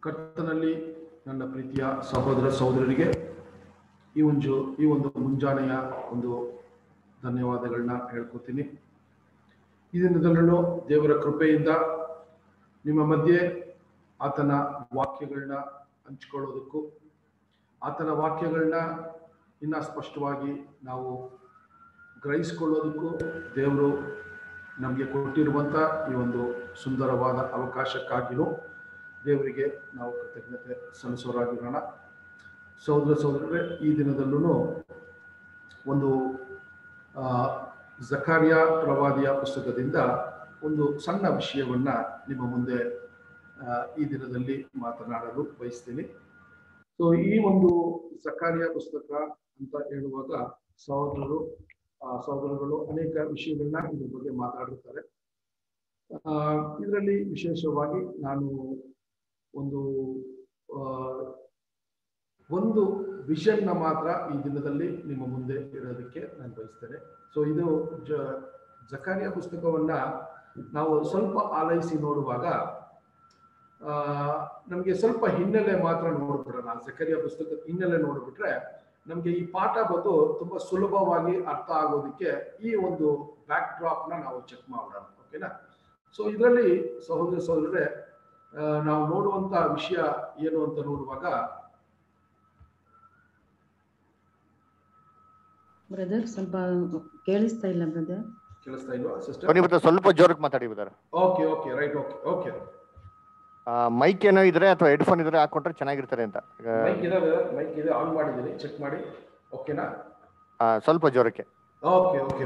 ಕರ್ತನಲ್ಲಿ ನನ್ನ ಪ್ರೀತಿಯ ಸಹೋದರ ಸಹೋದರರಿಗೆ ಈ ಒಂದು ಈ ಒಂದು ಮುಂಜಾನೆಯ ಒಂದು ಧನ್ಯವಾದಗಳನ್ನ ಹೇಳ್ಕೊತೀನಿ ಈ ದಿನದಲ್ಲೂ ದೇವರ ಕೃಪೆಯಿಂದ ನಿಮ್ಮ ಮಧ್ಯೆ ಆತನ ವಾಕ್ಯಗಳನ್ನ ಹಂಚ್ಕೊಳ್ಳೋದಕ್ಕೂ ಆತನ ವಾಕ್ಯಗಳನ್ನ ಇನ್ನ ಸ್ಪಷ್ಟವಾಗಿ ನಾವು ಗ್ರಹಿಸ್ಕೊಳ್ಳೋದಕ್ಕೂ ದೇವರು ನಮಗೆ ಕೊಟ್ಟಿರುವಂಥ ಈ ಒಂದು ಸುಂದರವಾದ ಅವಕಾಶಕ್ಕಾಗಿಯೂ ದೇವರಿಗೆ ನಾವು ಕೃತಜ್ಞತೆ ಸಲ್ಲಿಸೋರಾಗಿರೋಣ ಸಹೋದರ ಸಹೋದರರೇ ಈ ದಿನದಲ್ಲೂ ಒಂದು ಆ, ಜಕಾರ್ಯ ಪ್ರವಾದಿಯ ಪುಸ್ತಕದಿಂದ ಒಂದು ಸಣ್ಣ ವಿಷಯವನ್ನ ನಿಮ್ಮ ಮುಂದೆ ಆ, ಈ ದಿನದಲ್ಲಿ ಮಾತನಾಡಲು ಬಯಸ್ತೀನಿ ಸೊ ಈ ಒಂದು ಜಕಾರ್ಯ ಪುಸ್ತಕ ಅಂತ ಹೇಳುವಾಗ ಸಹೋದರರು ಆ, ಸಹೋದರಗಳು ಅನೇಕ ವಿಷಯಗಳನ್ನ ಇದ್ರ ಬಗ್ಗೆ ಮಾತಾಡಿರ್ತಾರೆ ಇದರಲ್ಲಿ ವಿಶೇಷವಾಗಿ ನಾನು ಒಂದು ಆ, ಒಂದು ವಿಷನ್ನ ಮಾತ್ರ ಈ ದಿನದಲ್ಲಿ ನಿಮ್ಮ ಮುಂದೆ ಇರೋದಕ್ಕೆ ನಾನು ಬಯಸ್ತೇನೆ ಸೊ ಇದು ಜ ಜಕಾರಿಯ ಪುಸ್ತಕವನ್ನ ನಾವು ಸ್ವಲ್ಪ ಆಲೈಸಿ ನೋಡುವಾಗ ಆ ನಮಗೆ ಸ್ವಲ್ಪ ಹಿನ್ನೆಲೆ ಮಾತ್ರ ನೋಡ್ಬಿಡೋಣ ಜಕರಿಯ ಪುಸ್ತಕದ ಹಿನ್ನೆಲೆ ನೋಡ್ಬಿಟ್ರೆ ನಮಗೆ ಈ ಪಾಠ ಬಂದು ತುಂಬಾ ಸುಲಭವಾಗಿ ಅರ್ಥ ಆಗೋದಕ್ಕೆ ಈ ಒಂದು ಬ್ಯಾಕ್ ಡ್ರಾಪ್ ನ ನಾವು ಚೆಕ್ ಮಾಡೋಣ ಓಕೆನಾ ಸೊ ಇದರಲ್ಲಿ ಸಹೋದರ ಸಹೋದರರೇ ಆ, ನಾವು ನೋಡುವಂತ ವಿಷಯ ಏನು ಅಂತ ನೋಡುವಾಗ ಬ್ರದರ್ ಸ್ವಲ್ಪ ಕೇಳಿಸ್ತಾ ಇಲ್ಲ ಬ್ರದರ್ ಕೇಳಿಸ್ತಾ ಇಲ್ವಾ ಸಿಸ್ಟರ್ ಬನ್ನಿ ಬರ್ತಾರೆ ಸ್ವಲ್ಪ ಜೋರಕ್ಕೆ ಮಾತಾಡಿ ಬರ್ತಾರೆ okay okay right okay okay mic ಏನೋ ಇದ್ರೆ ಅಥವಾ ಹೆಡ್ಫೋನ್ ಇದ್ರೆ ಹಾಕೊಂಡ್ರೆ ಚೆನ್ನಾಗಿರ್ತಾರೆ ಅಂತ ಈಗ, ಮೈಕ್ ಇದಾವೆ ಮೈಕ್ ಇದೆ ಆನ್ ಮಾಡಿದ್ದೀನಿ ಚೆಕ್ ಮಾಡಿ ಓಕೆನಾ ಆ, ಸ್ವಲ್ಪ ಜೋರಕ್ಕೆ ಓಕೆ ಓಕೆ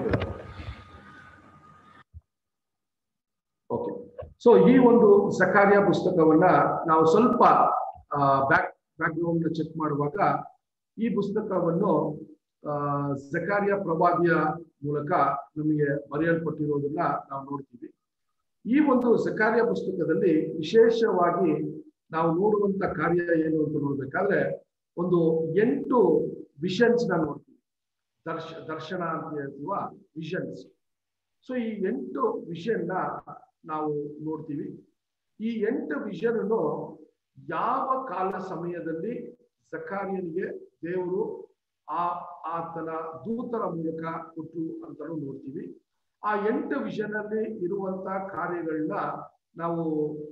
ಓಕೆ ಸೊ ಈ ಒಂದು ಸಕಾರ್ಯ ಪುಸ್ತಕವನ್ನ ನಾವು ಸ್ವಲ್ಪ ಬ್ಯಾಕ್ ಬ್ಯಾಕ್ ಗ್ರೌಂಡ್ ಚೆಕ್ ಮಾಡುವಾಗ ಈ ಪುಸ್ತಕವನ್ನು ಆ, ಜಕಾರ್ಯ ಪ್ರವಾದಿಯ ಮೂಲಕ ನಮಗೆ ಬರೆಯಲ್ಪಟ್ಟಿರೋದನ್ನ ನಾವು ನೋಡ್ತೀವಿ ಈ ಒಂದು ಸಕಾರ್ಯ ಪುಸ್ತಕದಲ್ಲಿ ವಿಶೇಷವಾಗಿ ನಾವು ನೋಡುವಂತ ಕಾರ್ಯ ಏನು ಅಂತ ನೋಡ್ಬೇಕಾದ್ರೆ ಒಂದು ಎಂಟು ವಿಷನ್ಸ್ ನ ನೋಡ್ತೀವಿ ದರ್ಶ ದರ್ಶನ ಅಂತ ಹೇಳ್ತೀವ ವಿಷನ್ಸ್ ಸೊ ಈ ಎಂಟು ವಿಷನ್ ನ ನಾವು ನೋಡ್ತೀವಿ ಈ ಎಂಟು ವಿಷನ್ ಅನ್ನು ಯಾವ ಕಾಲ ಸಮಯದಲ್ಲಿ ಸಕಾರ್ಯನಿಗೆ ದೇವರು ಆ ಆತನ ದೂತರ ಮೂಲಕ ಕೊಟ್ಟು ಅಂತಲೂ ನೋಡ್ತೀವಿ ಆ ಎಂಟು ವಿಷನ್ ಅಲ್ಲಿ ಇರುವಂತ ಕಾರ್ಯಗಳನ್ನ ನಾವು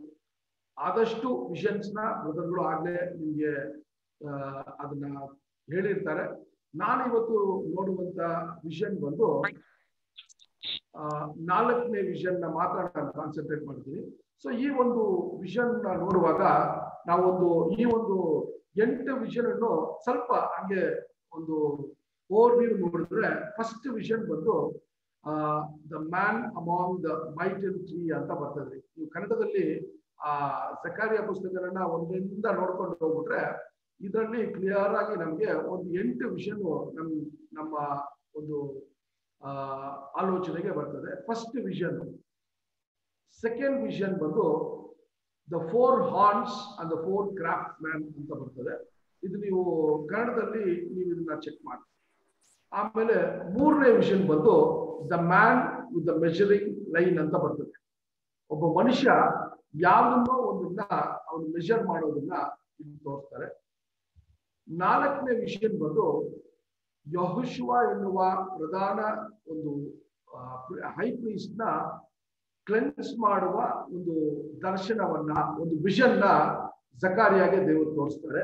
ಆದಷ್ಟು ವಿಷನ್ಸ್ ನ ಬ್ರದರ್ಗಳು ಆಗ್ಲೇ ನಿಮ್ಗೆ ಆ, ಅದನ್ನ ಹೇಳಿರ್ತಾರೆ ನಾನು ಇವತ್ತು ನೋಡುವಂತ ವಿಷನ್ ಬಂದು ಆ, ನಾಲ್ಕನೇ ವಿಷನ್ ನ ಮಾತ್ರ ನಾನು ಕಾನ್ಸಂಟ್ರೇಟ್ ಮಾಡ್ತೀನಿ ಸೊ ಈ ಒಂದು ವಿಷನ್ ನ ನೋಡುವಾಗ ನಾವೊಂದು ಈ ಒಂದು ಎಂಟು ವಿಷನ್ ಅನ್ನು ಸ್ವಲ್ಪ ಹಂಗೆ ಒಂದು ಓವರ್ ವ್ಯೂ ನೋಡಿದ್ರೆ ಫಸ್ಟ್ ವಿಷನ್ ಬಂದು the man among the myrtle tree ಅಂತ ಬರ್ತದ್ರಿ ನೀವು ಕನ್ನಡದಲ್ಲಿ ಆ ಸಕಾರಿಯ ಪುಸ್ತಕಗಳನ್ನ ಒಂದರಿಂದ ನೋಡ್ಕೊಂಡು ಹೋಗ್ಬಿಟ್ರೆ ಇದರಲ್ಲಿ ಕ್ಲಿಯರ್ ಆಗಿ ನಮ್ಗೆ ಒಂದು ಎಂಟು ವಿಷನ್ ನಮ್ ನಮ್ಮ ಒಂದು ಆ ಆಲೋಚನೆಗೆ ಬರ್ತದೆ ಫಸ್ಟ್ ವಿಷನ್ ಸೆಕೆಂಡ್ ವಿಷನ್ ಬಂದು the four horns and the four craftsmen ಅಂತ ಬರ್ತದೆ ಇದು ನೀವು ಕನ್ನಡದಲ್ಲಿ ನೀವು ಇದನ್ನ ಚೆಕ್ ಮಾಡಿ ಆಮೇಲೆ ಮೂರನೇ ವಿಷನ್ ಬಂದು the man with the measuring line ಅಂತ ಬರ್ತದೆ ಒಬ್ಬ ಮನುಷ್ಯ ಯಾವುದನ್ನೋ ಒಂದನ್ನ ಅವನು ಮೆಜರ್ ಮಾಡೋದನ್ನ ಇಲ್ಲಿ ತೋರಿಸ್ತಾರೆ ನಾಲ್ಕನೇ ವಿಷಯ ಬಂದು ಯಹುಶುವ ಎನ್ನುವ ಪ್ರಧಾನ ಒಂದು ಹೈ ಪ್ರೀಸ್ಟ್ ನ ಕ್ಲೆನ್ಸ್ ಮಾಡುವ ಒಂದು ದರ್ಶನವನ್ನ ಒಂದು ವಿಷನ್ ನ ಜಕಾರಿಯಾಗೆ ದೇವರು ತೋರಿಸ್ತಾರೆ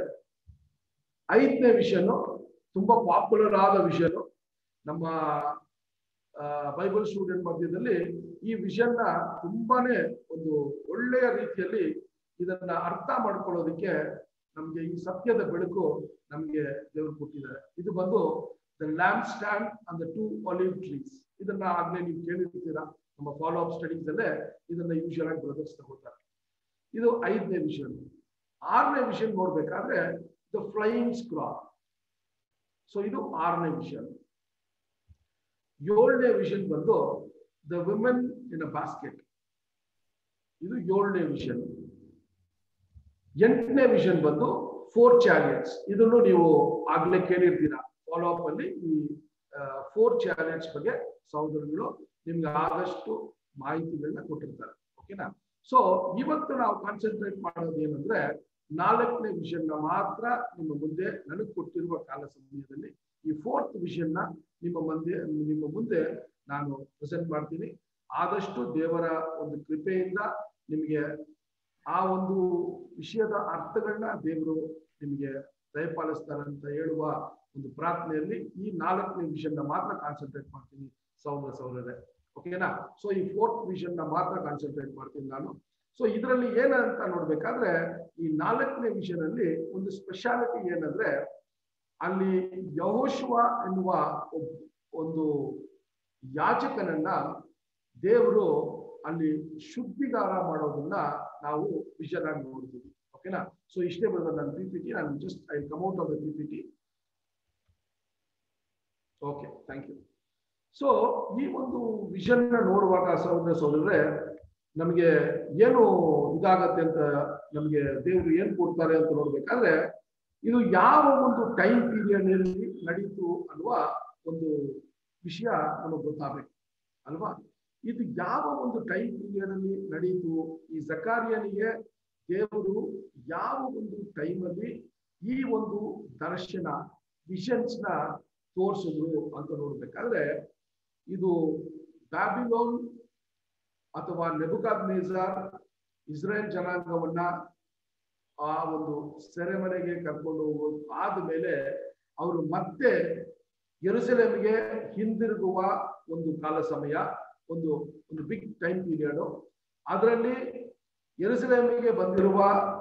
ಐದನೇ ವಿಷನು ತುಂಬಾ ಪಾಪ್ಯುಲರ್ ಆದ ವಿಷನು ನಮ್ಮ ಬೈಬಲ್ ಸ್ಟೂಡೆಂಟ್ ಮಧ್ಯದಲ್ಲಿ ಈ ವಿಷನ್ ನ ತುಂಬಾನೇ ಒಂದು ಒಳ್ಳೆಯ ರೀತಿಯಲ್ಲಿ ಇದನ್ನ ಅರ್ಥ ಮಾಡ್ಕೊಳ್ಳೋದಕ್ಕೆ ನಮ್ಗೆ ಈ ಸತ್ಯದ ಬೆಳಕು ನಮ್ಗೆ ದೇವರು ಕೊಟ್ಟಿದ್ದಾರೆ ಇದು ಬಂದು the lampstand and the two olive trees ಇದನ್ನ ಆಗ್ಲೇ ನೀವು ಕೇಳಿರ್ತೀರಾ ನಮ್ಮ ಫಾಲೋ ಅಪ್ ಸ್ಟಡೀಸ್ ಅಲ್ಲೇ ಇದನ್ನ ಯೂಶಲ್ ಆಗಿ ಬ್ರದರ್ಸ್ ತಗೋತಾರೆ ಇದು ಐದನೇ ವಿಷಯ ಆರನೇ ವಿಷಯ ನೋಡ್ಬೇಕಾದ್ರೆ ದ ಫ್ಲೈಯಿಂಗ್ ಸ್ಕ್ರಾಪ್ ಸೊ ಇದು ಆರನೇ ವಿಷಯ ಏಳನೇ ವಿಷನ್ ಬಂದು the women in a basket ಇದು ಏಳನೇ ವಿಷನ್ ಎಂಟನೇ ವಿಷನ್ ಬಂದು ಫೋರ್ ಚಾರಿಯಟ್ಸ್ ಇದನ್ನು ನೀವು ಆಗ್ಲೇ ಕೇಳಿರ್ತೀರಾ ಫಾಲೋ ಅಪ್ ಅಲ್ಲಿ ಈ ಫೋರ್ ಚಾರಿಯಟ್ಸ್ ಬಗ್ಗೆ ಸಹೋದರಗಳು ನಿಮ್ಗೆ ಆದಷ್ಟು ಮಾಹಿತಿಗಳನ್ನ ಕೊಟ್ಟಿರ್ತಾರೆ ಓಕೆನಾ ಸೊ ಇವತ್ತು ನಾವು ಕಾನ್ಸಂಟ್ರೇಟ್ ಮಾಡೋದು ಏನಂದ್ರೆ ನಾಲ್ಕನೇ ವಿಷನ್ ಮಾತ್ರ ನಿಮ್ಮ ಮುಂದೆ ನನಗೆ ಕೊಟ್ಟಿರುವ ಕಾಲ ಸಮಯದಲ್ಲಿ ಈ ಫೋರ್ತ್ ವಿಷನ್ ನ ನಿಮ್ಮ ಮುಂದೆ ನಿಮ್ಮ ಮುಂದೆ ನಾನು ಪ್ರೆಸೆಂಟ್ ಮಾಡ್ತೀನಿ ಆದಷ್ಟು ದೇವರ ಒಂದು ಕೃಪೆಯಿಂದ ನಿಮಗೆ ಆ ಒಂದು ವಿಷಯದ ಅರ್ಥಗಳನ್ನ ದೇವರು ನಿಮಗೆ ದಯಪಾಲಿಸ್ತಾರೆ ಅಂತ ಹೇಳುವ ಒಂದು ಪ್ರಾರ್ಥನೆಯಲ್ಲಿ ಈ ನಾಲ್ಕನೇ ವಿಷನ್ ಮಾತ್ರ ಕಾನ್ಸಂಟ್ರೇಟ್ ಮಾಡ್ತೀನಿ ಸೌರ ಸೌರರೇ ಓಕೆನಾ ಸೊ ಈ ಫೋರ್ತ್ ವಿಷನ್ ಮಾತ್ರ ಕಾನ್ಸಂಟ್ರೇಟ್ ಮಾಡ್ತೀನಿ ನಾನು ಸೊ ಇದರಲ್ಲಿ ಏನಂತ ನೋಡ್ಬೇಕಾದ್ರೆ ಈ ನಾಲ್ಕನೇ ವಿಷನ್ ಅಲ್ಲಿ ಒಂದು ಸ್ಪೆಷಾಲಿಟಿ ಏನಂದ್ರೆ ಅಲ್ಲಿ ಯಹೋಶುವ ಎನ್ನುವ ಒಬ್- ಒಂದು ಯಾಜಕನನ್ನ ದೇವರು ಅಲ್ಲಿ ಶುದ್ಧಿಗಾರ ಮಾಡೋದನ್ನ ನಾವು ವಿಷನ್ ಆಗಿ ನೋಡ್ತೀವಿ ಓಕೆನಾ ಸೊ ಇಷ್ಟೇ ಬರೋದು ನನ್ನ ಪಿ ಪಿ ಟಿ ನಾನು just I come out of the P P T okay thank you so ಈ ಒಂದು ವಿಷನ್ ನೋಡುವಾಗ ಸಹೋದರ ಸಹೋದರರೇ ನಮಗೆ ಏನು ಇದಾಗತ್ತೆ ಅಂತ ನಮಗೆ ದೇವರು ಏನ್ ಕೊಡ್ತಾರೆ ಅಂತ ನೋಡ್ಬೇಕಾದ್ರೆ ಇದು ಯಾವ ಒಂದು ಟೈಮ್ ಪೀರಿಯಡ್ ಅಲ್ಲಿ ನಡೀತು ಅನ್ನುವ ಒಂದು ವಿಷಯ ನಮಗೆ ಗೊತ್ತಾಗಬೇಕು ಅಲ್ವಾ ಇದು ಯಾವ ಒಂದು ಟೈಮ್ ಪೀರಿಯಡ್ ಅಲ್ಲಿ ನಡೀತು ಈ ಜಕಾರಿಯನಿಗೆ ದೇವರು ಯಾವ ಒಂದು ಟೈಮಲ್ಲಿ ಈ ಒಂದು ದರ್ಶನ ವಿಷನ್ಸ್ ನ ತೋರಿಸಿದ್ರು ಅಂತ ನೋಡ್ಬೇಕಾದ್ರೆ ಇದು ಬ್ಯಾಬಿಲೋನ್ ಅಥವಾ ನೆಬುಕಾದ್ ನೇಜಾರ್ ಇಸ್ರೇಲ್ ಜನಾಂಗವನ್ನ ಆ ಒಂದು ಸೆರೆಮನೆಗೆ ಕರ್ಕೊಂಡು ಹೋಗೋದು ಆದ್ಮೇಲೆ ಅವರು ಮತ್ತೆ ಯೆರೂಸಲೇಮಿಗೆ ಹಿಂದಿರುಗುವ ಒಂದು ಕಾಲ ಸಮಯ ಒಂದು ಒಂದು ಬಿಗ್ ಟೈಮ್ ಪೀರಿಯಡ್ ಅದರಲ್ಲಿ ಯೆರೂಸಲೇಮಿಗೆ ಬಂದಿರುವ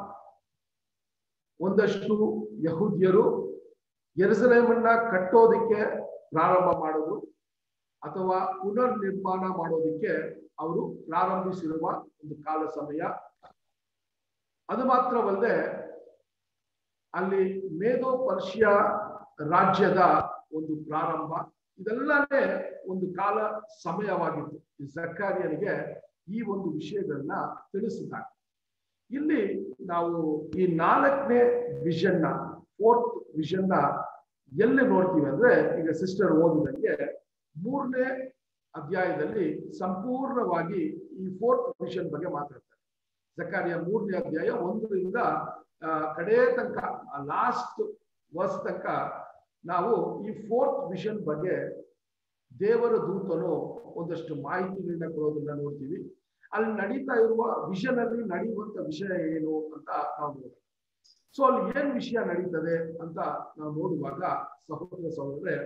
ಒಂದಷ್ಟು ಯಹೂದ್ಯರು ಯೆರೂಸಲೇಮನ್ನ ಕಟ್ಟೋದಿಕ್ಕೆ ಪ್ರಾರಂಭ ಮಾಡೋದು ಅಥವಾ ಪುನರ್ ನಿರ್ಮಾಣ ಮಾಡೋದಿಕ್ಕೆ ಅವರು ಪ್ರಾರಂಭಿಸಿರುವ ಒಂದು ಕಾಲ ಸಮಯ ಅದು ಮಾತ್ರವಲ್ಲದೆ ಅಲ್ಲಿ ಮೇಧೋ ಪರ್ಷಿಯಾ ರಾಜ್ಯದ ಒಂದು ಪ್ರಾರಂಭ ಇದೆಲ್ಲನೇ ಒಂದು ಕಾಲ ಸಮಯವಾಗಿತ್ತು ಈ ಜಕಾರಿಯನಿಗೆ ಈ ಒಂದು ವಿಷಯಗಳನ್ನ ತಿಳಿಸಿದಾಗ ಇಲ್ಲಿ ನಾವು ಈ ನಾಲ್ಕನೇ ವಿಷನ್ನ ಫೋರ್ತ್ ವಿಷನ್ನ ಎಲ್ಲಿ ನೋಡ್ತೀವಿ ಅಂದ್ರೆ ಈಗ ಸಿಸ್ಟರ್ ಓದಿದಂಗೆ ಮೂರನೇ ಅಧ್ಯಾಯದಲ್ಲಿ ಸಂಪೂರ್ಣವಾಗಿ ಈ ಫೋರ್ತ್ ವಿಷನ್ ಬಗ್ಗೆ ಮಾತಾಡ್ತಾರೆ ಜಕಾರಿಯ ಮೂರನೇ ಅಧ್ಯಾಯ ಒಂದರಿಂದ ಆ, ಕಡೇ ತನಕ ಲಾಸ್ಟ್ ವರ್ಸ್ ತನಕ ನಾವು ಈ ಫೋರ್ತ್ ವಿಷನ್ ಬಗ್ಗೆ ದೇವರ ದೂತನು ಒಂದಷ್ಟು ಮಾಹಿತಿಗಳನ್ನ ಕೊಡೋದನ್ನ ನೋಡ್ತೀವಿ ಅಲ್ಲಿ ನಡೀತಾ ಇರುವ ವಿಷನ್ ಅಲ್ಲಿ ನಡೆಯುವಂತ ವಿಷಯ ಏನು ಅಂತ ನಾವು ನೋಡೋಣ ಸೊ ಅಲ್ಲಿ ಏನ್ ವಿಷಯ ನಡೀತದೆ ಅಂತ ನಾವು ನೋಡುವಾಗ ಸಹೋದರ ಸಹೋದರೇ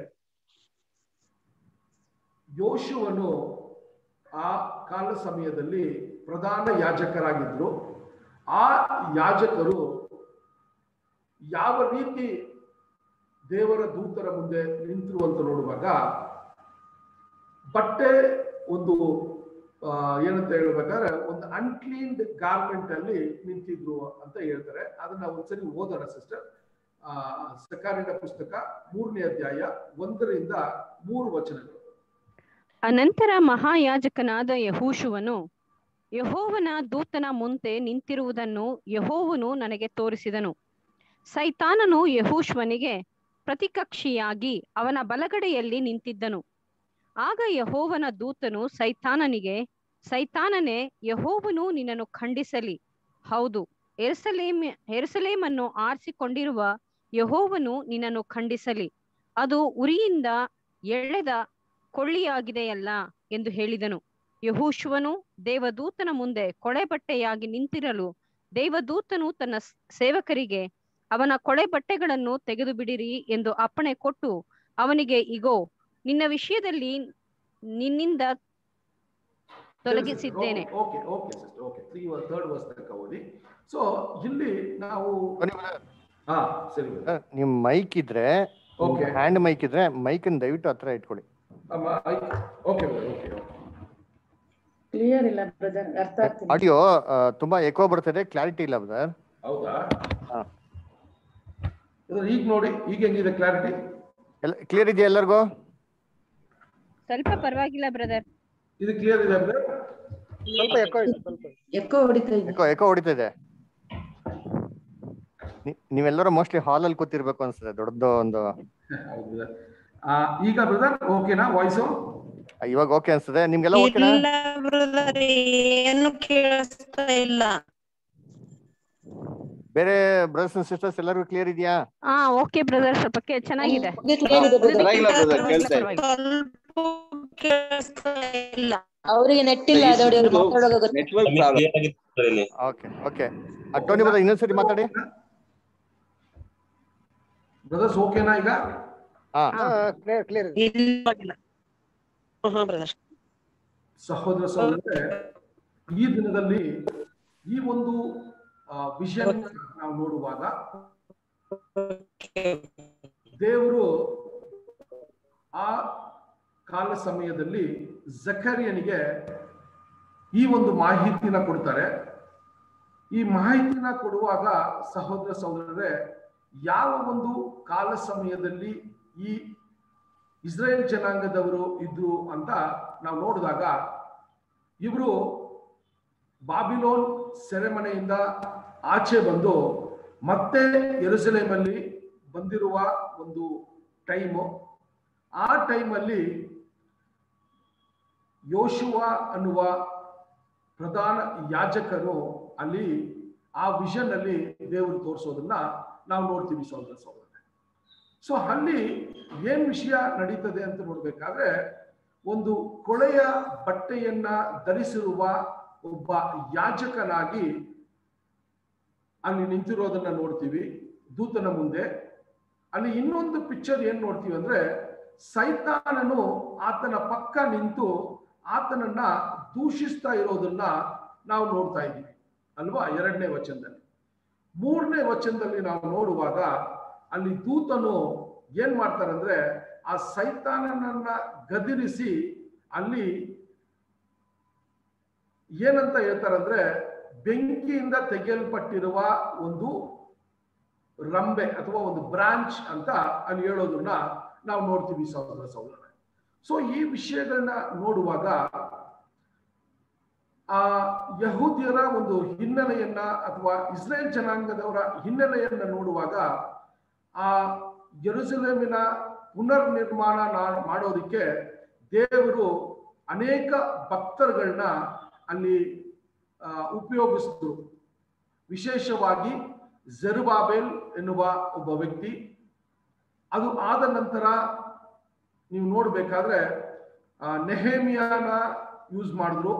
ಯೋಶುವನು ಆ ಕಾಲ ಸಮಯದಲ್ಲಿ ಪ್ರಧಾನ ಯಾಜಕರಾಗಿದ್ರು ಆ ಯಾಜಕರು ಯಾವ ರೀತಿ ದೇವರ ದೂತರ ಮುಂದೆ ನಿಂತರು ಅಂತ ನೋಡುವಾಗ ಬಟ್ಟೆ ಒಂದು ಆ, ಏನಂತ ಹೇಳ್ಬೇಕಾದ್ರೆ ಒಂದು ಅನ್ಕ್ಲೀನ್ಡ್ ಗಾರ್ಮೆಂಟ್ ಅಲ್ಲಿ ನಿಂತಿದ್ರು ಅಂತ ಹೇಳ್ತಾರೆ ಅದನ್ನ ಒಂದ್ಸರಿ ಓದೋಣ ಸಿಸ್ಟರ್ ಆ ಸಕಾರಿನ ಪುಸ್ತಕ ಮೂರನೇ ಅಧ್ಯಾಯ ಒಂದರಿಂದ ಮೂರು ವಚನಗಳು ಅನಂತರ ಮಹಾಯಾಜಕನಾದ ಯಹೂಶುವನು ಯಹೋವನ ದೂತನ ಮುಂದೆ ನಿಂತಿರುವುದನ್ನು ಯಹೋವನು ನನಗೆ ತೋರಿಸಿದನು ಸೈತಾನನು ಯಹೂಶ್ವನಿಗೆ ಪ್ರತಿಕಕ್ಷಿಯಾಗಿ ಅವನ ಬಲಗಡೆಯಲ್ಲಿ ನಿಂತಿದ್ದನು ಆಗ ಯಹೋವನ ದೂತನು ಸೈತಾನನಿಗೆ ಸೈತಾನನೇ ಯಹೋವನು ನಿನ್ನನ್ನು ಖಂಡಿಸಲಿ ಹೌದು ಎರುಸಲೇಮ್ ಎರುಸಲೇಮನ್ನು ಆರಿಸಿಕೊಂಡಿರುವ ಯಹೋವನು ನಿನ್ನನ್ನು ಖಂಡಿಸಲಿ ಅದು ಉರಿಯಿಂದ ಎಳೆದ ಕೊಳ್ಳಿಯಾಗಿದೆಯಲ್ಲ ಎಂದು ಹೇಳಿದನು ಯಹೂಶುವನು ದೇವದೂತನ ಮುಂದೆ ಕೊಳೆ ಬಟ್ಟೆಯಾಗಿ ನಿಂತಿರಲು ದೇವದೂತನು ತನ್ನ ಸ್- ಸೇವಕರಿಗೆ ಅವನ ಕೊಳೆ ಬಟ್ಟೆಗಳನ್ನು ತೆಗೆದು ಬಿಡಿರಿ ಎಂದು ಅಪ್ಪಣೆ ಕೊಟ್ಟು ಅವನಿಗೆ ಇಗೋ ನಿನ್ನ ವಿಷಯದಲ್ಲಿ ನಿನ್ನಿಂದ ತೊಲಗಿಸಿದ್ದೇನೆ okay okay sister okay three third verse ತನಕ ಓದಿ ಸೊ ಇಲ್ಲಿ ನಾವು ಬನ್ನಿ brother. ಹಾ ಸರಿ brother. Sir, ನಿಮ್ ಮೈಕ್ ಇದ್ರೆ Okay. ಹ್ಯಾಂಡ್ ಮೈಕ್ ಇದ್ರೆ ಮೈಕ್ ದಯವಿಟ್ಟು ಹತ್ರ ಇಟ್ಕೊಳ್ಳಿ ಅಮ್ಮ, ಆಯ್ತು. Okay brother, okay okay clear ಇಲ್ಲ ಬ್ರದರ್ ಅರ್ಥ ಆಗ್ತಿಲ್ಲ ಆಡಿಯೋ ತುಂಬಾ ಎಕೋ ಬರ್ತಿದೆ ಕ್ಲಾರಿಟಿ ಇಲ್ಲ ಬ್ರದರ್ ಹೌದಾ ಹಾ. brother, ಈಗ ನೋಡಿ ಈಗ ಹೆಂಗಿದೆ ಕ್ಲಾರಿಟಿ ಎಲ್ಲ ಕ್ಲಿಯರ್ ಇದೆಯಾ ಎಲ್ಲರಿಗೂ ಸ್ವಲ್ಪ ಪರವಾಗಿಲ್ಲ ಬ್ರದರ್ ಇದು ಕ್ಲಿಯರ್ ಇದೆ ಅಂದ್ರೆ ಸ್ವಲ್ಪ ಎಕೋ ಇದೆ ಸ್ವಲ್ಪ ಎಕ್ಕೋ ಹೊಡಿತಾ ಇದೆ ಎಕೋ ಎಕೋ ಹೊಡಿತಾ ಇದೆ ನೀ- ನೀವೆಲ್ಲರೂ ಮೋಸ್ಟ್ಲಿ ಹಾಲಲ್ಲಿ ಕೂತಿರ್ಬೇಕು ಅನ್ಸುತ್ತೆ ದೊಡ್ಡದು ಒಂದು ಹೌದು brother. ಆ, ಈಗ ಬ್ರದರ್ ಓಕೆನಾ ವಾಯ್ಸು ಇವಾಗ ಓಕೆ ಅನ್ಸುತ್ತೆ ನಿಮ್ಗೆಲ್ಲ ಓಕೆನಾ ಇಲ್ಲ ಬ್ರದರ್ ಏನು ಕೇಳಿಸ್ತಾ ಇಲ್ಲ ಬೇರೆ ಬ್ರದರ್ಸ್ ಅಂಡ್ ಸಿಸ್ಟರ್ಸ್ ಎಲ್ಲರಿಗೂ ಕ್ಲಿಯರ್ ಇದೆಯಾ ಹಾ ಓಕೆ ಬ್ರದರ್ ಸ್ವಲ್ಪ ಕೆ- ಚೆನ್ನಾಗಿದೆ ಪರವಾಗಿಲ್ಲ brother, ಕೇಳ್ತಾ ಇದೆ. ಅವರಿಗೆ ನೆಟ್ ಇಲ್ಲ ಅದೋಡಿ ಅವ್ರು ಮಾತಾಡುವಾಗ ಗೊತ್ತು. Network problem okay okay Tony brother ಇನ್ನೊಂದ್ಸರಿ ಮಾತಾಡಿ ಬ್ರದರ್ಸ್ ಓಕೆನಾ ಈಗ ಹಾ ಕ್ಲಿಯರ್ ಕ್ಲಿಯರ್ ಸಹೋದರ ಸಹೋದರರೇ ಈ ದಿನದಲ್ಲಿ ಈ ಒಂದು ವಿಷನ್ ನಾವು ನೋಡುವಾಗ ದೇವರು ಆ ಕಾಲ ಸಮಯದಲ್ಲಿ ಜಕರಿಯನಿಗೆ ಈ ಒಂದು ಮಾಹಿತಿನ ಕೊಡ್ತಾರೆ ಈ ಮಾಹಿತಿನ ಕೊಡುವಾಗ ಸಹೋದರ ಸಹೋದರರೇ ಯಾವ ಒಂದು ಕಾಲ ಸಮಯದಲ್ಲಿ ಈ ಇಸ್ರೇಲ್ ಜನಾಂಗದವರು ಇದ್ರು ಅಂತ ನಾವು ನೋಡಿದಾಗ ಇವರು ಬಾಬಿಲೋನ್ ಸೆರೆಮನೆಯಿಂದ ಆಚೆ ಬಂದು ಮತ್ತೆ ಯೆರೂಸಲೇಮಲ್ಲಿ ಬಂದಿರುವ ಒಂದು ಟೈಮು ಆ ಟೈಮಲ್ಲಿ ಯೋಶುವ ಅನ್ನುವ ಪ್ರಧಾನ ಯಾಜಕರು ಅಲ್ಲಿ ಆ ವಿಷನ್ ಅಲ್ಲಿ ದೇವರು ತೋರಿಸೋದನ್ನ ನಾವು ನೋಡ್ತೀವಿ ಸಹೋದರ ಸಹೋದರ ಸೊ ಅಲ್ಲಿ ಏನ್ ವಿಷಯ ನಡೀತದೆ ಅಂತ ನೋಡ್ಬೇಕಾದ್ರೆ ಒಂದು ಕೊಳೆಯ ಬಟ್ಟೆಯನ್ನ ಧರಿಸಿರುವ ಒಬ್ಬ ಯಾಜಕನಾಗಿ ಅಲ್ಲಿ ನಿಂತಿರೋದನ್ನ ನೋಡ್ತೀವಿ ದೂತನ ಮುಂದೆ ಅಲ್ಲಿ ಇನ್ನೊಂದು ಪಿಕ್ಚರ್ ಏನ್ ನೋಡ್ತೀವಿ ಅಂದ್ರೆ ಸೈತಾನನು ಆತನ ಪಕ್ಕ ನಿಂತು ಆತನನ್ನ ದೂಷಿಸ್ತಾ ಇರೋದನ್ನ ನಾವು ನೋಡ್ತಾ ಇದ್ದೀವಿ ಅಲ್ವಾ ಎರಡನೇ ವಚನದಲ್ಲಿ ಮೂರನೇ ವಚನದಲ್ಲಿ ನಾವು ನೋಡುವಾಗ ಅಲ್ಲಿ ದೂತನು ಏನ್ ಮಾಡ್ತಾರಂದ್ರೆ ಆ ಸೈತಾನನನ್ನ ಗದಿರಿಸಿ ಅಲ್ಲಿ ಏನಂತ ಹೇಳ್ತಾರಂದ್ರೆ ಬೆಂಕಿಯಿಂದ ತೆಗೆಯಲ್ಪಟ್ಟಿರುವ ಒಂದು ರಂಬೆ ಅಥವಾ ಒಂದು ಬ್ರಾಂಚ್ ಅಂತ ಅಲ್ಲಿ ಹೇಳೋದನ್ನ ನಾವು ನೋಡ್ತೀವಿ ಸಹೋದರ ಸಹೋದರ ಸೊ ಈ ವಿಷಯಗಳನ್ನ ನೋಡುವಾಗ ಆ ಯಹೂದ್ಯರ ಒಂದು ಹಿನ್ನೆಲೆಯನ್ನ ಅಥವಾ ಇಸ್ರೇಲ್ ಜನಾಂಗದವರ ಹಿನ್ನೆಲೆಯನ್ನ ನೋಡುವಾಗ ಆ ಯೆರೂಸಲೇಮಿನ ಪುನರ್ ನಿರ್ಮಾಣ ನಾ- ಮಾಡೋದಕ್ಕೆ ದೇವರು ಅನೇಕ ಭಕ್ತರುಗಳನ್ನ ಅಲ್ಲಿ ಆ, ಉಪಯೋಗಿಸಿದ್ರು ವಿಶೇಷವಾಗಿ ಜೆರುಬಾಬೆಲ್ ಎನ್ನುವ ಒಬ್ಬ ವ್ಯಕ್ತಿ ಅದು ಆದ ನಂತರ ನೀವು ನೋಡ್ಬೇಕಾದ್ರೆ ಆ, ನೆಹೇಮಿಯಾನ ಯೂಸ್ ಮಾಡಿದ್ರು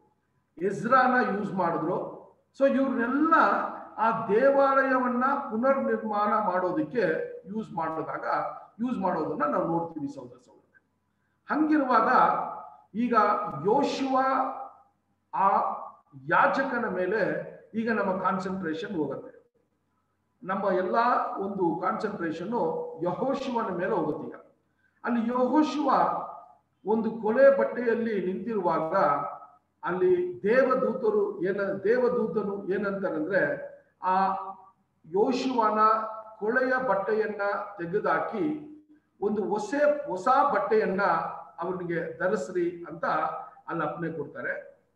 ಎಜ್ರಾನ ಯೂಸ್ ಮಾಡಿದ್ರು ಸೊ ಇವ್ರನ್ನೆಲ್ಲ ಆ ದೇವಾಲಯವನ್ನ ಪುನರ್ ನಿರ್ಮಾಣ ಮಾಡೋದಕ್ಕೆ ಯೂಸ್ ಮಾಡಿದಾಗ ಯೂಸ್ ಮಾಡೋದನ್ನ ನಾವು ನೋಡ್ತೀವಿ ಸಹೋದರ ಸಹೋದರ ಹಂಗಿರುವಾಗ ಈಗ ಯೋಶುವ ಆ ಯಾಜಕನ ಮೇಲೆ ಈಗ ನಮ್ಮ ಕಾನ್ಸಂಟ್ರೇಷನ್ ಹೋಗುತ್ತೆ ನಮ್ಮ ಎಲ್ಲ ಒಂದು ಕಾನ್ಸಂಟ್ರೇಷನ್ ಯಹೋಶುವನ ಮೇಲೆ ಹೋಗುತ್ತೆ ಈಗ ಅಲ್ಲಿ ಯಹೋಶುವ ಒಂದು ಕೊಲೆ ಬಟ್ಟೆಯಲ್ಲಿ ನಿಂತಿರುವಾಗ ಅಲ್ಲಿ ದೇವದೂತರು ಏನ ದೇವದೂತನು ಏನಂತಾರಂದ್ರೆ ಆ ಯೋಶುವನ ಕೊಳೆಯ ಬಟ್ಟೆಯನ್ನ ತೆಗೆದಾಕಿ ಒಂದು ಹೊಸ ಹೊಸ ಬಟ್ಟೆಯನ್ನ ಅವನಿಗೆ ಧರಿಸ್ರಿ ಅಂತ ಅಲ್ಲಿ ಅಪ್ಪಣೆ ಕೊಡ್ತಾರೆ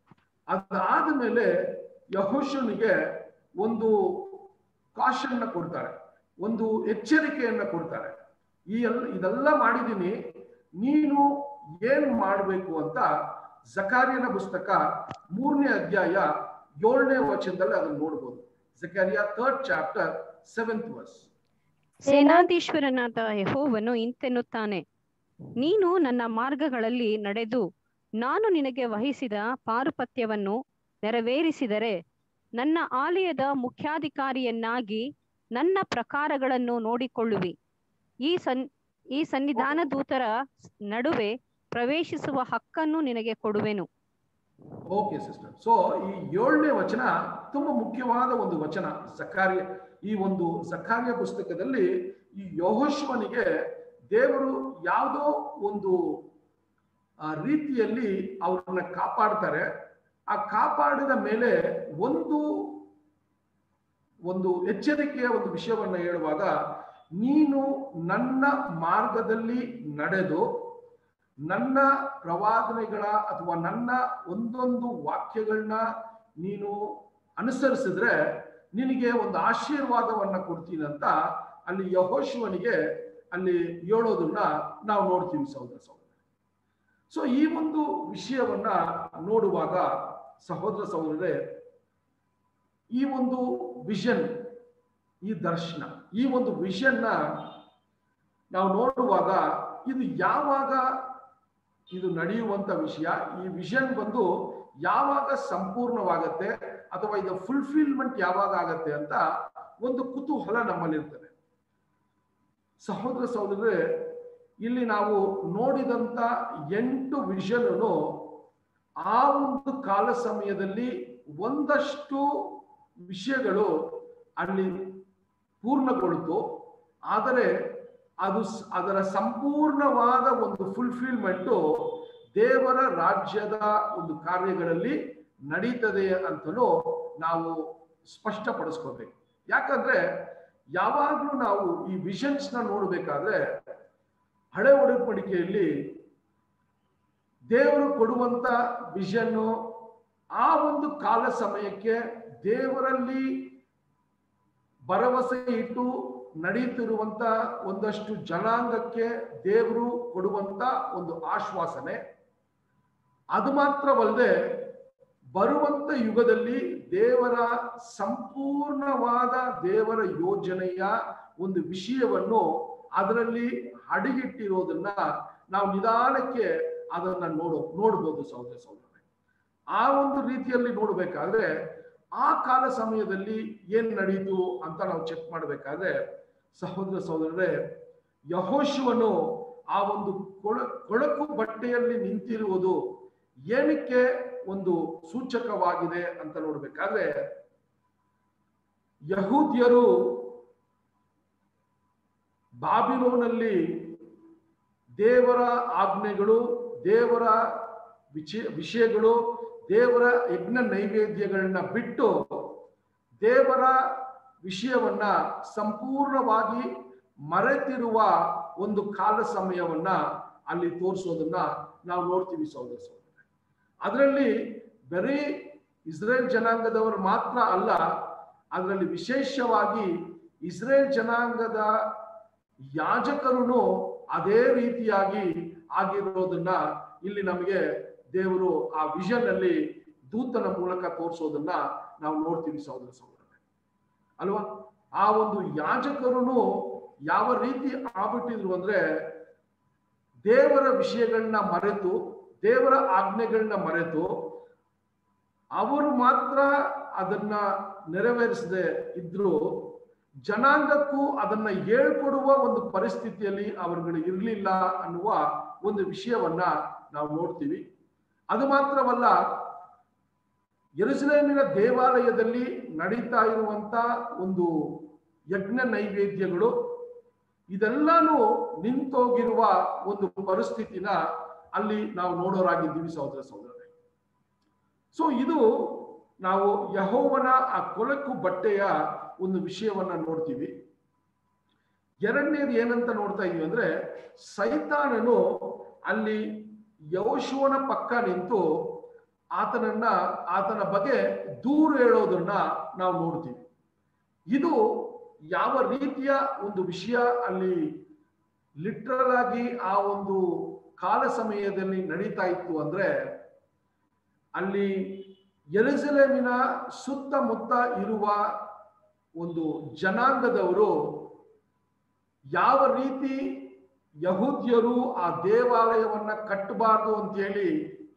ಅದಾದ ಮೇಲೆ ಯಹೋಶನಿಗೆ ಒಂದು ಕಾಶನ್ನ ಕೊಡ್ತಾರೆ ಒಂದು ಎಚ್ಚರಿಕೆಯನ್ನ ಕೊಡ್ತಾರೆ ಈ ಎಲ್ಲ ಇದೆಲ್ಲ ಮಾಡಿದೀನಿ ನೀನು ಏನ್ ಮಾಡಬೇಕು ಅಂತ ಜಕಾರಿಯನ ಪುಸ್ತಕ ಮೂರನೇ ಅಧ್ಯಾಯ ಏಳನೇ ವಚನದಲ್ಲಿ ಅದನ್ನ ನೋಡ್ಬೋದು Zechariah third chapter seventh verse ಸೇನಾಧೀಶ್ವರನಾದ ಯೆಹೋವನು ಇಂತೆನ್ನುತ್ತಾನೆ ನೀನು ನನ್ನ ಮಾರ್ಗಗಳಲ್ಲಿ ನಡೆದು ನಾನು ನಿನಗೆ ವಹಿಸಿದ ಪಾರುಪತ್ಯವನ್ನು ನೆರವೇರಿಸಿದರೆ ನನ್ನ ಆಲಯದ ಮುಖ್ಯಾಧಿಕಾರಿಯನ್ನಾಗಿ ನನ್ನ ಪ್ರಕಾರಗಳನ್ನು ನೋಡಿಕೊಳ್ಳುವಿ ಈ ಸನ್ ಈ ಸನ್ನಿಧಾನ ದೂತರ ನಡುವೆ ಪ್ರವೇಶಿಸುವ ಹಕ್ಕನ್ನು ನಿನಗೆ ಕೊಡುವೆನು ಓಕೆ ಸಿಸ್ಟರ್ ಸೊ ಈ ಏಳನೇ ವಚನ ತುಂಬಾ ಮುಖ್ಯವಾದ ಒಂದು ವಚನ ಸಕಾರ್ಯ ಈ ಒಂದು ಸಕಾರ್ಯ ಪುಸ್ತಕದಲ್ಲಿ ಈ ಯೋಹೋಶ್ವನಿಗೆ ದೇವರು ಯಾವುದೋ ಒಂದು ಆ, ರೀತಿಯಲ್ಲಿ ಅವ್ರನ್ನ ಕಾಪಾಡ್ತಾರೆ ಆ ಕಾಪಾಡಿದ ಮೇಲೆ ಒಂದು ಒಂದು ಎಚ್ಚರಿಕೆಯ ಒಂದು ವಿಷಯವನ್ನ ಹೇಳುವಾಗ ನೀನು ನನ್ನ ಮಾರ್ಗದಲ್ಲಿ ನಡೆದು ನನ್ನ ಪ್ರವಾದನೆಗಳ ಅಥವಾ ನನ್ನ ಒಂದೊಂದು ವಾಕ್ಯಗಳನ್ನ ನೀನು ಅನುಸರಿಸಿದ್ರೆ ನಿನಗೆ ಒಂದು ಆಶೀರ್ವಾದವನ್ನ ಕೊಡ್ತೀನಿ ಅಂತ ಅಲ್ಲಿ ಯಹೋಶುವನಿಗೆ ಅಲ್ಲಿ ಹೇಳೋದನ್ನ ನಾವು ನೋಡ್ತೀವಿ ಸಹೋದರ ಸಹೋದರ ಸೊ ಈ ಒಂದು ವಿಷಯವನ್ನ ನೋಡುವಾಗ ಸಹೋದರ ಸಹೋದರರೇ ಈ ಒಂದು ವಿಷನ್ ಈ ದರ್ಶನ ಈ ಒಂದು ವಿಷನ್ನ ನಾವು ನೋಡುವಾಗ ಇದು ಯಾವಾಗ ಇದು ನಡೆಯುವಂತ ವಿಷಯ ಈ ವಿಷನ್ ಬಂದು ಯಾವಾಗ ಸಂಪೂರ್ಣವಾಗತ್ತೆ ಅಥವಾ ಇದು ಫುಲ್ಫಿಲ್ಮೆಂಟ್ ಯಾವಾಗ ಆಗತ್ತೆ ಅಂತ ಒಂದು ಕುತೂಹಲ ನಮ್ಮಲ್ಲಿರ್ತದೆ ಸಹೋದರ ಸಹೋದರರೇ ಇಲ್ಲಿ ನಾವು ನೋಡಿದಂತ ಎಂಟು ವಿಷನ್ ಆ ಒಂದು ಕಾಲ ಸಮಯದಲ್ಲಿ ಒಂದಷ್ಟು ವಿಷಯಗಳು ಅಲ್ಲಿ ಪೂರ್ಣಗೊಳ್ತು ಆದರೆ ಅದು ಸ್- ಅದರ ಸಂಪೂರ್ಣವಾದ ಒಂದು ಫುಲ್ಫಿಲ್ಮೆಂಟು ದೇವರ ರಾಜ್ಯದ ಒಂದು ಕಾರ್ಯಗಳಲ್ಲಿ ನಡೀತದೆ ಅಂತಲೂ ನಾವು ಸ್ಪಷ್ಟಪಡಿಸ್ಕೋಬೇಕು ಯಾಕಂದ್ರೆ ಯಾವಾಗಲೂ ನಾವು ಈ ವಿಷನ್ಸ್ ನ ನೋಡಬೇಕಾದ್ರೆ ಹಳೆ ಒಡಂಬಡಿಕೆಯಲ್ಲಿ ದೇವರು ಕೊಡುವಂತ ವಿಷನ್ನು ಆ ಒಂದು ಕಾಲ ಸಮಯಕ್ಕೆ ದೇವರಲ್ಲಿ ಭರವಸೆ ಇಟ್ಟು ನಡೀತಿರುವಂತ ಒಂದಷ್ಟು ಜನಾಂಗಕ್ಕೆ ದೇವರು ಕೊಡುವಂತ ಒಂದು ಆಶ್ವಾಸನೆ ಅದು ಮಾತ್ರವಲ್ಲದೆ ಬರುವಂತ ಯುಗದಲ್ಲಿ ದೇವರ ಸಂಪೂರ್ಣವಾದ ದೇವರ ಯೋಜನೆಯ ಒಂದು ವಿಷಯವನ್ನು ಅದರಲ್ಲಿ ಅಡಿಗಿಟ್ಟಿರೋದನ್ನ ನಾವು ನಿಧಾನಕ್ಕೆ ಅದನ್ನ ನೋಡೋ ನೋಡ್ಬೋದು ಸಹೋದರ ಸಹೋದರ ಆ ಒಂದು ರೀತಿಯಲ್ಲಿ ನೋಡ್ಬೇಕಾದ್ರೆ ಆ ಕಾಲ ಸಮಯದಲ್ಲಿ ಏನ್ ನಡೀತು ಅಂತ ನಾವು ಚೆಕ್ ಮಾಡ್ಬೇಕಾದ್ರೆ ಸಹೋದರ ಸಹೋದರರೇ ಯಹೋಶುವನು ಆ ಒಂದು ಕೊಳ ಕೊಳಕು ಬಟ್ಟೆಯಲ್ಲಿ ನಿಂತಿರುವುದು ಏನಕ್ಕೆ ಒಂದು ಸೂಚಕವಾಗಿದೆ ಅಂತ ನೋಡ್ಬೇಕಾದ್ರೆ ಯಹೂದ್ಯರು ಬಾಬಿಲೋನಲ್ಲಿ ದೇವರ ಆಜ್ಞೆಗಳು ದೇವರ ವಿಷಯ ವಿಷಯಗಳು ದೇವರ ಯಜ್ಞ ನೈವೇದ್ಯಗಳನ್ನ ಬಿಟ್ಟು ದೇವರ ವಿಷಯವನ್ನ ಸಂಪೂರ್ಣವಾಗಿ ಮರೆತಿರುವ ಒಂದು ಕಾಲ ಸಮಯವನ್ನ ಅಲ್ಲಿ ತೋರಿಸೋದನ್ನ ನಾವು ನೋಡ್ತೀವಿ ಸಹೋದರ ಸಹೋದರ ಅದರಲ್ಲಿ ಬರೀ ಇಸ್ರೇಲ್ ಜನಾಂಗದವರು ಮಾತ್ರ ಅಲ್ಲ ಅದರಲ್ಲಿ ವಿಶೇಷವಾಗಿ ಇಸ್ರೇಲ್ ಜನಾಂಗದ ಯಾಜಕರು ಅದೇ ರೀತಿಯಾಗಿ ಆಗಿರೋದನ್ನ ಇಲ್ಲಿ ನಮಗೆ ದೇವರು ಆ ವಿಷನ್ ಅಲ್ಲಿ ದೂತನ ಮೂಲಕ ತೋರಿಸೋದನ್ನ ನಾವು ನೋಡ್ತೀವಿ ಸಹೋದರ ಸಹೋದರ ಅಲ್ವಾ ಆ ಒಂದು ಯಾಜಕರು ಯಾವ ರೀತಿ ಆಗ್ಬಿಟ್ಟಿದ್ರು ಅಂದ್ರೆ ದೇವರ ವಿಷಯಗಳನ್ನ ಮರೆತು ದೇವರ ಆಜ್ಞೆಗಳನ್ನ ಮರೆತು ಅವರು ಮಾತ್ರ ಅದನ್ನ ನೆರವೇರಿಸದೆ ಇದ್ರು ಜನಾಂಗಕ್ಕೂ ಅದನ್ನ ಹೇಳ್ಕೊಡುವ ಒಂದು ಪರಿಸ್ಥಿತಿಯಲ್ಲಿ ಅವರುಗಳು ಇರಲಿಲ್ಲ ಅನ್ನುವ ಒಂದು ವಿಷಯವನ್ನ ನಾವು ನೋಡ್ತೀವಿ ಅದು ಮಾತ್ರವಲ್ಲ ಯೆರೂಸಲೇಮಿನ ದೇವಾಲಯದಲ್ಲಿ ನಡೀತಾ ಇರುವಂತ ಒಂದು ಯಜ್ಞ ನೈವೇದ್ಯಗಳು ಇದೆಲ್ಲಾನು ನಿಂತೋಗಿರುವ ಒಂದು ಪರಿಸ್ಥಿತಿನ ಅಲ್ಲಿ ನಾವು ನೋಡೋರಾಗಿದ್ದೀವಿ ಸಹೋದರ ಸಹೋದರರೇ ಸೊ ಇದು ನಾವು ಯಹೋವನ ಆ ಕೊಳಕು ಬಟ್ಟೆಯ ಒಂದು ವಿಷಯವನ್ನ ನೋಡ್ತೀವಿ ಎರಡನೇದು ಏನಂತ ನೋಡ್ತಾ ಇದೀವಿ ಅಂದ್ರೆ ಸೈತಾನನು ಅಲ್ಲಿ ಯೌಶುವನ ಪಕ್ಕ ನಿಂತು ಆತನನ್ನ ಆತನ ಬಗ್ಗೆ ದೂರ ಹೇಳೋದನ್ನ ನಾವು ನೋಡ್ತೀವಿ ಇದು ಯಾವ ರೀತಿಯ ಒಂದು ವಿಷಯ ಅಲ್ಲಿ ಲಿಟ್ರಲ್ ಆಗಿ ಆ ಒಂದು ಕಾಲ ಸಮಯದಲ್ಲಿ ನಡೀತಾ ಇತ್ತು ಅಂದ್ರೆ ಅಲ್ಲಿ ಎರುಸಲೇಮಿನ ಸುತ್ತಮುತ್ತ ಇರುವ ಒಂದು ಜನಾಂಗದವರು ಯಾವ ರೀತಿ ಯಹೂದ್ಯರು ಆ ದೇವಾಲಯವನ್ನ ಕಟ್ಟಬಾರ್ದು ಅಂತೇಳಿ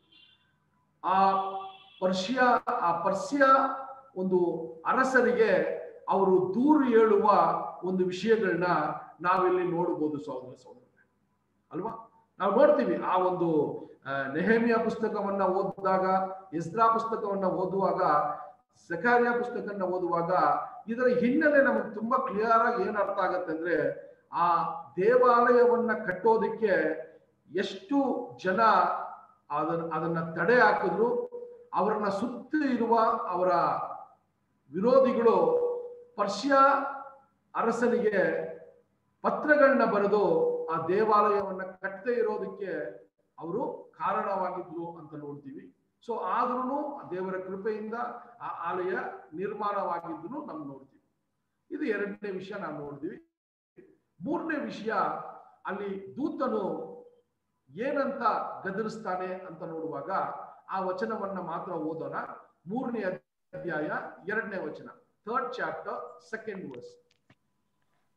ಆ ಪರ್ಷಿಯಾ ಆ ಪರ್ಷಿಯ ಒಂದು ಅರಸರಿಗೆ ಅವರು ದೂರು ಹೇಳುವ ಒಂದು ವಿಷಯಗಳನ್ನ ನಾವಿಲ್ಲಿ ನೋಡಬಹುದು ಸಹೋದರ ಸಹೋದರ ಅಲ್ವಾ ನಾವು ನೋಡ್ತೀವಿ ಆ ಒಂದು ಆ, ನೆಹಮಿಯ ಪುಸ್ತಕವನ್ನ ಓದಿದಾಗ ಎಸ್ರಾ ಪುಸ್ತಕವನ್ನ ಓದುವಾಗ ಸಕಾರ್ಯ ಪುಸ್ತಕವನ್ನ ಓದುವಾಗ ಇದರ ಹಿನ್ನೆಲೆ ನಮಗೆ ತುಂಬಾ ಕ್ಲಿಯರ್ ಆಗಿ ಏನ್ ಅರ್ಥ ಆಗತ್ತೆ ಅಂದ್ರೆ ಆ ದೇವಾಲಯವನ್ನ ಕಟ್ಟೋದಕ್ಕೆ ಎಷ್ಟು ಜನ ಅದನ್ನ ಅದನ್ನ ತಡೆ ಹಾಕಿದ್ರು ಅವರನ್ನ ಸುತ್ತ ಇರುವ ಅವರ ವಿರೋಧಿಗಳು ಪರ್ಷಿಯಾ ಅರಸನಿಗೆ ಪತ್ರಗಳನ್ನ ಬರೆದು ಆ ದೇವಾಲಯವನ್ನ ಕಟ್ಟದೇ ಇರೋದಕ್ಕೆ ಅವರು ಕಾರಣವಾಗಿದ್ರು ಅಂತ ನೋಡ್ತೀವಿ ಸೊ ಆದ್ರೂ ದೇವರ ಕೃಪೆಯಿಂದ ಆ ಆಲಯ ನಿರ್ಮಾಣವಾಗಿದ್ದು ನಾವು ನೋಡ್ತೀವಿ ಇದು ಎರಡನೇ ವಿಷಯ ನಾವು ನೋಡ್ತೀವಿ ಮೂರನೇ ವಿಷಯ ಅಲ್ಲಿ ದೂತನು ಏನಂತ ಗದರಿಸ್ತಾನೆ ಅಂತ ನೋಡುವಾಗ ಆ ವಚನವನ್ನ ಮಾತ್ರ ಓದೋಣ ಮೂರನೇ ಅಧ್ಯಾಯ ಎರಡನೇ ವಚನ ಥರ್ಡ್ ಚಾಪ್ಟರ್ ಸೆಕೆಂಡ್ ವರ್ಸ್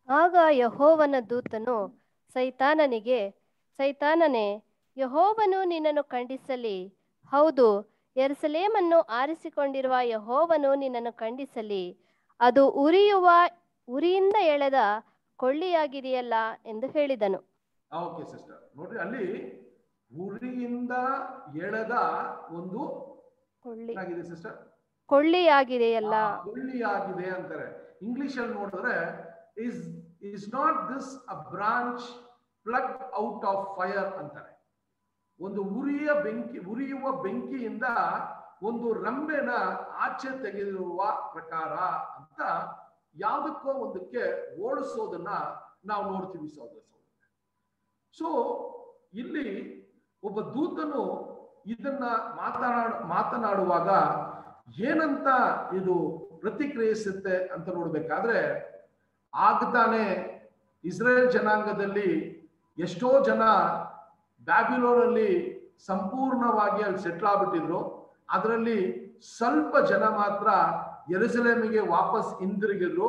ಆಗ ಯಹೋವನ ದೂತನು ಸೈತಾನನಿಗೆ ಸೈತಾನನೇ ಯಹೋವನು ನಿನ್ನನ್ನು ಖಂಡಿಸಲಿ ಹೌದು ಯೆರೂಸಲೇಮನ್ನು ಆರಿಸಿಕೊಂಡಿರುವ ಯಹೋವನು ನಿನ್ನನ್ನು ಖಂಡಿಸಲಿ ಅದು ಉರಿಯುವ ಉರಿಯಿಂದ ಎಳೆದ ಕೊಳ್ಳಿಯಾಗಿದೆಯಲ್ಲ ಎಂದು ಹೇಳಿದನು ಓಕೆ ಸಿಸ್ಟರ್ ನೋಡ್ರಿ ಅಲ್ಲಿ ಉರಿಯಿಂದ ಎಳೆದ ಒಂದು ಕೊಳ್ಳಿ ಏನಾಗಿದೆ ಸಿಸ್ಟರ್ ಕೊಳ್ಳಿಯಾಗಿದೆಯಲ್ಲ ಆಗಿದೆ ಅಂತಾರೆ ಇಂಗ್ಲಿಷ್ ಅಲ್ಲಿ ನೋಡಿದ್ರೆ is is not this a branch plug out of fire ಅಂತಾರೆ ಒಂದು ಉರಿಯ ಬೆಂಕಿ ಉರಿಯುವ ಬೆಂಕಿಯಿಂದ ಒಂದು ರಂಬೆನ ಆಚೆ ತೆಗೆದಿರುವ ಪ್ರಕಾರ ಅಂತ ಯಾವುದಕ್ಕೋ ಒಂದಕ್ಕೆ ಓಡಿಸೋದನ್ನ ನಾವು ನೋಡ್ತೀವಿ ಸಹೋದರ ಸಹೋದರ ಸೊ ಇಲ್ಲಿ ಒಬ್ಬ ದೂತನು ಇದನ್ನ ಮಾತನಾಡ ಮಾತನಾಡುವಾಗ ಏನಂತ ಇದು ಪ್ರತಿಕ್ರಿಯಿಸುತ್ತೆ ಅಂತ ನೋಡ್ಬೇಕಾದ್ರೆ ಆಗ್ತಾನೆ ಇಸ್ರೇಲ್ ಜನಾಂಗದಲ್ಲಿ ಎಷ್ಟೋ ಜನ ಬ್ಯಾಬಿಲೋನಲ್ಲಿ ಸಂಪೂರ್ಣವಾಗಿ ಅಲ್ಲಿ ಸೆಟ್ಲ್ ಆಗ್ಬಿಟ್ಟಿದ್ರು ಅದರಲ್ಲಿ ಸ್ವಲ್ಪ ಜನ ಮಾತ್ರ ಯೆರೂಸಲೇಮಿಗೆ ವಾಪಸ್ ಹಿಂದಿರುಗಿದ್ರು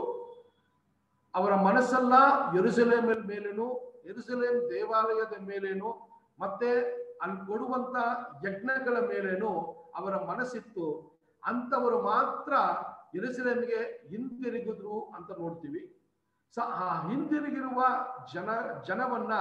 ಅವರ ಮನಸ್ಸೆಲ್ಲ ಯೆರೂಸಲೇಮ್ ಮೇಲೇನು ಯೆರೂಸಲೇಮ್ ದೇವಾಲಯದ ಮೇಲೇನು ಮತ್ತೆ ಅಲ್ಲಿ ಕೊಡುವಂತ ಯಜ್ಞಗಳ ಮೇಲೇನು ಅವರ ಮನಸ್ಸಿತ್ತು ಅಂತವರು ಮಾತ್ರ ಯೆರೂಸಲೇಮಿಗೆ ಹಿಂದಿರುಗಿದ್ರು ಅಂತ ನೋಡ್ತೀವಿ ಸ ಆ ಹಿಂದಿರುಗಿರುವ ಜನ ಜನವನ್ನ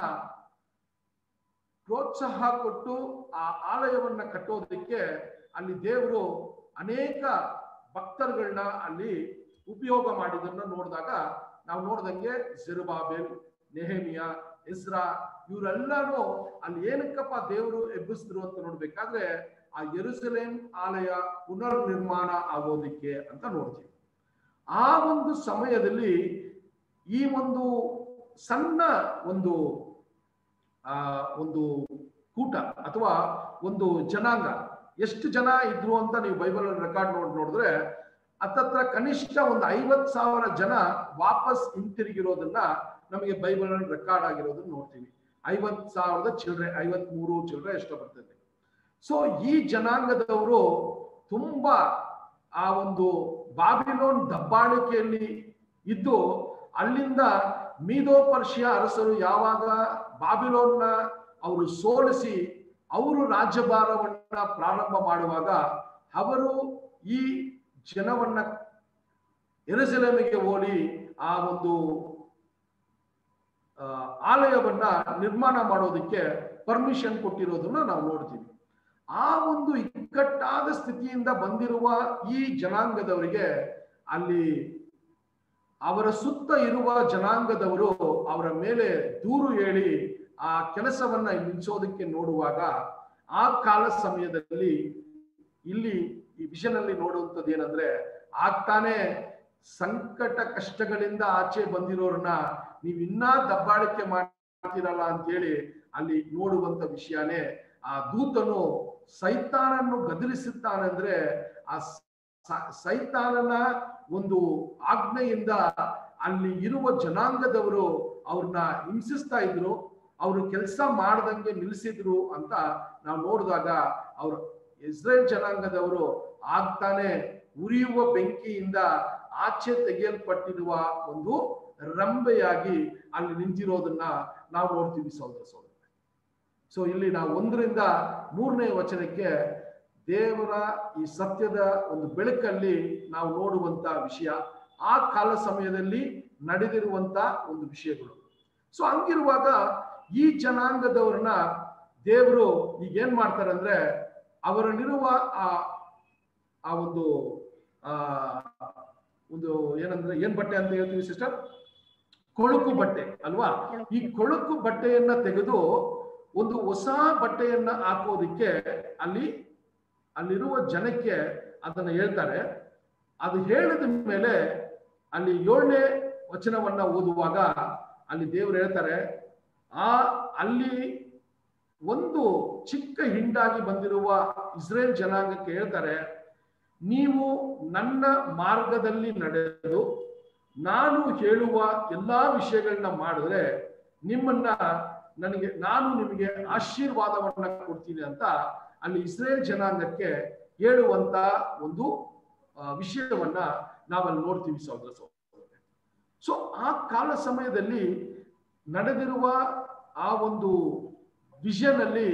ಪ್ರೋತ್ಸಾಹ ಕೊಟ್ಟು ಆ ಆಲಯವನ್ನ ಕಟ್ಟೋದಕ್ಕೆ ಅಲ್ಲಿ ದೇವರು ಅನೇಕ ಭಕ್ತರುಗಳನ್ನ ಅಲ್ಲಿ ಉಪಯೋಗ ಮಾಡಿದನ್ನ ನೋಡಿದಾಗ ನಾವು ನೋಡ್ದಂಗೆ ಜೆರುಬಾಬೆಲ್ ನೆಹಮಿಯ ಇಸ್ರಾ ಇವರೆಲ್ಲಾನು ಅಲ್ಲಿ ಏನಕ್ಕಪ್ಪ ದೇವರು ಎಬ್ಬಿಸಿದ್ರು ಅಂತ ನೋಡ್ಬೇಕಾದ್ರೆ ಆ ಯೆರೂಸಲೇಮ್ ಆಲಯ ಪುನರ್ ನಿರ್ಮಾಣ ಆಗೋದಿಕ್ಕೆ ಅಂತ ನೋಡ್ತೀವಿ ಆ ಒಂದು ಸಮಯದಲ್ಲಿ ಈ ಒಂದು ಸಣ್ಣ ಒಂದು ಆ ಒಂದು ಕೂಟ ಅಥವಾ ಒಂದು ಜನಾಂಗ ಎಷ್ಟು ಜನ ಇದ್ರು ಅಂತ ನೀವು ಬೈಬಲ್ ರೆಕಾರ್ಡ್ ನೋಡ್ ನೋಡಿದ್ರೆ ಹತ್ತತ್ರ ಕನಿಷ್ಠ ಒಂದು ಐವತ್ ಸಾವಿರ ಜನ ವಾಪಸ್ ಹಿಂತಿರುಗಿರೋದನ್ನ ನಮಗೆ ಬೈಬಲ್ ರೆಕಾರ್ಡ್ ಆಗಿರೋದನ್ನ ನೋಡ್ತೀವಿ ಐವತ್ ಸಾವಿರದ ಚಿಲ್ಡ್ರೆ ಐವತ್ ಮೂರು ಚಿಲ್ಡ್ರೆ ಎಷ್ಟೋ ಬರ್ತದೆ ಸೊ ಈ ಜನಾಂಗದವರು ತುಂಬಾ ಆ ಒಂದು ಬಾಬಿಲೋನ್ ದಬ್ಬಾಳಿಕೆಯಲ್ಲಿ ಇದ್ದು ಅಲ್ಲಿಂದ ಮೀದೋ ಪರ್ಷಿಯ ಅರಸರು ಯಾವಾಗ ಬಾಬಿಲೋನ್ನ ಅವರು ಸೋಲಿಸಿ ಅವರು ರಾಜ್ಯಭಾರವನ್ನ ಪ್ರಾರಂಭ ಮಾಡುವಾಗ ಅವರು ಈ ಜನವನ್ನ ಎರುಸಲೇಮಿಗೆ ಹೋಲಿ ಆ ಒಂದು ಆ, ಆಲಯವನ್ನ ನಿರ್ಮಾಣ ಮಾಡೋದಕ್ಕೆ ಪರ್ಮಿಷನ್ ಕೊಟ್ಟಿರೋದನ್ನ ನಾವು ನೋಡ್ತೀವಿ ಆ ಒಂದು ಇಕ್ಕಟ್ಟಾದ ಸ್ಥಿತಿಯಿಂದ ಬಂದಿರುವ ಈ ಜನಾಂಗದವರಿಗೆ ಅಲ್ಲಿ ಅವರ ಸುತ್ತ ಇರುವ ಜನಾಂಗದವರು ಅವರ ಮೇಲೆ ದೂರು ಹೇಳಿ ಆ ಕೆಲಸವನ್ನ ನಿಲ್ಲಿಸೋದಕ್ಕೆ ನೋಡುವಾಗ ಆ ಕಾಲ ಸಮಯದಲ್ಲಿ ಇಲ್ಲಿ ಈ ವಿಷನ್ ಅಲ್ಲಿ ನೋಡುವಂಥದ್ದು ಏನಂದ್ರೆ ಆಗ್ತಾನೆ ಸಂಕಟ ಕಷ್ಟಗಳಿಂದ ಆಚೆ ಬಂದಿರೋರನ್ನ ನೀವ್ ಇನ್ನೂ ದಬ್ಬಾಳಿಕೆ ಮಾಡ್ತೀರಲ್ಲ ಅಂತೇಳಿ ಅಲ್ಲಿ ನೋಡುವಂತ ವಿಷಯನೇ ಆ ದೂತನು ಸೈತಾನನ್ನು ಗದರಿಸುತ್ತಾನಂದ್ರೆ ಆ ಸ- ಸೈತಾನನ ಒಂದು ಆಜ್ಞೆಯಿಂದ ಅಲ್ಲಿ ಇರುವ ಜನಾಂಗದವರು ಅವ್ರನ್ನ ಹಿಂಸಿಸ್ತಾ ಇದ್ರು ಅವರು ಕೆಲಸ ಮಾಡ್ದಂಗೆ ನಿಲ್ಲಿಸಿದ್ರು ಅಂತ ನಾವು ನೋಡಿದಾಗ ಅವರು ಇಸ್ರೇಲ್ ಜನಾಂಗದವರು ಆಗ್ತಾನೆ ಉರಿಯುವ ಬೆಂಕಿಯಿಂದ ಆಚೆ ತೆಗೆಯಲ್ಪಟ್ಟಿರುವ ಒಂದು ರಂಬೆಯಾಗಿ ಅಲ್ಲಿ ನಿಂತಿರೋದನ್ನ ನಾವು ನೋಡ್ತೀವಿ ಸಹೋದರ ಸಹೋದರ ಸೊ ಇಲ್ಲಿ ನಾವು ಒಂದರಿಂದ ಮೂರನೇ ವಚನಕ್ಕೆ ದೇವರ ಈ ಸತ್ಯದ ಒಂದು ಬೆಳಕಲ್ಲಿ ನಾವು ನೋಡುವಂತ ವಿಷಯ ಆ ಕಾಲ ಸಮಯದಲ್ಲಿ ನಡೆದಿರುವಂತ ಒಂದು ವಿಷಯಗಳು ಸೊ ಹಂಗಿರುವಾಗ ಈ ಜನಾಂಗದವ್ರನ್ನ ದೇವರು ಈಗ ಏನ್ ಮಾಡ್ತಾರೆ ಅಂದ್ರೆ ಅವರಲ್ಲಿರುವ ಆ ಆ ಒಂದು ಆ ಒಂದು ಏನಂದ್ರೆ ಏನ್ ಬಟ್ಟೆ ಅಂತ ಹೇಳ್ತೀವಿ ಸಿಸ್ಟರ್ ಕೊಳುಕು ಬಟ್ಟೆ ಅಲ್ವಾ ಈ ಕೊಳುಕು ಬಟ್ಟೆಯನ್ನ ತೆಗೆದು ಒಂದು ಹೊಸ ಬಟ್ಟೆಯನ್ನ ಹಾಕೋದಿಕ್ಕೆ ಅಲ್ಲಿ ಅಲ್ಲಿರುವ ಜನಕ್ಕೆ ಅದನ್ನ ಹೇಳ್ತಾರೆ ಅದು ಹೇಳಿದ ಮೇಲೆ ಅಲ್ಲಿ ಏಳನೇ ವಚನವನ್ನ ಓದುವಾಗ ಅಲ್ಲಿ ದೇವರು ಹೇಳ್ತಾರೆ ಆ ಅಲ್ಲಿ ಒಂದು ಚಿಕ್ಕ ಹಿಂಡಾಗಿ ಬಂದಿರುವ ಇಸ್ರೇಲ್ ಜನಾಂಗಕ್ಕೆ ಹೇಳ್ತಾರೆ ನೀವು ನನ್ನ ಮಾರ್ಗದಲ್ಲಿ ನಡೆದು ನಾನು ಹೇಳುವ ಎಲ್ಲಾ ವಿಷಯಗಳನ್ನ ಮಾಡಿದ್ರೆ ನಿಮ್ಮನ್ನ ನನಗೆ ನಾನು ನಿಮಗೆ ಆಶೀರ್ವಾದವನ್ನ ಕೊಡ್ತೀನಿ ಅಂತ ಅಲ್ಲಿ ಇಸ್ರೇಲ್ ಜನಾಂಗಕ್ಕೆ ಹೇಳುವಂತ ಒಂದು ಆ, ವಿಷಯವನ್ನ ನಾವಲ್ಲಿ ನೋಡ್ತೀವಿ ಸಹೋದರ ಸಹೋದರ ಸೊ ಆ ಕಾಲ ಸಮಯದಲ್ಲಿ ನಡೆದಿರುವ ಆ ಒಂದು ವಿಷನ್ ಅಲ್ಲಿ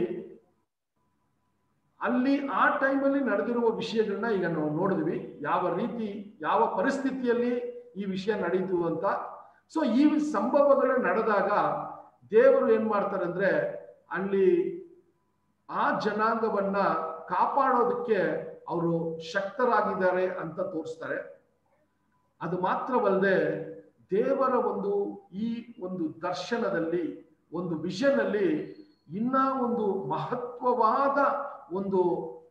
ಅಲ್ಲಿ ಆ ಟೈಮಲ್ಲಿ ನಡೆದಿರುವ ವಿಷಯಗಳನ್ನ ಈಗ ನಾವು ನೋಡಿದ್ವಿ ಯಾವ ರೀತಿ ಯಾವ ಪರಿಸ್ಥಿತಿಯಲ್ಲಿ ಈ ವಿಷಯ ನಡೀತು ಅಂತ ಸೊ ಈ ಸಂಭವಗಳು ನಡೆದಾಗ ದೇವರು ಏನ್ ಮಾಡ್ತಾರೆ ಅಂದ್ರೆ ಅಲ್ಲಿ ಆ ಜನಾಂಗವನ್ನ ಕಾಪಾಡೋದಕ್ಕೆ ಅವರು ಶಕ್ತರಾಗಿದ್ದಾರೆ ಅಂತ ತೋರಿಸ್ತಾರೆ ಅದು ಮಾತ್ರವಲ್ಲದೆ ದೇವರ ಒಂದು ಈ ಒಂದು ದರ್ಶನದಲ್ಲಿ ಒಂದು ವಿಷನ್ ಅಲ್ಲಿ ಇನ್ನ ಒಂದು ಮಹತ್ವವಾದ ಒಂದು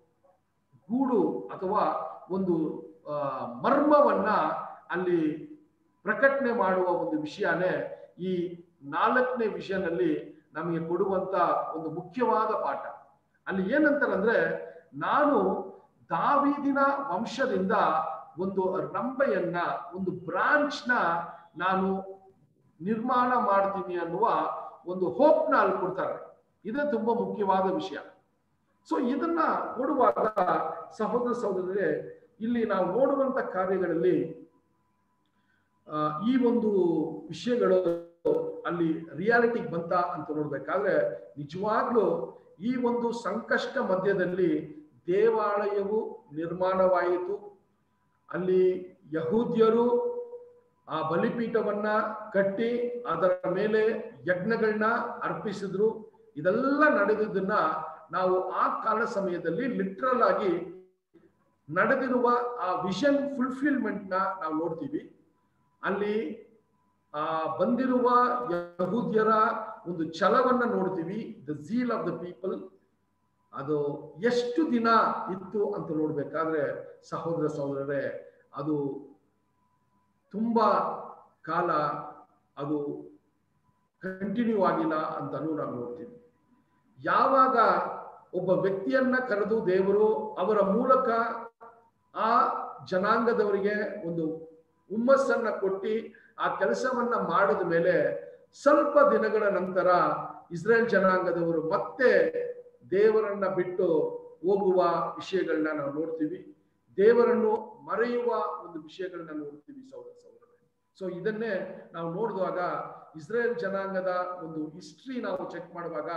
ಗೂಡು ಅಥವಾ ಒಂದು ಆ, ಮರ್ಮವನ್ನ ಅಲ್ಲಿ ಪ್ರಕಟಣೆ ಮಾಡುವ ಒಂದು ವಿಷಯನೇ ಈ ನಾಲ್ಕನೇ ವಿಷಯನಲ್ಲಿ ನಮಗೆ ಕೊಡುವಂತ ಒಂದು ಮುಖ್ಯವಾದ ಪಾಠ ಅಲ್ಲಿ ಏನಂತಾರಂದ್ರೆ ನಾನು ದಾವಿದಿನ ವಂಶದಿಂದ ಒಂದು ರಂಬೆಯನ್ನ ಒಂದು ಬ್ರಾಂಚ್ ನ ನಾನು ನಿರ್ಮಾಣ ಮಾಡ್ತೀನಿ ಅನ್ನುವ ಒಂದು ಹೋಪ್ ನ ಅಲ್ಲಿ ಕೊಡ್ತಾರೆ ಇದೇ ತುಂಬಾ ಮುಖ್ಯವಾದ ವಿಷಯ ಸೊ ಇದನ್ನ ಕೊಡುವಾಗ ಸಹೋದರ ಸಹೋದರರೇ ಇಲ್ಲಿ ನಾವು ನೋಡುವಂತ ಕಾರ್ಯಗಳಲ್ಲಿ ಆ, ಈ ಒಂದು ವಿಷಯಗಳು ಅಲ್ಲಿ ರಿಯಾಲಿಟಿಗೆ ಬಂತ ಅಂತ ನೋಡ್ಬೇಕಾದ್ರೆ ನಿಜವಾಗ್ಲೂ ಈ ಒಂದು ಸಂಕಷ್ಟ ಮಧ್ಯದಲ್ಲಿ ದೇವಾಲಯವು ನಿರ್ಮಾಣವಾಯಿತು ಅಲ್ಲಿ ಯಹೂದ್ಯರು ಆ ಬಲಿಪೀಠವನ್ನ ಕಟ್ಟಿ ಅದರ ಮೇಲೆ ಯಜ್ಞಗಳನ್ನ ಅರ್ಪಿಸಿದ್ರು ಇದೆಲ್ಲ ನಡೆದಿದ್ದನ್ನ ನಾವು ಆ ಕಾಲ ಸಮಯದಲ್ಲಿ ಲಿಟ್ರಲ್ ಆಗಿ ನಡೆದಿರುವ ಆ ವಿಷನ್ ಫುಲ್ಫಿಲ್ಮೆಂಟ್ ನ ನಾವು ನೋಡ್ತೀವಿ ಅಲ್ಲಿ ಆ ಬಂದಿರುವ ಯಹೂದ್ಯರ ಒಂದು ಛಲವನ್ನ ನೋಡ್ತೀವಿ the zeal of the people ಅದು ಎಷ್ಟು ದಿನ ಇತ್ತು ಅಂತ ನೋಡ್ಬೇಕಾದ್ರೆ ಸಹೋದರ ಸಹೋದರರೇ ಅದು ತುಂಬಾ ಕಾಲ ಅದು ಕಂಟಿನ್ಯೂ ಆಗಿಲ್ಲ ಅಂತಾನೂ ನಾವು ನೋಡ್ತೀವಿ ಯಾವಾಗ ಒಬ್ಬ ವ್ಯಕ್ತಿಯನ್ನ ಕರೆದು ದೇವರು ಅವರ ಮೂಲಕ ಆ ಜನಾಂಗದವರಿಗೆ ಒಂದು ಹುಮ್ಮಸ್ಸನ್ನ ಕೊಟ್ಟಿ ಆ ಕೆಲಸವನ್ನ ಮಾಡಿದ ಮೇಲೆ ಸ್ವಲ್ಪ ದಿನಗಳ ನಂತರ ಇಸ್ರೇಲ್ ಜನಾಂಗದವರು ಮತ್ತೆ ದೇವರನ್ನ ಬಿಟ್ಟು ಹೋಗುವ ವಿಷಯಗಳನ್ನ ನಾವು ನೋಡ್ತೀವಿ ದೇವರನ್ನು ಮರೆಯುವ ಒಂದು ವಿಷಯಗಳನ್ನ ನೋಡ್ತೀವಿ ಸಹೋದರ ಸಹೋದರರೇ ಸೊ ಇದನ್ನೇ ನಾವು ನೋಡಿದಾಗ ಇಸ್ರೇಲ್ ಜನಾಂಗದ ಒಂದು ಹಿಸ್ಟ್ರಿ ನಾವು ಚೆಕ್ ಮಾಡುವಾಗ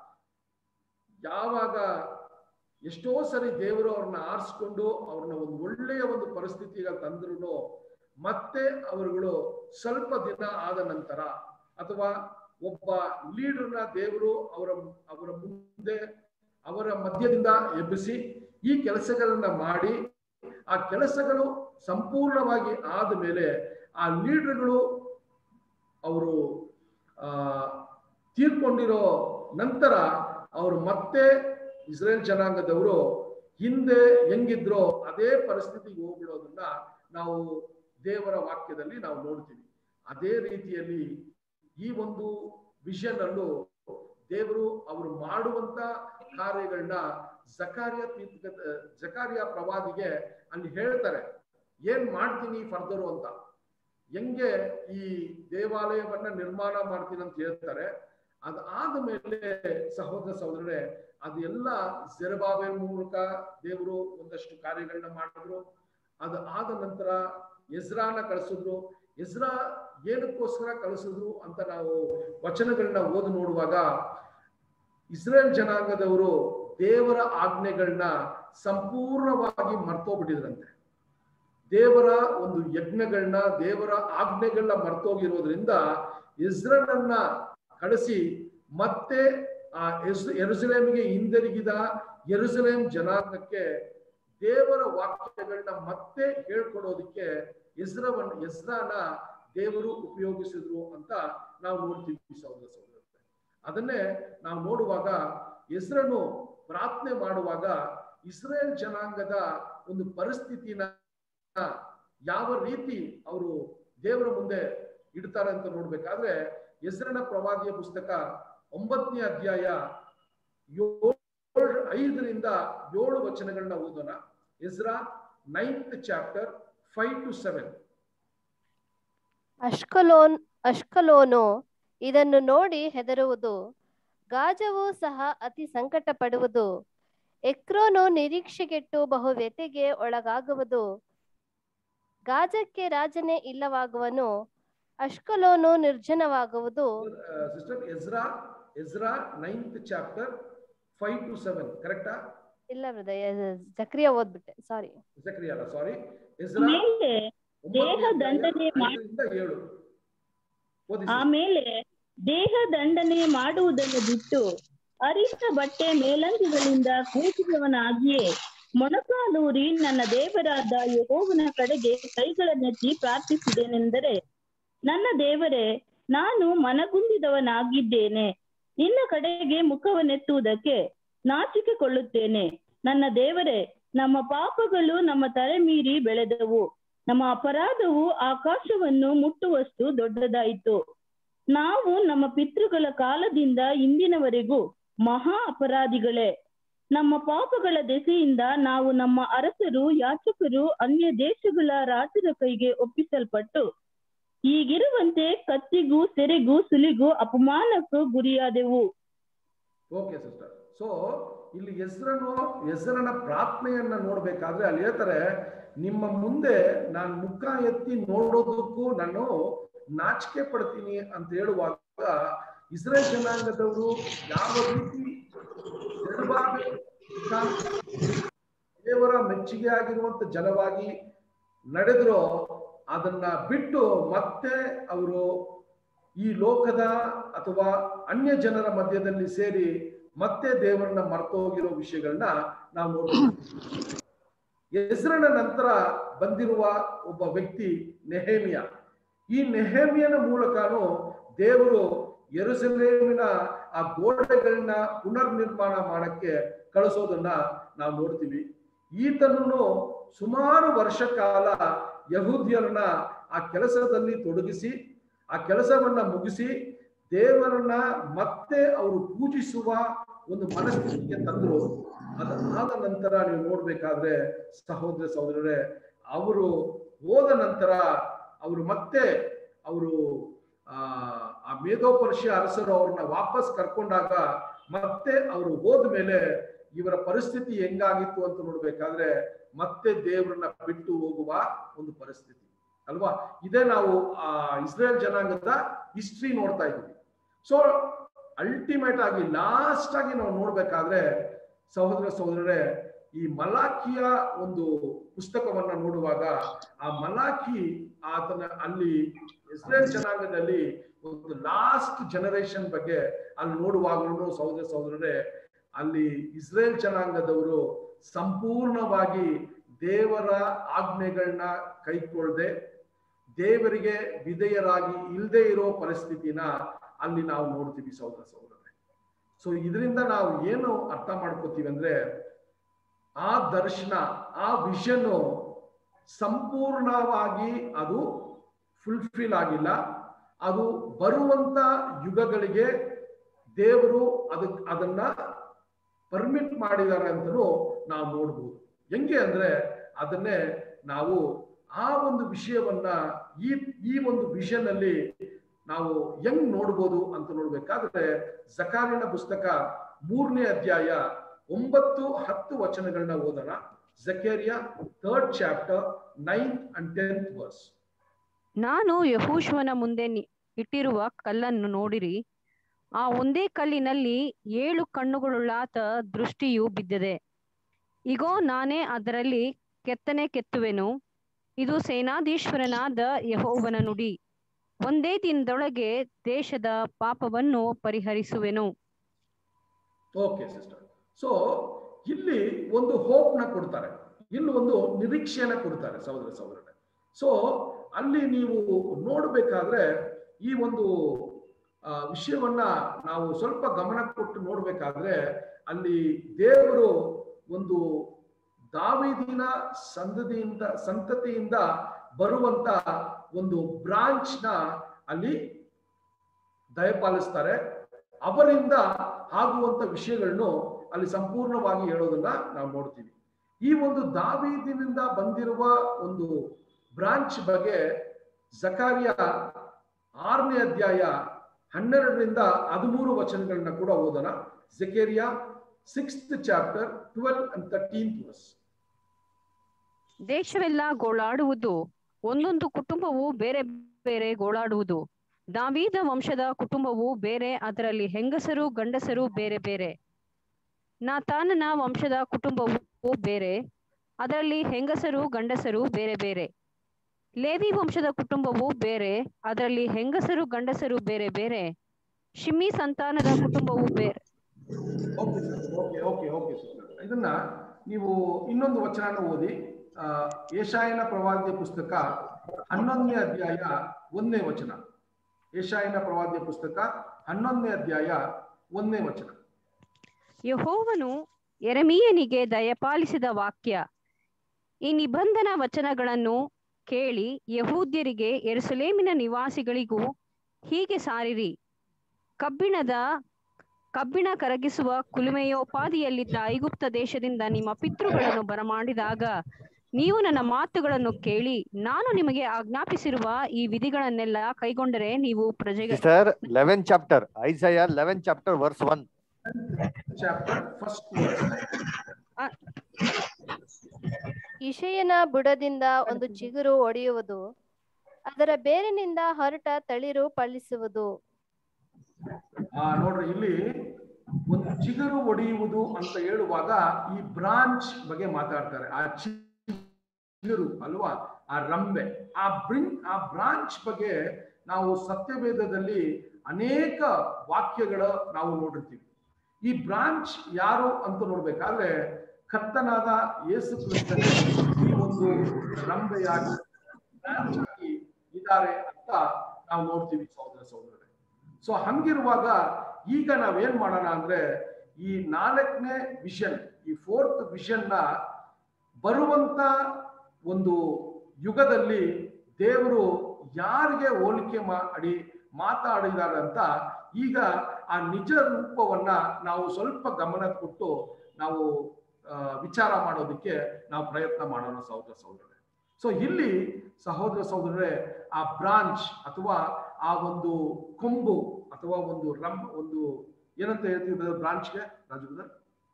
ಯಾವಾಗ ಎಷ್ಟೋ ಸರಿ ದೇವರು ಅವ್ರನ್ನ ಆರಿಸ್ಕೊಂಡು ಅವ್ರನ್ನ ಒಂದು ಒಳ್ಳೆಯ ಒಂದು ಪರಿಸ್ಥಿತಿಗೆ ತಂದ್ರು ಮತ್ತೆ ಅವರುಗಳು ಸ್ವಲ್ಪ ದಿನ ಆದ ನಂತರ ಅಥವಾ ಒಬ್ಬ ಲೀಡರ್ನ ದೇವರು ಅವರ ಅವರ ಮುಂದೆ ಅವರ ಮಧ್ಯದಿಂದ ಎಬ್ಬಿಸಿ ಈ ಕೆಲಸಗಳನ್ನ ಮಾಡಿ ಆ ಕೆಲಸಗಳು ಸಂಪೂರ್ಣವಾಗಿ ಆದ ಮೇಲೆ ಆ ಲೀಡರ್ಗಳು ಅವರು ಆ ತೀರ್ಕೊಂಡಿರೋ ನಂತರ ಅವರು ಮತ್ತೆ ಇಸ್ರೇಲ್ ಜನಾಂಗದವರು ಹಿಂದೆ ಹೆಂಗಿದ್ರೋ ಅದೇ ಪರಿಸ್ಥಿತಿಗೆ ಹೋಗ್ಬಿಡೋದನ್ನ ನಾವು ದೇವರ ವಾಕ್ಯದಲ್ಲಿ ನಾವು ನೋಡ್ತೀವಿ ಅದೇ ರೀತಿಯಲ್ಲಿ ಈ ಒಂದು ವಿಷನ್ ಅಲ್ಲೂ ದೇವರು ಅವರು ಮಾಡುವಂತ ಕಾರ್ಯಗಳನ್ನ ಜಕಾರ್ಯ ತೀರ್ಥ ಜಕಾರ್ಯ ಪ್ರವಾದಿಗೆ ಅಲ್ಲಿ ಹೇಳ್ತಾರೆ ಏನ್ ಮಾಡ್ತೀನಿ ಫರ್ದರು ಅಂತ ಹೆಂಗೆ ಈ ದೇವಾಲಯವನ್ನ ನಿರ್ಮಾಣ ಮಾಡ್ತೀನಿ ಅಂತ ಹೇಳ್ತಾರೆ ಅದಾದ ಮೇಲೆ ಸಹೋದರ ಸಹೋದರರೇ ಅದೆಲ್ಲ ಜೆರಬಾಬೆ ಮೂಲಕ ದೇವರು ಒಂದಷ್ಟು ಕಾರ್ಯಗಳನ್ನ ಮಾಡಿದ್ರು ಅದು ಆದ ನಂತರ ಎಜ್ರಾನ ಕಳಿಸಿದ್ರು ಎಜ್ರಾ ಏನಕ್ಕೋಸ್ಕರ ಕಳಿಸಿದ್ರು ಅಂತ ನಾವು ವಚನಗಳನ್ನ ಓದಿ ನೋಡುವಾಗ ಇಸ್ರೇಲ್ ಜನಾಂಗದವರು ದೇವರ ಆಜ್ಞೆಗಳನ್ನ ಸಂಪೂರ್ಣವಾಗಿ ಮರ್ತೋಗ್ಬಿಟ್ಟಿದ್ರಂತೆ ದೇವರ ಒಂದು ಯಜ್ಞಗಳನ್ನ ದೇವರ ಆಜ್ಞೆಗಳನ್ನ ಮರ್ತೋಗಿರೋದ್ರಿಂದ ಇಸ್ರೇಲನ್ನ ಕಳಿಸಿ ಮತ್ತೆ ಆ ಎರುಸಲೇಮಿಗೆ ಹಿಂದಿರುಗಿದ ಎರುಸಲೇಂ ಜನಾಂಗಕ್ಕೆ ದೇವರ ವಾಕ್ಯಗಳನ್ನ ಮತ್ತೆ ಹೇಳ್ಕೊಡೋದಕ್ಕೆ ಎಸ್ರವನ್ನ ಎಸ್ರಾನ ದೇವರು ಉಪಯೋಗಿಸಿದ್ರು ಅಂತ ನಾವು ನೋಡ್ತೀವಿ ಸಹೋದರ ಸಹೋದರ ಅದನ್ನೇ ನಾವು ನೋಡುವಾಗ ಹೆಸರನ್ನು ಪ್ರಾರ್ಥನೆ ಮಾಡುವಾಗ ಇಸ್ರೇಲ್ ಜನಾಂಗದ ಒಂದು ಪರಿಸ್ಥಿತಿನ ಯಾವ ರೀತಿ ಅವರು ದೇವರ ಮುಂದೆ ಇಡ್ತಾರೆ ಅಂತ ನೋಡ್ಬೇಕಾದ್ರೆ ಹೆಸರಿನ ಪ್ರವಾದಿಯ ಪುಸ್ತಕ ಒಂಬತ್ತನೇ ಅಧ್ಯಾಯ ಏಳು ಐದರಿಂದ ಏಳು ವಚನಗಳನ್ನ ಓದೋಣ Ezra ninth chapter five to seven Ashkelon Ashkelon ಇದನ್ನು ನೋಡಿ ಹೆದರುವುದು ಗಾಜವು ಸಹ ಅತಿ ಸಂಕಟ ಪಡುವುದು ಎಕ್ರೋನು ನಿರೀಕ್ಷೆಗೆಟ್ಟು ಬಹು ವ್ಯತೆಗೆ ಒಳಗಾಗುವುದು ಗಾಜಕ್ಕೆ ರಾಜನೇ ಇಲ್ಲವಾಗುವನು ಅಷ್ಕಲೋನು ನಿರ್ಜನವಾಗುವುದು sister Ezra Ezra ninth chapter five to seven ಕರೆಕ್ಟಾ ಇಲ್ಲ ಬ್ರದರ್ ಜಕ್ರಿಯ ಓದ್ಬಿಟ್ಟೆ ಸಾರಿ ಜಕ್ರಿಯ ಅಲ್ಲ ಸಾರಿ ಎಜ್ರಾ ಆಮೇಲೆ ದೇಹ ದಂಡನೆ ಮಾ- ಐದರಿಂದ ಏಳು ಓದಿ sister. ಆಮೇಲೆ ದೇಹ ದಂಡನೆ ಮಾಡುವುದನ್ನು ಬಿಟ್ಟು ಅರಿತ ಬಟ್ಟೆ ಮೇಲಂಗಿಗಳಿಂದ ಕೂಚಿದವನಾಗಿಯೇ ಮೊಣಕಾಲೂರಿ ನನ್ನ ದೇವರಾದ ಯೆಹೋವನ ಕಡೆಗೆ ಕೈಗಳನ್ನೆತ್ತಿ ಪ್ರಾರ್ಥಿಸಿದೇನೆಂದರೆ ನನ್ನ ದೇವರೇ ನಾನು ಮನಗುಂದಿದವನಾಗಿದ್ದೇನೆ ನಿನ್ನ ಕಡೆಗೆ ಮುಖವನ್ನೆತ್ತುವುದಕ್ಕೆ ನಾಚಿಕೆಕೊಳ್ಳುತ್ತೇನೆ ನನ್ನ ದೇವರೇ ನಮ್ಮ ಪಾಪಗಳು ನಮ್ಮ ತಲೆ ಮೀರಿ ಬೆಳೆದವು ನಮ್ಮ ಅಪರಾಧವು ಆಕಾಶವನ್ನು ಮುಟ್ಟುವಷ್ಟು ದೊಡ್ಡದಾಯಿತು ನಾವು ನಮ್ಮ ಪಿತೃಗಳ ಕಾಲದಿಂದ ಇಂದಿನವರೆಗೂ ಮಹಾ ಅಪರಾಧಿಗಳೇ ನಮ್ಮ ಪಾಪಗಳ ದೆಸೆಯಿಂದ ನಾವು ನಮ್ಮ ಅರಸರು ಯಾಚಕರು ಅನ್ಯ ದೇಶಗಳ ರಾಜರ ಕೈಗೆ ಒಪ್ಪಿಸಲ್ಪಟ್ಟು ಈಗಿರುವಂತೆ ಕತ್ತಿಗೂ ಸೆರೆಗೂ ಸುಲಿಗೂ ಅಪಮಾನಕ್ಕೂ ಗುರಿಯಾದೆವು ಓಕೆ ಸಿಸ್ಟರ್ ಸೊ ಇಲ್ಲಿ ಹೆಸರನ್ನು ಹೆಸರನ ಪ್ರಾರ್ಥನೆಯನ್ನ ನೋಡ್ಬೇಕಾದ್ರೆ ಅಲ್ಲಿ ಹೇಳ್ತಾರೆ ನಿಮ್ಮ ಮುಂದೆ ನಾನು ಮುಖ ಎತ್ತಿ ನೋಡೋದಕ್ಕೂ ನಾನು ನಾಚಿಕೆ ಪಡ್ತೀನಿ ಅಂತ ಹೇಳುವಾಗ ಇಸ್ರೇಲ್ ಜನಾಂಗದವರು ಯಾವ ರೀತಿ ದೃಢವಾಗಿ ದೇವರ ಮೆಚ್ಚುಗೆ ಆಗಿರುವಂತ ಜನವಾಗಿ ನಡೆದ್ರೋ ಅದನ್ನ ಬಿಟ್ಟು ಮತ್ತೆ ಅವರು ಈ ಲೋಕದ ಅಥವಾ ಅನ್ಯ ಜನರ ಮಧ್ಯದಲ್ಲಿ ಸೇರಿ ಮತ್ತೆ ದೇವರನ್ನ ಮರ್ತೋಗಿರೋ ವಿಷಯಗಳನ್ನ ನಾವು ನೋಡ್ತೀವಿ ಹೆಸರನ ನಂತರ ಬಂದಿರುವ ಒಬ್ಬ ವ್ಯಕ್ತಿ ನೆಹೇಮಿಯ ಈ ನೆಹೇಮಿಯನ ಮೂಲಕನೂ ದೇವರು ಯೆರೂಸಲೇಮಿನ ಆ ಗೋಡೆಗಳನ್ನ ಪುನರ್ ನಿರ್ಮಾಣ ಮಾಡಕ್ಕೆ ಕಳಿಸೋದನ್ನ ನಾವು ನೋಡ್ತೀವಿ ಈತನನ್ನು ಸುಮಾರು ವರ್ಷ ಕಾಲ ಯಹೂದ್ಯರನ್ನ ಆ ಕೆಲಸದಲ್ಲಿ ತೊಡಗಿಸಿ ಆ ಕೆಲಸವನ್ನ ಮುಗಿಸಿ ದೇವರನ್ನ ಮತ್ತೆ ಅವರು ಪೂಜಿಸುವ ಒಂದು ಮನಸ್ಥಿತಿಗೆ ತಂದ್ರು ಅದಾದ ನಂತರ ನೀವು ನೋಡ್ಬೇಕಾದ್ರೆ ಸಹೋದರ ಸಹೋದರರೇ ಅವರು ಹೋದ ನಂತರ ಅವರು ಮತ್ತೆ ಅವರು ಆ ಆ ಮೇಧೋಪರ್ಷಿಯ ಅರಸರು ಅವ್ರನ್ನ ವಾಪಸ್ ಕರ್ಕೊಂಡಾಗ ಮತ್ತೆ ಅವರು ಹೋದ ಮೇಲೆ ಇವರ ಪರಿಸ್ಥಿತಿ ಹೆಂಗಾಗಿತ್ತು ಅಂತ ನೋಡ್ಬೇಕಾದ್ರೆ ಮತ್ತೆ ದೇವರನ್ನ ಬಿಟ್ಟು ಹೋಗುವ ಒಂದು ಪರಿಸ್ಥಿತಿ ಅಲ್ವಾ ಇದೇ ನಾವು ಆ ಇಸ್ರೇಲ್ ಜನಾಂಗದ ಹಿಸ್ಟ್ರಿ ನೋಡ್ತಾ ಇದ್ದೀವಿ ಸೊ ಅಲ್ಟಿಮೇಟ್ ಆಗಿ ಲಾಸ್ಟ್ ಆಗಿ ನಾವು ನೋಡ್ಬೇಕಾದ್ರೆ ಸಹೋದರ ಸಹೋದರರೇ ಈ ಮಲಾಖಿಯ ಒಂದು ಪುಸ್ತಕವನ್ನ ನೋಡುವಾಗ ಆ ಮಲಾಖಿ ಆತನ ಅಲ್ಲಿ ಇಸ್ರೇಲ್ ಜನಾಂಗದಲ್ಲಿ ಒಂದು ಲಾಸ್ಟ್ ಜನರೇಷನ್ ಬಗ್ಗೆ ಅಲ್ಲಿ ನೋಡುವಾಗಲೂ ಸಹೋದರ ಸಹೋದರರೇ ಅಲ್ಲಿ ಇಸ್ರೇಲ್ ಜನಾಂಗದವರು ಸಂಪೂರ್ಣವಾಗಿ ದೇವರ ಆಜ್ಞೆಗಳನ್ನ ಕೈಗೊಳ್ಳದೆ ದೇವರಿಗೆ ವಿಧೇಯರಾಗಿ ಇಲ್ಲದೆ ಇರೋ ಪರಿಸ್ಥಿತಿನ ಅಲ್ಲಿ ನಾವು ನೋಡ್ತೀವಿ ಸಹೋದರ ಸಹೋದರರೇ ಸೊ ಇದರಿಂದ ನಾವು ಏನು ಅರ್ಥ ಮಾಡ್ಕೋತೀವಿ ಅಂದ್ರೆ ಆ ದರ್ಶನ ಆ ವಿಷನ್ ಸಂಪೂರ್ಣವಾಗಿ ಅದು ಫುಲ್ಫಿಲ್ ಆಗಿಲ್ಲ ಅದು ಬರುವಂತ ಯುಗಗಳಿಗೆ ದೇವರು ಅದಕ್ ಅದನ್ನ ಪರ್ಮಿಟ್ ಮಾಡಿದ್ದಾರೆ ಅಂತಲೂ ನಾವು ನೋಡ್ಬೋದು ಹೆಂಗೆ ಅಂದ್ರೆ ಅದನ್ನೇ ನಾವು ಆ ಒಂದು ವಿಷಯವನ್ನ ಈ ಈ ಒಂದು ವಿಷನ್ ಅಲ್ಲಿ ನಾವು ಹೆಂಗ್ ನೋಡ್ಬೋದು ಅಂತ ನೋಡ್ಬೇಕಾದ್ರೆ ಜಕಾರಿನ ಪುಸ್ತಕ ಮೂರನೇ ಅಧ್ಯಾಯ ಒಂಬತ್ತು ಹತ್ತು ವಚನಗಳನ್ನ ಓದೋಣ Zechariah third chapter ninth and tenth verse ನಾನು ಯಹೂಶುವನ ಮುಂದೆ ನಿ- ಇಟ್ಟಿರುವ ಕಲ್ಲನ್ನು ನೋಡಿರಿ ಆ ಒಂದೇ ಕಲ್ಲಿನಲ್ಲಿ ಏಳು ಕಣ್ಣುಗಳುಳ್ಳಾತ ದೃಷ್ಟಿಯು ಬಿದ್ದಿದೆ ಇಗೋ ನಾನೇ ಅದರಲ್ಲಿ ಕೆತ್ತನೆ ಕೆತ್ತುವೆನು ಇದು ಸೇನಾಧೀಶ್ವರನಾದ ಯಹೋವನ ನುಡಿ ಒಂದೇ ದಿನದೊಳಗೆ ದೇಶದ ಪಾಪವನ್ನು ಪರಿಹರಿಸುವೆನು ಓಕೆ ಸಿಸ್ಟರ್ ಸೊ ಇಲ್ಲಿ ಒಂದು ಹೋಪ್ ನ ಕೊಡ್ತಾರೆ ಇಲ್ಲಿ ಒಂದು ನಿರೀಕ್ಷೆಯನ್ನ ಕೊಡ್ತಾರೆ ಸಹೋದರ ಸಹೋದರರೇ ಸೊ ಅಲ್ಲಿ ನೀವು ನೋಡ್ಬೇಕಾದ್ರೆ ಈ ಒಂದು ಆ, ವಿಷಯವನ್ನ ನಾವು ಸ್ವಲ್ಪ ಗಮನ ಕೊಟ್ಟು ನೋಡ್ಬೇಕಾದ್ರೆ ಅಲ್ಲಿ ದೇವರು ಒಂದು ದಾವಿದಿನ ಸಂದದಿಯಿಂದ ಸಂತತಿಯಿಂದ ಬರುವಂತ ಒಂದು ಬ್ರಾಂಚ್ ನ ಅಲ್ಲಿ ದಯಪಾಲಿಸ್ತಾರೆ ಅವರಿಂದ ಆಗುವಂತ ವಿಷಯಗಳನ್ನು ಅಲ್ಲಿ ಸಂಪೂರ್ಣವಾಗಿ ಹೇಳೋದನ್ನ ನಾವು ನೋಡ್ತೀವಿ ಈ ಒಂದು ದಾವೀದಿನಿಂದ ಬಂದಿರುವ ಒಂದು ಬ್ರಾಂಚ್ ಬಗ್ಗೆ ಜಕಾರಿಯ ಆರನೇ ಅಧ್ಯಾಯ ಹನ್ನೆರಡರಿಂದ ಹದಿಮೂರು ವಚನಗಳನ್ನ ಕೂಡ ಓದೋಣ Zechariah sixth chapter twelve and thirteenth verse ದೇಶವೆಲ್ಲ ಗೋಳಾಡುವುದು ಒಂದೊಂದು ಕುಟುಂಬವು ಬೇರೆ ಬೇರೆ ಗೋಳಾಡುವುದು ದಾವೀದ ವಂಶದ ಕುಟುಂಬವು ಬೇರೆ ಅದರಲ್ಲಿ ಹೆಂಗಸರು ಗಂಡಸರು ಬೇರೆ ಬೇರೆ ನಾತಾನನ ವಂಶದ ಕುಟುಂಬವು ಬೇರೆ ಅದರಲ್ಲಿ ಹೆಂಗಸರು ಗಂಡಸರು ಬೇರೆ ಬೇರೆ ಲೇವಿ ವಂಶದ ಕುಟುಂಬವು ಬೇರೆ ಅದರಲ್ಲಿ ಹೆಂಗಸರು ಗಂಡಸರು ಬೇರೆ ಬೇರೆ ಶಿಮ್ಮಿ ಸಂತಾನದ ಕುಟುಂಬವು ಬೇರೆ okay sir okay okay okay sir ಇದನ್ನ ನೀವು ಇನ್ನೊಂದು ವಚನ ಓದಿ ಆ, ಏಷಾಯನ ಪ್ರವಾದ್ಯ ಪುಸ್ತಕ ಹನ್ನೊಂದನೇ ಅಧ್ಯಾಯ ಒಂದನೇ ವಚನ ಏಷಾಯನ ಪ್ರವಾದ್ಯ ಪುಸ್ತಕ ಹನ್ನೊಂದನೇ ಅಧ್ಯಾಯ ಒಂದನೇ ವಚನ ಯಹೋವನು ಎರೆಮೀಯನಿಗೆ ದಯಪಾಲಿಸಿದ ವಾಕ್ಯ ಈ ನಿಬಂಧನ ವಚನಗಳನ್ನು ಕೇಳಿ ಯಹೂದ್ಯರಿಗೆ ಯೆರೂಸಲೇಮಿನ ನಿವಾಸಿಗಳಿಗೂ ಹೀಗೆ ಸಾರಿರಿ ಕಬ್ಬಿಣದ ಕಬ್ಬಿಣ ಕರಗಿಸುವ ಕುಲುಮೆಯೋಪಾದಿಯಲ್ಲಿದ್ದ ಐಗುಪ್ತ ದೇಶದಿಂದ ನಿಮ್ಮ ಪಿತೃಗಳನ್ನು ಬರಮಾಡಿದಾಗ ನೀವು ನನ್ನ ಮಾತುಗಳನ್ನು ಕೇಳಿ ನಾನು ನಿಮಗೆ ಆಜ್ಞಾಪಿಸಿರುವ ಈ ವಿಧಿಗಳನ್ನೆಲ್ಲ ಕೈಗೊಂಡರೆ ನೀವು ಪ್ರಜೆಗಳ sister eleven chapter Isaiah eleven chapter verse one chapter first ಇಷಯನ ಬುಡದಿಂದ ಒಂದು ಚಿಗುರು ಒಡೆಯುವುದು ಅದರ ಬೇರಿನಿಂದ ಹೊರಟ ತಳಿರು ಫಲಿಸುವುದು ಆ ನೋಡ್ರಿ ಇಲ್ಲಿ ಒಂದು ಚಿಗುರು ಒಡೆಯುವುದು ಅಂತ ಹೇಳುವಾಗ ಈ ಬ್ರಾಂಚ್ ಬಗ್ಗೆ ಮಾತಾಡ್ತಾರೆ ಆ ಚಿಗುರು ಅಲ್ವಾ ಆ ರಂಬೆ ಆ ಬ್ರಿನ್ ಆ ಬ್ರಾಂಚ್ ಬಗ್ಗೆ ನಾವು ಸತ್ಯವೇದದಲ್ಲಿ ಅನೇಕ ವಾಕ್ಯಗಳ ನಾವು ನೋಡಿರ್ತೀವಿ ಈ ಬ್ರಾಂಚ್ ಯಾರು ಅಂತ ನೋಡ್ಬೇಕಾದ್ರೆ ಕರ್ತನಾದ ಯೇಸು ಕ್ರಿಸ್ತನೇ ಈ ಒಂದು ರಂಬೆಯಾಗಿ ಬ್ರಾಂಚ್ ಆಗಿ ಇದ್ದಾರೆ ಅಂತ ನಾವು ನೋಡ್ತೀವಿ ಸಹೋದರ ಸಹೋದರರೇ ಸೊ ಹಂಗಿರುವಾಗ ಈಗ ನಾವೇನ್ ಮಾಡೋಣ ಅಂದ್ರೆ ಈ ನಾಲ್ಕನೇ ವಿಷನ್ ಈ ಫೋರ್ತ್ ವಿಷನ್ ನ ಬರುವಂತ ಒಂದು ಯುಗದಲ್ಲಿ ದೇವರು ಯಾರಿಗೆ ಹೋಲಿಕೆ ಮಾಡಿ ಮಾತಾಡಿದ್ದಾರೆ ಅಂತ ಈಗ ಆ ನಿಜ ರೂಪವನ್ನ ನಾವು ಸ್ವಲ್ಪ ಗಮನ ಕೊಟ್ಟು ನಾವು ಆ, ವಿಚಾರ ಮಾಡೋದಕ್ಕೆ ನಾವು ಪ್ರಯತ್ನ ಮಾಡೋಣ ಸಹೋದರ ಸಹೋದರರೇ ಸೊ ಇಲ್ಲಿ ಸಹೋದರ ಸಹೋದರರೇ ಆ ಬ್ರಾಂಚ್ ಅಥವಾ ಆ ಒಂದು ಕೊಂಬು ಅಥವಾ ಒಂದು ರಮ್ ಒಂದು ಏನಂತ ಹೇಳ್ತೀವಿ ಬ್ರಾಂಚ್ಗೆ ರಾಜು brother?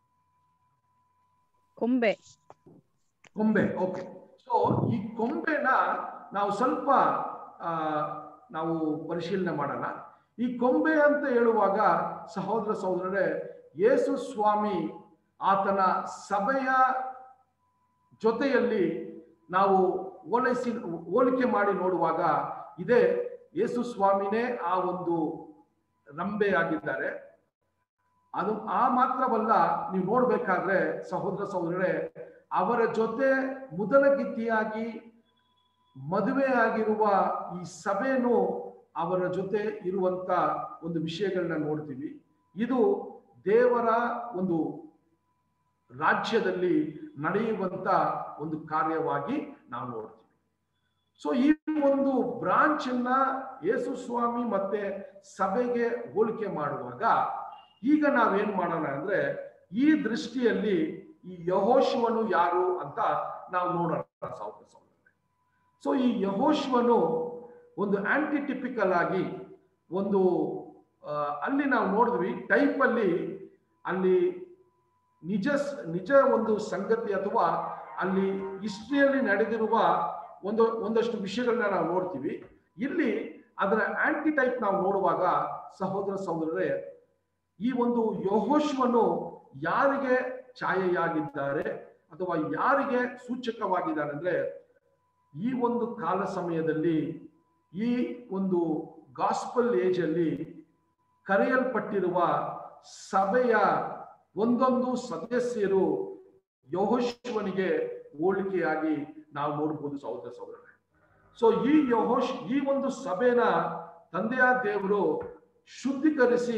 ಕೊಂಬೆ ಕೊಂಬೆ ಓಕೆ ಸೊ ಈ ಕೊಂಬೆನ ನಾವು ಸ್ವಲ್ಪ ಆ, ನಾವು ಪರಿಶೀಲನೆ ಮಾಡೋಣ ಈ ಕೊಂಬೆ ಅಂತ ಹೇಳುವಾಗ ಸಹೋದರ ಸಹೋದರರೇ ಯೇಸು ಸ್ವಾಮಿ ಆತನ ಸಭೆಯ ಜೊತೆಯಲ್ಲಿ ನಾವು ಹೋಲಿಸಿ ಹೋಲಿಕೆ ಮಾಡಿ ನೋಡುವಾಗ ಇದೇ ಯೇಸು ಸ್ವಾಮಿನೇ ಆ ಒಂದು ರಂಬೆ ಆಗಿದ್ದಾರೆ ಅದು ಆ ಮಾತ್ರವಲ್ಲ ನೀವು ನೋಡ್ಬೇಕಾದ್ರೆ ಸಹೋದರ ಸಹೋದರರೇ ಅವರ ಜೊತೆ ಮೊದಲ ಗಿತ್ತಿಯಾಗಿ ಮದುವೆ ಆಗಿರುವ ಈ ಸಭೆನೂ ಅವರ ಜೊತೆ ಇರುವಂತ ಒಂದು ವಿಷಯಗಳನ್ನ ನೋಡ್ತೀವಿ ಇದು ದೇವರ ಒಂದು ರಾಜ್ಯದಲ್ಲಿ ನಡೆಯುವಂತ ಒಂದು ಕಾರ್ಯವಾಗಿ ನಾವು ನೋಡ್ತೀವಿ ಸೊ ಈ ಒಂದು ಬ್ರಾಂಚ್ ಅನ್ನ ಯೇಸು ಸ್ವಾಮಿ ಮತ್ತೆ ಸಭೆಗೆ ಹೋಲಿಕೆ ಮಾಡುವಾಗ ಈಗ ನಾವೇನ್ ಮಾಡೋಣ ಅಂದ್ರೆ ಈ ದೃಷ್ಟಿಯಲ್ಲಿ ಈ ಯಹೋಶುವನು ಯಾರು ಅಂತ ನಾವು ನೋಡೋಣ ಸಹೋದರ ಸಹೋದರರೇ ಸೊ ಈ ಯಹೋಶ್ವನು ಒಂದು ಆಂಟಿಟಿಪಿಕಲ್ ಆಗಿ ಒಂದು ಆ, ಅಲ್ಲಿ ನಾವು ನೋಡಿದ್ವಿ ಟೈಪ್ ಅಲ್ಲಿ ಅಲ್ಲಿ ನಿಜ ಸ್- ನಿಜ ಒಂದು ಸಂಗತಿ ಅಥವಾ ಅಲ್ಲಿ ಹಿಸ್ಟ್ರಿಯಲ್ಲಿ ನಡೆದಿರುವ ಒಂದು ಒಂದಷ್ಟು ವಿಷಯಗಳನ್ನ ನಾವು ನೋಡ್ತೀವಿ ಇಲ್ಲಿ ಅದರ ಆಂಟಿ ಟೈಪ್ ನಾವು ನೋಡುವಾಗ ಸಹೋದರ ಸಹೋದರರೇ ಈ ಒಂದು ಯಹೋಶ್ವನು ಯಾರಿಗೆ ಛಾಯೆಯಾಗಿದ್ದಾರೆ ಅಥವಾ ಯಾರಿಗೆ ಸೂಚಕವಾಗಿದ್ದಾರೆ ಅಂದ್ರೆ ಈ ಒಂದು ಕಾಲ ಸಮಯದಲ್ಲಿ ಈ ಒಂದು ಗಾಸ್ಪಲ್ ಏಜ್ ಅಲ್ಲಿ ಕರೆಯಲ್ಪಟ್ಟಿರುವ ಸಭೆಯ ಒಂದೊಂದು ಸದಸ್ಯರು ಯಹೋಶ್ವನಿಗೆ ಹೋಲಿಕೆಯಾಗಿ ನಾವು ನೋಡಬಹುದು ಸಹೋದರ ಸಹೋದರರೇ ಸೊ ಈ ಯಹೋಶ್ ಈ ಒಂದು ಸಭೆನ ತಂದೆಯ ದೇವರು ಶುದ್ಧೀಕರಿಸಿ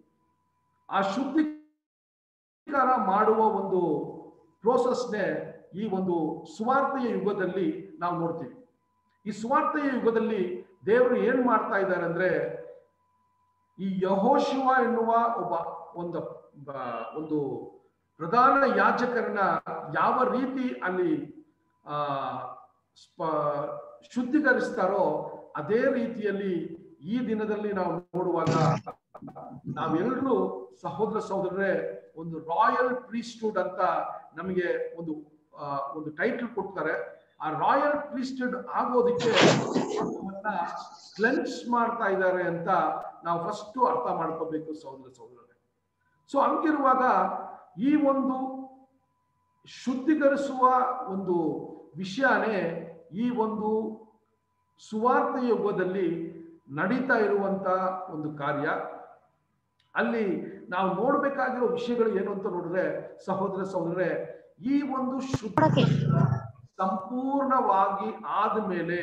ಆ ಶುದ್ಧೀಕರಣ ಮಾಡುವ ಒಂದು ಪ್ರೋಸೆಸ್ನೇ ಈ ಒಂದು ಸುವಾರ್ತೆಯ ಯುಗದಲ್ಲಿ ನಾವು ನೋಡ್ತೀವಿ ಈ ಸುವಾರ್ತೆಯ ಯುಗದಲ್ಲಿ ದೇವರು ಏನ್ ಮಾಡ್ತಾ ಇದ್ದಾರೆ ಅಂದ್ರೆ ಈ ಯಹೋಶಿವ ಎನ್ನುವ ಒಬ್ಬ ಒಂದು ಬ- ಒಂದು ಪ್ರಧಾನ ಯಾಜಕರನ್ನ ಯಾವ ರೀತಿ ಅಲ್ಲಿ ಆ ಸ್ಪ ಶುದ್ಧೀಕರಿಸ್ತಾರೋ ಅದೇ ರೀತಿಯಲ್ಲಿ ಈ ದಿನದಲ್ಲಿ ನಾವು ನೋಡುವಾಗ ನಾವೆಲ್ಲರೂ ಸಹೋದರ ಸಹೋದರರೇ ಒಂದು ರಾಯಲ್ ಪ್ರೀಸ್ಟುಡ್ ಅಂತ ನಮಗೆ ಒಂದು ಆ, ಒಂದು ಟೈಟಲ್ ಕೊಡ್ತಾರೆ ಆ ರಾಯಲ್ ಪ್ರೀಸ್ಟೆಡ್ ಆಗೋದಕ್ಕೆ ಕ್ಲೆನ್ಸ್ ಮಾಡ್ತಾ ಇದ್ದಾರೆ ಅಂತ ನಾವು ಫಸ್ಟ್ ಅರ್ಥ ಮಾಡ್ಕೋಬೇಕು ಸಹೋದರ ಸಹೋದರರೇ ಸೊ ಹಂಗಿರುವಾಗ ಈ ಒಂದು ಶುದ್ಧೀಕರಿಸುವ ಒಂದು ವಿಷಯನೇ ಈ ಒಂದು ಸುವಾರ್ಥ ಯುಗದಲ್ಲಿ ನಡೀತಾ ಇರುವಂತ ಒಂದು ಕಾರ್ಯ ಅಲ್ಲಿ ನಾವು ನೋಡ್ಬೇಕಾಗಿರೋ ವಿಷಯಗಳು ಏನು ಅಂತ ನೋಡಿದ್ರೆ ಸಹೋದರ ಸಹೋದರರೇ ಈ ಒಂದು ಶುದ್ಧ ಸಂಪೂರ್ಣವಾಗಿ ಆದ್ಮೇಲೆ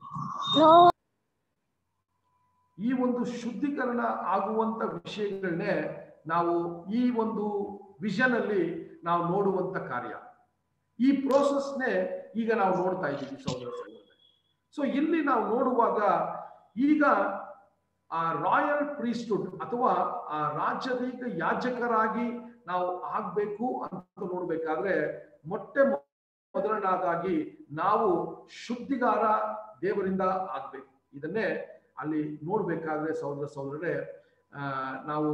ಈ ಒಂದು ಶುದ್ಧೀಕರಣ ಆಗುವಂತ ವಿಷಯಗಳನ್ನೇ ನಾವು ಈ ಒಂದು ವಿಷನ್ ಅಲ್ಲಿ ನಾವು ನೋಡುವಂತ ಕಾರ್ಯ ಈ ಪ್ರೋಸೆಸ್ನೇ ಈಗ ನಾವು ನೋಡ್ತಾ ಇದ್ದೀವಿ ಸಹೋದರ ಸಹೋದರ ಸೊ ಇಲ್ಲಿ ನಾವು ನೋಡುವಾಗ ಈಗ ಆ ರಾಯಲ್ ಪ್ರೀಸ್ಟುಡ್ ಅಥವಾ ಆ ರಾಜರೀಕ ಯಾಜಕರಾಗಿ ನಾವು ಆಗ್ಬೇಕು ಅಂತ ನೋಡ್ಬೇಕಾದ್ರೆ ಮೊಟ್ಟೆ ಮೊದಲನಾದಾಗಿ ನಾವು ಶುದ್ಧಿಗಾರ ದೇವರಿಂದ ಆಗ್ಬೇಕು ಇದನ್ನೇ ಅಲ್ಲಿ ನೋಡ್ಬೇಕಾದ್ರೆ ಸಹೋದರ ಸಹೋದರರೇ ಆ ನಾವು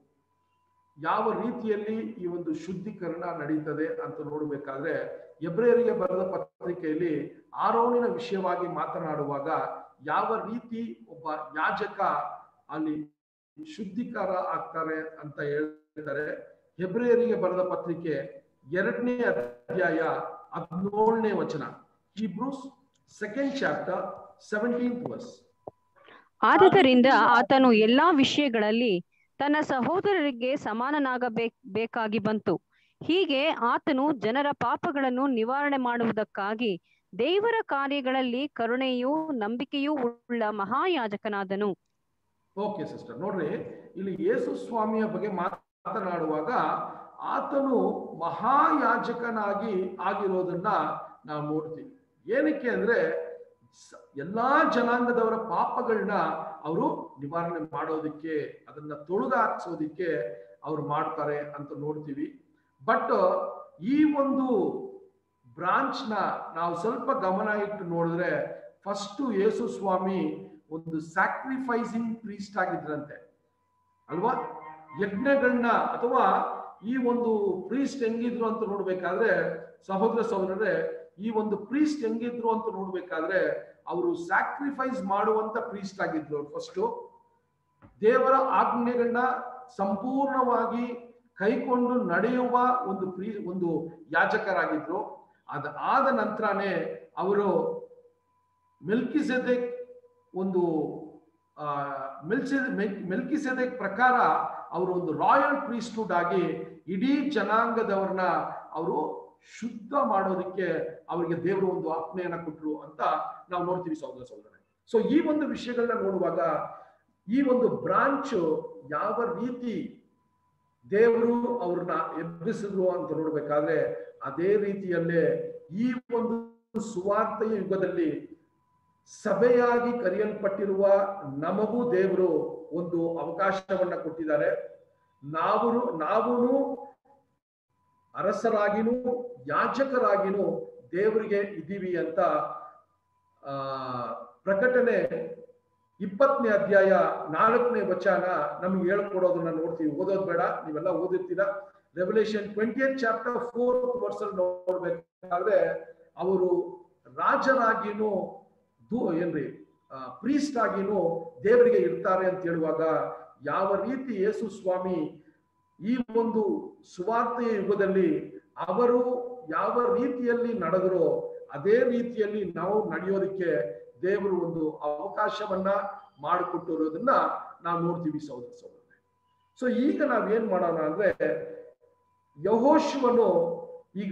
ಯಾವ ರೀತಿಯಲ್ಲಿ ಈ ಒಂದು ಶುದ್ಧೀಕರಣ ನಡೀತದೆ ಅಂತ ನೋಡಬೇಕಾದ್ರೆ ಎಬ್ರೇರಿಗೆ ಬರೆದ ಪತ್ರಿಕೆಯಲ್ಲಿ ಆರೋನಿನ ವಿಷಯವಾಗಿ ಮಾತನಾಡುವಾಗ ಯಾವ ರೀತಿ ಒಬ್ಬ ಯಾಜಕ ಅಲ್ಲಿ ಶುದ್ಧೀಕಾರ ಆಗ್ತಾರೆ ಅಂತ ಹೇಳ್ತಾರೆ ಹೆಬ್ರಿಯರಿಗೆ ಬರೆದ ಪತ್ರಿಕೆ ಎರಡನೇ ಅಧ್ಯಾಯ ಹದಿನೇಳನೇ ವಚನ Hebrews second chapter seventeenth verse ಆದುದರಿಂದ ಆತನು ಎಲ್ಲಾ ವಿಷಯಗಳಲ್ಲಿ ತನ್ನ ಸಹೋದರರಿಗೆ ಸಮಾನನಾಗಬೇಕ್ ಬೇಕಾಗಿ ಬಂತು ಹೀಗೆ ಆತನು ಜನರ ಪಾಪಗಳನ್ನು ನಿವಾರಣೆ ಮಾಡುವುದಕ್ಕಾಗಿ ದೇವರ ಕಾರ್ಯಗಳಲ್ಲಿ ಕರುಣೆಯೂ ನಂಬಿಕೆಯೂ ಉಳ್ಳ ಮಹಾಯಾಜಕನಾದನು ಓಕೆ ಸಿಸ್ಟರ್ ನೋಡ್ರಿ ಇಲ್ಲಿ ಯೇಸು ಸ್ವಾಮಿಯ ಬಗ್ಗೆ ಮಾತನಾಡುವಾಗ ಆತನು ಮಹಾಯಾಜಕನಾಗಿ ಆಗಿರೋದನ್ನ ನಾವು ನೋಡ್ತೀವಿ ಏನಕ್ಕೆ ಅಂದ್ರೆ ಸ- ಎಲ್ಲಾ ಜನಾಂಗದವರ ಪಾಪಗಳನ್ನ ಅವರು ನಿವಾರಣೆ ಮಾಡೋದಕ್ಕೆ ಅದನ್ನ ತೊಳೆದು ಹಾಕ್ಸೋದಿಕ್ಕೆ ಅವ್ರು ಮಾಡ್ತಾರೆ ಅಂತ ನೋಡ್ತೀವಿ ಬಟ್ ಈ ಒಂದು ಬ್ರಾಂಚ್ ನ ನಾವು ಸ್ವಲ್ಪ ಗಮನ ಇಟ್ಟು ನೋಡಿದ್ರೆ ಫಸ್ಟ್ ಯೇಸು ಸ್ವಾಮಿ ಒಂದು ಸ್ಯಾಕ್ರಿಫೈಸಿಂಗ್ ಪ್ರೀಸ್ಟ್ ಆಗಿದ್ರಂತೆ ಅಲ್ವಾ ಯಜ್ಞಗಳನ್ನ ಅಥವಾ ಈ ಒಂದು ಪ್ರೀಸ್ಟ್ ಹೆಂಗಿದ್ರು ಅಂತ ನೋಡ್ಬೇಕಾದ್ರೆ ಸಹೋದರ ಸಹೋದರರೇ ಈ ಒಂದು ಪ್ರೀಸ್ಟ್ ಹೆಂಗಿದ್ರು ಅಂತ ನೋಡ್ಬೇಕಾದ್ರೆ ಅವರು ಸ್ಯಾಕ್ರಿಫೈಸ್ ಮಾಡುವಂತ ಪ್ರೀಸ್ಟ್ ಆಗಿದ್ರು ಫಸ್ಟ್ ದೇವರ ಆಜ್ಞೆಗಳನ್ನ ಸಂಪೂರ್ಣವಾಗಿ ಕೈಕೊಂಡು ನಡೆಯುವ ಒಂದು ಪ್ರೀ ಒಂದು ಯಾಜಕರಾಗಿದ್ರು ಅದ ಆದ ನಂತರನೇ ಅವರು ಮೆಲ್ಕಿಸೆದೆಕ್ ಒಂದು ಆ, ಮೆಲ್ಸಿ ಮೆಲ್ಕಿಸೆದೆಕ್ ಪ್ರಕಾರ ಅವರು ಒಂದು ರಾಯಲ್ ಪ್ರೀಸ್ಟುಡ್ ಆಗಿ ಇಡೀ ಜನಾಂಗದವ್ರನ್ನ ಅವರು ಶುದ್ಧ ಮಾಡೋದಕ್ಕೆ ಅವರಿಗೆ ದೇವರು ಒಂದು ಆಜ್ಞೆಯನ್ನ ಕೊಟ್ಟರು ಅಂತ ನಾವು ನೋಡ್ತೀವಿ ಸಹೋದರ ಸಹೋದರ ಸೊ ಈ ಒಂದು ವಿಷಯಗಳನ್ನ ನೋಡುವಾಗ ಈ ಒಂದು ಬ್ರಾಂಚ್ ಯಾವ ರೀತಿ ದೇವರು ಅವ್ರನ್ನ ಎಬ್ಬಿಸಿದ್ರು ಅಂತ ನೋಡ್ಬೇಕಾದ್ರೆ ಅದೇ ರೀತಿಯಲ್ಲೇ ಈ ಒಂದು ಸುವಾರ್ತೆಯ ಯುಗದಲ್ಲಿ ಸಭೆಯಾಗಿ ಕರೆಯಲ್ಪಟ್ಟಿರುವ ನಮಗೂ ದೇವರು ಒಂದು ಅವಕಾಶವನ್ನ ಕೊಟ್ಟಿದ್ದಾರೆ ನಾವು ನಾವು ಅರಸರಾಗಿನೂ ಯಾಜಕರಾಗಿನೂ ದೇವರಿಗೆ ಇದ್ದೀವಿ ಅಂತ ಆ ಪ್ರಕಟಣೆ ಇಪ್ಪತ್ತನೇ ಅಧ್ಯಾಯ ನಾಲ್ಕನೇ ವಚನ ನಮ್ಗೆ ಹೇಳ್ಕೊಡೋದನ್ನ ನೋಡ್ತೀವಿ ಓದೋದ್ ಬೇಡ ನೀವೆಲ್ಲ ಓದಿರ್ತೀರಾ revolution twenty chapter fourth verse ಅಲ್ಲಿ ನೋಡ್ಬೇಕಾದ್ರೆ ಅವರು ರಾಜರಾಗಿನೂ ದೂ ಏನ್ರಿ ಪ್ರೀಸ್ಟ್ ಆಗಿನೂ ದೇವರಿಗೆ ಇರ್ತಾರೆ ಅಂತ ಹೇಳುವಾಗ ಯಾವ ರೀತಿ ಯೇಸು ಸ್ವಾಮಿ ಈ ಒಂದು ಸುವಾರ್ತೆಯ ಯುಗದಲ್ಲಿ ಅವರು ಯಾವ ರೀತಿಯಲ್ಲಿ ನಡೆದರೋ ಅದೇ ರೀತಿಯಲ್ಲಿ ನಾವು ನಡೆಯೋದಕ್ಕೆ ದೇವರು ಒಂದು ಅವಕಾಶವನ್ನ ಮಾಡಿಕೊಟ್ಟಿರೋದನ್ನ ನಾವು ನೋಡ್ತೀವಿ ಸಹೋದರ ಸಹೋದರ ಸೊ ಈಗ ನಾವೇನ್ ಮಾಡೋಣ ಅಂದ್ರೆ ಯಹೋಶುವನು ಈಗ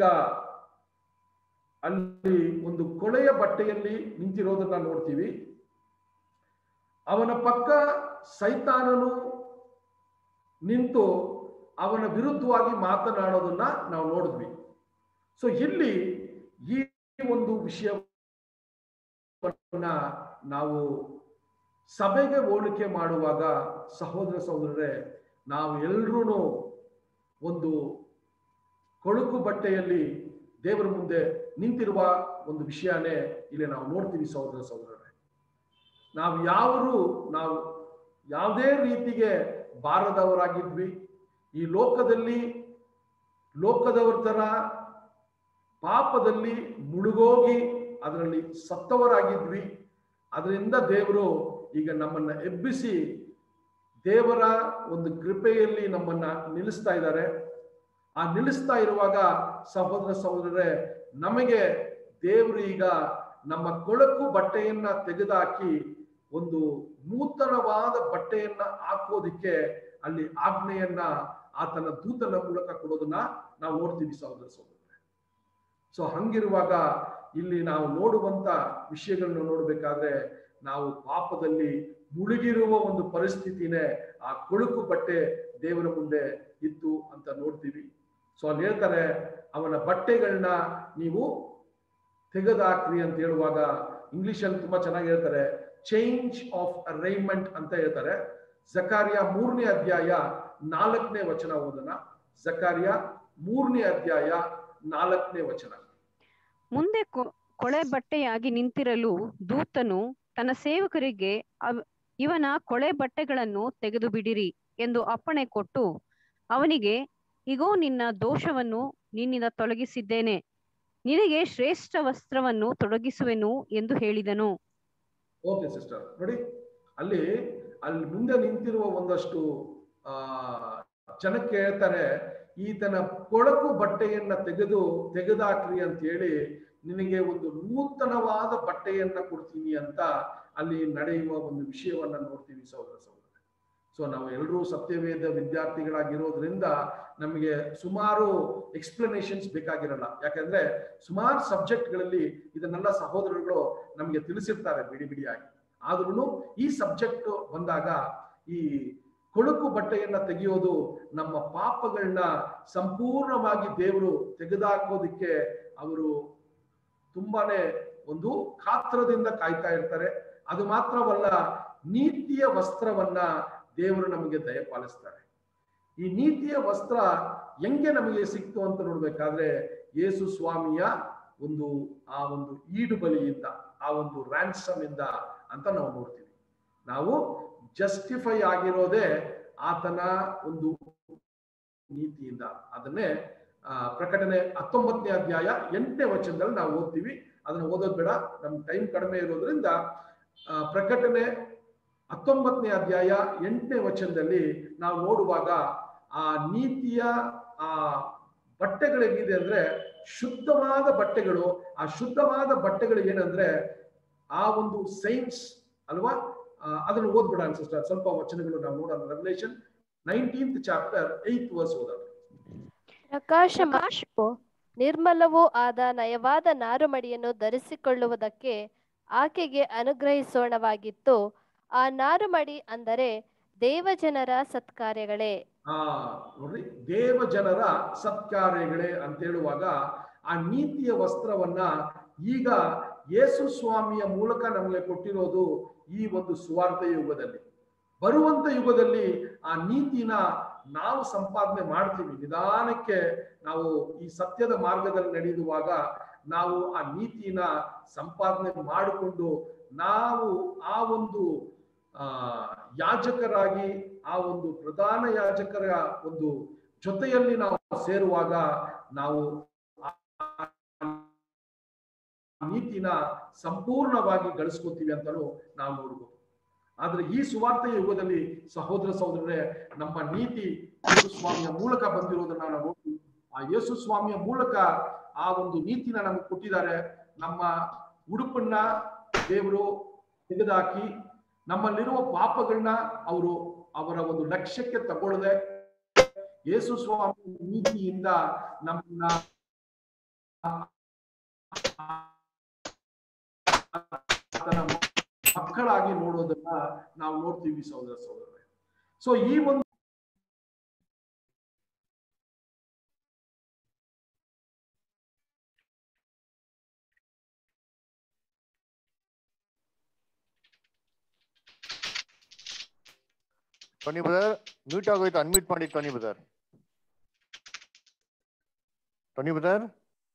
ಅಲ್ಲಿ ಒಂದು ಕೊಳೆಯ ಬಟ್ಟೆಯಲ್ಲಿ ನಿಂತಿರೋದನ್ನ ನೋಡ್ತೀವಿ ಅವನ ಪಕ್ಕ ಸೈತಾನನು ನಿಂತು ಅವನ ವಿರುದ್ಧವಾಗಿ ಮಾತನಾಡೋದನ್ನ ನಾವು ನೋಡಿದ್ವಿ ಸೊ ಇಲ್ಲಿ ಈ ಒಂದು ವಿಷಯವನ್ನ ನಾವು ಸಭೆಗೆ ಹೋಲಿಕೆ ಮಾಡುವಾಗ ಸಹೋದರ ಸಹೋದರರೇ ನಾವು ಎಲ್ರೂ ಒಂದು ಕೊಳುಕು ಬಟ್ಟೆಯಲ್ಲಿ ದೇವರ ಮುಂದೆ ನಿಂತಿರುವ ಒಂದು ವಿಷಯನೇ ಇಲ್ಲಿ ನಾವು ನೋಡ್ತೀವಿ ಸಹೋದರ ಸಹೋದರರೇ ನಾವು ಯಾವರು ನಾವು ಯಾವುದೇ ರೀತಿಗೆ ಬಾರದವರಾಗಿದ್ವಿ ಈ ಲೋಕದಲ್ಲಿ ಲೋಕದವರ ತರ ಪಾಪದಲ್ಲಿ ಮುಳುಗೋಗಿ ಅದರಲ್ಲಿ ಸತ್ತವರಾಗಿದ್ವಿ ಅದರಿಂದ ದೇವರು ಈಗ ನಮ್ಮನ್ನ ಎಬ್ಬಿಸಿ ದೇವರ ಒಂದು ಕೃಪೆಯಲ್ಲಿ ನಮ್ಮನ್ನ ನಿಲ್ಲಿಸ್ತಾ ಇದ್ದಾರೆ ಆ ನಿಲ್ಲಿಸ್ತಾ ಇರುವಾಗ ಸಹೋದರ ಸಹೋದರರೇ ನಮಗೆ ದೇವರು ಈಗ ನಮ್ಮ ಕೊಳಕು ಬಟ್ಟೆಯನ್ನ ತೆಗೆದುಹಾಕಿ ಒಂದು ನೂತನವಾದ ಬಟ್ಟೆಯನ್ನ ಹಾಕೋದಿಕ್ಕೆ ಅಲ್ಲಿ ಆಜ್ಞೆಯನ್ನ ಆತನ ದೂತನ ಮೂಲಕ ಕೊಡೋದನ್ನ ನಾವು ನೋಡ್ತೀವಿ ಸಹೋದರ ಸಹೋದರರೇ ಸೊ ಹಂಗಿರುವಾಗ ಇಲ್ಲಿ ನಾವು ನೋಡುವಂತ ವಿಷಯಗಳನ್ನ ನೋಡ್ಬೇಕಾದ್ರೆ ನಾವು ಪಾಪದಲ್ಲಿ ಮುಳುಗಿರುವ ಒಂದು ಪರಿಸ್ಥಿತಿನೇ ಆ ಕೊಳುಕು ಬಟ್ಟೆ ದೇವರ ಮುಂದೆ ಇತ್ತು ಅಂತ ನೋಡ್ತೀವಿ ಸೊ ಅಲ್ಲಿ ಹೇಳ್ತಾರೆ ಅವನ ಬಟ್ಟೆಗಳನ್ನ ನೀವು ತೆಗೆದಾಕ್ರಿ ಅಂತ ಹೇಳುವಾಗ ಇಂಗ್ಲಿಷ್ ಅಲ್ಲಿ ತುಂಬಾ ಚೆನ್ನಾಗಿ ಹೇಳ್ತಾರೆ ಚೇಂಜ್ ಆಫ್ ಅರೈನ್ಮೆಂಟ್ ಅಂತ ಹೇಳ್ತಾರೆ ಜಕಾರಿಯ ಮೂರನೇ ಅಧ್ಯಾಯ ನಾಲ್ಕನೇ ವಚನ ಓದೋಣ ಜಕಾರಿಯ ಮೂರನೇ ಅಧ್ಯಾಯ ನಾಲ್ಕನೇ ವಚನ ಮುಂದೆ ಕೊ- ಕೊಳೆ ಬಟ್ಟೆಯಾಗಿ ನಿಂತಿರಲು ದೂತನು ತನ್ನ ಸೇವಕರಿಗೆ ಅವ್- ಇವನ ಕೊಳೆ ಬಟ್ಟೆಗಳನ್ನು ತೆಗೆದು ಬಿಡಿರಿ ಎಂದು ಅಪ್ಪಣೆ ಕೊಟ್ಟು ಅವನಿಗೆ ಇಗೋ ನಿನ್ನ ದೋಷವನ್ನು ನಿನ್ನಿಂದ ತೊಲಗಿಸಿದ್ದೇನೆ ನಿನಗೆ ಶ್ರೇಷ್ಠ ವಸ್ತ್ರವನ್ನು ತೊಡಗಿಸುವೆನು ಎಂದು ಹೇಳಿದನು ಓಕೆ ಸಿಸ್ಟರ್ ನೋಡಿ ಅಲ್ಲಿ ಅಲ್ಲಿ ಮುಂದೆ ನಿಂತಿರುವ ಒಂದಷ್ಟು ಆ ಜನಕ್ಕೆ ಹೇಳ್ತಾರೆ ಈತನ ಕೊಳಕು ಬಟ್ಟೆಯನ್ನ ತೆಗೆದು ತೆಗೆದಾಕ್ರಿ ಅಂತ ಹೇಳಿ ನಿನಗೆ ಒಂದು ನೂತನವಾದ ಬಟ್ಟೆಯನ್ನ ಕೊಡ್ತೀನಿ ಅಂತ ಅಲ್ಲಿ ನಡೆಯುವ ಒಂದು ವಿಷಯವನ್ನ ನೋಡ್ತೀವಿ ಸಹೋದರ ಸಹೋದರ ಸೊ ನಾವು ಎಲ್ಲರೂ ಸತ್ಯವೇದ ವಿದ್ಯಾರ್ಥಿಗಳಾಗಿರೋದ್ರಿಂದ ನಮಗೆ ಸುಮಾರು ಎಕ್ಸ್ಪ್ಲನೇಷನ್ಸ್ ಬೇಕಾಗಿರಲ್ಲ ಯಾಕಂದ್ರೆ ಸುಮಾರು ಸಬ್ಜೆಕ್ಟ್ಗಳಲ್ಲಿ ಇದನ್ನೆಲ್ಲ ಸಹೋದರರುಗಳು ನಮಗೆ ತಿಳಿಸಿರ್ತಾರೆ ಬಿಡಿ ಬಿಡಿಯಾಗಿ ಆದ್ರೂ ಈ ಸಬ್ಜೆಕ್ಟ್ ಬಂದಾಗ ಈ ಕೊಳುಕು ಬಟ್ಟೆಯನ್ನ ತೆಗೆಯೋದು ನಮ್ಮ ಪಾಪಗಳನ್ನ ಸಂಪೂರ್ಣವಾಗಿ ದೇವರು ತೆಗೆದುಹಾಕೋದಿಕ್ಕೆ ಅವರು ತುಂಬಾನೇ ಒಂದು ಕಾತ್ರದಿಂದ ಕಾಯ್ತಾ ಇರ್ತಾರೆ ಅದು ಮಾತ್ರವಲ್ಲ ನೀತಿಯ ವಸ್ತ್ರವನ್ನ ದೇವರು ನಮಗೆ ದಯಪಾಲಿಸ್ತಾರೆ ಈ ನೀತಿಯ ವಸ್ತ್ರ ಹೆಂಗೆ ನಮಗೆ ಸಿಕ್ತು ಅಂತ ನೋಡ್ಬೇಕಾದ್ರೆ ಯೇಸು ಸ್ವಾಮಿಯ ಒಂದು ಆ ಒಂದು ಈಡು ಬಲಿಯಿಂದ ಆ ಒಂದು ರ್ಯಾನ್ಸಮ್ ಇಂದ ಅಂತ ನಾವು ನೋಡ್ತೀವಿ ನಾವು ಜಸ್ಟಿಫೈ ಆಗಿರೋದೇ ಆತನ ಒಂದು ನೀತಿಯಿಂದ ಅದನ್ನೇ ಆ, ಪ್ರಕಟಣೆ ಹತ್ತೊಂಬತ್ತನೇ ಅಧ್ಯಾಯ ಎಂಟನೇ ವಚನದಲ್ಲಿ ನಾವು ಓದ್ತೀವಿ ಅದನ್ನ ಓದೋದ್ ಬೇಡ ನಮ್ ಟೈಮ್ ಕಡಿಮೆ ಇರೋದ್ರಿಂದ ಆ, ಪ್ರಕಟಣೆ ಹತ್ತೊಂಬತ್ತನೇ ಅಧ್ಯಾಯ ಎಂಟನೇ ವಚನದಲ್ಲಿ ನಾವು ನೋಡುವಾಗ ಆ ನೀತಿಯ ಆ ಬಟ್ಟೆಗಳು ಹೇಗಿದೆ ಅಂದ್ರೆ ಶುದ್ಧವಾದ ಬಟ್ಟೆಗಳು ಆ ಶುದ್ಧವಾದ ಬಟ್ಟೆಗಳು ಏನಂದ್ರೆ ಆ ಒಂದು ಸೈನ್ಸ್ ಅಲ್ವಾ ಆ, ಅದನ್ನು ಓದ್ಬಿಡ ಸಿಸ್ಟರ್ ಸ್ವಲ್ಪ ವಚನಗಳು ನಾವು ನೋಡೋಣ Revelation nineteenth chapter eighth verse ಓದೋಣ ಪ್ರಕಾಶ ಮತ್ತು ನಿರ್ಮಲವೂ ಆದ ನಯವಾದ ನಾರುಮಡಿಯನ್ನು ಧರಿಸಿಕೊಳ್ಳುವುದಕ್ಕೆ ಆಕೆಗೆ ಅನುಗ್ರಹಿಸೋಣವಾಗಿತ್ತು ಆ ನಾರುಮಡಿ ಅಂದರೆ ದೇವಜನರ ಸತ್ಕಾರ್ಯಗಳೇ ಆ ನೋಡ್ರಿ ದೇವ ಜನರ ಸತ್ಕಾರ್ಯಗಳೇ ಅಂತ ಹೇಳುವಾಗ ಆ ನೀತಿಯ ವಸ್ತ್ರವನ್ನ ಈಗ ಯೇಸು ಸ್ವಾಮಿಯ ಮೂಲಕ ನಮಗೆ ಕೊಟ್ಟಿರೋದು ಈ ಒಂದು ಸುವಾರ್ಥ ಯುಗದಲ್ಲಿ ಬರುವಂತ ಯುಗದಲ್ಲಿ ಆ ನೀತಿನ ನಾವು ಸಂಪಾದನೆ ಮಾಡ್ತೀವಿ ನಿಧಾನಕ್ಕೆ ನಾವು ಈ ಸತ್ಯದ ಮಾರ್ಗದಲ್ಲಿ ನಡೆಯುವಾಗ ನಾವು ಆ ನೀತಿನ ಸಂಪಾದನೆ ಮಾಡಿಕೊಂಡು ನಾವು ಆ ಒಂದು ಆ ಯಾಜಕರಾಗಿ ಆ ಒಂದು ಪ್ರಧಾನ ಯಾಜಕರ ಒಂದು ಜೊತೆಯಲ್ಲಿ ನಾವು ಸೇರುವಾಗ ನಾವು ಆ ನೀತಿನ ಸಂಪೂರ್ಣವಾಗಿ ಗಳಿಸ್ಕೊತೀವಿ ಅಂತಲೂ ನಾವು ನೋಡ್ಬೋದು ಆದ್ರೆ ಈ ಸುವಾರ್ಥ ಯುಗದಲ್ಲಿ ಸಹೋದರ ಸಹೋದರರೇ ನಮ್ಮ ನೀತಿ ಯೇಸು ಸ್ವಾಮಿಯ ಮೂಲಕ ಬಂದಿರೋದನ್ನ ನಾವು ನೋಡ್ತೀವಿ ಆ ಯೇಸು ಸ್ವಾಮಿಯ ಮೂಲಕ ಆ ಒಂದು ನೀತಿನ ನಮ್ಗೆ ಕೊಟ್ಟಿದ್ದಾರೆ ನಮ್ಮ ಉಡುಪನ್ನ ದೇವರು ತೆಗೆದುಹಾಕಿ ನಮ್ಮಲ್ಲಿರುವ ಪಾಪಗಳನ್ನ ಅವರು ಅವರ ಒಂದು ಲಕ್ಷ್ಯಕ್ಕೆ ತಗೊಳ್ಳದೆ ಯೇಸು ಸ್ವಾಮಿ ನೀತಿಯಿಂದ ನಮ್ಮನ್ನ ಆತನ ಮಕ್ಕಳಾಗಿ ನೋಡೋದನ್ನ ನಾವು ನೋಡ್ತೀವಿ ಸಹೋದರ ಸಹೋದರರೇ ಸೊ ಈ ಒಂದು ಟೋನಿ ಬ್ರದರ್ ಮ್ಯೂಟ್ ಆಗೋಯ್ತು ಅನ್ಮ್ಯೂಟ್ ಮಾಡಿ Tony brother Tony brother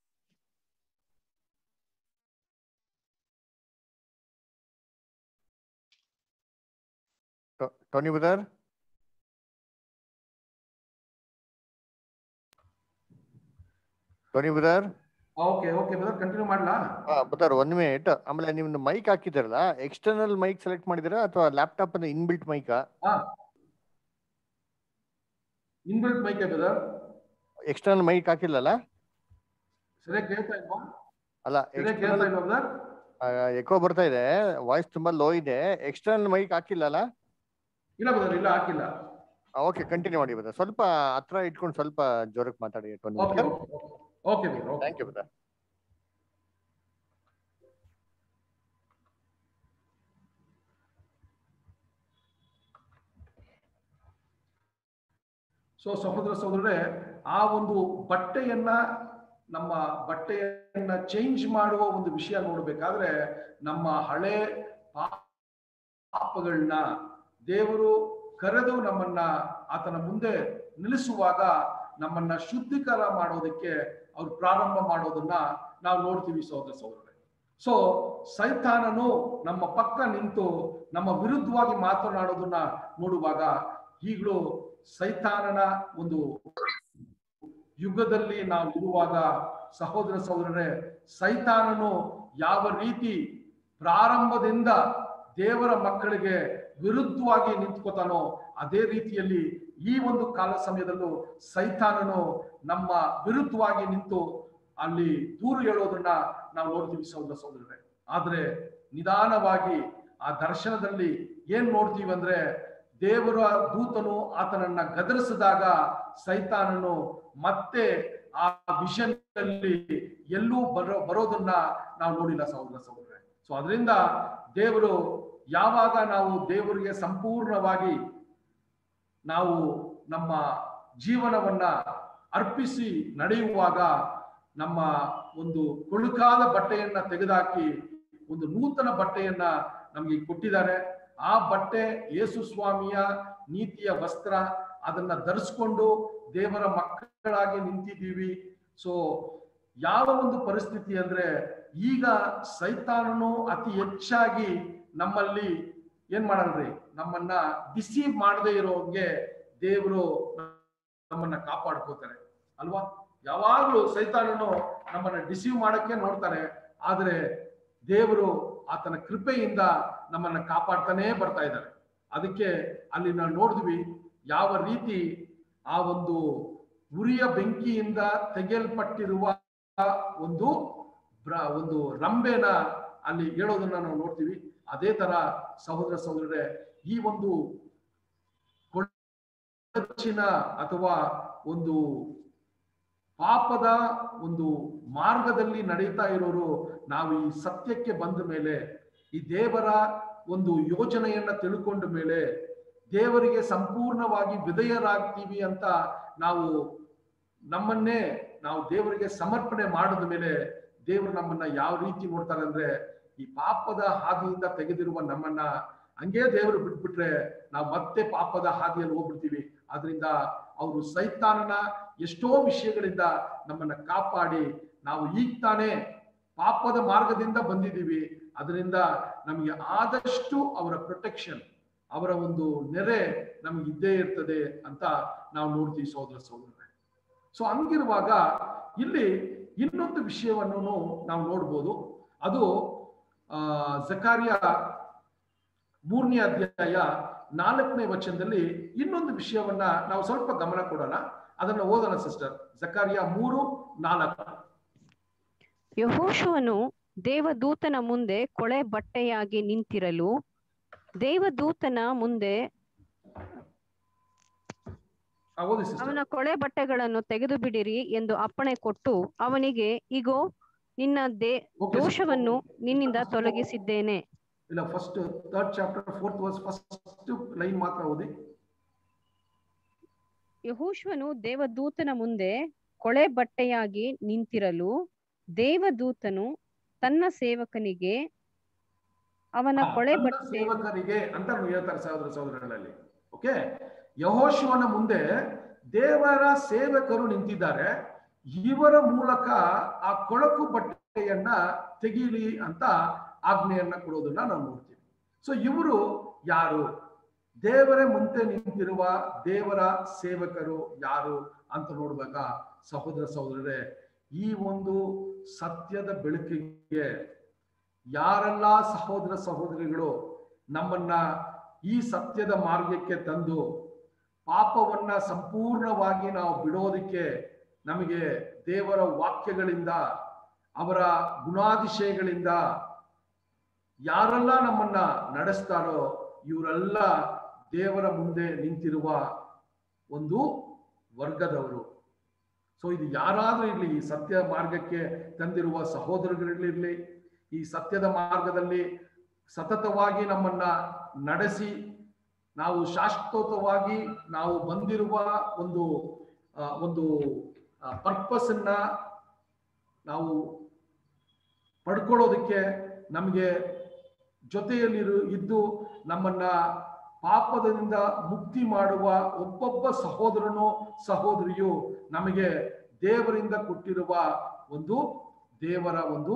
Tony brother Tony brother okay okay brother continue ಮಾಡ್ಲಾ ಬದರ್ ಒಂದ್ ಮಿನಿಟ್ ಆಮೇಲೆ ನಿಮ್ದು ಮೈಕ್ ಹಾಕಿದಿರಲ್ಲ ಎಕ್ಸ್ಟರ್ನಲ್ ಮೈಕ್ ಸೆಲೆಕ್ಟ್ ಮಾಡಿದಿರಾ ಅಥವಾ ಲ್ಯಾಪ್ಟಾಪ್ ಅನ್ನ ಇನ್ಬಿಲ್ಟ್ ಮೈಕಾ ಹಾ inbuilt mic brother external mic ಹಾಕಿಲ್ಲಲ್ಲ ಸರಿಯಾಗಿ ಕೇಳ್ತಾ ಇಲ್ವಾ ಅಲ್ಲ ಸರಿಯಾಗಿ ಕೇಳ್ತಾ ಇಲ್ವಾ ಬ್ರದರ್ ಎಕೋ ಬರ್ತಾ ಇದೆ ವಾಯ್ಸ್ ತುಂಬಾ ಲೋ ಇದೆ ಎಕ್ಸ್ಟರ್ನಲ್ ಮೈಕ್ ಹಾಕಿಲ್ಲಲ್ಲ ಇಲ್ಲ ಬ್ರದರ್ ಇಲ್ಲ ಹಾಕಿಲ್ಲ ಓಕೆ ಕಂಟಿನ್ಯೂ ಮಾಡಿ ಬದರ್ ಸ್ವಲ್ಪ ಹತ್ರ ಇಟ್ಕೊಂಡು ಸ್ವಲ್ಪ ಜೋರಕ್ಕೆ ಮಾತಾಡಿ okay okay brother okay thank you brother so ಸಹೋದರ ಸಹೋದರರೇ ಆ ಒಂದು ಬಟ್ಟೆಯನ್ನ ನಮ್ಮ ಬಟ್ಟೆಯನ್ನ ಚೇಂಜ್ ಮಾಡುವ ಒಂದು ವಿಷಯ ನೋಡ್ಬೇಕಾದ್ರೆ ನಮ್ಮ ಹಳೆ ಪಾಪಗಳನ್ನ ದೇವರು ಕರೆದು ನಮ್ಮನ್ನ ಆತನ ಮುಂದೆ ನಿಲ್ಲಿಸುವಾಗ ನಮ್ಮನ್ನ ಶುದ್ಧೀಕರ ಮಾಡೋದಕ್ಕೆ ಅವ್ರು ಪ್ರಾರಂಭ ಮಾಡೋದನ್ನ ನಾವು ನೋಡ್ತೀವಿ ಸಹೋದರ ಸಹೋದರರೇ ಸೊ ಸೈತಾನನು ನಮ್ಮ ಪಕ್ಕ ನಿಂತು ನಮ್ಮ ವಿರುದ್ಧವಾಗಿ ಮಾತನಾಡೋದನ್ನ ನೋಡುವಾಗ ಈಗಲೂ ಸೈತಾನನ ಒಂದು ಯುಗದಲ್ಲಿ ನಾವು ಇರುವಾಗ ಸಹೋದರ ಸಹೋದರರೇ ಸೈತಾನನು ಯಾವ ರೀತಿ ಪ್ರಾರಂಭದಿಂದ ದೇವರ ಮಕ್ಕಳಿಗೆ ವಿರುದ್ಧವಾಗಿ ನಿಂತ್ಕೋತಾನೋ ಅದೇ ರೀತಿಯಲ್ಲಿ ಈ ಒಂದು ಕಾಲ ಸಮಯದಲ್ಲೂ ಸೈತಾನನು ನಮ್ಮ ವಿರುದ್ಧವಾಗಿ ನಿಂತು ಅಲ್ಲಿ ದೂರು ಹೇಳೋದನ್ನ ನಾವು ನೋಡ್ತೀವಿ ಸಹೋದರ ಸಹೋದರರೇ ಆದ್ರೆ ನಿಧಾನವಾಗಿ ಆ ದರ್ಶನದಲ್ಲಿ ಏನ್ ನೋಡ್ತೀವಿ ಅಂದ್ರೆ ದೇವರ ದೂತನು ಆತನನ್ನ ಗದರಿಸಿದಾಗ ಸೈತಾನನು ಮತ್ತೆ ಆ ವಿಷನ್ ಅಲ್ಲಿ ಎಲ್ಲೂ ಬರೋ ಬರೋದನ್ನ ನಾವು ನೋಡಿಲ್ಲ ಸಹೋದರ ಸಹೋದರರೇ ಸೊ ಅದರಿಂದ ದೇವರು ಯಾವಾಗ ನಾವು ದೇವರಿಗೆ ಸಂಪೂರ್ಣವಾಗಿ ನಾವು ನಮ್ಮ ಜೀವನವನ್ನ ಅರ್ಪಿಸಿ ನಡೆಯುವಾಗ ನಮ್ಮ ಒಂದು ಕೊಳುಕಾದ ಬಟ್ಟೆಯನ್ನ ತೆಗೆದುಹಾಕಿ ಒಂದು ನೂತನ ಬಟ್ಟೆಯನ್ನ ನಮಗೆ ಕೊಟ್ಟಿದ್ದಾರೆ ಆ ಬಟ್ಟೆ ಯೇಸು ಸ್ವಾಮಿಯ ನೀತಿಯ ವಸ್ತ್ರ ಅದನ್ನ ಧರಿಸ್ಕೊಂಡು ದೇವರ ಮಕ್ಕಳಾಗಿ ನಿಂತಿದ್ದೀವಿ ಸೊ ಯಾವ ಒಂದು ಪರಿಸ್ಥಿತಿ ಅಂದ್ರೆ ಈಗ ಸೈತಾನನು ಅತಿ ಹೆಚ್ಚಾಗಿ ನಮ್ಮಲ್ಲಿ ಏನ್ ಮಾಡಲ್ರಿ ನಮ್ಮನ್ನ ಡಿಸೀವ್ ಮಾಡದೇ ಇರೋಂಗೆ ದೇವರು ನಮ್ಮನ್ನ ಕಾಪಾಡ್ಕೋತಾರೆ ಅಲ್ವಾ ಯಾವಾಗ್ಲೂ ಸೈತಾನನು ನಮ್ಮನ್ನ ಡಿಸೀವ್ ಮಾಡಕ್ಕೆ ನೋಡ್ತಾನೆ ಆದ್ರೆ ದೇವರು ಆತನ ಕೃಪೆಯಿಂದ ನಮ್ಮನ್ನ ಕಾಪಾಡ್ತಾನೇ ಬರ್ತಾ ಇದ್ದಾರೆ ಅದಕ್ಕೆ ಅಲ್ಲಿ ನಾವು ನೋಡಿದ್ವಿ ಯಾವ ರೀತಿ ಆ ಒಂದು ಉರಿಯ ಬೆಂಕಿಯಿಂದ ತೆಗೆಯಲ್ಪಟ್ಟಿರುವ ಒಂದು ಬ್ರ- ಒಂದು ರಂಬೆನ ಅಲ್ಲಿ ಹೇಳೋದನ್ನ ನಾವು ನೋಡ್ತೀವಿ ಅದೇ ತರ ಸಹೋದರ ಸಹೋದರರೇ ಈ ಒಂದು ಕೊಚ್ಚಿನ ಅಥವಾ ಒಂದು ಪಾಪದ ಒಂದು ಮಾರ್ಗದಲ್ಲಿ ನಡೀತಾ ಇರೋರು ನಾವು ಈ ಸತ್ಯಕ್ಕೆ ಬಂದ ಮೇಲೆ ಈ ದೇವರ ಒಂದು ಯೋಜನೆಯನ್ನ ತಿಳ್ಕೊಂಡ ಮೇಲೆ ದೇವರಿಗೆ ಸಂಪೂರ್ಣವಾಗಿ ವಿಧೇಯರಾಗ್ತೀವಿ ಅಂತ ನಾವು ನಮ್ಮನ್ನೇ ನಾವು ದೇವರಿಗೆ ಸಮರ್ಪಣೆ ಮಾಡಿದ ಮೇಲೆ ದೇವರು ನಮ್ಮನ್ನ ಯಾವ ರೀತಿ ನೋಡ್ತಾರೆ ಅಂದ್ರೆ ಈ ಪಾಪದ ಹಾದಿಯಿಂದ ತೆಗೆದಿರುವ ನಮ್ಮನ್ನ ಹಂಗೆ ದೇವರು ಬಿಟ್ಬಿಟ್ರೆ ನಾವು ಮತ್ತೆ ಪಾಪದ ಹಾದಿಯಲ್ಲಿ ಹೋಗ್ಬಿಡ್ತೀವಿ ಆದ್ರಿಂದ ಅವರು ಸೈತಾನನ ಎಷ್ಟೋ ವಿಷಯಗಳಿಂದ ನಮ್ಮನ್ನ ಕಾಪಾಡಿ ನಾವು ಈಗ ತಾನೇ ಪಾಪದ ಮಾರ್ಗದಿಂದ ಬಂದಿದ್ದೀವಿ ಅದರಿಂದ ನಮಗೆ ಆದಷ್ಟು ಅವರ ಪ್ರೊಟೆಕ್ಷನ್ ಅವರ ಒಂದು ನೆರೆ ನಮ್ಗೆ ಇದ್ದೇ ಇರ್ತದೆ ಅಂತ ನಾವು ನೋಡ್ತೀವಿ ಸಹೋದರ ಸಹೋದರರೇ ಸೊ ಹಂಗಿರುವಾಗ ಇಲ್ಲಿ ಇನ್ನೊಂದು ವಿಷಯವನ್ನು ನಾವು ನೋಡ್ಬೋದು ಅದು ಆ ಜಕಾರಿಯ ಮೂರನೇ ಅಧ್ಯಾಯ ನಾಲ್ಕನೇ ವಚನದಲ್ಲಿ ಇನ್ನೊಂದು ವಿಷಯವನ್ನ ನಾವು ಸ್ವಲ್ಪ ಗಮನ ಕೊಡೋಣ ಅದನ್ನ ಓದೋಣ ಸಿಸ್ಟರ್ ಜಕಾರಿಯ ಮೂರು ನಾಲ್ಕು ಯಹೋಶುವನು ದೇವದೂತನ ಮುಂದೆ ಕೊಳೆ ಬಟ್ಟೆಯಾಗಿ ನಿಂತಿರಲು ದೇವದೂತನ ಮುಂದೆ ಆ, ಓದಿ ಸಿಸ್ಟರ್ ಅವನ ಕೊಳೆ ಬಟ್ಟೆಗಳನ್ನು ತೆಗೆದು ಬಿಡಿರಿ ಎಂದು ಅಪ್ಪಣೆ ಕೊಟ್ಟು ಅವನಿಗೆ ಇಗೋ ನಿನ್ನ ದೇ Okay, sister. ದೋಷವನ್ನು ನಿನ್ನಿಂದ ತೊಲಗಿಸಿದ್ದೇನೆ ಇಲ್ಲ first third chapter fourth verse first line ಮಾತ್ರ ಓದಿ ಯಹೋಶುವನು ದೇವದೂತನ ಮುಂದೆ ಕೊಳೆ ಬಟ್ಟೆಯಾಗಿ ನಿಂತಿರಲು ದೇವದೂತನು ತನ್ನ ಸೇವಕನಿಗೆ ಅವನ ಹಾ, ಕೊಳೆ ತನ್ನ ಬಟ್ಟೆ ಸೇವಕರಿಗೆ ಅಂತ ಹೇಳ್ತಾರೆ ಸಹೋದರ ಸಹೋದರಗಳಲ್ಲಿ ಓಕೆ ಯಹೋಶುವನ ಮುಂದೆ ದೇವರ ಸೇವಕರು ನಿಂತಿದ್ದಾರೆ ಇವರ ಮೂಲಕ ಆ ಕೊಳಕು ಬಟ್ಟೆಯನ್ನ ತೆಗೀಲಿ ಅಂತ ಆಜ್ಞೆಯನ್ನ ಕೊಡೋದನ್ನ ನಾವು ನೋಡ್ತೀವಿ ಸೊ ಇವರು ಯಾರು ದೇವರ ಮುಂದೆ ನಿಂತಿರುವ ದೇವರ ಸೇವಕರು ಯಾರು ಅಂತ ನೋಡುವಾಗ ಸಹೋದರ ಸಹೋದರರೇ ಈ ಒಂದು ಸತ್ಯದ ಬೆಳಕಿಗೆ ಯಾರೆಲ್ಲ ಸಹೋದರ ಸಹೋದರಿಗಳು ನಮ್ಮನ್ನ ಈ ಸತ್ಯದ ಮಾರ್ಗಕ್ಕೆ ತಂದು ಪಾಪವನ್ನ ಸಂಪೂರ್ಣವಾಗಿ ನಾವು ಬಿಡೋದಕ್ಕೆ ನಮಗೆ ದೇವರ ವಾಕ್ಯಗಳಿಂದ ಅವರ ಗುಣಾತಿಶಯಗಳಿಂದ ಯಾರೆಲ್ಲ ನಮ್ಮನ್ನ ನಡೆಸ್ತಾರೋ ಇವರೆಲ್ಲ ದೇವರ ಮುಂದೆ ನಿಂತಿರುವ ಒಂದು ವರ್ಗದವರು ಸೊ ಇದು ಯಾರಾದ್ರೂ ಇರ್ಲಿ ಈ ಸತ್ಯ ಮಾರ್ಗಕ್ಕೆ ತಂದಿರುವ ಸಹೋದರಗಳಿರ್ಲಿ ಈ ಸತ್ಯದ ಮಾರ್ಗದಲ್ಲಿ ಸತತವಾಗಿ ನಮ್ಮನ್ನ ನಡೆಸಿ ನಾವು ಶಾಶ್ವತವಾಗಿ ನಾವು ಬಂದಿರುವ ಒಂದು ಆ, ಒಂದು ಪರ್ಪಸ್ ಅನ್ನ ನಾವು ಪಡ್ಕೊಳ್ಳೋದಕ್ಕೆ ನಮಗೆ ಜೊತೆಯಲ್ಲಿರು ಇದ್ದು ನಮ್ಮನ್ನ ಪಾಪದಿಂದ ಮುಕ್ತಿ ಮಾಡುವ ಒಬ್ಬೊಬ್ಬ ಸಹೋದರನು ಸಹೋದರಿಯು ನಮಗೆ ದೇವರಿಂದ ಕೊಟ್ಟಿರುವ ಒಂದು ದೇವರ ಒಂದು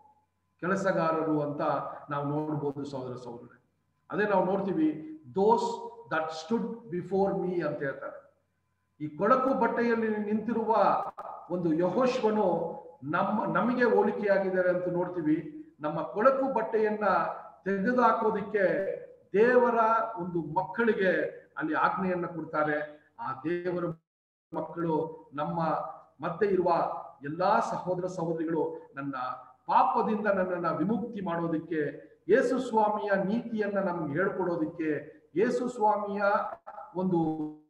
ಕೆಲಸಗಾರರು ಅಂತ ನಾವು ನೋಡ್ಬೋದು ಸಹೋದರ ಸಹೋದರ ಅದೇ ನಾವು ನೋಡ್ತೀವಿ those that stood before me ಅಂತ ಹೇಳ್ತಾರೆ ಈ ಕೊಳಕು ಬಟ್ಟೆಯಲ್ಲಿ ನಿಂತಿರುವ ಒಂದು ಯಹೋಶ್ವನು ನಮ್ಮ ನಮಗೆ ಹೋಲಿಕೆಯಾಗಿದ್ದಾರೆ ಅಂತ ನೋಡ್ತೀವಿ ನಮ್ಮ ಕೊಳಕು ಬಟ್ಟೆಯನ್ನ ತೆಗೆದುಹಾಕೋದಿಕ್ಕೆ ದೇವರ ಒಂದು ಮಕ್ಕಳಿಗೆ ಅಲ್ಲಿ ಆಜ್ಞೆಯನ್ನ ಕೊಡ್ತಾರೆ ಆ ದೇವರ ಮಕ್ಕಳು ನಮ್ಮ ಮಧ್ಯೆ ಇರುವ ಎಲ್ಲಾ ಸಹೋದರ ಸಹೋದರಿಗಳು ನನ್ನ ಪಾಪದಿಂದ ನನ್ನನ್ನ ವಿಮುಕ್ತಿ ಮಾಡೋದಕ್ಕೆ ಯೇಸು ಸ್ವಾಮಿಯ ನೀತಿಯನ್ನ ನಮ್ಗೆ ಹೇಳ್ಕೊಡೋದಕ್ಕೆ ಯೇಸು ಸ್ವಾಮಿಯ ಒಂದು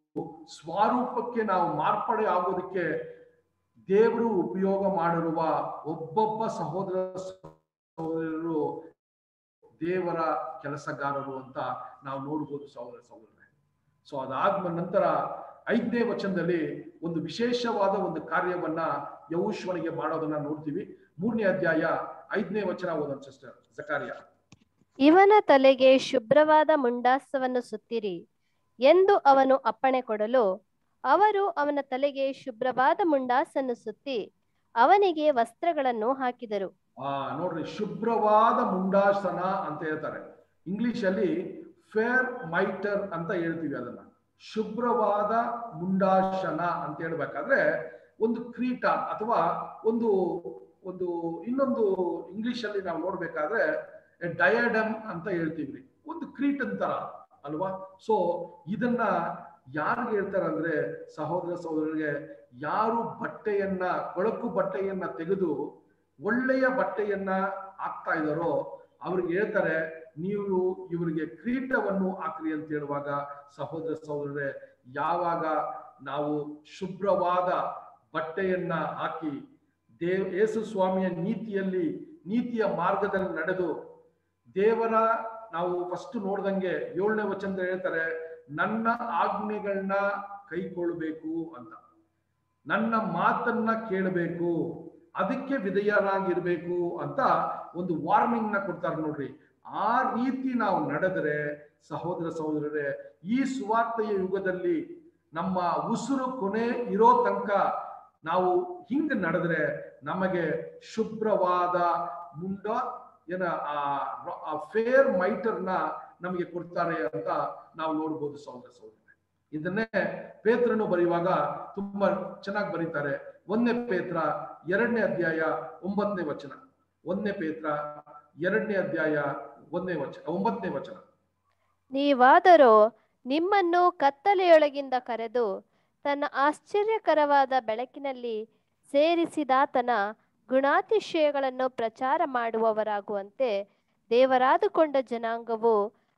ಸ್ವರೂಪಕ್ಕೆ ನಾವು ಮಾರ್ಪಡೆ ಆಗೋದಕ್ಕೆ ದೇವರು ಉಪಯೋಗ ಮಾಡಿರುವ ಒಬ್ಬೊಬ್ಬ ಸಹೋದರ ಸಹೋದರರು ದೇವರ ಕೆಲಸಗಾರರು ಅಂತ ನಾವು ನೋಡ್ಬೋದು ಸಹೋದರ ಸಹೋದರರೇ ಸೊ ಅದಾದ ನಂತರ ಐದನೇ ವಚನದಲ್ಲಿ ಒಂದು ವಿಶೇಷವಾದ ಒಂದು ಕಾರ್ಯವನ್ನ ಯೌಶ್ವನಿಗೆ ಮಾಡೋದನ್ನ ನೋಡ್ತೀವಿ ಮೂರನೇ ಅಧ್ಯಾಯ ಐದನೇ ವಚನ ಓದೋಣ ಸಿಸ್ಟರ್ ಜಕಾರಿಯ ಇವನ ತಲೆಗೆ ಶುಭ್ರವಾದ ಮುಂಡಾಸವನ್ನು ಸುತ್ತಿರಿ ಎಂದು ಅವನು ಅಪ್ಪಣೆ ಕೊಡಲು ಅವರು ಅವನ ತಲೆಗೆ ಶುಭ್ರವಾದ ಮುಂಡಾಸನ್ನು ಸುತ್ತಿ ಅವನಿಗೆ ವಸ್ತ್ರಗಳನ್ನು ಹಾಕಿದರು ಆ ನೋಡ್ರಿ ಶುಭ್ರವಾದ ಮುಂಡಾಸನ ಅಂತ ಹೇಳ್ತಾರೆ ಇಂಗ್ಲಿಷ್ ಅಲ್ಲಿ ಫೇರ್ ಮೈಟರ್ ಅಂತ ಹೇಳ್ತೀವಿ ಅದನ್ನ ಶುಭ್ರವಾದ ಮುಂಡಾಸನ ಅಂತ ಹೇಳ್ಬೇಕಾದ್ರೆ ಒಂದು ಕ್ರೀಟ ಅಥವಾ ಒಂದು ಒಂದು ಇನ್ನೊಂದು ಇಂಗ್ಲಿಷ್ ಅಲ್ಲಿ ನಾವು ನೋಡ್ಬೇಕಾದ್ರೆ ಡಯಡಮ್ ಅಂತ ಹೇಳ್ತೀವಿ ಒಂದು ಕ್ರೀಟನ್ ತರ ಅಲ್ವಾ ಸೊ ಇದನ್ನ ಯಾರಿಗೆ ಹೇಳ್ತಾರೆ ಅಂದ್ರೆ ಸಹೋದರ ಸಹೋದರರಿಗೆ ಯಾರು ಬಟ್ಟೆಯನ್ನ ಕೊಳಕು ಬಟ್ಟೆಯನ್ನ ತೆಗೆದು ಒಳ್ಳೆಯ ಬಟ್ಟೆಯನ್ನ ಹಾಕ್ತಾ ಇದ್ದಾರೋ ಅವ್ರಿಗೆ ಹೇಳ್ತಾರೆ ನೀವು ಇವರಿಗೆ ಕ್ರೀಟವನ್ನು ಹಾಕ್ರಿ ಅಂತ ಹೇಳುವಾಗ ಸಹೋದರ ಸಹೋದರರೇ ಯಾವಾಗ ನಾವು ಶುಭ್ರವಾದ ಬಟ್ಟೆಯನ್ನ ಹಾಕಿ ದೇವ್ ಯೇಸು ಸ್ವಾಮಿಯ ನೀತಿಯಲ್ಲಿ ನೀತಿಯ ಮಾರ್ಗದಲ್ಲಿ ನಡೆದು ದೇವರ ನಾವು ಫಸ್ಟ್ ನೋಡ್ದಂಗೆ ಏಳನೇ ವಚನ ಹೇಳ್ತಾರೆ ನನ್ನ ಆಜ್ಞೆಗಳನ್ನ ಕೈಗೊಳ್ಬೇಕು ಅಂತ ನನ್ನ ಮಾತನ್ನ ಕೇಳಬೇಕು ಅದಕ್ಕೆ ವಿಧೇಯರಾಗಿರ್ಬೇಕು ಅಂತ ಒಂದು ವಾರ್ನಿಂಗ್ ನ ಕೊಡ್ತಾರೆ ನೋಡ್ರಿ ಆ ರೀತಿ ನಾವು ನಡೆದರೆ ಸಹೋದರ ಸಹೋದರರೇ ಈ ಸುವಾರ್ತೆಯ ಯುಗದಲ್ಲಿ ನಮ್ಮ ಉಸಿರು ಕೊನೆ ಇರೋ ತನಕ ನಾವು ಹಿಂಗ್ ನಡೆದ್ರೆ ನಮಗೆ ಶುಭ್ರವಾದ ಮುಂಡ ಏನ ಆ ಫೇರ್ ಮೈಟರ್ನ ನಮಗೆ ಕೊಡ್ತಾರೆ ಅಂತ ನಾವು ನೋಡ್ಬೋದು ಸಹೋದರ ಸಹೋದರ ಇದನ್ನೇ ಪೇತ್ರನು ಬರೆಯುವಾಗ ತುಂಬಾ ಚೆನ್ನಾಗಿ ಬರೀತಾರೆ ಒಂದನೇ ಪೇತ್ರ ಎರಡನೇ ಅಧ್ಯಾಯ ಒಂಬತ್ತನೇ ವಚನ ಒಂದನೇ ಪೇತ್ರ ಎರಡನೇ ಅಧ್ಯಾಯ ಒಂದನೇ ವಚನ ಒಂಬತ್ತನೇ ವಚನ ನೀವಾದರೋ ನಿಮ್ಮನ್ನು ಕತ್ತಲೆಯೊಳಗಿಂದ ಕರೆದು ತನ್ನ ಆಶ್ಚರ್ಯಕರವಾದ ಬೆಳಕಿನಲ್ಲಿ ಸೇರಿಸಿದಾತನ ಗುಣಾತಿಶಯಗಳನ್ನು ಪ್ರಚಾರ ಮಾಡುವವರಾಗುವಂತೆ ದೇವರಾದುಕೊಂಡ ಜನಾಂಗವು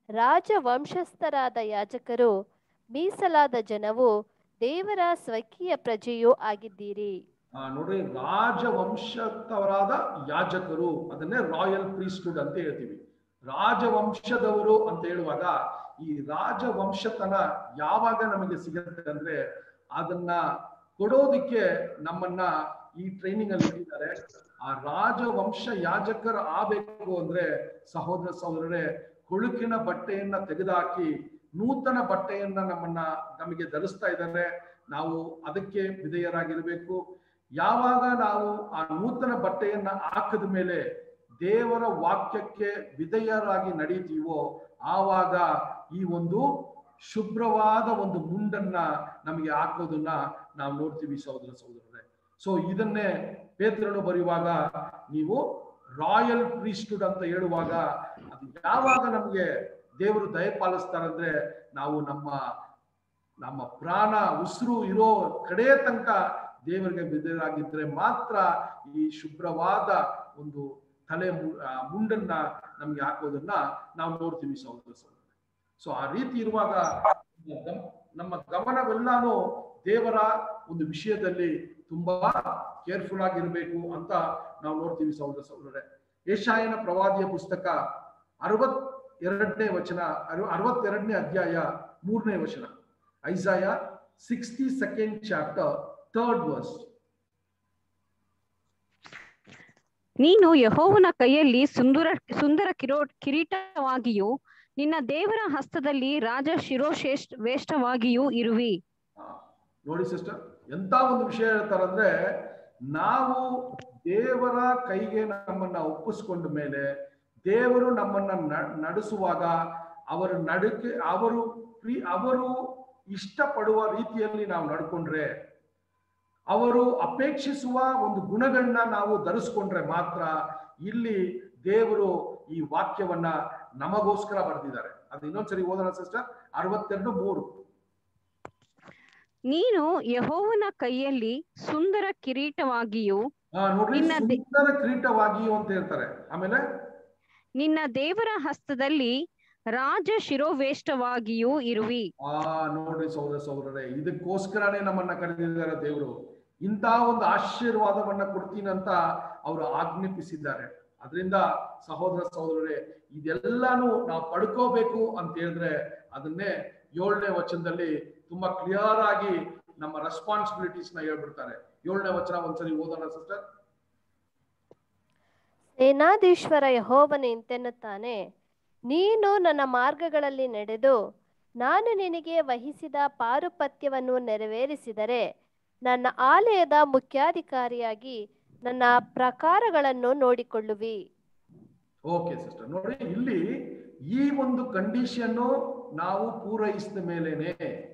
ರಾಜವಂಶಸ್ಥರಾದ ಯಾಜಕರು ಮೀಸಲಾದ ಜನವು ದೇವರ ಸ್ವಕೀಯ ಪ್ರಜೆಯೂ ಆಗಿದ್ದೀರಿ ಆ ನೋಡ್ರಿ ರಾಜವಂಶದವರಾದ ಯಾಜಕರು ಅದನ್ನೇ ರಾಯಲ್ ಪ್ರೀಸ್ಟುಡ್ ಅಂತ ಹೇಳ್ತೀವಿ ರಾಜವಂಶದವರು ಅಂತ ಹೇಳುವಾಗ ಈ ರಾಜವಂಶತನ ಯಾವಾಗ ನಮಗೆ ಸಿಗುತ್ತೆ ಅಂದ್ರೆ ಅದನ್ನ ಕೊಡೋದಿಕ್ಕೆ ನಮ್ಮನ್ನ ಈ ಟ್ರೈನಿಂಗ್ ಅಲ್ಲಿ ಇಟ್ಟಿದ್ದಾರೆ ಆ ರಾಜವಂಶ ಯಾಜಕರ ಆಗ್ಬೇಕು ಅಂದ್ರೆ ಸಹೋದರ ಸಹೋದರರೇ ಕೊಳುಕಿನ ಬಟ್ಟೆಯನ್ನ ತೆಗೆದುಹಾಕಿ ನೂತನ ಬಟ್ಟೆಯನ್ನ ನಮ್ಮನ್ನ ನಮಗೆ ಧರಿಸ್ತಾ ಇದ್ದಾರೆ ನಾವು ಅದಕ್ಕೆ ವಿಧೇಯರಾಗಿರ್ಬೇಕು ಯಾವಾಗ ನಾವು ಆ ನೂತನ ಬಟ್ಟೆಯನ್ನ ಹಾಕಿದ ಮೇಲೆ ದೇವರ ವಾಕ್ಯಕ್ಕೆ ವಿಧೇಯರಾಗಿ ನಡೀತೀವೋ ಆವಾಗ ಈ ಒಂದು ಶುಭ್ರವಾದ ಒಂದು ಮುಂಡನ್ನ ನಮಗೆ ಹಾಕೋದನ್ನ ನಾವು ನೋಡ್ತೀವಿ ಸಹೋದರ ಸಹೋದರರೇ ಸೊ ಇದನ್ನೇ ಪೇತ್ರನು ಬರೆಯುವಾಗ ನೀವು ರಾಯಲ್ ಪ್ರೀಸ್ಟುಡ್ ಅಂತ ಹೇಳುವಾಗ ಅದು ಯಾವಾಗ ನಮ್ಗೆ ದೇವರು ದಯಪಾಲಿಸ್ತಾರಂದ್ರೆ ನಾವು ನಮ್ಮ ನಮ್ಮ ಪ್ರಾಣ ಉಸಿರು ಇರೋ ಕಡೆ ತನಕ ದೇವರಿಗೆ ಬೆದರಾಗಿದ್ರೆ ಮಾತ್ರ ಈ ಶುಭ್ರವಾದ ಒಂದು ತಲೆ ಮು- ಆ, ಮುಂಡನ್ನ ನಮ್ಗೆ ಹಾಕೋದನ್ನ ನಾವು ನೋಡ್ತೀವಿ ಸಹೋದರ ಸಹೋದರ ಸೊ ಆ ರೀತಿ ಇರುವಾಗ ಗಮ್- ನಮ್ಮ ಗಮನವೆಲ್ಲಾನು ದೇವರ ಒಂದು ವಿಷಯದಲ್ಲಿ ತುಂಬಾ ಕೇರ್ಫುಲ್ ಆಗಿರ್ಬೇಕು ಅಂತ ನಾವು ನೋಡ್ತೀವಿ ಸಹೋದರ ಸಹೋದರರೇ ಏಷಾಯನ ಪ್ರವಾದಿಯ ಪುಸ್ತಕ ಅರವತ್ ಎರಡನೇ ವಚನ ಅರವ- ಅರವತ್ತೆರಡನೇ ಅಧ್ಯಾಯ ಮೂರನೇ ವಚನ Isaiah sixty second chapter third verse ನೀನು ಯಹೋವನ ಕೈಯಲ್ಲಿ ಸುಂದರ ಸುಂದರ ಕಿರೋ ಕಿರೀಟವಾಗಿಯೂ ನಿನ್ನ ದೇವರ ಹಸ್ತದಲ್ಲಿ ರಾಜ ಶಿರೋಶ್ರೇಷ್ಠ ವೇಷ್ಟವಾಗಿಯೂ ಇರುವಿ ನೋಡಿ ಸಿಸ್ಟರ್ ಎಂತ ಒಂದು ವಿಷಯ ಹೇಳ್ತಾರಂದ್ರೆ ನಾವು ದೇವರ ಕೈಗೆ ನಮ್ಮನ್ನ ಒಪ್ಪಿಸ್ಕೊಂಡ ಮೇಲೆ ದೇವರು ನಮ್ಮನ್ನ ನ- ನಡೆಸುವಾಗ ಅವರ ನಡುಕೆ ಅವರು ಪ್ರೀ ಅವರು ಇಷ್ಟಪಡುವ ರೀತಿಯಲ್ಲಿ ನಾವು ನಡ್ಕೊಂಡ್ರೆ ಅವರು ಅಪೇಕ್ಷಿಸುವ ಒಂದು ಗುಣಗಳನ್ನ ನಾವು ಧರಿಸ್ಕೊಂಡ್ರೆ ಮಾತ್ರ ಇಲ್ಲಿ ದೇವರು ಈ ವಾಕ್ಯವನ್ನ ನಮಗೋಸ್ಕರ ಬರೆದಿದ್ದಾರೆ ಅದು ಇನ್ನೊಂದ್ಸರಿ ಓದೋಣ ಸಿಸ್ಟರ್ ಅರವತ್ತೆರಡು ಮೂರು ನೀನು ಯಹೋವನ ಕೈಯಲ್ಲಿ ಸುಂದರ ಕಿರೀಟವಾಗಿಯೂ ಆ, ನೋಡ್ರಿ ನಿನ್ನ ದೆ- ಸುಂದರ ಕಿರೀಟವಾಗಿಯೂ ಅಂತ ಹೇಳ್ತಾರೆ ಆಮೇಲೆ ನಿನ್ನ ದೇವರ ಹಸ್ತದಲ್ಲಿ ರಾಜ ಶಿರೋವೇಷ್ಟವಾಗಿಯೂ ಇರುವಿ ಆ ನೋಡ್ರಿ ಸಹೋದರ ಸಹೋದರರೇ ಇದಕ್ಕೋಸ್ಕರನೇ ನಮ್ಮನ್ನ ಕರೆದಿದ್ದಾರೆ ದೇವರು ಇಂಥ ಒಂದು ಆಶೀರ್ವಾದವನ್ನ ಕೊಡ್ತೀನಿ ಅಂತ ಅವರು ಆಜ್ಞಾಪಿಸಿದ್ದಾರೆ ಅದರಿಂದ ಸಹೋದರ ಸಹೋದರರೇ ಇದೆಲ್ಲಾನು ನಾವು ಪಡ್ಕೋಬೇಕು ಅಂತ ಹೇಳಿದ್ರೆ ಅದನ್ನೇ ಏಳನೇ ವಚನದಲ್ಲಿ ತುಂಬಾ ಕ್ಲಿಯರ್ ಆಗಿ ನಮ್ಮ ರೆಸ್ಪಾನ್ಸಿಬಿಲಿಟೀಸ್ ನ ಹೇಳ್ಬಿಡ್ತಾರೆ ಏಳನೇ ವಚನ ಒಂದ್ಸರಿ ಓದೋಣ ಸಿಸ್ಟರ್ ಸೇನಾಧೀಶ್ವರ ಯಹೋವನು ಇಂತೆನ್ನುತ್ತಾನೆ ನೀನು ನನ್ನ ಮಾರ್ಗಗಳಲ್ಲಿ ನಡೆದು ನಾನು ನಿನಗೆ ವಹಿಸಿದ ಪಾರುಪತ್ಯವನ್ನು ನೆರವೇರಿಸಿದರೆ ನನ್ನ ಆಲಯದ ಮುಖ್ಯಾಧಿಕಾರಿಯಾಗಿ ನನ್ನ ಪ್ರಕಾರಗಳನ್ನು ನೋಡಿಕೊಳ್ಳುವಿ ಓಕೆ ಸಿಸ್ಟರ್ ನೋಡಿ ಇಲ್ಲಿ ಈ ಒಂದು ಕಂಡೀಷನ್ ನಾವು ಪೂರೈಸಿದ ಮೇಲೇನೆ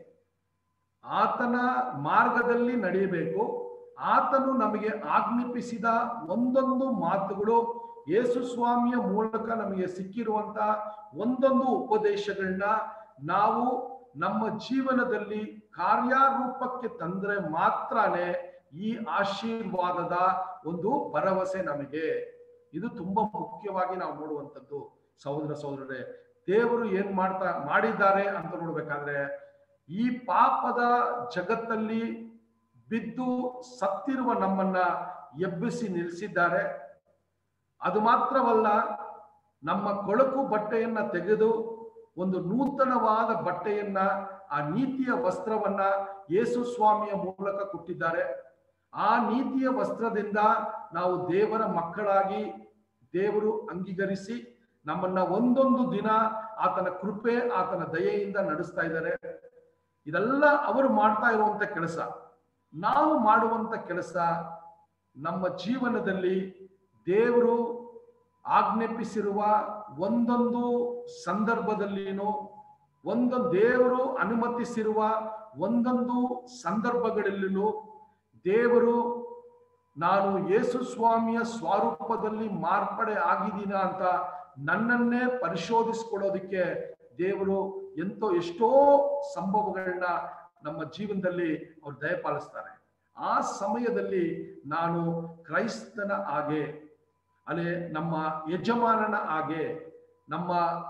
ಆತನ ಮಾರ್ಗದಲ್ಲಿ ನಡೆಯಬೇಕು ಆತನು ನಮಗೆ ಆಜ್ಞಾಪಿಸಿದ ಒಂದೊಂದು ಮಾತುಗಳು ಯೇಸು ಸ್ವಾಮಿಯ ಮೂಲಕ ನಮಗೆ ಸಿಕ್ಕಿರುವಂತ ಒಂದೊಂದು ಉಪದೇಶಗಳನ್ನ ನಾವು ನಮ್ಮ ಜೀವನದಲ್ಲಿ ಕಾರ್ಯಾರೂಪಕ್ಕೆ ತಂದ್ರೆ ಮಾತ್ರನೇ ಈ ಆಶೀರ್ವಾದದ ಒಂದು ಭರವಸೆ ನಮಗೆ ಇದು ತುಂಬಾ ಮುಖ್ಯವಾಗಿ ನಾವು ನೋಡುವಂಥದ್ದು ಸಹೋದರ ಸಹೋದರರೇ ದೇವರು ಏನ್ ಮಾಡ್ತಾ ಮಾಡಿದ್ದಾರೆ ಅಂತ ನೋಡ್ಬೇಕಾದ್ರೆ ಈ ಪಾಪದ ಜಗತ್ತಲ್ಲಿ ಬಿದ್ದು ಸತ್ತಿರುವ ನಮ್ಮನ್ನ ಎಬ್ಬಿಸಿ ನಿಲ್ಲಿಸಿದ್ದಾರೆ ಅದು ಮಾತ್ರವಲ್ಲ ನಮ್ಮ ಕೊಳಕು ಬಟ್ಟೆಯನ್ನ ತೆಗೆದು ಒಂದು ನೂತನವಾದ ಬಟ್ಟೆಯನ್ನ ಆ ನೀತಿಯ ವಸ್ತ್ರವನ್ನ ಯೇಸು ಸ್ವಾಮಿಯ ಮೂಲಕ ಕೊಟ್ಟಿದ್ದಾರೆ ಆ ನೀತಿಯ ವಸ್ತ್ರದಿಂದ ನಾವು ದೇವರ ಮಕ್ಕಳಾಗಿ ದೇವರು ಅಂಗೀಕರಿಸಿ ನಮ್ಮನ್ನ ಒಂದೊಂದು ದಿನ ಆತನ ಕೃಪೆ ಆತನ ದಯೆಯಿಂದ ನಡೆಸ್ತಾ ಇದ್ದಾರೆ ಇದೆಲ್ಲ ಅವರು ಮಾಡ್ತಾ ಇರುವಂತ ಕೆಲಸ ನಾವು ಮಾಡುವಂತ ಕೆಲಸ ನಮ್ಮ ಜೀವನದಲ್ಲಿ ದೇವರು ಆಜ್ಞಾಪಿಸಿರುವ ಒಂದೊಂದು ಸಂದರ್ಭದಲ್ಲಿನೂ ಒಂದೊಂದು ದೇವರು ಅನುಮತಿಸಿರುವ ಒಂದೊಂದು ಸಂದರ್ಭಗಳಲ್ಲೂ ದೇವರು ನಾನು ಯೇಸು ಸ್ವಾಮಿಯ ಸ್ವರೂಪದಲ್ಲಿ ಮಾರ್ಪಡೆ ಆಗಿದ್ದೀನ ಅಂತ ನನ್ನನ್ನೇ ಪರಿಶೋಧಿಸ್ಕೊಳ್ಳೋದಕ್ಕೆ ದೇವರು ಎಂತೋ ಎಷ್ಟೋ ಸಂಭವಗಳನ್ನ ನಮ್ಮ ಜೀವನದಲ್ಲಿ ಅವ್ರು ದಯಪಾಲಿಸ್ತಾರೆ ಆ ಸಮಯದಲ್ಲಿ ನಾನು ಕ್ರೈಸ್ತನ ಹಾಗೆ ಅಲ್ಲೇ ನಮ್ಮ ಯಜಮಾನನ ಹಾಗೆ ನಮ್ಮ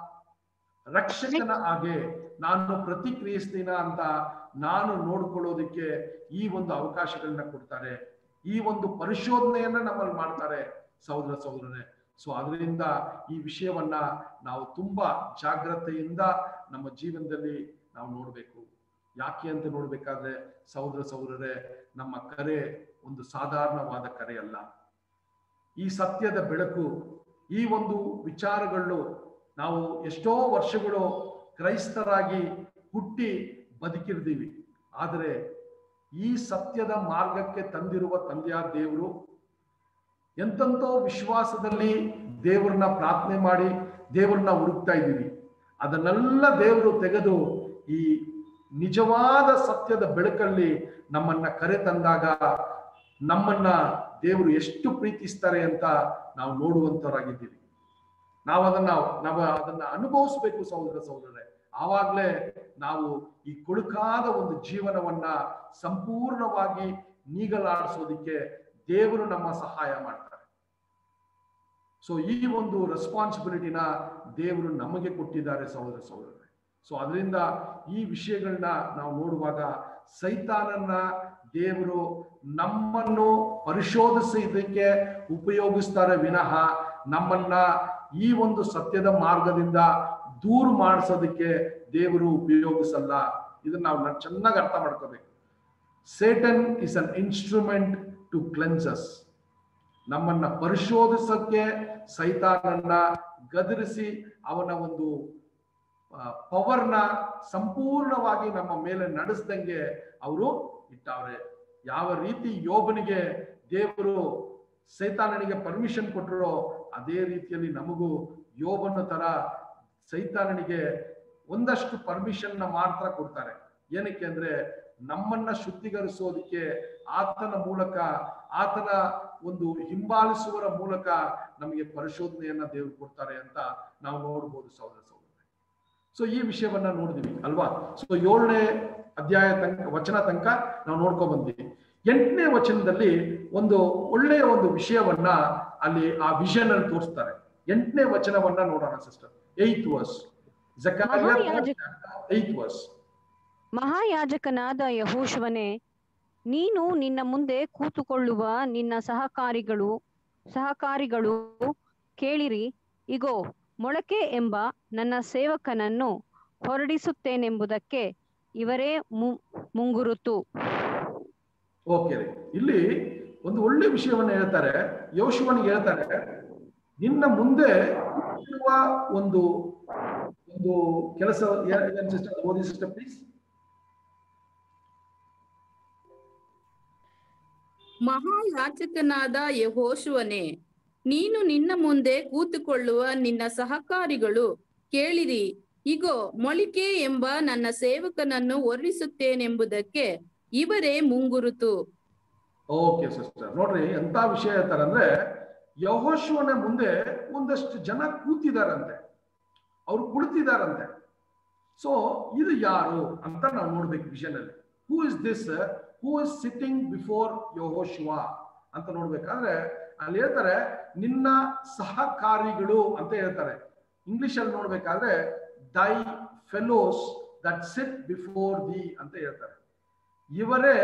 ರಕ್ಷಕನ ಹಾಗೆ ನಾನು ಪ್ರತಿಕ್ರಿಯಿಸ್ತೀನ ಅಂತ ನಾನು ನೋಡ್ಕೊಳ್ಳೋದಕ್ಕೆ ಈ ಒಂದು ಅವಕಾಶಗಳನ್ನ ಕೊಡ್ತಾರೆ ಈ ಒಂದು ಪರಿಶೋಧನೆಯನ್ನ ನಮ್ಮಲ್ಲಿ ಮಾಡ್ತಾರೆ ಸಹೋದರ ಸಹೋದರನೇ ಸೊ ಅದರಿಂದ ಈ ವಿಷಯವನ್ನ ನಾವು ತುಂಬಾ ಜಾಗ್ರತೆಯಿಂದ ನಮ್ಮ ಜೀವನದಲ್ಲಿ ನಾವು ನೋಡ್ಬೇಕು ಯಾಕೆ ಅಂತ ನೋಡ್ಬೇಕಾದ್ರೆ ಸಹೋದರ ಸಹೋದರರೇ ನಮ್ಮ ಕರೆ ಒಂದು ಸಾಧಾರಣವಾದ ಕರೆ ಅಲ್ಲ ಈ ಸತ್ಯದ ಬೆಳಕು ಈ ಒಂದು ವಿಚಾರಗಳು ನಾವು ಎಷ್ಟೋ ವರ್ಷಗಳು ಕ್ರೈಸ್ತರಾಗಿ ಹುಟ್ಟಿ ಬದುಕಿರ್ತೀವಿ ಆದರೆ ಈ ಸತ್ಯದ ಮಾರ್ಗಕ್ಕೆ ತಂದಿರುವ ತಂದೆಯಾದ ದೇವರು ಎಂತೆಂತೋ ವಿಶ್ವಾಸದಲ್ಲಿ ದೇವರನ್ನ ಪ್ರಾರ್ಥನೆ ಮಾಡಿ ದೇವರನ್ನ ಹುಡುಕ್ತಾ ಇದ್ದೀವಿ ಅದನ್ನೆಲ್ಲ ದೇವರು ತೆಗೆದು ಈ ನಿಜವಾದ ಸತ್ಯದ ಬೆಳಕಲ್ಲಿ ನಮ್ಮನ್ನ ಕರೆ ತಂದಾಗ ನಮ್ಮನ್ನ ದೇವರು ಎಷ್ಟು ಪ್ರೀತಿಸ್ತಾರೆ ಅಂತ ನಾವು ನೋಡುವಂತವರಾಗಿದ್ದೀವಿ ನಾವು ಅದನ್ನ ನಾವು ಅದನ್ನ ಅನುಭವಿಸ್ಬೇಕು ಸಹೋದರ ಸಹೋದರರೇ ಆವಾಗ್ಲೇ ನಾವು ಈ ಕೊಳುಕಾದ ಒಂದು ಜೀವನವನ್ನ ಸಂಪೂರ್ಣವಾಗಿ ನೀಗಲಾಡಿಸೋದಿಕ್ಕೆ ದೇವರು ನಮ್ಮ ಸಹಾಯ ಮಾಡ್ತಾರೆ ಸೊ ಈ ಒಂದು ರೆಸ್ಪಾನ್ಸಿಬಿಲಿಟಿನ ದೇವರು ನಮಗೆ ಕೊಟ್ಟಿದ್ದಾರೆ ಸಹೋದರ ಸಹೋದರರೇ ಸೊ ಅದರಿಂದ ಈ ವಿಷಯಗಳನ್ನ ನಾವು ನೋಡುವಾಗ ಸೈತಾನನ್ನ ದೇವರು ನಮ್ಮನ್ನು ಪರಿಶೋಧಿಸೋದಕ್ಕೆ ಉಪಯೋಗಿಸ್ತಾರೆ ವಿನಃ ನಮ್ಮನ್ನ ಈ ಒಂದು ಸತ್ಯದ ಮಾರ್ಗದಿಂದ ದೂರ ಮಾಡಿಸೋದಕ್ಕೆ ದೇವರು ಉಪಯೋಗಿಸಲ್ಲ ಇದನ್ನ ನಾವು ಚೆನ್ನಾಗಿ ಅರ್ಥ ಮಾಡ್ಕೋಬೇಕು Satan is an instrument to cleanses ನಮ್ಮನ್ನ ಪರಿಶೋಧಿಸಕ್ಕೆ ಸೈತಾನನ್ನ ಗದರಿಸಿ ಅವನ ಒಂದು ಪವರ್ನ ಸಂಪೂರ್ಣವಾಗಿ ನಮ್ಮ ಮೇಲೆ ನಡೆಸ್ದಂಗೆ ಅವರು ಇಟ್ಟವ್ರೆ ಯಾವ ರೀತಿ ಯೋಬನಿಗೆ ದೇವರು ಸೈತಾನನಿಗೆ ಪರ್ಮಿಷನ್ ಕೊಟ್ಟರೋ ಅದೇ ರೀತಿಯಲ್ಲಿ ನಮಗೂ ಯೋಬನ ತರ ಸೈತಾನನಿಗೆ ಒಂದಷ್ಟು ಪರ್ಮಿಷನ್ ಮಾತ್ರ ಕೊಡ್ತಾರೆ ಏನಕ್ಕೆ ಅಂದ್ರೆ ನಮ್ಮನ್ನ ಶುದ್ಧೀಕರಿಸೋದಕ್ಕೆ ಆತನ ಮೂಲಕ ಆತನ ಒಂದು ಹಿಂಬಾಲಿಸುವರ ಮೂಲಕ ನಮಗೆ ಪರಿಶೋಧನೆಯನ್ನ ದೇವರು ಕೊಡ್ತಾರೆ ಅಂತ ನಾವು ನೋಡ್ಬೋದು ಸಹೋದರ ಸಹೋದರ ಸೊ ಈ ವಿಷಯವನ್ನ ನೋಡಿದ್ವಿ ಅಲ್ವಾ ಸೊ ಏಳನೇ ಅಧ್ಯಾಯ ತನಕ ವಚನ ತನಕ ನಾವು ನೋಡ್ಕೊಂಡ್ ಬಂದ್ವಿ ಎಂಟನೇ ವಚನದಲ್ಲಿ ಒಂದು ಒಳ್ಳೆಯ ಒಂದು ವಿಷಯವನ್ನ ಅಲ್ಲಿ ಆ ವಿಷನ್ ಅಲ್ಲಿ ತೋರಿಸ್ತಾರೆ ಎಂಟನೇ ವಚನವನ್ನ ನೋಡೋಣ ಸಿಸ್ಟರ್ ಏತ್ ವರ್ಸ್ ಮಹಾಯಾಜಕ ಏತ್ ವರ್ಸ್ ಮಹಾಯಾಜಕನಾದ ಯಹೋಶುವನೇ ನೀನು ನಿನ್ನ ಮುಂದೆ ಕೂತುಕೊಳ್ಳುವ ನಿನ್ನ ಸಹಕಾರಿಗಳು ಸಹಕಾರಿಗಳು ಕೇಳಿರಿ ಇಗೋ ಮೊಳಕೆ ಎಂಬ ನನ್ನ ಸೇವಕನನ್ನು ಹೊರಡಿಸುತ್ತೇನೆಂಬುದಕ್ಕೆ ಇವರೇ ಮು- ಮುಂಗುರುತು ಓಕೆ ರೀ ಇಲ್ಲಿ ಒಂದು ಒಳ್ಳೆ ವಿಷಯವನ್ನ ಹೇಳ್ತಾರೆ ಯೋಶುವನಿಗೆ ಹೇಳ್ತಾರೆ ನಿನ್ನ ಮುಂದೆ ಇರುವ ಒಂದು ಒಂದು ಕೆಲಸ ಸಿಸ್ಟರ್ ಓದಿ ಸಿಸ್ಟರ್ ಪ್ಲೀಸ್ ಮಹಾಯಾಚಕನಾದ ಯಹೋಶುವನೇ ನೀನು ನಿನ್ನ ಮುಂದೆ ಕೂತುಕೊಳ್ಳುವ ನಿನ್ನ ಸಹಕಾರಿಗಳು ಕೇಳಿರಿ ಇಗೋ ಮೊಳಿಕೆ ಎಂಬ ನನ್ನ ಸೇವಕನನ್ನು ಹೊರಡಿಸುತ್ತೇನೆಂಬುದಕ್ಕೆ ಇವರೇ ಮುಂಗುರುತು ಓಕೆ ಸಿಸ್ಟರ್ ನೋಡ್ರಿ ಎಂತ ವಿಷಯ ಹೇಳ್ತಾರೆ ಅಂದ್ರೆ ಯಹೋಶುವನ ಮುಂದೆ ಒಂದಷ್ಟು ಜನ ಕೂತಿದಾರಂತೆ ಅವ್ರು ಕುಳಿತಿದಾರಂತೆ ಸೊ ಇದು ಯಾರು ಅಂತ ನಾವು ನೋಡ್ಬೇಕು ವಿಷನ್ ಅಲ್ಲಿ who is this who is sitting before ಯಹೋಶುವ ಅಂತ ನೋಡ್ಬೇಕಾದ್ರೆ ಅಲ್ಲಿ ಹೇಳ್ತಾರೆ ನಿನ್ನ ಸಹಕಾರಿಗಳು ಅಂತ ಹೇಳ್ತಾರೆ ಇಂಗ್ಲಿಷ್ ಅಲ್ಲಿ ನೋಡ್ಬೇಕಾದ್ರೆ thy fellows that sit before thee ಅಂತ ಹೇಳ್ತಾರೆ ಇವರೇ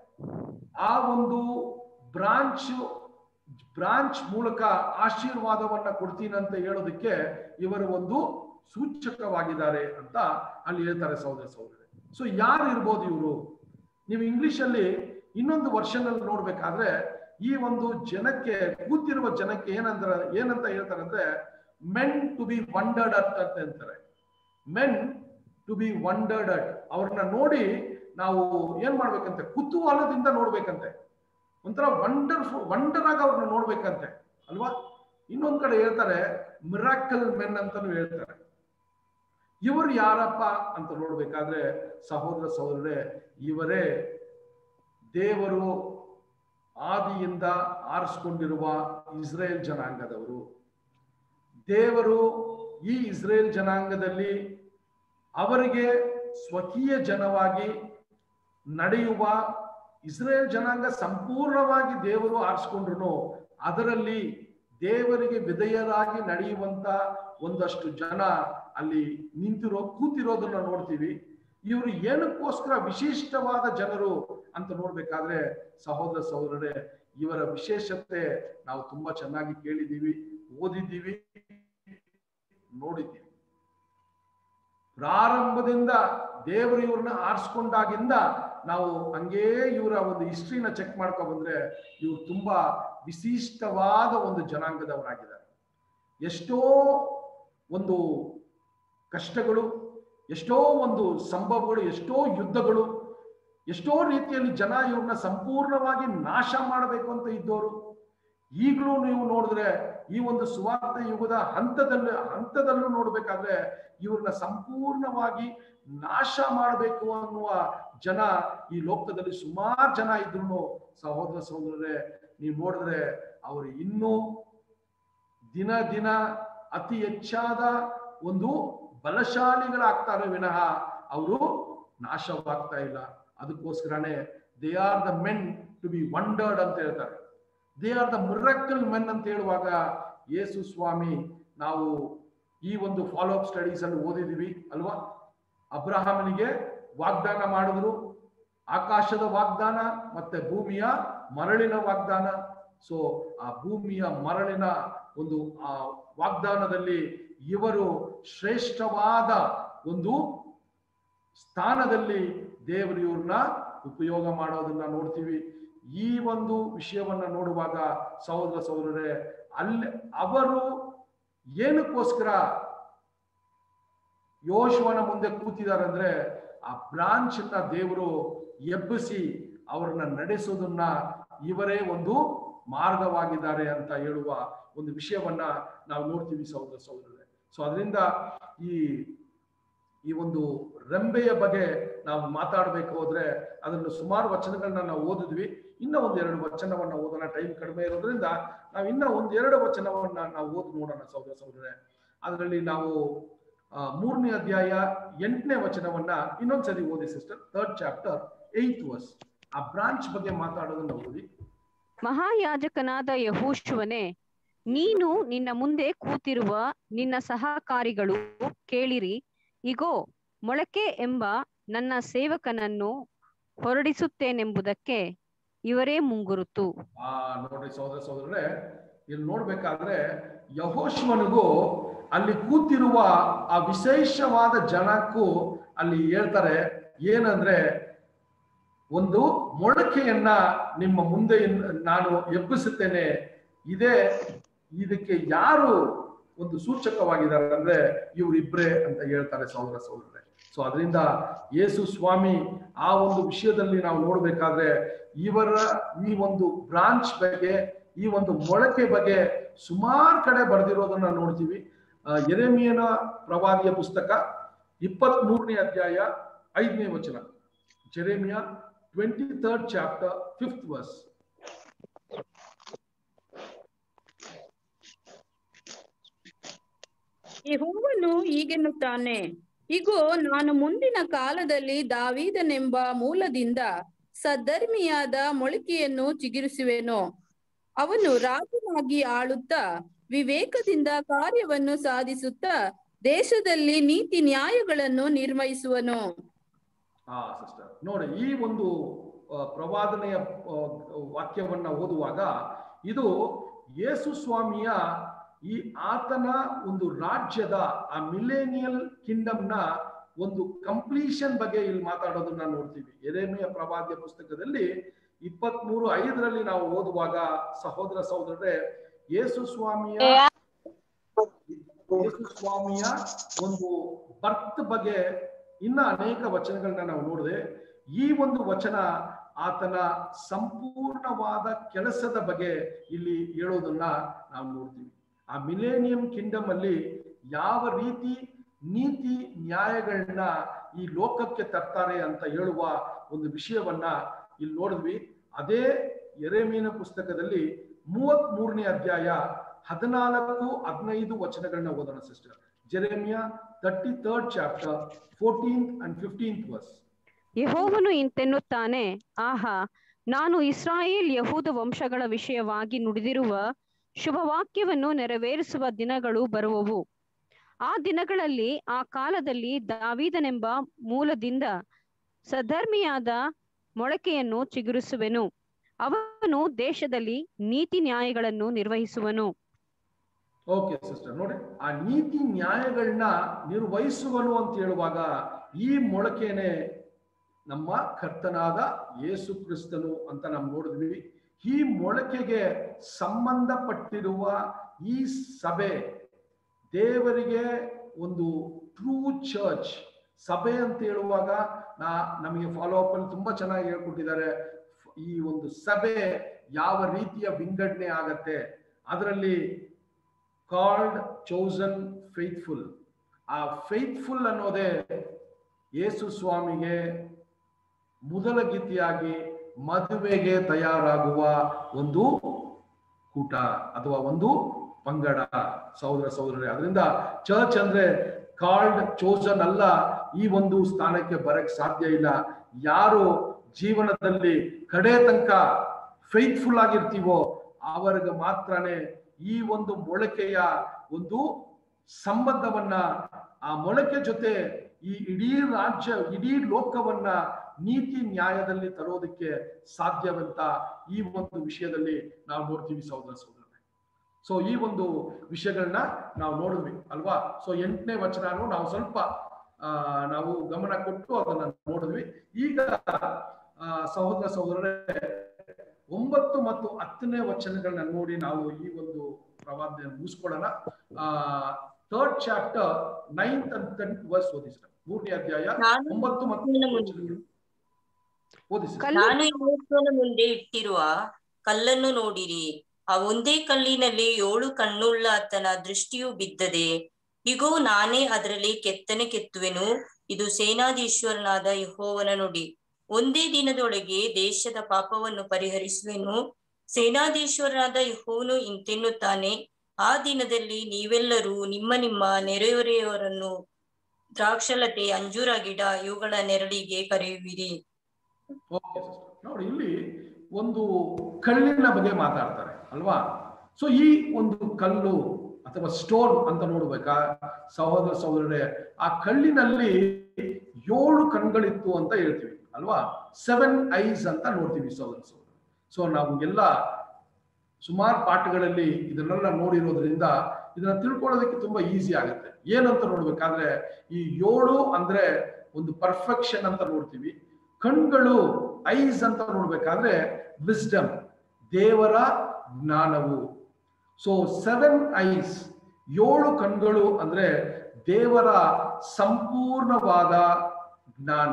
ಆ ಒಂದು ಬ್ರಾಂಚ್ ಬ್ರಾಂಚ್ ಮೂಲಕ ಆಶೀರ್ವಾದವನ್ನ ಕೊಡ್ತೀನಿ ಅಂತ ಹೇಳೋದಕ್ಕೆ ಇವರು ಒಂದು ಸೂಚಕವಾಗಿದ್ದಾರೆ ಅಂತ ಅಲ್ಲಿ ಹೇಳ್ತಾರೆ ಸಹೋದರ ಸಹೋದರಿ ಸೊ ಯಾರು ಇರ್ಬೋದು ಇವರು ನೀವು ಇಂಗ್ಲಿಷ್ ಅಲ್ಲಿ ಇನ್ನೊಂದು ವರ್ಷನ್ ಅಲ್ಲಿ ನೋಡ್ಬೇಕಾದ್ರೆ ಈ ಒಂದು ಜನಕ್ಕೆ ಕೂತಿರುವ ಜನಕ್ಕೆ ಏನಂತ ಏನಂತ ಹೇಳ್ತಾರೆ ಅಂದ್ರೆ men to be wondered at ಅಂತ ಹೇಳ್ತಾರೆ men to be wondered at ಅವ್ರನ್ನ ನೋಡಿ ನಾವು ಏನ್ ಮಾಡ್ಬೇಕಂತೆ ಕುತೂಹಲದಿಂದ ನೋಡ್ಬೇಕಂತೆ ಒಂಥರ ವಂಡರ್ಫುಲ್ ವಂಡರ್ ಆಗಿ ಅವ್ರನ್ನ ನೋಡ್ಬೇಕಂತೆ ಅಲ್ವಾ ಇನ್ನೊಂದ್ ಕಡೆ ಹೇಳ್ತಾರೆ ಮಿರಾಕಲ್ ಮೆನ್ ಅಂತಾನು ಹೇಳ್ತಾರೆ ಇವರು ಯಾರಪ್ಪ ಅಂತ ನೋಡ್ಬೇಕಾದ್ರೆ ಸಹೋದರ ಸಹೋದರರೇ ಇವರೇ ದೇವರು ಆದಿಯಿಂದ ಆರಿಸ್ಕೊಂಡಿರುವ ಇಸ್ರೇಲ್ ಜನಾಂಗದವರು ದೇವರು ಈ ಇಸ್ರೇಲ್ ಜನಾಂಗದಲ್ಲಿ ಅವರಿಗೆ ಸ್ವಕೀಯ ಜನವಾಗಿ ನಡೆಯುವ ಇಸ್ರೇಲ್ ಜನಾಂಗ ಸಂಪೂರ್ಣವಾಗಿ ದೇವರು ಆರಿಸ್ಕೊಂಡ್ರು ಅದರಲ್ಲಿ ದೇವರಿಗೆ ವಿಧೇಯರಾಗಿ ನಡೆಯುವಂತ ಒಂದಷ್ಟು ಜನ ಅಲ್ಲಿ ನಿಂತಿರೋ ಕೂತಿರೋದನ್ನ ನೋಡ್ತೀವಿ ಇವರು ಏನಕ್ಕೋಸ್ಕರ ವಿಶಿಷ್ಟವಾದ ಜನರು ಅಂತ ನೋಡ್ಬೇಕಾದ್ರೆ ಸಹೋದರ ಸಹೋದರರೇ ಇವರ ವಿಶೇಷತೆ ನಾವು ತುಂಬಾ ಚೆನ್ನಾಗಿ ಕೇಳಿದ್ದೀವಿ ಓದಿದ್ದೀವಿ ನೋಡಿದ್ದೀವಿ ಪ್ರಾರಂಭದಿಂದ ದೇವರು ಇವ್ರನ್ನ ಆರಿಸ್ಕೊಂಡಾಗಿಂದ ನಾವು ಹಂಗೇ ಇವರ ಒಂದು ಹಿಸ್ಟ್ರಿನ ಚೆಕ್ ಮಾಡ್ಕೊ ಬಂದ್ರೆ ಇವ್ರು ತುಂಬಾ ವಿಶಿಷ್ಟವಾದ ಒಂದು ಜನಾಂಗದವರಾಗಿದ್ದಾರೆ ಎಷ್ಟೋ ಒಂದು ಕಷ್ಟಗಳು ಎಷ್ಟೋ ಒಂದು ಸಂಭವಗಳು ಎಷ್ಟೋ ಯುದ್ಧಗಳು ಎಷ್ಟೋ ರೀತಿಯಲ್ಲಿ ಜನ ಇವ್ರನ್ನ ಸಂಪೂರ್ಣವಾಗಿ ನಾಶ ಮಾಡಬೇಕು ಅಂತ ಇದ್ದವರು ಈಗಲೂ ನೀವು ನೋಡಿದ್ರೆ ಈ ಒಂದು ಸುವಾರ್ಥ ಯುಗದ ಹಂತದಲ್ಲಿ ಹಂತದಲ್ಲೂ ನೋಡ್ಬೇಕಾದ್ರೆ ಇವ್ರನ್ನ ಸಂಪೂರ್ಣವಾಗಿ ನಾಶ ಮಾಡಬೇಕು ಅನ್ನುವ ಜನ ಈ ಲೋಕದಲ್ಲಿ ಸುಮಾರು ಜನ ಇದ್ರು ಸಹೋದರ ಸಹೋದರರೇ ನೀವು ನೋಡಿದ್ರೆ ಅವರು ಇನ್ನೂ ದಿನ ದಿನ ಅತಿ ಹೆಚ್ಚಾದ ಒಂದು ಬಲಶಾಲಿಗಳಾಗ್ತಾರೆ ವಿನಃ ಅವರು ನಾಶವಾಗ್ತಾ ಇಲ್ಲ ಅದಕ್ಕೋಸ್ಕರನೇ they are the men to be wondered ಅಂತ ಹೇಳ್ತಾರೆ they are the miracle men ಅಂತ ಹೇಳುವಾಗ ಯೇಸು ಸ್ವಾಮಿ ನಾವು ಈ ಒಂದು ಫಾಲೋ ಅಪ್ ಸ್ಟಡೀಸ್ ಅಲ್ಲಿ ಓದಿದೀವಿ ಅಲ್ವಾ ಅಬ್ರಹಾಮನಿಗೆ ವಾಗ್ದಾನ ಮಾಡಿದ್ರು ಆಕಾಶದ ವಾಗ್ದಾನ ಮತ್ತೆ ಭೂಮಿಯ ಮರಳಿನ ವಾಗ್ದಾನ ಸೊ ಆ ಭೂಮಿಯ ಮರಳಿನ ಒಂದು ಆ ವಾಗ್ದಾನದಲ್ಲಿ ಇವರು ಶ್ರೇಷ್ಠವಾದ ಒಂದು ಸ್ಥಾನದಲ್ಲಿ ದೇವರು ಇವ್ರನ್ನ ಉಪಯೋಗ ಮಾಡೋದನ್ನ ನೋಡ್ತೀವಿ ಈ ಒಂದು ವಿಷಯವನ್ನ ನೋಡುವಾಗ ಸಹೋದರ ಸಹೋದರರೇ ಅಲ್ಲಿ ಅವರು ಏನಕ್ಕೋಸ್ಕರ ಯೋಶುವನ ಮುಂದೆ ಕೂತಿದ್ದಾರೆ ಅಂದ್ರೆ ಆ ಬ್ರಾಂಚ್ ನ ದೇವರು ಎಬ್ಬಿಸಿ ಅವರನ್ನ ನಡೆಸೋದನ್ನ ಇವರೇ ಒಂದು ಮಾರ್ಗವಾಗಿದ್ದಾರೆ ಅಂತ ಹೇಳುವ ಒಂದು ವಿಷಯವನ್ನ ನಾವು ನೋಡ್ತೀವಿ ಸಹೋದರ ಸಹೋದರರೇ ಸೊ ಅದರಿಂದ ಈ ಈ ಒಂದು ರೆಂಬೆಯ ಬಗ್ಗೆ ನಾವು ಮಾತಾಡಬೇಕು ಹೋದ್ರೆ ಅದನ್ನು ಸುಮಾರು ವಚನಗಳನ್ನ ನಾವು ಓದಿದ್ವಿ ಇನ್ನ ಒಂದ್ ಎರಡು ವಚನವನ್ನ ಓದೋಣ ಟೈಮ್ ಕಡಿಮೆ ಇರೋದ್ರಿಂದ ನಾವು ಇನ್ನ ಒಂದ್ ಎರಡು ವಚನವನ್ನ ನಾವು ಓದಿ ನೋಡೋಣ ಸಹೋದರ ಸಹೋದರರೇ ಅದರಲ್ಲಿ ನಾವು ಆ, ಮೂರನೇ ಅಧ್ಯಾಯ ಎಂಟನೇ ವಚನವನ್ನ ಇನ್ನೊಂದ್ಸರಿ ಓದಿ sister third chapter eighth verse ಆ ಬ್ರಾಂಚ್ ಬಗ್ಗೆ ಮಾತಾಡೋದನ್ನ ಓದಿ ಮಹಾಯಾಜಕನಾದ ಯಹೋಶುವನೇ ನೀನು ನಿನ್ನ ಮುಂದೆ ಕೂತಿರುವ ನಿನ್ನ ಸಹಕಾರಿಗಳು ಕೇಳಿರಿ ಇಗೋ ಮೊಳಕೆ ಎಂಬ ನನ್ನ ಸೇವಕನನ್ನು ಹೊರಡಿಸುತ್ತೇನೆಂಬುದಕ್ಕೆ ಇವರೇ ಮುಂಗುರುತು ಆ ನೋಡ್ರಿ ಸಹೋದರ ಸಹೋದರರೇ ಇಲ್ಲಿ ನೋಡ್ಬೇಕಾದ್ರೆ ಯಹೋಶ್ವನಿಗೂ ಅಲ್ಲಿ ಕೂತಿರುವ ಆ ವಿಶೇಷವಾದ ಜನಕ್ಕೂ ಅಲ್ಲಿ ಹೇಳ್ತಾರೆ ಏನಂದ್ರೆ ಒಂದು ಮೊಳಕೆಯನ್ನ ನಿಮ್ಮ ಮುಂದೆ ಇನ್- ನಾನು ಎಬ್ಬಿಸುತ್ತೇನೆ ಇದೇ ಇದಕ್ಕೆ ಯಾರು ಒಂದು ಸೂಚಕವಾಗಿದ್ದಾರೆ ಅಂದ್ರೆ ಇವರಿಬ್ರೇ ಅಂತ ಹೇಳ್ತಾರೆ ಸಹೋದರ ಸಹೋದರರೇ ಸೊ ಅದರಿಂದ ಯೇಸು ಸ್ವಾಮಿ ಆ ಒಂದು ವಿಷಯದಲ್ಲಿ ನಾವು ನೋಡ್ಬೇಕಾದ್ರೆ ಇವರ ಈ ಒಂದು ಬ್ರಾಂಚ್ ಬಗ್ಗೆ ಈ ಒಂದು ಮೊಳಕೆ ಬಗ್ಗೆ ಸುಮಾರು ಕಡೆ ಬರೆದಿರೋದನ್ನ ನೋಡ್ತೀವಿ ಆ, ಯೆರೆಮೀಯನ ಪ್ರವಾದಿಯ ಪುಸ್ತಕ ಇಪ್ಪತ್ತ್ ಮೂರನೇ ಅಧ್ಯಾಯ ಐದನೇ ವಚನ Jeremiah twenty third chapter fifth verse ಯೆಹೋವನು ಹೀಗೆನ್ನುತ್ತಾನೆ ಇಗೋ ನಾನು ಮುಂದಿನ ಕಾಲದಲ್ಲಿ ದಾವೀದನೆಂಬ ಮೂಲದಿಂದ ಸದ್ಧರ್ಮಿಯಾದ ಮೊಳಕೆಯನ್ನು ಚಿಗುರಿಸುವೆನು ಅವನು ರಾಜನಾಗಿ ಆಳುತ್ತಾ ವಿವೇಕದಿಂದ ಕಾರ್ಯವನ್ನು ಸಾಧಿಸುತ್ತಾ ದೇಶದಲ್ಲಿ ನೀತಿ ನ್ಯಾಯಗಳನ್ನು ನಿರ್ವಹಿಸುವನು ಹಾ ಸಿಸ್ಟರ್ ನೋಡಿ ಈ ಒಂದು ಆ, ಪ್ರವಾದನೆಯ ಆ, ವಾಕ್ಯವನ್ನ ಓದುವಾಗ ಇದು ಯೇಸು ಸ್ವಾಮಿಯ ಈ ಆತನ ಒಂದು ರಾಜ್ಯದ ಆ ಮಿಲೇನಿಯಲ್ ಕಿಂಗ್ಡಮ್ನ ಒಂದು ಕಂಪ್ಲೀಷನ್ ಬಗ್ಗೆ ಇಲ್ಲಿ ಮಾತಾಡೋದನ್ನ ನೋಡ್ತೀವಿ ಎರೆಮೆಯ ಪ್ರವಾದ್ಯ ಪುಸ್ತಕದಲ್ಲಿ ಇಪ್ಪತ್ತ್ ಮೂರು ಐದರಲ್ಲಿ ನಾವು ಓದುವಾಗ ಸಹೋದರ ಸಹೋದರರೇ ಯೇಸು ಸ್ವಾಮಿಯ ಯೇಸು ಸ್ವಾಮಿಯ ಒಂದು ಬರ್ತ್ ಬಗ್ಗೆ ಇನ್ನ ಅನೇಕ ವಚನಗಳನ್ನ ನಾವು ನೋಡಿದೆ ಈ ಒಂದು ವಚನ ಆತನ ಸಂಪೂರ್ಣವಾದ ಕೆಲಸದ ಬಗ್ಗೆ ಇಲ್ಲಿ ಹೇಳೋದನ್ನ ನಾವು ನೋಡ್ತೀವಿ ಆ ಮಿಲೇನಿಯಂ ಕಿಂಗ್ಡಮ್ ಅಲ್ಲಿ ಯಾವ ರೀತಿ ನೀತಿ ನ್ಯಾಯಗಳನ್ನ ಈ ಲೋಕಕ್ಕೆ ತರ್ತಾರೆ ಅಂತ ಹೇಳುವ ಒಂದು ವಿಷಯವನ್ನ ಇಲ್ಲಿ ನೋಡಿದ್ವಿ ಅದೇ ಎರೆಮೀನ ಪುಸ್ತಕದಲ್ಲಿ ಮೂವತ್ತ್ ಮೂರನೇ ಅಧ್ಯಾಯ ಹದಿನಾಲ್ಕು ಹದಿನೈದು ವಚನಗಳನ್ನ ಓದೋಣ sister Jeremiah thirty third chapter fourteenth and fifteenth verse ಯೆಹೋವನು ಇಂತೆನ್ನುತ್ತಾನೆ ಆಹಾ ನಾನು ಇಸ್ರಾಯೇಲ್ ಯಹೂದ ವಂಶಗಳ ವಿಷಯವಾಗಿ ನುಡಿದಿರುವ ಶುಭವಾಕ್ಯವನ್ನು ನೆರವೇರಿಸುವ ದಿನಗಳು ಬರುವವು ಆ ದಿನಗಳಲ್ಲಿ ಆ ಕಾಲದಲ್ಲಿ ದಾವೀದನೆಂಬ ಮೂಲದಿಂದ ಸಧರ್ಮಿಯಾದ ಮೊಳಕೆಯನ್ನು ಚಿಗುರಿಸುವೆನು ಅವನು ದೇಶದಲ್ಲಿ ನೀತಿ ನ್ಯಾಯಗಳನ್ನು ನಿರ್ವಹಿಸುವನು ಓಕೆ ಸಿಸ್ಟರ್ ನೋಡಿ ಆ ನೀತಿ ನ್ಯಾಯಗಳನ್ನ ನಿರ್ವಹಿಸುವನು ಅಂತ ಹೇಳುವಾಗ ಈ ಮೊಳಕೆನೆ ನಮ್ಮ ಕರ್ತನಾದ ಯೇಸು ಕ್ರಿಸ್ತನು ಅಂತ ನಾವು ನೋಡಿದ್ವಿ ಈ ಮೊಳಕೆಗೆ ಸಂಬಂಧಪಟ್ಟಿರುವ ಈ ಸಭೆ ದೇವರಿಗೆ ಒಂದು ಟ್ರೂ ಚರ್ಚ್ ಸಭೆ ಅಂತ ಹೇಳುವಾಗ ನಾ ನಮಗೆ ಫಾಲೋ ಅಪ್ ಅಲ್ಲಿ ತುಂಬಾ ಚೆನ್ನಾಗಿ ಹೇಳ್ಕೊಟ್ಟಿದ್ದಾರೆ ಈ ಒಂದು ಸಭೆ ಯಾವ ರೀತಿಯ ವಿಂಗಡಣೆ ಆಗತ್ತೆ ಅದರಲ್ಲಿ ಕಾಲ್ಡ್ ಚೋಸನ್ ಫೇತ್ಫುಲ್ ಆ ಫೇತ್ಫುಲ್ ಅನ್ನೋದೇ ಯೇಸು ಸ್ವಾಮಿಗೆ ಮೊದಲ ಗೀತೆಯಾಗಿ ಮದುವೆಗೆ ತಯಾರಾಗುವ ಒಂದು ಕೂಟ ಅಥವಾ ಒಂದು ಪಂಗಡ ಸಹೋದರ ಸಹೋದರರೇ ಅದರಿಂದ ಚರ್ಚ್ ಅಂದ್ರೆ ಕಾಲ್ಡ್ ಚೋಸನ್ ಅಲ್ಲ ಈ ಒಂದು ಸ್ಥಾನಕ್ಕೆ ಬರಕ್ ಸಾಧ್ಯ ಇಲ್ಲ ಯಾರು ಜೀವನದಲ್ಲಿ ಕಡೆ ತನಕ ಫೈತ್ಫುಲ್ ಆಗಿರ್ತೀವೋ ಅವರಿಗೆ ಮಾತ್ರನೇ ಈ ಒಂದು ಮೊಳಕೆಯ ಒಂದು ಸಂಬಂಧವನ್ನ ಆ ಮೊಳಕೆ ಜೊತೆ ಈ ಇಡೀ ರಾಜ್ಯ ಇಡೀ ಲೋಕವನ್ನ ನೀತಿ ನ್ಯಾಯದಲ್ಲಿ ತರೋದಕ್ಕೆ ಸಾಧ್ಯವಂತ ಈ ಒಂದು ವಿಷಯದಲ್ಲಿ ನಾವು ನೋಡ್ತೀವಿ ಸಹೋದರ ಸಹೋದರ ಸೊ ಈ ಒಂದು ವಿಷಯಗಳನ್ನ ನಾವು ನೋಡಿದ್ವಿ ಅಲ್ವಾ ಸೊ ಎಂಟನೇ ವಚನನು ನಾವು ಸ್ವಲ್ಪ ಆ ನಾವು ಗಮನ ಕೊಟ್ಟು ಅದನ್ನ ನೋಡಿದ್ವಿ ಈಗ ಆ ಸಹೋದರ ಸಹೋದರರೇ ಒಂಬತ್ತು ಮತ್ತು ಹತ್ತನೇ ವಚನಗಳನ್ನ ನೋಡಿ ನಾವು ಈ ಒಂದು ಪ್ರವಾದ ಮುಗಿಸ್ಕೊಳ್ಳೋಣ ಆ third chapter ninth and tenth verse ಓದಿ ಸರ್ ಮೂರನೇ ಅಧ್ಯಾಯ ನಾನು ಒಂಬತ್ತು ಮತ್ತು ಹತ್ತನೇ ವಚನಗಳು ಓದಿ ಸರ್ ನಾನು ಯೆಹೋವನ ಮುಂದೆ ಇಟ್ಟಿರುವ ಕಲ್ಲನ್ನು ನೋಡಿರಿ ಆ ಒಂದೇ ಕಲ್ಲಿನಲ್ಲಿ ಏಳು ಕಣ್ಣುಳ್ಳ ಆತನ ದೃಷ್ಟಿಯು ಬಿದ್ದದೆ ಇಗೋ ನಾನೇ ಅದರಲ್ಲಿ ಕೆತ್ತನೆ ಕೆತ್ತುವೆನು ಇದು ಸೇನಾಧೀಶ್ವರನಾದ ಯೆಹೋವನ ನುಡಿ ಒಂದೇ ದಿನದೊಳಗೆ ದೇಶದ ಪಾಪವನ್ನು ಪರಿಹರಿಸುವೆನು ಸೇನಾಧೀಶ್ವರನಾದ ಯೆಹೋವನು ಇಂತೆನ್ನುತ್ತಾನೆ ಆ ದಿನದಲ್ಲಿ ನೀವೆಲ್ಲರೂ ನಿಮ್ಮ ನಿಮ್ಮ ನೆರೆಹೊರೆಯವರನ್ನು ದ್ರಾಕ್ಷಲತೆ ಅಂಜೂರ ಗಿಡ ಇವುಗಳ ನೆರಳಿಗೆ ಕರೆಯುವಿರಿ ಓಕೆ ಸಿಸ್ಟರ್ ನೋಡಿ ಇಲ್ಲಿ ಒಂದು ಕಲ್ಲಿನ ಬಗ್ಗೆ ಮಾತಾಡ್ತಾರೆ ಅಲ್ವಾ ಸೊ ಈ ಒಂದು ಕಲ್ಲು ಅಥವಾ ಸ್ಟೋನ್ ಅಂತ ನೋಡ್ಬೇಕಾ ಸಹೋದರ ಸಹೋದರರೇ ಆ ಕಲ್ಲಿನಲ್ಲಿ ಏಳು ಕಣ್ಗಳಿತ್ತು ಅಂತ ಹೇಳ್ತೀವಿ ಅಲ್ವಾ ಸೆವೆನ್ ಐಸ್ ಅಂತ ನೋಡ್ತೀವಿ ಸಹೋದರ ಸಹೋದರ ಸೊ ನಾವು ಎಲ್ಲ ಸುಮಾರು ಪಾಠಗಳಲ್ಲಿ ಇದನ್ನೆಲ್ಲ ನೋಡಿರೋದ್ರಿಂದ ಇದನ್ನ ತಿಳ್ಕೊಳ್ಳೋದಕ್ಕೆ ತುಂಬಾ ಈಸಿ ಆಗುತ್ತೆ ಏನಂತ ನೋಡ್ಬೇಕಾದ್ರೆ ಈ ಏಳು ಅಂದ್ರೆ ಒಂದು ಪರ್ಫೆಕ್ಷನ್ ಅಂತ ನೋಡ್ತೀವಿ ಕಣ್ಗಳು ಐಸ್ ಅಂತ ನೋಡ್ಬೇಕಾದ್ರೆ ವಿಸ್ಡಮ್ ದೇವರ ಜ್ಞಾನವು ಸೊ ಸೆವೆನ್ ಐಸ್ ಏಳು ಕಣ್ಗಳು ಅಂದ್ರೆ ದೇವರ ಸಂಪೂರ್ಣವಾದ ಜ್ಞಾನ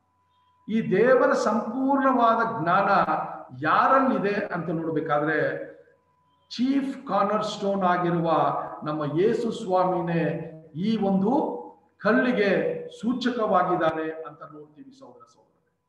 ಈ ದೇವರ ಸಂಪೂರ್ಣವಾದ ಜ್ಞಾನ ಯಾರಲ್ಲಿದೆ ಅಂತ ನೋಡ್ಬೇಕಾದ್ರೆ ಚೀಫ್ ಕಾರ್ನರ್ ಸ್ಟೋನ್ ಆಗಿರುವ ನಮ್ಮ ಯೇಸು ಸ್ವಾಮಿನೇ ಈ ಒಂದು ಕಲ್ಲಿಗೆ ಸೂಚಕವಾಗಿದ್ದಾರೆ ಅಂತ ನೋಡ್ತೀವಿ ಸಹೋದರ ಸಹೋದರ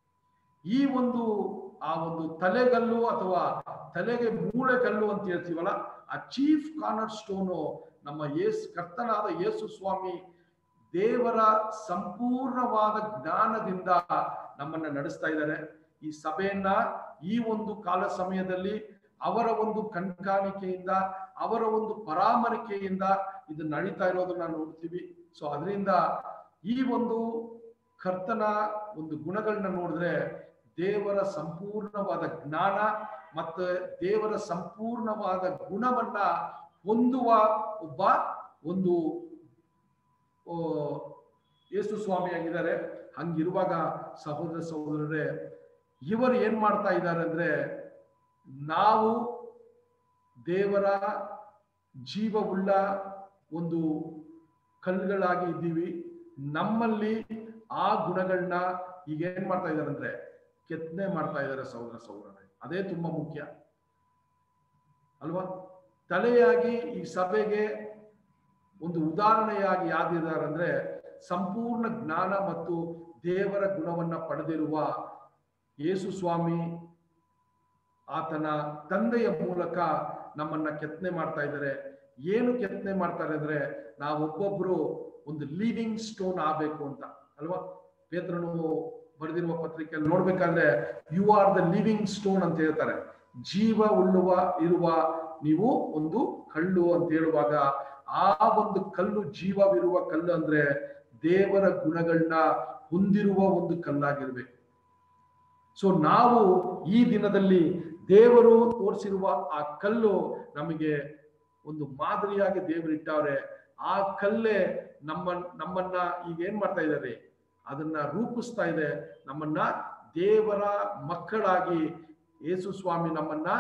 ಈ ಒಂದು ಆ ಒಂದು ತಲೆಗಲ್ಲು ಅಥವಾ ತಲೆಗೆ ಮೂಳೆ ಕಲ್ಲು ಅಂತ ಹೇಳ್ತೀವಲ್ಲ ಆ ಚೀಫ್ ಕಾರ್ನರ್ ಸ್ಟೋನು ನಮ್ಮ ಯೇಸು ಕರ್ತನಾದ ಯೇಸು ಸ್ವಾಮಿ ದೇವರ ಸಂಪೂರ್ಣವಾದ ಜ್ಞಾನದಿಂದ ನಮ್ಮನ್ನ ನಡೆಸ್ತಾ ಇದ್ದಾರೆ ಈ ಸಭೆಯನ್ನ ಈ ಒಂದು ಕಾಲ ಸಮಯದಲ್ಲಿ ಅವರ ಒಂದು ಕಣ್ಕಾಣಿಕೆಯಿಂದ ಅವರ ಒಂದು ಪರಾಮರಿಕೆಯಿಂದ ಇದು ನಡೀತಾ ಇರೋದನ್ನ ನೋಡ್ತೀವಿ ಸೊ ಅದರಿಂದ ಈ ಒಂದು ಕರ್ತನ ಒಂದು ಗುಣಗಳನ್ನ ನೋಡಿದ್ರೆ ದೇವರ ಸಂಪೂರ್ಣವಾದ ಜ್ಞಾನ ಮತ್ತೆ ದೇವರ ಸಂಪೂರ್ಣವಾದ ಗುಣವನ್ನ ಹೊಂದುವ ಒಬ್ಬ ಒಂದು ಆ, ಯೇಸು ಸ್ವಾಮಿ ಆಗಿದ್ದಾರೆ ಹಂಗಿರುವಾಗ ಸಹೋದರ ಸಹೋದರರೇ ಇವರು ಏನ್ ಮಾಡ್ತಾ ಇದ್ದಾರೆ ಅಂದ್ರೆ ನಾವು ದೇವರ ಜೀವವುಳ್ಳ ಒಂದು ಕಲ್ಲುಗಳಾಗಿ ಇದ್ದೀವಿ ನಮ್ಮಲ್ಲಿ ಆ ಗುಣಗಳನ್ನ ಈಗ ಏನ್ ಮಾಡ್ತಾ ಇದ್ದಾರೆ ಅಂದ್ರೆ ಕೆತ್ತನೆ ಮಾಡ್ತಾ ಇದ್ದಾರೆ ಸಹೋದರ ಸಹೋದರರೇ ಅದೇ ತುಂಬಾ ಮುಖ್ಯ ಅಲ್ವಾ ತಲೆಯಾಗಿ ಈ ಸಭೆಗೆ ಒಂದು ಉದಾಹರಣೆಯಾಗಿ ಯಾವ್ದಿದ್ದಾರೆ ಅಂದ್ರೆ ಸಂಪೂರ್ಣ ಜ್ಞಾನ ಮತ್ತು ದೇವರ ಗುಣವನ್ನ ಪಡೆದಿರುವ ಯೇಸು ಸ್ವಾಮಿ ಆತನ ತಂದೆಯ ಮೂಲಕ ನಮ್ಮನ್ನ ಕೆತ್ತನೆ ಮಾಡ್ತಾ ಇದ್ದಾರೆ ಏನು ಕೆತ್ತನೆ ಮಾಡ್ತಾರೆ ಅಂದ್ರೆ ನಾವೊಬ್ಬೊಬ್ರು ಒಂದು ಲೀವಿಂಗ್ ಸ್ಟೋನ್ ಆಗ್ಬೇಕು ಅಂತ ಅಲ್ವಾ ಪೇತ್ರನು ಬರೆದಿರುವ ಪತ್ರಿಕೆಯಲ್ಲಿ ನೋಡ್ಬೇಕಾದ್ರೆ you are the living stone ಅಂತ ಹೇಳ್ತಾರೆ ಜೀವ ಉಳ್ಳುವ ಇರುವ ನೀವು ಒಂದು ಕಲ್ಲು ಅಂತ ಹೇಳುವಾಗ ಆ ಒಂದು ಕಲ್ಲು ಜೀವವಿರುವ ಕಲ್ಲು ಅಂದ್ರೆ ದೇವರ ಗುಣಗಳನ್ನ ಹೊಂದಿರುವ ಒಂದು ಕಲ್ಲಾಗಿರ್ಬೇಕು ಸೊ ನಾವು ಈ ದಿನದಲ್ಲಿ ದೇವರು ತೋರಿಸಿರುವ ಆ ಕಲ್ಲು ನಮಗೆ ಒಂದು ಮಾದರಿಯಾಗಿ ದೇವರು ಇಟ್ಟವ್ರೆ ಆ ಕಲ್ಲೇ ನಮ್ಮ ನಮ್ಮನ್ನ ಈಗ ಏನ್ ಮಾಡ್ತಾ ಇದ್ದಾರೆ ಅದನ್ನ ರೂಪಿಸ್ತಾ ಇದೆ ನಮ್ಮನ್ನ ದೇವರ ಮಕ್ಕಳಾಗಿ ಯೇಸು ಸ್ವಾಮಿ ನಮ್ಮನ್ನ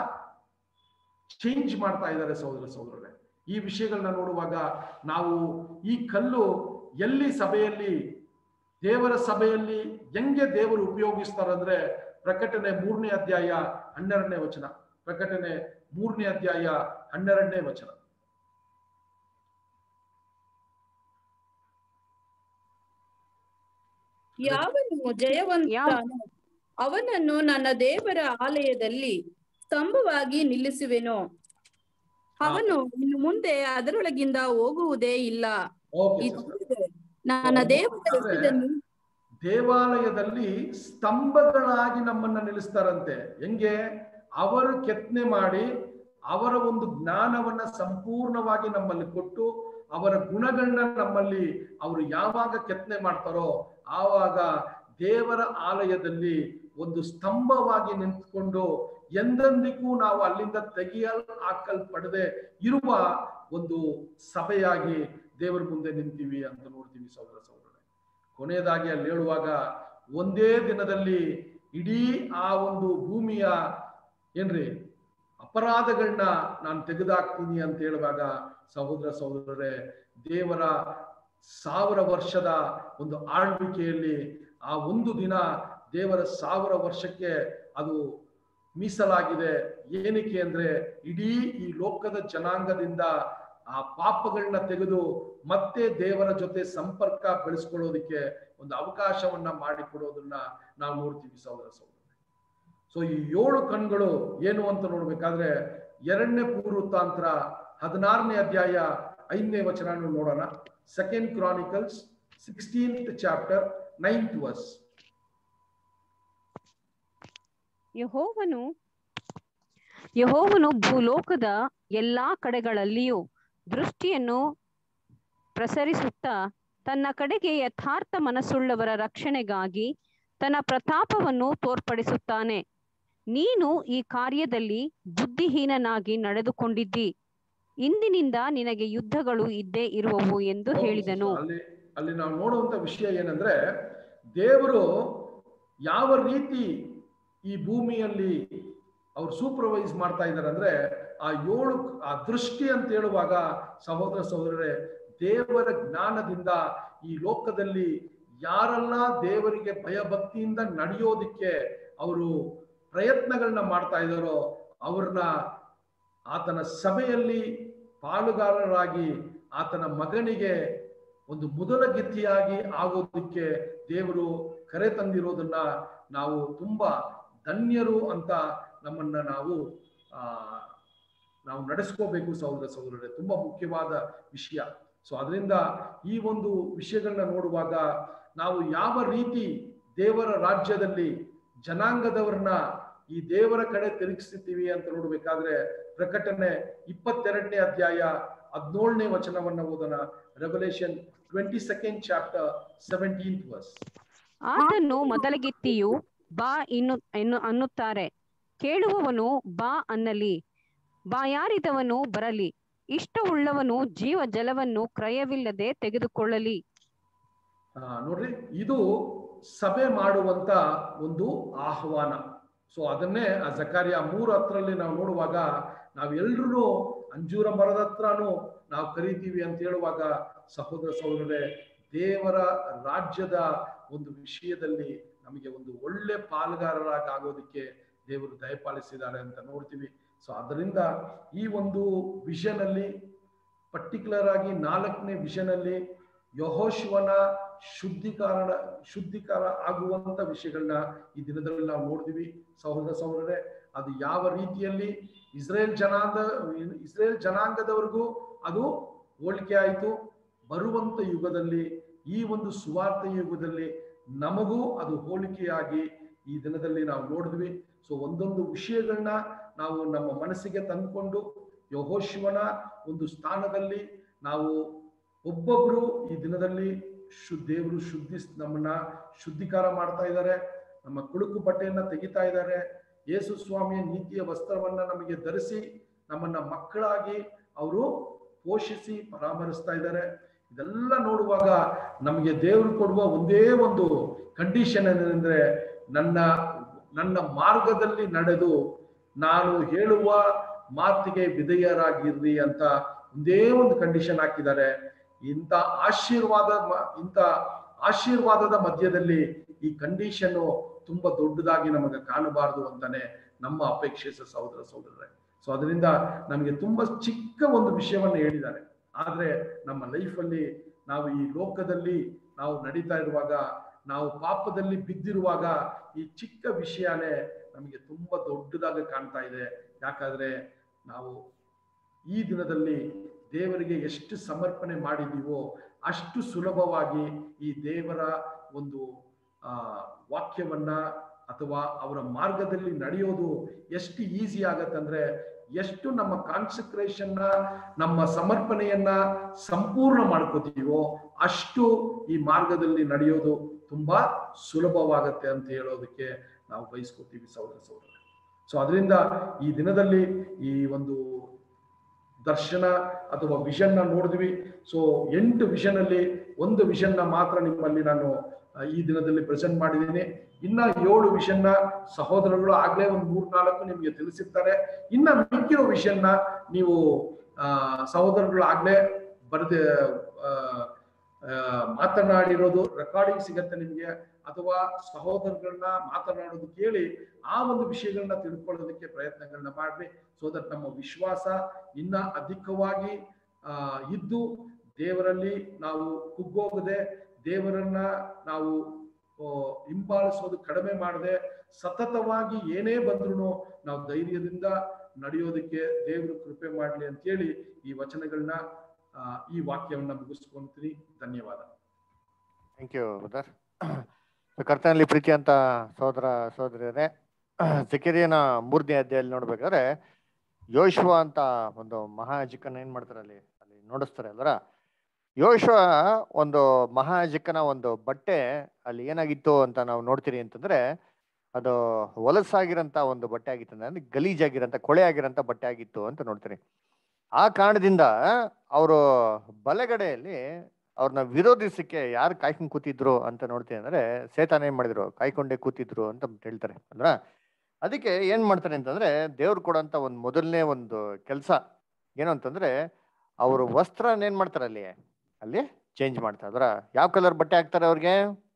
ಚೇಂಜ್ ಮಾಡ್ತಾ ಇದ್ದಾರೆ ಸಹೋದರ ಸಹೋದರರೇ ಈ ವಿಷಯಗಳನ್ನ ನೋಡುವಾಗ ನಾವು ಈ ಕಲ್ಲು ಎಲ್ಲಿ ಸಭೆಯಲ್ಲಿ ದೇವರ ಸಭೆಯಲ್ಲಿ ಹೆಂಗೆ ದೇವರು ಉಪಯೋಗಿಸ್ತಾರಂದ್ರೆ ಪ್ರಕಟಣೆ ಮೂರನೇ ಅಧ್ಯಾಯ ಹನ್ನೆರಡನೇ ವಚನ ಪ್ರಕಟಣೆ ಮೂರನೇ ಅಧ್ಯಾಯ ಹನ್ನೆರಡನೇ ವಚನ ಯಾವನು ಜಯವಂತನು ಅವನನ್ನು ನನ್ನ ದೇವರ ಆಲಯದಲ್ಲಿ ಸ್ತಂಭವಾಗಿ ನಿಲ್ಲಿಸುವೆನು ಅವನು ಇನ್ನು ಮುಂದೆ ಅದರೊಳಗಿಂದ ಹೋಗುವುದೇ ಇಲ್ಲ ಓಕೆ ಇದಲ್ಲದೆ ನನ್ನ ದೇವರ ಹೆಸರನ್ನು ದೇವಾಲಯದಲ್ಲಿ ಸ್ತಂಭಗಳಾಗಿ ನಮ್ಮನ್ನ ನಿಲ್ಲಿಸ್ತಾರಂತೆ ಹೆಂಗೆ ಅವರು ಕೆತ್ತನೆ ಮಾಡಿ ಅವರ ಒಂದು ಜ್ಞಾನವನ್ನ ಸಂಪೂರ್ಣವಾಗಿ ನಮ್ಮಲ್ಲಿ ಕೊಟ್ಟು ಅವರ ಗುಣಗಳನ್ನ ನಮ್ಮಲ್ಲಿ ಅವರು ಯಾವಾಗ ಕೆತ್ತನೆ ಮಾಡ್ತಾರೋ ಆವಾಗ ದೇವರ ಆಲಯದಲ್ಲಿ ಒಂದು ಸ್ತಂಭವಾಗಿ ನಿಂತ್ಕೊಂಡು ಎಂದೆಂದಿಗೂ ನಾವು ಅಲ್ಲಿಂದ ತೆಗೆಯಲ್ ಹಾಕಲ್ಪಡದೆ ಇರುವ ಒಂದು ಸಭೆಯಾಗಿ ದೇವರ ಮುಂದೆ ನಿಂತೀವಿ ಅಂತ ನೋಡ್ತೀವಿ ಸಹೋದರ ಸಹೋದರ ಕೊನೆಯದಾಗಿ ಅಲ್ಲಿ ಹೇಳುವಾಗ ಒಂದೇ ದಿನದಲ್ಲಿ ಇಡೀ ಆ ಒಂದು ಭೂಮಿಯ ಏನ್ರಿ ಅಪರಾಧಗಳನ್ನ ನಾನು ತೆಗೆದಾಕ್ತೀನಿ ಅಂತ ಹೇಳುವಾಗ ಸಹೋದರ ಸಹೋದರರೇ ದೇವರ ಸಾವಿರ ವರ್ಷದ ಒಂದು ಆಳ್ವಿಕೆಯಲ್ಲಿ ಆ ಒಂದು ದಿನ ದೇವರ ಸಾವಿರ ವರ್ಷಕ್ಕೆ ಅದು ಮೀಸಲಾಗಿದೆ ಏನಕ್ಕೆ ಅಂದ್ರೆ ಇಡೀ ಈ ಲೋಕದ ಜನಾಂಗದಿಂದ ಆ ಪಾಪಗಳನ್ನ ತೆಗೆದು ಮತ್ತೆ ದೇವರ ಜೊತೆ ಸಂಪರ್ಕ ಬೆಳೆಸ್ಕೊಳ್ಳೋದಕ್ಕೆ ಒಂದು ಅವಕಾಶವನ್ನ ಮಾಡಿಕೊಡೋದನ್ನ ನಾವು ನೋಡ್ತೀವಿ ಸಹೋದರ ಸಹೋದರ ಸೊ ಈ ಏಳು ಕಣ್ಗಳು ಏನು ಅಂತ ನೋಡ್ಬೇಕಾದ್ರೆ ಎರಡನೇ ಪೂರ್ವತಾಂತ್ರ ಹದಿನಾರನೇ ಅಧ್ಯಾಯ ಐದನೇ ವಚನ ನೋಡೋಣ second Chronicles sixteenth chapter ninth verse ಯಹೋವನು ಯಹೋವನು ಭೂಲೋಕದ ಎಲ್ಲಾ ಕಡೆಗಳಲ್ಲಿಯೂ ದೃಷ್ಟಿಯನ್ನು ಪ್ರಸರಿಸುತ್ತಾ ತನ್ನ ಕಡೆಗೆ ಯಥಾರ್ಥ ಮನಸ್ಸುಳ್ಳವರ ರಕ್ಷಣೆಗಾಗಿ ತನ್ನ ಪ್ರತಾಪವನ್ನು ತೋರ್ಪಡಿಸುತ್ತಾನೆ ನೀನು ಈ ಕಾರ್ಯದಲ್ಲಿ ಬುದ್ಧಿಹೀನನಾಗಿ ನಡೆದುಕೊಂಡಿದ್ದಿ ಇಂದಿನಿಂದ ನಿನಗೆ ಯುದ್ಧಗಳು ಇದ್ದೇ ಇರುವವು ಎಂದು ಹೇಳಿದನು ಅಲ್ಲಿ ಅಲ್ಲಿ ನಾವು ನೋಡುವಂತ ವಿಷಯ ಏನಂದ್ರೆ ದೇವರು ಯಾವ ರೀತಿ ಈ ಭೂಮಿಯಲ್ಲಿ ಅವ್ರು ಸೂಪರ್ವೈಸ್ ಮಾಡ್ತಾ ಇದ್ದಾರೆ ಅಂದ್ರೆ ಆ ಏಳು ಆ ದೃಷ್ಟಿ ಅಂತ ಹೇಳುವಾಗ ಸಹೋದರ ಸಹೋದರರೇ ದೇವರ ಜ್ಞಾನದಿಂದ ಈ ಲೋಕದಲ್ಲಿ ಯಾರೆಲ್ಲ ದೇವರಿಗೆ ಭಯಭಕ್ತಿಯಿಂದ ನಡೆಯೋದಿಕ್ಕೆ ಅವರು ಪ್ರಯತ್ನಗಳನ್ನ ಮಾಡ್ತಾ ಇದ್ದಾರೋ ಅವ್ರನ್ನ ಆತನ ಸಭೆಯಲ್ಲಿ ಪಾಲುಗಾರರಾಗಿ ಆತನ ಮಗನಿಗೆ ಒಂದು ಮೊದಲ ಗಿತ್ತಿಯಾಗಿ ಆಗೋದಕ್ಕೆ ದೇವರು ಕರೆ ತಂದಿರೋದನ್ನ ನಾವು ತುಂಬಾ ಧನ್ಯರು ಅಂತ ನಮ್ಮನ್ನ ನಾವು ಆ ನಾವು ನಡೆಸ್ಕೋಬೇಕು ಸಹೋದರ ಸಹೋದರರೇ ತುಂಬಾ ಮುಖ್ಯವಾದ ವಿಷಯ ಸೊ ಅದರಿಂದ ಈ ಒಂದು ವಿಷಯಗಳನ್ನ ನೋಡುವಾಗ ನಾವು ಯಾವ ರೀತಿ ದೇವರ ರಾಜ್ಯದಲ್ಲಿ ಜನಾಂಗದವರನ್ನ ಈ ದೇವರ ಕಡೆ ತಿರುಗಿಸ್ತೀವಿ ಅಂತ ನೋಡ್ಬೇಕಾದ್ರೆ ಪ್ರಕಟಣೆ ಇಪ್ಪತ್ತೆರಡನೇ ಅಧ್ಯಾಯ ಹದಿನೇಳನೇ ವಚನವನ್ನ ಓದೋಣ Revelation twenty second chapter seventeenth verse ಆತನು ಮೊದಲಗಿತ್ತಿಯು ಬಾ ಇನ್ನು ಎನ್ನು ಅನ್ನುತ್ತಾರೆ ಕೇಳುವವನು ಬಾ ಅನ್ನಲಿ ಬಾಯಾರಿದವನು ಬರಲಿ ಇಷ್ಟವುಳ್ಳವನು ಜೀವ ಜಲವನ್ನು ಕ್ರಯವಿಲ್ಲದೆ ತೆಗೆದುಕೊಳ್ಳಲಿ ಆ, ನೋಡ್ರಿ ಇದು ಸಭೆ ಮಾಡುವಂತ ಒಂದು ಆಹ್ವಾನ ಸೊ ಅದನ್ನೇ ಆ ಜಕಾರಿಯ ಮೂರು ಹತ್ರಲ್ಲಿ ನಾವು ನೋಡುವಾಗ ನಾವೆಲ್ಲರೂ ಅಂಜೂರ ಮರದ ಹತ್ರನೂ ನಾವು ಕರಿತೀವಿ ಅಂತ ಹೇಳುವಾಗ ಸಹೋದರ ಸಹೋದರರೇ ದೇವರ ರಾಜ್ಯದ ಒಂದು ವಿಷಯದಲ್ಲಿ ನಮಗೆ ಒಂದು ಒಳ್ಳೆ ಪಾಲುಗಾರರಾಗಿ ಆಗೋದಕ್ಕೆ ದೇವರು ದಯಪಾಲಿಸಿದ್ದಾರೆ ಅಂತ ನೋಡ್ತೀವಿ ಸೊ ಅದರಿಂದ ಈ ಒಂದು ವಿಷನ್ ಅಲ್ಲಿ ಪರ್ಟಿಕ್ಯುಲರ್ ಆಗಿ ನಾಲ್ಕನೇ ವಿಷನ್ ಅಲ್ಲಿ ಯಹೋಶಿವನ ಶುದ್ಧೀಕರಣ ಶುದ್ಧೀಕರ ಆಗುವಂತ ವಿಷಯಗಳನ್ನ ಈ ದಿನದಲ್ಲಿ ನಾವು ನೋಡ್ತೀವಿ ಸಹೋದರ ಸಹೋದರರೇ ಅದು ಯಾವ ರೀತಿಯಲ್ಲಿ ಇಸ್ರೇಲ್ ಜನಾಂಗ ಇಸ್ರೇಲ್ ಜನಾಂಗದವರೆಗೂ ಅದು ಹೋಲಿಕೆ ಆಯಿತು ಬರುವಂತ ಯುಗದಲ್ಲಿ ಈ ಒಂದು ಸುವಾರ್ಥ ಯುಗದಲ್ಲಿ ನಮಗೂ ಅದು ಹೋಲಿಕೆಯಾಗಿ ಈ ದಿನದಲ್ಲಿ ನಾವು ನೋಡಿದ್ವಿ ಸೊ ಒಂದೊಂದು ವಿಷಯಗಳನ್ನ ನಾವು ನಮ್ಮ ಮನಸ್ಸಿಗೆ ತಂದುಕೊಂಡು ಯಹೋಶಿವನ ಒಂದು ಸ್ಥಾನದಲ್ಲಿ ನಾವು ಒಬ್ಬೊಬ್ರು ಈ ದಿನದಲ್ಲಿ ಶು ದೇವರು ಶುದ್ಧಿ ನಮ್ಮನ್ನ ಶುದ್ಧೀಕಾರ ಮಾಡ್ತಾ ಇದ್ದಾರೆ ನಮ್ಮ ಕುಳುಕು ಬಟ್ಟೆಯನ್ನ ತೆಗಿತಾ ಇದ್ದಾರೆ ಯೇಸು ಸ್ವಾಮಿಯ ನೀತಿಯ ವಸ್ತ್ರವನ್ನ ನಮಗೆ ಧರಿಸಿ ನಮ್ಮನ್ನ ಮಕ್ಕಳಾಗಿ ಅವರು ಪೋಷಿಸಿ ಪರಾಮರಿಸ್ತಾ ಇದ್ದಾರೆ ಇದೆಲ್ಲ ನೋಡುವಾಗ ನಮಗೆ ದೇವರು ಕೊಡುವ ಒಂದೇ ಒಂದು ಕಂಡೀಷನ್ ಏನಂದ್ರೆ ನನ್ನ ನನ್ನ ಮಾರ್ಗದಲ್ಲಿ ನಡೆದು ನಾನು ಹೇಳುವ ಮಾತಿಗೆ ವಿಧೇಯರಾಗಿರ್ರಿ ಅಂತ ಒಂದೇ ಒಂದು ಕಂಡೀಷನ್ ಹಾಕಿದ್ದಾರೆ ಇಂಥ ಆಶೀರ್ವಾದ ಮ- ಇಂಥ ಆಶೀರ್ವಾದದ ಮಧ್ಯದಲ್ಲಿ ಈ ಕಂಡೀಷನ್ ತುಂಬಾ ದೊಡ್ಡದಾಗಿ ನಮಗೆ ಕಾಣಬಾರದು ಅಂತಾನೆ ನಮ್ಮ ಅಪೇಕ್ಷೆ ಸ- ಸಹೋದರ ಸಹೋದರರೇ ಸೊ ಅದರಿಂದ ನಮಗೆ ತುಂಬಾ ಚಿಕ್ಕ ಒಂದು ವಿಷಯವನ್ನ ಹೇಳಿದ್ದಾರೆ ಆದ್ರೆ ನಮ್ಮ ಲೈಫಲ್ಲಿ ನಾವು ಈ ಲೋಕದಲ್ಲಿ ನಾವು ನಡೀತಾ ಇರುವಾಗ ನಾವು ಪಾಪದಲ್ಲಿ ಬಿದ್ದಿರುವಾಗ ಈ ಚಿಕ್ಕ ವಿಷಯನೇ ನಮಗೆ ತುಂಬಾ ದೊಡ್ಡದಾಗಿ ಕಾಣ್ತಾ ಇದೆ ಯಾಕಂದ್ರೆ ನಾವು ಈ ದಿನದಲ್ಲಿ ದೇವರಿಗೆ ಎಷ್ಟು ಸಮರ್ಪಣೆ ಮಾಡಿದೀವೋ ಅಷ್ಟು ಸುಲಭವಾಗಿ ಈ ದೇವರ ಒಂದು ಆ ವಾಕ್ಯವನ್ನ ಅಥವಾ ಅವರ ಮಾರ್ಗದಲ್ಲಿ ನಡೆಯೋದು ಎಷ್ಟು ಈಸಿ ಆಗತ್ತಂದ್ರೆ ಎಷ್ಟು ನಮ್ಮ ಕಾನ್ಸಂಟ್ರೇಷನ್ ನಮ್ಮ ಸಮರ್ಪಣೆಯನ್ನ ಸಂಪೂರ್ಣ ಮಾಡ್ಕೋತೀವೋ ಅಷ್ಟು ಈ ಮಾರ್ಗದಲ್ಲಿ ನಡೆಯೋದು ತುಂಬಾ ಸುಲಭವಾಗತ್ತೆ ಅಂತ ಹೇಳೋದಕ್ಕೆ ನಾವು ಬಯಸ್ಕೋತೀವಿ ಸಹೋದರ ಸಹೋದರ ಸೊ ಅದರಿಂದ ಈ ದಿನದಲ್ಲಿ ಈ ಒಂದು ದರ್ಶನ ಅಥವಾ ವಿಷನ್ ನ ನೋಡಿದ್ವಿ ಸೊ ಎಂಟು ವಿಷನ್ ಅಲ್ಲಿ ಒಂದು ವಿಷನ್ ನ ಮಾತ್ರ ನಿಮ್ಮಲ್ಲಿ ನಾನು ಆ, ಈ ದಿನದಲ್ಲಿ ಪ್ರೆಸೆಂಟ್ ಮಾಡಿದ್ದೀನಿ ಇನ್ನ ಏಳು ವಿಷನ್ ನ ಸಹೋದರಗಳು ಆಗ್ಲೇ ಒಂದು ಮೂರ್ ನಾಲ್ಕು ನಿಮ್ಗೆ ತಿಳಿಸಿರ್ತಾರೆ ಇನ್ನ ಮಿಕ್ಕಿರೋ ವಿಷನ್ ನ ನೀವು ಆ ಸಹೋದರಗಳು ಆಗ್ಲೇ ಬರೆದ ಮಾತನಾಡಿರೋದು ರೆಕಾರ್ಡಿಂಗ್ ಸಿಗತ್ತೆ ನಿಮ್ಗೆ ಅಥವಾ ಸಹೋದರಗಳನ್ನ ಮಾತನಾಡೋದು ಕೇಳಿ ಆ ಒಂದು ವಿಷಯಗಳನ್ನ ತಿಳ್ಕೊಳ್ಳೋದಕ್ಕೆ ಪ್ರಯತ್ನಗಳನ್ನ ಮಾಡ್ರಿ ಸೊ ದಟ್ ನಮ್ಮ ವಿಶ್ವಾಸ ಇನ್ನ ಅಧಿಕವಾಗಿ ಆ ಇದ್ದು ದೇವರಲ್ಲಿ ನಾವು ಕುಗ್ಗೋಗದೆ ದೇವರನ್ನ ನಾವು ಆ, ಹಿಂಬಾಲಿಸೋದು ಕಡಿಮೆ ಮಾಡದೆ ಸತತವಾಗಿ ಏನೇ ಬಂದ್ರು ನಾವು ಧೈರ್ಯದಿಂದ ನಡೆಯೋದಕ್ಕೆ ದೇವರು ಕೃಪೆ ಮಾಡ್ಲಿ ಅಂತೇಳಿ ಈ ವಚನಗಳನ್ನ ಆ, ಈ ವಾಕ್ಯವನ್ನ ಮುಗಿಸ್ಕೊಂತೀನಿ ಧನ್ಯವಾದ ಥ್ಯಾಂಕ್ ಯು ಬ್ರದರ್ ಕರ್ತನಲ್ಲಿ ಪ್ರೀತಿ ಅಂತ ಸಹೋದರ ಸಹೋದರಿಯರೇ ಜಕೆರಿಯನ ಮೂರನೇ ಅಧ್ಯಾಯಲ್ಲಿ ನೋಡ್ಬೇಕಾದ್ರೆ ಯೋಶ್ವ ಅಂತ ಒಂದು ಮಹಾಜಿಕ್ಕನ್ನ ಏನ್ ಮಾಡ್ತಾರೆ ಅಲ್ಲಿ ಅಲ್ಲಿ ನೋಡಿಸ್ತಾರೆ ಅಲ್ವರ ಯೋಶ್ವ ಒಂದು ಮಹಾಜಿಕ್ಕನ ಒಂದು ಬಟ್ಟೆ ಅಲ್ಲಿ ಏನಾಗಿತ್ತು ಅಂತ ನಾವು ನೋಡ್ತೀರಿ ಅಂತಂದ್ರೆ ಅದು ಹೊಲಸಾಗಿರಂತ ಒಂದು ಬಟ್ಟೆ ಆಗಿತ್ತು ಅಂದ್ರೆ ಗಲೀಜಾಗಿರಂತ ಕೊಳೆ ಆಗಿರಂತ ಬಟ್ಟೆ ಆಗಿತ್ತು ಅಂತ ನೋಡ್ತೀರಿ ಆ ಕಾರಣದಿಂದ ಅವರು ಬಲಗಡೆಯಲ್ಲಿ ಅವ್ರನ್ನ ವಿರೋಧಿಸಕ್ಕೆ ಯಾರು ಕಾಯ್ಕೊಂಡು ಕೂತಿದ್ರು ಅಂತ ನೋಡ್ತೀನಿ ಅಂದ್ರೆ ಸೇತಾನ ಏನ್ ಮಾಡಿದ್ರು ಕಾಯ್ಕೊಂಡೇ ಕೂತಿದ್ರು ಅಂತ ಹೇಳ್ತಾರೆ ಅಲ್ವಾ ಅದಕ್ಕೆ ಏನ್ ಮಾಡ್ತಾರೆ ಅಂತಂದ್ರೆ ದೇವ್ರು ಕೊಡಂತ ಒಂದು ಮೊದಲನೇ ಒಂದು ಕೆಲಸ ಏನು ಅಂತಂದ್ರೆ ಅವರು ವಸ್ತ್ರನ ಏನ್ ಮಾಡ್ತಾರೆ ಅಲ್ಲಿ ಅಲ್ಲಿ ಚೇಂಜ್ ಮಾಡ್ತಾರೆ ಅದ್ರ ಯಾವ ಕಲರ್ ಬಟ್ಟೆ ಹಾಕ್ತಾರೆ ಅವ್ರಿಗೆ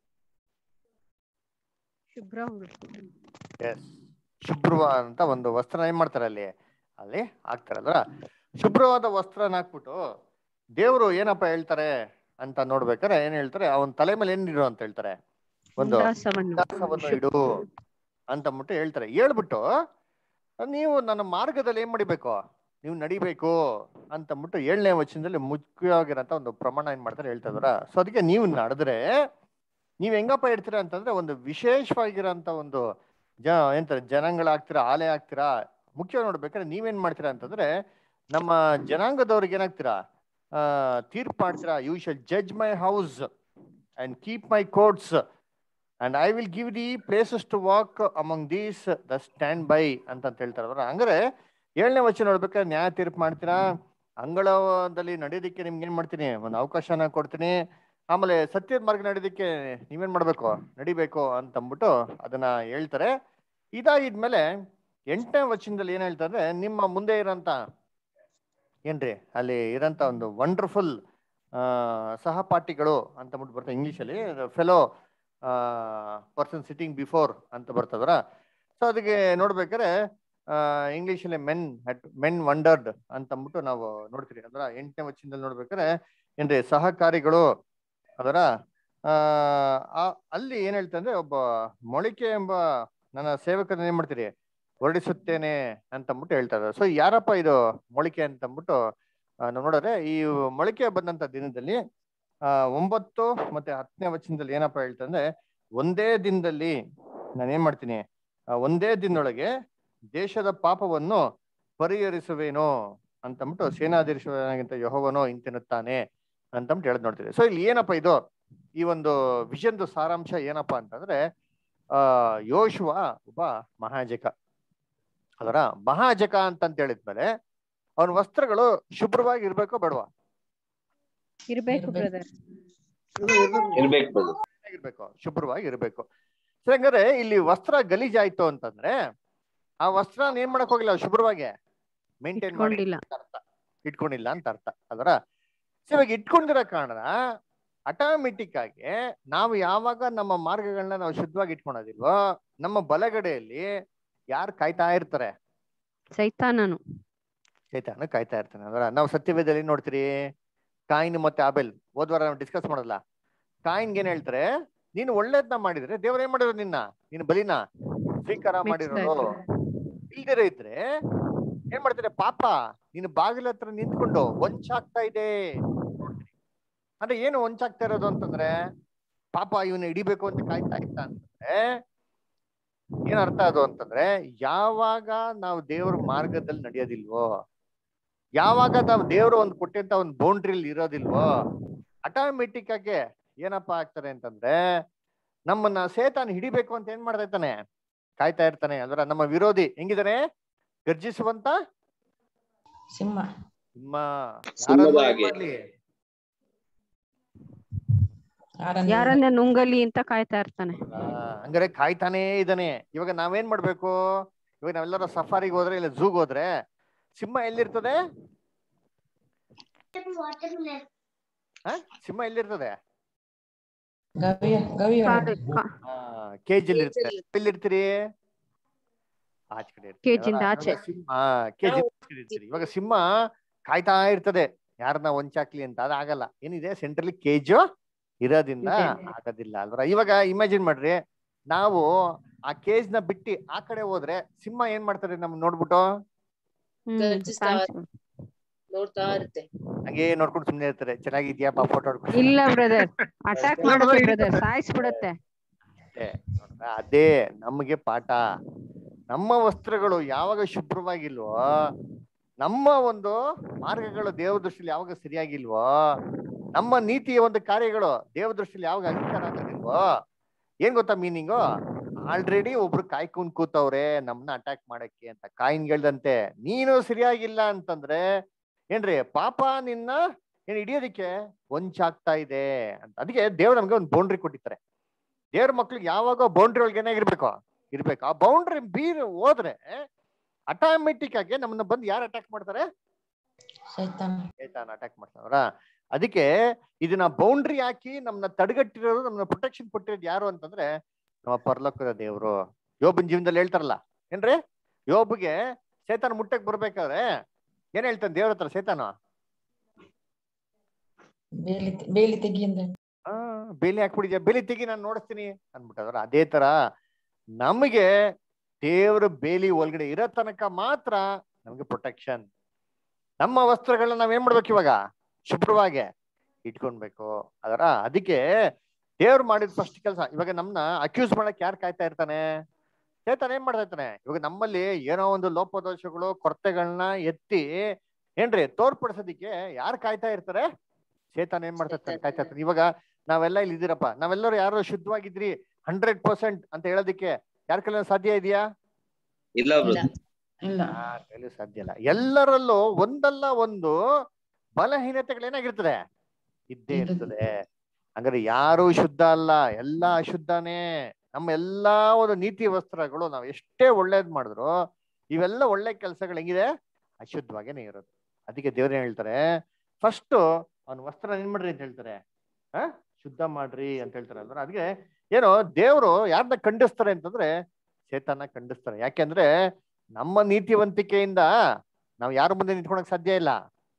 ಶುಭ್ರ ಎಸ್ ಶುಭ್ರವ ಅಂತ ಒಂದು ವಸ್ತ್ರ ಏನ್ ಮಾಡ್ತಾರೆ ಅಲ್ಲಿ ಅಲ್ಲಿ ಹಾಕ್ತಾರಲ್ರ ಶುಭ್ರವಾದ ವಸ್ತ್ರನ ಹಾಕ್ಬಿಟ್ಟು ದೇವ್ರು ಏನಪ್ಪ ಹೇಳ್ತಾರೆ ಅಂತ ನೋಡ್ಬೇಕಾರೆ ಏನ್ ಹೇಳ್ತಾರೆ ಅವನ್ ತಲೆ ಮೇಲೆ ಏನ್ ಇಡು ಅಂತ ಹೇಳ್ತಾರೆ ಒಂದು ಉಲ್ಲಾಸವನ್ನು ಉಲ್ಲಾಸವನ್ನು ಇಡು ಅಂತ ಅಂದ್ಬಿಟ್ಟು ಹೇಳ್ತಾರೆ ಹೇಳ್ಬಿಟ್ಟು ನೀವು ನನ್ನ ಮಾರ್ಗದಲ್ಲಿ ಏನ್ ಮಾಡಿಬೇಕು ನೀವು ನಡಿಬೇಕು ಅಂತ ಅಂದ್ಬಿಟ್ಟು ಏಳನೇ ವಚನದಲ್ಲಿ ಮುಖ್ಯವಾಗಿರೋಂಥ ಒಂದು ಪ್ರಮಾಣ ಏನ್ ಮಾಡ್ತಾರೆ ಹೇಳ್ತಾ ಇದಾರ ಸೊ ಅದಕ್ಕೆ ನೀವು ನಡೆದ್ರೆ ನೀವ್ ಹೆಂಗಪ್ಪ ಇರ್ತೀರಾ ಅಂತಂದ್ರೆ ಒಂದು ವಿಶೇಷವಾಗಿರೋಂಥ ಒಂದು ಜ ಎಂತಾರೆ ಜನಗಳಾಗ್ತೀರಾ ಆಲೆ ಆಗ್ತೀರಾ ಮುಖ್ಯವಾಗಿ ನೋಡ್ಬೇಕಾದ್ರೆ ನೀವೇನ್ ಮಾಡ್ತೀರಾ ಅಂತಂದ್ರೆ ನಮ್ಮ ಜನಾಂಗದವ್ರಿಗೆ ಏನಾಗ್ತೀರಾ ಆ ತೀರ್ಪು ಮಾಡ್ತೀರಾ you shall judge my house and keep my courts and I will give the places to walk among these the stand by ಅಂತ ಅಂತ ಹೇಳ್ತಾರೆ ಹಂಗಾರೆ ಏಳನೇ ವಚನ ನೋಡ್ಬೇಕಾದ್ರೆ ನ್ಯಾಯ ತೀರ್ಪು ಮಾಡ್ತೀರಾ ಅಂಗಳದಲ್ಲಿ ನಡೆಯೋದಕ್ಕೆ ನಿಮ್ಗೆ ಏನ್ ಮಾಡ್ತೀನಿ ಒಂದು ಅವಕಾಶನ ಕೊಡ್ತೀನಿ ಆಮೇಲೆ ಸತ್ಯದ ಮಾರ್ಗ ನಡೆಯೋದಕ್ಕೆ ನೀವೇನ್ ಮಾಡ್ಬೇಕು ನಡಿಬೇಕು ಅಂತ ಅಂದ್ಬಿಟ್ಟು ಅದನ್ನ ಹೇಳ್ತಾರೆ ಇದಾಗಿದ್ಮೇಲೆ ಎಂಟನೇ ವಚನದಲ್ಲಿ ಏನ್ ಹೇಳ್ತಾರೆ ನಿಮ್ಮ ಮುಂದೆ ಇರೋಂತ ಏನ್ರಿ ಅಲ್ಲಿ ಇರೋಂತ ಒಂದು ವಂಡರ್ಫುಲ್ ಸಹಪಾಠಿಗಳು ಅಂತ ಅಂದ್ಬಿಟ್ಟು ಬರ್ತದೆ ಇಂಗ್ಲಿಷಲ್ಲಿ ಫೆಲೋ ಪರ್ಸನ್ ಸಿಟ್ಟಿಂಗ್ ಬಿಫೋರ್ ಅಂತ ಬರ್ತದ್ರ ಸೊ ಅದಕ್ಕೆ ನೋಡ್ಬೇಕಾದ್ರೆ ಇಂಗ್ಲಿಷಲ್ಲಿ ಮೆನ್ ಮೆನ್ ವಂಡರ್ಡ್ ಅಂತ ಅಂದ್ಬಿಟ್ಟು ನಾವು ನೋಡ್ತೀರಿ ಅದರ ಎಂಟನೇ ವಚನದಲ್ಲಿ ನೋಡ್ಬೇಕಾದ್ರೆ ಏನ್ರಿ ಸಹಕಾರಿಗಳು ಅದರ ಆ ಅಲ್ಲಿ ಏನ್ ಹೇಳ್ತಾರೆ ಅಂದ್ರೆ ಒಬ್ಬ ಮೊಳಿಕೆ ಎಂಬ ನನ್ನ ಸೇವಕರನ್ನ ಏನ್ ಮಾಡ್ತೀರಿ ಹೊರಡಿಸುತ್ತೇನೆ ಅಂತ ಅಂದ್ಬಿಟ್ಟು ಹೇಳ್ತಾ ಇದ್ದಾರೆ ಸೊ ಯಾರಪ್ಪ ಇದು ಮೊಳಿಕೆ ಅಂತ ಅಂದ್ಬಿಟ್ಟು ನಾವು ನೋಡಿದ್ರೆ ಈ ಮೊಳಿಕೆ ಬಂದಂತ ದಿನದಲ್ಲಿ ಆ ಒಂಬತ್ತು ಮತ್ತೆ ಹತ್ತನೇ ವಚನದಲ್ಲಿ ಏನಪ್ಪಾ ಹೇಳ್ತಂದ್ರೆ ಒಂದೇ ದಿನದಲ್ಲಿ ನಾನು ಏನ್ ಮಾಡ್ತೀನಿ ಆ ಒಂದೇ ದಿನದೊಳಗೆ ದೇಶದ ಪಾಪವನ್ನು ಪರಿಹರಿಸುವೇನೋ ಅಂತಂದ್ಬಿಟ್ಟು ಸೇನಾಧೀಶ್ವರನಾಗಿಂತ ಯಹೋವನೋ ಇಂತೆನ್ನುತ್ತಾನೆ ಅಂತಂದ್ಬಿಟ್ಟು ಹೇಳದ್ ನೋಡ್ತೀವಿ ಸೊ ಇಲ್ಲಿ ಏನಪ್ಪಾ ಇದು ಈ ಒಂದು ವಿಷನ್ದು ಸಾರಾಂಶ ಏನಪ್ಪಾ ಅಂತಂದ್ರೆ ಆ ಯೋಶುವ ಒಬ್ಬ ಮಹಾಜಕ ಅದರ ಮಹಾಜಕ ಅಂತಂತ ಹೇಳಿದ್ಮೇಲೆ ಅವನ ವಸ್ತ್ರಗಳು ಶುಭ್ರವಾಗಿ ಇರ್ಬೇಕೋ ಬೇಡವಾ ಇರ್ಬೇಕು ಬ್ರದರ್ ಇರ್ಬೇಕು brother. ಇರ್ಬೇಕು ಶುಭ್ರವಾಗಿ ಇರ್ಬೇಕು ಸೊ ಹಂಗಾದ್ರೆ ಇಲ್ಲಿ ವಸ್ತ್ರ ಗಲೀಜಾಯ್ತು ಅಂತಂದ್ರೆ ಆ ವಸ್ತ್ರ ಏನ್ ಮಾಡಕ್ ಹೋಗಿಲ್ಲ ಅವ್ರು ಶುಭ್ರವಾಗಿ ಮೇಂಟೈನ್ ಮಾಡಿ ಇಟ್ಕೊಂಡಿಲ್ಲ. ಅಂತ ಅರ್ಥ ಇಟ್ಕೊಂಡಿಲ್ಲ ಅಂತ ಅರ್ಥ ಅದರ ಸೊ ಇವಾಗ ಇಟ್ಕೊಂಡಿರೋ ಕಾರಣ ಆಟೋಮೆಟಿಕ್ ಆಗಿ ನಾವು ಯಾವಾಗ ನಮ್ಮ ಮಾರ್ಗಗಳನ್ನ ನಾವು ಶುದ್ಧವಾಗಿ ಇಟ್ಕೊಳೋದಿಲ್ವೋ ನಮ್ಮ ಬಲಗಡೆಯಲ್ಲಿ ಯಾರು ಕಾಯ್ತಾ ಇರ್ತಾರೆ ಸೈತಾನನು ಚೈತಾನ ಕಾಯ್ತಾ ಇರ್ತಾನೆ ಅದರ ನಾವು ಸತ್ಯವೇದಲ್ಲಿ ನೋಡ್ತೀರಿ ಕಾಯಿನ್ ಮತ್ತೆ ಆಬೆಲ್ ಹೋದ್ವಾರ ನಾವು ಡಿಸ್ಕಸ್ ಮಾಡಲ್ಲ ಕಾಯಿನ್ಗೆ ಏನ್ ಹೇಳ್ತಾರೆ ನೀನು ಒಳ್ಳೇದ್ನ ಮಾಡಿದ್ರೆ ದೇವ್ರ ಏನ್ ಮಾಡಿರೋದು ನಿನ್ನ ನೀನು ಬಲಿನ ಸ್ವೀಕಾರ ಮಾಡಿರೋದು ಇಲ್ದಿರ ಇದ್ರೆ ಏನ್ ಮಾಡ್ತಾರೆ ಪಾಪ ನೀನು ಬಾಗಿಲ ಹತ್ರ ನಿಂತ್ಕೊಂಡು ವಂಚಾಗ್ತಾ ಇದೆ ಅಂದ್ರೆ ಏನು ವಂಚಾಗ್ತಾ ಇರೋದು ಅಂತಂದ್ರೆ ಪಾಪ ಇವನ್ನ ಹಿಡಿಬೇಕು ಅಂತ ಕಾಯ್ತಾ ಇತ್ತ ಅಂತಂದ್ರೆ ಏನ್ ಅರ್ಥ ಅದು ಅಂತಂದ್ರೆ ಯಾವಾಗ ನಾವು ದೇವ್ರ ಮಾರ್ಗದಲ್ಲಿ ನಡೆಯೋದಿಲ್ವೋ ಯಾವಾಗ ನಾವು ದೇವ್ರು ಒಂದು ಕೊಟ್ಟಂತ ಒಂದು ಬೌಂಡ್ರಿಲಿ ಇರೋದಿಲ್ವೋ ಆಟೋಮೆಟಿಕ್ ಆಗಿ ಏನಪ್ಪ ಆಗ್ತಾರೆ ಅಂತಂದ್ರೆ ನಮ್ಮನ್ನ ಸೇತಾನ್ ಹಿಡಿಬೇಕು ಅಂತ ಏನ್ ಮಾಡ್ತಾ ಇರ್ತಾನೆ ಕಾಯ್ತಾ ಇರ್ತಾನೆ ಅಲ್ವರ ನಮ್ಮ ವಿರೋಧಿ ಹೆಂಗಿದಾನೆ ಗರ್ಜಿಸುವಂತ ಸಿಂಹ ಸಿಂಹ ಸಿಂಹದ ಯಾರನ್ನ ಏನ್ ಹಾಗೆ. ಮಾಡ್ಲಿ ಯಾರನ್ನ ನುಂಗಲಿ ಅಂತ ಕಾಯ್ತಾ ಇರ್ತಾನೆ ಆ, ಹಂಗಾರೆ ಕಾಯ್ತಾನೇ ಇದ್ದಾನೆ ಇವಾಗ ನಾವೇನ್ ಮಾಡ್ಬೇಕು ಇವಾಗ ನಾವೆಲ್ಲರೂ ಸಫಾರಿಗೆ ಹೋದ್ರೆ ಇಲ್ಲ ಝೂಗ್ ಹೋದ್ರೆ ಸಿಂಹ ಎಲ್ಲಿರ್ತದೆ ಆ? ಸಿಂಹ ಎಲ್ಲಿರ್ತದೆ ಕಾಡು- ಕಾ- ಕೇಜ್ ಇರ್ತದೆ ಎಲ್ಲಿರ್ತೀರಿ ಆಚೆ ಕಡೆ ಇರ್ತೀರಿ. ಕೇಜಿಂದ ಅವಾಗ ಆಚೆ. ಸಿಂಹ ಕೇಜ್ ಇರ್ತೀರಿ ಇವಾಗ ಸಿಂಹ ಕಾಯ್ತಾ ಇರ್ತದೆ ಯಾರನ್ನ ಒಂಚಾಕ್ಲಿ ಅಂತ ಅದಾಗಲ್ಲ ಏನಿದೆ ಸೆಂಟ್ರಲಿ ಕೇಜು ಇರೋದ್ರಿಂದ ಇದೆ. ಆಗೋದಿಲ್ಲ ಅಲ್ವರ ಇವಾಗ ಇಮ್ಯಾಜಿನ್ ಮಾಡ್ರಿ ನಾವು ಆ ಕೇಜ್ ನ ಬಿಟ್ಟು ಆ ಕಡೆ ಹೋದ್ರೆ ಸಿಂಹ ಏನ್ ಮಾಡ್ತಾರೆ ನಮ್ ನೋಡ್ಬಿಟ್ಟು ಹ್ಮ್ ಗರ್ಜಿಸ್ತಾ ಸಾಯ್ಸ್- ನೋಡ್ತಾ ಇರುತ್ತೆ ಹಂಗೆ ನೋಡ್ಕೊಂಡು ಸುಮ್ನೆ ಇರ್ತಾರೆ ಚೆನ್ನಾಗಿದ್ಯಾ ಫೋಟೋ ಇಲ್ಲ ಬ್ರದರ್ ಅಟ್ಯಾಕ್ ಮಾಡುತ್ತೆ ಬ್ರದರ್ ಸಾಯಿಸ್ಬಿಡತ್ತೆ ಅಷ್ಟೇ ನೋಡ್ರಾ? ಅದೇ ನಮಗೆ ಪಾಠ ನಮ್ಮ ವಸ್ತ್ರಗಳು ಯಾವಾಗ ಶುಭ್ರವಾಗಿಲ್ವೋ ನಮ್ಮ ಒಂದು ಮಾರ್ಗಗಳು ದೇವ ದೃಷ್ಟಿಲಿ ಯಾವಾಗ ಸರಿಯಾಗಿಲ್ವೋ ನಮ್ಮ ನೀತಿಯ ಒಂದು ಕಾರ್ಯಗಳು ದೇವ ದೃಷ್ಟಿಲಿ ಯಾವಾಗ ಅಂಗೀಕಾರ ಆಗೋದಿಲ್ವೋ ಏನ್ ಗೊತ್ತಾ ಮೀನಿಂಗು ಆಲ್ರೆಡಿ ಒಬ್ರು ಕಾಯ್ಕೊಂಡ್ ಕೂತವ್ರೆ ನಮ್ನ ಅಟ್ಯಾಕ್ ಮಾಡಕ್ಕೆ ಅಂತ ಕಾಯಿನ್ ಹೇಳ್ದಂತೆ ನೀನು ಸರಿಯಾಗಿಲ್ಲ ಅಂತಂದ್ರೆ ಏನ್ರಿ ಪಾಪ ನಿನ್ನ ಏನ್ ಹಿಡಿಯೋದಿಕ್ಕೆ ವಂಚಾಗ್ತಾ ಇದೆ ಅಂತ ಅದಕ್ಕೆ ದೇವ್ರು ನಮ್ಗೆ ಒಂದು ಬೌಂಡ್ರಿ ಕೊಟ್ಟಿರ್ತಾರೆ ದೇವ್ರ ಮಕ್ಳಿಗೆ ಯಾವಾಗ ಬೌಂಡ್ರಿ ಒಳಗೆ ಏನಾಗಿರ್ಬೇಕು ಇರ್ಬೇಕು ಆ ಬೌಂಡ್ರಿ ಬೀರ್ ಹೋದ್ರೆ ಆಟೋಮೆಟಿಕ್ ಆಗಿ ನಮ್ಮನ್ನ ಬಂದು ಯಾರು ಅಟ್ಯಾಕ್ ಮಾಡ್ತಾರೆ ಶೈತಾನ್ ಅಟ್ಯಾಕ್ ಮಾಡ್ತಾವ್ರ ಅದಕ್ಕೆ ಇದನ್ನ ಬೌಂಡ್ರಿ ಹಾಕಿ ನಮ್ಮನ್ನ ತಡೆಗಟ್ಟಿರೋದು ನಮ್ಮನ್ನ ಪ್ರೊಟೆಕ್ಷನ್ ಕೊಟ್ಟಿರೋದು ಯಾರು ಅಂತಂದ್ರೆ ನಮ್ಮ ಪರಲೋಕದ ದೇವ್ರು ಯೋಬನ್ ಜೀವನದಲ್ಲಿ ಹೇಳ್ತಾರಲ್ಲ ಏನ್ರಿ ಯೋಬ್ಗೆ ಸೇತಾನ ಮುಟ್ಟಕ್ ಬರ್ಬೇಕಾದ್ರೆ ಏನ್ ಹೇಳ್ತಾನೆ ದೇವ್ರ ಹತ್ರ ಸೇತಾನ ಬೇಲಿ ಬೇಲಿ ತೆಗಿ ಅಂದ್ರೆ ಆ ಬೇಲಿ ಹಾಕ್ಬಿಡಿದ್ಯಾ ಬೇಲಿ ತೆಗಿ ನಾನು ನೋಡಿಸ್ತೀನಿ ಅನ್ಬಿಟ್ಟದ್ರ ಅದೇ ತರ ನಮಗೆ ದೇವ್ರ ಬೇಲಿ ಒಳಗಡೆ ಇರೋ ತನಕ ಮಾತ್ರ ನಮ್ಗೆ ಪ್ರೊಟೆಕ್ಷನ್ ನಮ್ಮ ವಸ್ತ್ರಗಳನ್ನ ನಾವ್ ಏನ್ ಮಾಡ್ಬೇಕು ಇವಾಗ ಶುಭ್ರವಾಗಿ ಇಟ್ಕೊಳ್ಬೇಕು ಅದರ ಅದಕ್ಕೆ ದೇವ್ರು ಮಾಡಿದ ಫಸ್ಟ್ ಕೆಲಸ ಇವಾಗ ನಮ್ನ ಅಕ್ಯೂಸ್ ಮಾಡಕ್ ಯಾರು ಕಾಯ್ತಾ ಇರ್ತಾನೆ ಚೇತನ್ ಏನ್ ಮಾಡ್ತಾ ಇರ್ತಾನೆ ಇವಾಗ ನಮ್ಮಲ್ಲಿ ಏನೋ ಒಂದು ಲೋಪದೋಷಗಳು ಕೊರತೆಗಳನ್ನ ಎತ್ತಿ ಏನ್ರಿ ತೋರ್ಪಡಿಸೋದಿಕ್ಕೆ ಯಾರು ಕಾಯ್ತಾ ಇರ್ತಾರೆ ಚೇತನ್ ಏನ್ ಮಾಡ್ತಾ ಇರ್ತಾನೆ ಕಾಯ್ತಾ ಇರ್ತಾನೆ ಇವಾಗ ನಾವೆಲ್ಲ ಇಲ್ಲಿ ಇದ್ದೀರಪ್ಪ ನಾವೆಲ್ಲರೂ ಯಾರು ಶುದ್ಧವಾಗಿದ್ರಿ ಹಂಡ್ರೆಡ್ ಪರ್ಸೆಂಟ್ ಅಂತ ಹೇಳೋದಿಕ್ಕೆ ಯಾರ ಕೈಲಿ ಸಾಧ್ಯ ಇದೆಯಾ ಇಲ್ಲ ಬ್ರದರ್ ಇಲ್ಲ ಯಾರ ಕೈಲೂ ಸಾಧ್ಯ ಇಲ್ಲ ಎಲ್ಲರಲ್ಲೂ ಒಂದಲ್ಲ ಒಂದು ಬಲಹೀನತೆಗಳು ಏನಾಗಿರ್ತದೆ ಇದ್ದೇ ಇರ್ತದೆ ಹಂಗಾರೆ ಯಾರು ಶುದ್ಧ ಅಲ್ಲ ಎಲ್ಲಾ ಅಶುದ್ಧನೇ ನಮ್ಮ ಎಲ್ಲಾ ಒಂದು ನೀತಿ ವಸ್ತ್ರಗಳು ನಾವು ಎಷ್ಟೇ ಒಳ್ಳೇದ್ ಮಾಡಿದ್ರು ಇವೆಲ್ಲ ಒಳ್ಳೆ ಕೆಲಸಗಳು ಹೆಂಗಿದೆ ಅಶುದ್ಧವಾಗೇನೆ ಇರೋದು ಅದಕ್ಕೆ ದೇವ್ರು ಏನ್ ಹೇಳ್ತಾರೆ ಫಸ್ಟ್ ಅವನ ವಸ್ತ್ರ ಏನ್ ಮಾಡ್ರಿ ಅಂತ ಹೇಳ್ತಾರೆ ಆ ಶುದ್ಧ ಮಾಡ್ರಿ ಅಂತ ಹೇಳ್ತಾರೆ ಅಲ್ವಾ ಅದಕ್ಕೆ ಏನು ದೇವ್ರು ಯಾರನ್ನ ಖಂಡಿಸ್ತಾರೆ ಅಂತಂದ್ರೆ ಚೇತನ ಖಂಡಿಸ್ತಾರೆ ಯಾಕೆಂದ್ರೆ ನಮ್ಮ ನೀತಿವಂತಿಕೆಯಿಂದ ನಾವು ಯಾರ ಮುಂದೆ ನಿಂತ್ಕೊಳಕ್ ಸಾಧ್ಯ ಇಲ್ಲ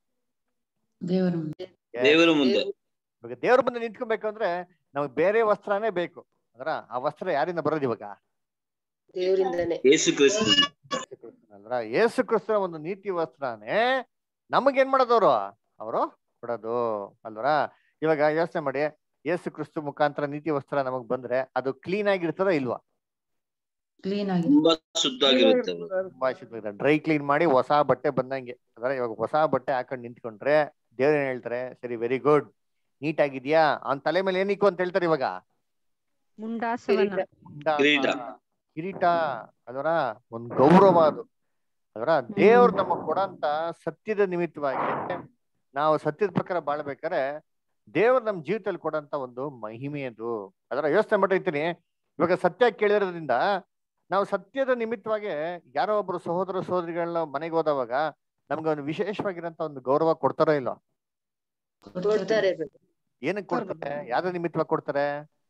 ದೇವರು ದೇವರ ಮುಂದೆ ಇವಾಗ ದೇವ್ರ ಮುಂದೆ ನಿಂತ್ಕೊಬೇಕಂದ್ರೆ ನಮ್ಗೆ ಬೇರೆ ವಸ್ತ್ರನೇ ಬೇಕು ಅಂದ್ರ ಆ ವಸ್ತ್ರ ಯಾರಿಂದ ಬರೋದು ಇವಾಗ ದೇವರಿಂದನೇ ಯೇಸು ಕ್ರಿಸ್ತ ಅಲ್ರ ಯೇಸು ಕ್ರಿಸ್ತನ ಒಂದು ನೀತಿ ವಸ್ತ್ರನೇ ನಮಗೇನ್ ಮಾಡೋದವ್ರು ಅವರು ಕೊಡೋದು ಅಲ್ವರ ಇವಾಗ ಯೋಚನೆ ಮಾಡಿ ಯೇಸು ಕ್ರಿಸ್ತು ಮುಖಾಂತರ ನೀತಿ ವಸ್ತ್ರ ನಮಗ್ ಬಂದ್ರೆ ಅದು ಕ್ಲೀನ್ ಆಗಿರ್ತದ ಇಲ್ವಾ ಕ್ಲೀನ್ ಆಗಿ ತುಂಬಾ ಶುದ್ಧವಾಗಿರುತ್ತೆ brother. ತುಂಬಾ ಶುದ್ಧ ಡ್ರೈ ಕ್ಲೀನ್ ಮಾಡಿ ಹೊಸ ಬಟ್ಟೆ ಬಂದಂಗೆ ಅದರ ಇವಾಗ ಹೊಸ ಬಟ್ಟೆ ಹಾಕೊಂಡ್ ನಿಂತ್ಕೊಂಡ್ರೆ ದೇವ್ರ ಏನ್ ಹೇಳ್ತಾರೆ ಸರಿ ವೆರಿ ಗುಡ್ ನೀಟ್ ಆಗಿದ್ಯಾ ಅವ್ನ ತಲೆ ಮೇಲೆ ಏನಿಕ್ಕು ಅಂತ ಹೇಳ್ತಾರೆ ಇವಾಗ ಮುಂಡಾಸವನ ಉಂಡಾಸ, ಕಿರೀಟ. ಕಿರೀಟ ಅದರ ಒಂದ್ ಗೌರವ ಅದು ಅದರ ದೇವ್ರು ನಮಗ್ ಕೊಡಂತ ಸತ್ಯದ ನಿಮಿತ್ತವಾಗಿ ನಾವು ಸತ್ಯದ ಪ್ರಕಾರ ಬಾಳ್ಬೇಕಾದ್ರೆ ದೇವ್ರು ನಮ್ ಜೀವಿತದಲ್ಲಿ ಕೊಡಂತ ಒಂದು ಮಹಿಮೆ ಅದು ಅದರ ಯೋಚನೆ ಮಾಡಿರ್ತೀನಿ ಇವಾಗ ಸತ್ಯ ಕೇಳಿರೋದ್ರಿಂದ ನಾವು ಸತ್ಯದ ನಿಮಿತ್ತವಾಗಿ ಯಾರೋ ಒಬ್ರು ಸಹೋದರ ಸಹೋದರಿಗಳನ್ನ ಮನೆಗೆ ಹೋದವಾಗ ನಮ್ಗೆ ಒಂದು ವಿಶೇಷವಾಗಿರಂತ ಒಂದು ಗೌರವ ಕೊಡ್ತಾರೋ ಇಲ್ಲೋ ಕೊಡ್ತಾರೆ brother. ಏನಕ್ಕೆ ಕೊಡ್ತಾರೆ ಯಾವ್ದ್ರ ನಿಮಿತ್ತವಾಗಿ ಕೊಡ್ತಾರೆ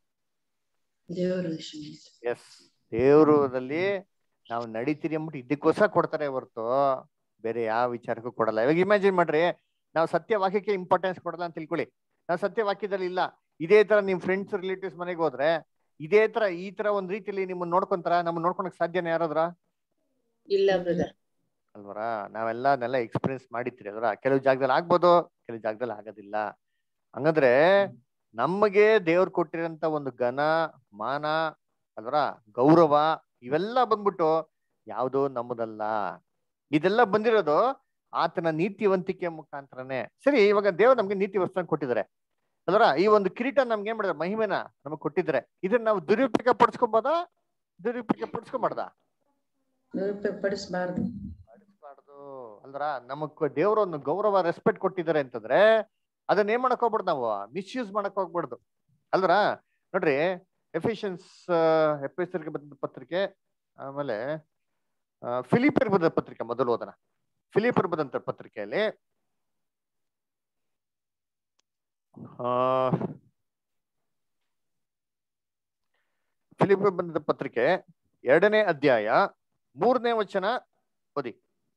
ದೇವರು ಎಸ್ ದೇವ್ರದಲ್ಲಿ ನಾವು ನಡೀತೀರಿ ಅಂದ್ಬಿಟ್ಟು ಇದಕ್ಕೋಸ್ಕರ ಕೊಡ್ತಾರೆ ಹೊರತು ಬೇರೆ ಯಾವ ವಿಚಾರಕ್ಕೂ ಕೊಡಲ್ಲ ಇವಾಗ ಇಮ್ಯಾಜಿನ್ ಮಾಡ್ರಿ ನಾವು ಸತ್ಯ ವಾಕ್ಯಕ್ಕೆ ಇಂಪಾರ್ಟೆನ್ಸ್ ಕೊಡಲ್ಲ ಅಂತ ತಿಳ್ಕೊಳ್ಳಿ ನಾವು ಸತ್ಯ ವಾಕ್ಯದಲ್ಲಿ ಇಲ್ಲ ಇದೇ ತರ ನಿಮ್ ಫ್ರೆಂಡ್ಸ್ ರಿಲೇಟಿವ್ಸ್ ಮನೆಗೆ ಹೋದ್ರೆ ಇದೇ ತರ ಈ ತರ ಒಂದ್ ರೀತಿಯಲ್ಲಿ ನಿಮ್ಮನ್ನ ನೋಡ್ಕೊಂತಾರ ನಮ್ಮನ್ನ ನೋಡ್ಕೊಳಕ್ ಸಾಧ್ಯನೇ ಯಾರಾದ್ರ ಇಲ್ಲ ಬ್ರದರ್ ಅಲ್ವರ ನಾವೆಲ್ಲನೆಲ್ಲ ಎಕ್ಸ್ಪೀರಿಯನ್ಸ್ ಮಾಡಿರ್ತೀರಿ ಅಲ್ವರ ಕೆಲವು ಜಾಗದಲ್ಲಿ ಆಗ್ಬೋದು ಕೆಲವು ಜಾಗದಲ್ಲಿ ಆಗೋದಿಲ್ಲ ಹಂಗಂದ್ರೆ ನಮಗೆ ದೇವ್ರು ಕೊಟ್ಟಿರೋಂತ ಒಂದು ಘನ ಮಾನ ಅಲ್ವರ ಗೌರವ ಇವೆಲ್ಲ ಬಂದ್ಬಿಟ್ಟು ಯಾವುದು ನಮ್ಮದಲ್ಲ ಇದೆಲ್ಲ ಬಂದಿರೋದು ಆತನ ನೀತಿವಂತಿಕೆ ಮುಖಾಂತರನೇ ಸರಿ ಇವಾಗ ದೇವ್ರು ನಮ್ಗೆ ನೀತಿ ವಸ್ತ್ರ ಕೊಟ್ಟಿದ್ದಾರೆ ಅಲ್ವರ ಈ ಒಂದು ಕಿರೀಟ ನಮ್ಗೆ ಏನ್ ಮಾಡಿದ್ರೆ ಮಹಿಮೆನ ನಮಗ್ ಕೊಟ್ಟಿದ್ರೆ ಇದನ್ನ ನಾವು ದುರುಪಯೋಗ ಪಡಿಸ್ಕೊಬೋದಾ ದುರುಪಯೋಗ ಪಡಿಸ್ಕೊಬಾರ್ದಾ ಪಡಿಸಬಾರ್ದು ಮಾಡಿಸ್ಬಾರ್ದು ಅಲ್ದ್ರ ನಮಗ್ ದೇವ್ರ ಒಂದು ಗೌರವ ರೆಸ್ಪೆಕ್ಟ್ ಕೊಟ್ಟಿದ್ದಾರೆ ಅಂತಂದ್ರೆ ಅದನ್ನ ಏನ್ ಮಾಡಕ್ ಹೋಗ್ಬಾರ್ದು ನಾವು ಮಿಸ್ಯೂಸ್ ಮಾಡಕ್ ಹೋಗ್ಬಾರ್ದು ಅಲ್ದ್ರ ನೋಡ್ರಿ ಎಫಿಷಿಯನ್ಸ್ ಎಫಿಸರ್ಗೆ ಬಂದ ಪತ್ರಿಕೆ ಆಮೇಲೆ ಫಿಲಿಪರ್ ಬಂದ ಪತ್ರಿಕೆ ಮೊದಲು ಓದನ ಫಿಲಿಪರ್ ಬಂದಂತ ಪತ್ರಿಕೆಯಲ್ಲಿ ಆ ಫಿಲಿಪರ್ ಬಂದ ಪತ್ರಿಕೆ ಎರಡನೇ ಅಧ್ಯಾಯ ಮೂರನೇ ವಚನ ಓದಿ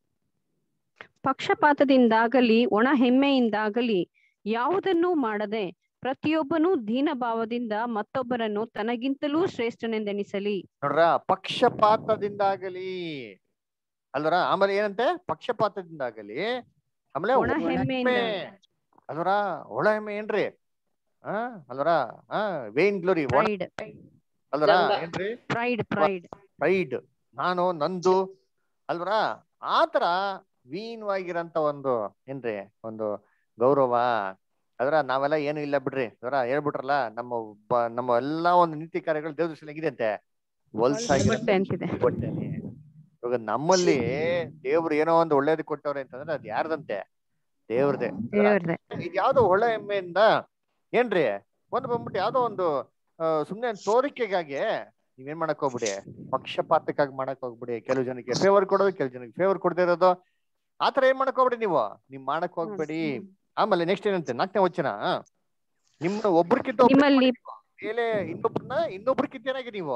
ಪಕ್ಷಪಾತದಿಂದಾಗಲಿ ಒಣ ಹೆಮ್ಮೆಯಿಂದಾಗಲಿ ಯಾವುದನ್ನೂ ಮಾಡದೆ ಪ್ರತಿಯೊಬ್ಬನೂ ದೀನಭಾವದಿಂದ ಮತ್ತೊಬ್ಬರನ್ನು ತನಗಿಂತಲೂ ಶ್ರೇಷ್ಠನೆಂದೆಣಿಸಲಿ ನೋಡ್ರ ಪಕ್ಷಪಾತದಿಂದಾಗಲಿ ಅಲ್ವರ ಆಮೇಲೆ ಏನಂತೆ ಪಕ್ಷಪಾತದಿಂದಾಗಲಿ ಆಮೇಲೆ ಒಣ ಹೆಮ್ಮೆಯಿಂದ. ಅಲ್ವರ ಒಳ ಹೆಮ್ಮೆ ಏನ್ರಿ ಆ ಅಲ್ವರ ಆ ವೇನ್ ಗ್ಲೋರಿ ಪ್ರೈಡ್ ಅಲ್ವರ ಜಂಬ. ಏನ್ರಿ ಪ್ರೈಡ್ ಪ್ರೈಡ್ ಪ್ರೈಡ್ ನಾನು ನಂದು ಅಲ್ವರ ಆತರ ವೀನವಾಗಿರಂತ ಒಂದು ಏನ್ರಿ ಒಂದು ಗೌರವ ಅದ್ರ ನಾವೆಲ್ಲ ಏನು ಇಲ್ಲ ಬಿಡ್ರಿ ಅದರ ಹೇಳ್ಬಿಟ್ರಲ್ಲ ನಮ್ಮ ಬ- ನಮ್ಮ ಎಲ್ಲಾ ಒಂದು ನೀತಿ ಕಾರ್ಯಗಳು ದೇವ್ರ ದೃಷ್ಟಿಯಲ್ಲಿ ಹೇಗಿದೆ ಅಂತೆ ಬಟ್ಟೆ ಅಂತಿದೆ ಹೊಲ್ಸಾಗಿರ್ತೇನೆ ಇವಾಗ ನಮ್ಮಲ್ಲಿ ದೇವ್ರು ಏನೋ ಒಂದು ಒಳ್ಳೇದು ಕೊಟ್ಟವ್ರೆ ಅಂತಂದ್ರೆ ಅದ್ ಯಾರ್ದಂತೆ ದೇವ್ರದೇ ದೇವ್ರದೇ ಇದು ಯಾವ್ದೋ ಒಳ್ಳೆ ಹೆಮ್ಮೆಯಿಂದ ಏನ್ರಿ ಒಂದು ಬಂದ್ಬಿಟ್ಟು ಯಾವ್ದೋ ಒಂದು ಆ, ಸುಮ್ನೆ ತೋರಿಕೆಗಾಗಿ ನೀವೇನ್ ಮಾಡಕ್ ಹೋಗ್ಬಿಡಿ ಪಕ್ಷಪಾತಕ್ಕಾಗಿ ಮಾಡಕ್ ಹೋಗ್ಬಿಡಿ ಕೆಲವು ಜನಕ್ಕೆ ಫೇವರ್ ಕೊಡೋದು ಕೆಲವು ಜನಕ್ಕೆ ಫೇವರ್ ಕೊಡದೇ ಇರೋದು ಆತರ ಏನ್ ಮಾಡಕ್ ಹೋಗ್ಬಿಡಿ ನೀವು ನೀವ್ ಮಾಡಕ್ ಹೋಗ್ಬೇಡಿ ಆಮೇಲೆ ನೆಕ್ಸ್ಟ್ ಏನಂತೆ ನಾಲ್ಕನೇ ವಚನ ನಿಮ್ಮ ಒಬ್ರಿಗಿಂತ ಒಬ್ರು ನಿಮ್ಮಲ್ಲಿ ಮೇಲೆ ಇನ್ನೊಬ್ರನ್ನ ಇನ್ನೊಬ್ರಿಗಿಂತ ಏನಾಗಿ ನೀವು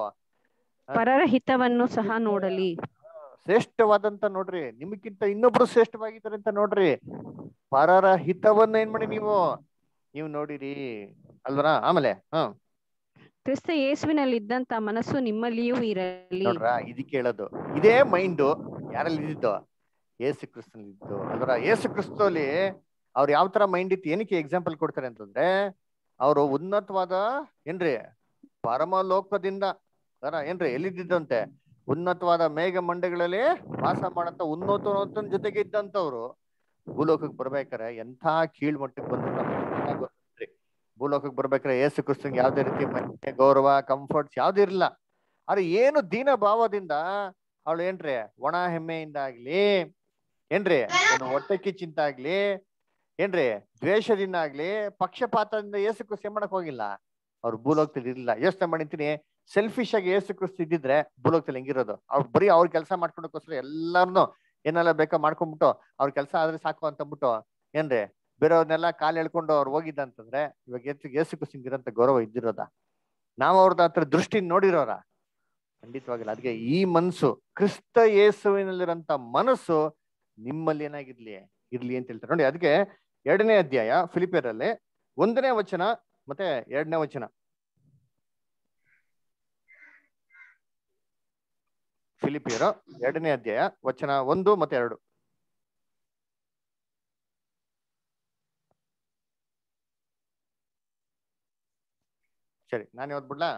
ಪರರ ಹಿತವನ್ನು ಸಹ ನೋಡಲಿ ಶ್ರೇಷ್ಠವಾದಂತ ನೋಡ್ರಿ ನಿಮಗಿಂತ ಇನ್ನೊಬ್ರು ಶ್ರೇಷ್ಠವಾಗಿದ್ದಾರೆ ಅಂತ ನೋಡ್ರಿ ಪರರ ಹಿತವನ್ನ ಏನ್ ಮಾಡಿ ನೀವು ನೀವು ನೋಡಿರಿ ಅಲ್ವರ ಆಮೇಲೆ ಹ ಕ್ರಿಸ್ತ ಯೇಸುವಿನಲ್ಲಿ ಇದ್ದಂತ ಮನಸ್ಸು ನಿಮ್ಮಲ್ಲಿಯೂ ಇರಲಿ ನೋಡ್ರ ಇದಕ್ಕೆ ಹೇಳೋದು ಇದೇ ಮೈಂಡ್ ಯಾರಲ್ಲಿ ಇದ್ದಿದ್ದು ಏಸು ಕ್ರಿಸ್ತನಲ್ಲಿ ಇದ್ದು ಅಲ್ವರ ಏಸು ಕ್ರಿಸ್ತಲ್ಲಿ ಅವ್ರು ಯಾವ ತರ ಮೈಂಡ್ ಇತ್ತು ಏನಕ್ಕೆ ಎಕ್ಸಾಂಪಲ್ ಕೊಡ್ತಾರೆ ಅಂತಂದ್ರೆ ಅವರು ಉನ್ನತವಾದ ಏನ್ರಿ ಪರಮಲೋಕದಿಂದ ಅದರ ಏನ್ರಿ ಎಲ್ಲಿದ್ದಂತೆ ಉನ್ನತವಾದ ಮೇಘ ಮಂಡಗಳಲ್ಲಿ ವಾಸ ಮಾಡಂತ ಉನ್ನತನ ಜೊತೆಗೆ ಇದ್ದಂತವ್ರು ಭೂಲೋಕಕ್ಕೆ ಬರ್ಬೇಕಾರೆ ಎಂಥ ಕೀಳ್ ಮಟ್ಟಕ್ಕೆ ಬಂದ್ರು ಗೊತ್ತ್ರಿ ಭೂಲೋಕಕ್ಕೆ ಬರ್ಬೇಕಾರೆ ಏಸು ಕ್ರಿಸ್ತಂಗೆ ಯಾವ್ದೇ ರೀತಿ ಮಹಿಮೆ, ಗೌರವ ಕಂಫರ್ಟ್ಸ್ ಯಾವ್ದು ಇರಲ್ಲ ಆದ್ರೆ ಏನು ದೀನ ಭಾವದಿಂದ ಅವಳು ಏನ್ರಿ ಒಣ ಹೆಮ್ಮೆಯಿಂದ ಆಗ್ಲಿ ಏನ್ರಿ ಏನು ಹೊಟ್ಟೆ ಕಿಚ್ಚಿಂತ ಆಗ್ಲಿ ಏನ್ರಿ ದ್ವೇಷದಿಂದ ಆಗ್ಲಿ ಪಕ್ಷಪಾತದಿಂದ ಏಸು ಕ್ರಿಸ್ತ ಏನ್ ಮಾಡಕ್ ಹೋಗಿಲ್ಲ ಅವ್ರು ಭೂಲೋಕದಲ್ಲಿ ಇರ್ಲಿಲ್ಲ ಯೋಚನೆ ಮಾಡಿರ್ತೀನಿ ಸೆಲ್ಫಿಶ್ ಆಗಿ ಏಸು ಕ್ರಿಸ್ತ ಇದ್ದಿದ್ರೆ ಭೂಲೋಕದಲ್ಲಿ ಹೆಂಗಿರೋದು ಅವ್ರು ಬರೀ ಅವ್ರ ಕೆಲಸ ಮಾಡ್ಕೊಳಕ್ಕೋಸ್ಕರ ಎಲ್ಲಾರನು ಏನೆಲ್ಲ ಬೇಕೋ ಮಾಡ್ಕೊಂಡ್ಬಿಟ್ಟು ಅವ್ರ ಕೆಲಸ ಆದ್ರೆ ಸಾಕು ಅಂತಂದ್ಬಿಟ್ಟು ಏನ್ರಿ ಬೇರೆಯವ್ರನ್ನೆಲ್ಲ ಕಾಲ್ ಎಳ್ಕೊಂಡು ಅವ್ರು ಹೋಗಿದ್ದ ಅಂತಂದ್ರೆ ಇವಾಗ ಏಸು ಏಸು ಕ್ರಿಸ್ತಂಗೆ ಇರೋಂಥ ಗೌರವ ಇದ್ದಿರೋದ ನಾವು ಅವ್ರದ್ದು ಹತ್ರ ದೃಷ್ಟಿ ನೋಡಿರೋರ ಖಂಡಿತವಾಗಿಲ್ಲ ಅದಕ್ಕೆ ಈ ಮನಸ್ಸು ಕ್ರಿಸ್ತ ಯೇಸುವಿನಲ್ಲಿರೋಂಥ ಮನಸ್ಸು ನಿಮ್ಮಲ್ಲಿ ಏನಾಗಿರ್ಲಿ ಇರ್ಲಿ ಅಂತ ಹೇಳ್ತಾರೆ ನೋಡಿ ಅದಕ್ಕೆ ಎರಡನೇ ಅಧ್ಯಾಯ ಫಿಲಿಪಿಯರಲ್ಲಿ ಒಂದನೇ ವಚನ ಮತ್ತೆ ಎರಡನೇ ವಚನ ಫಿಲಿಪಿಯರು ಎರಡನೇ ಅಧ್ಯಾಯ ವಚನ ಒಂದು ಮತ್ತೆ ಎರಡು ಸರಿ ನಾನು ಓದ್ಬಿಡ್ಲಾ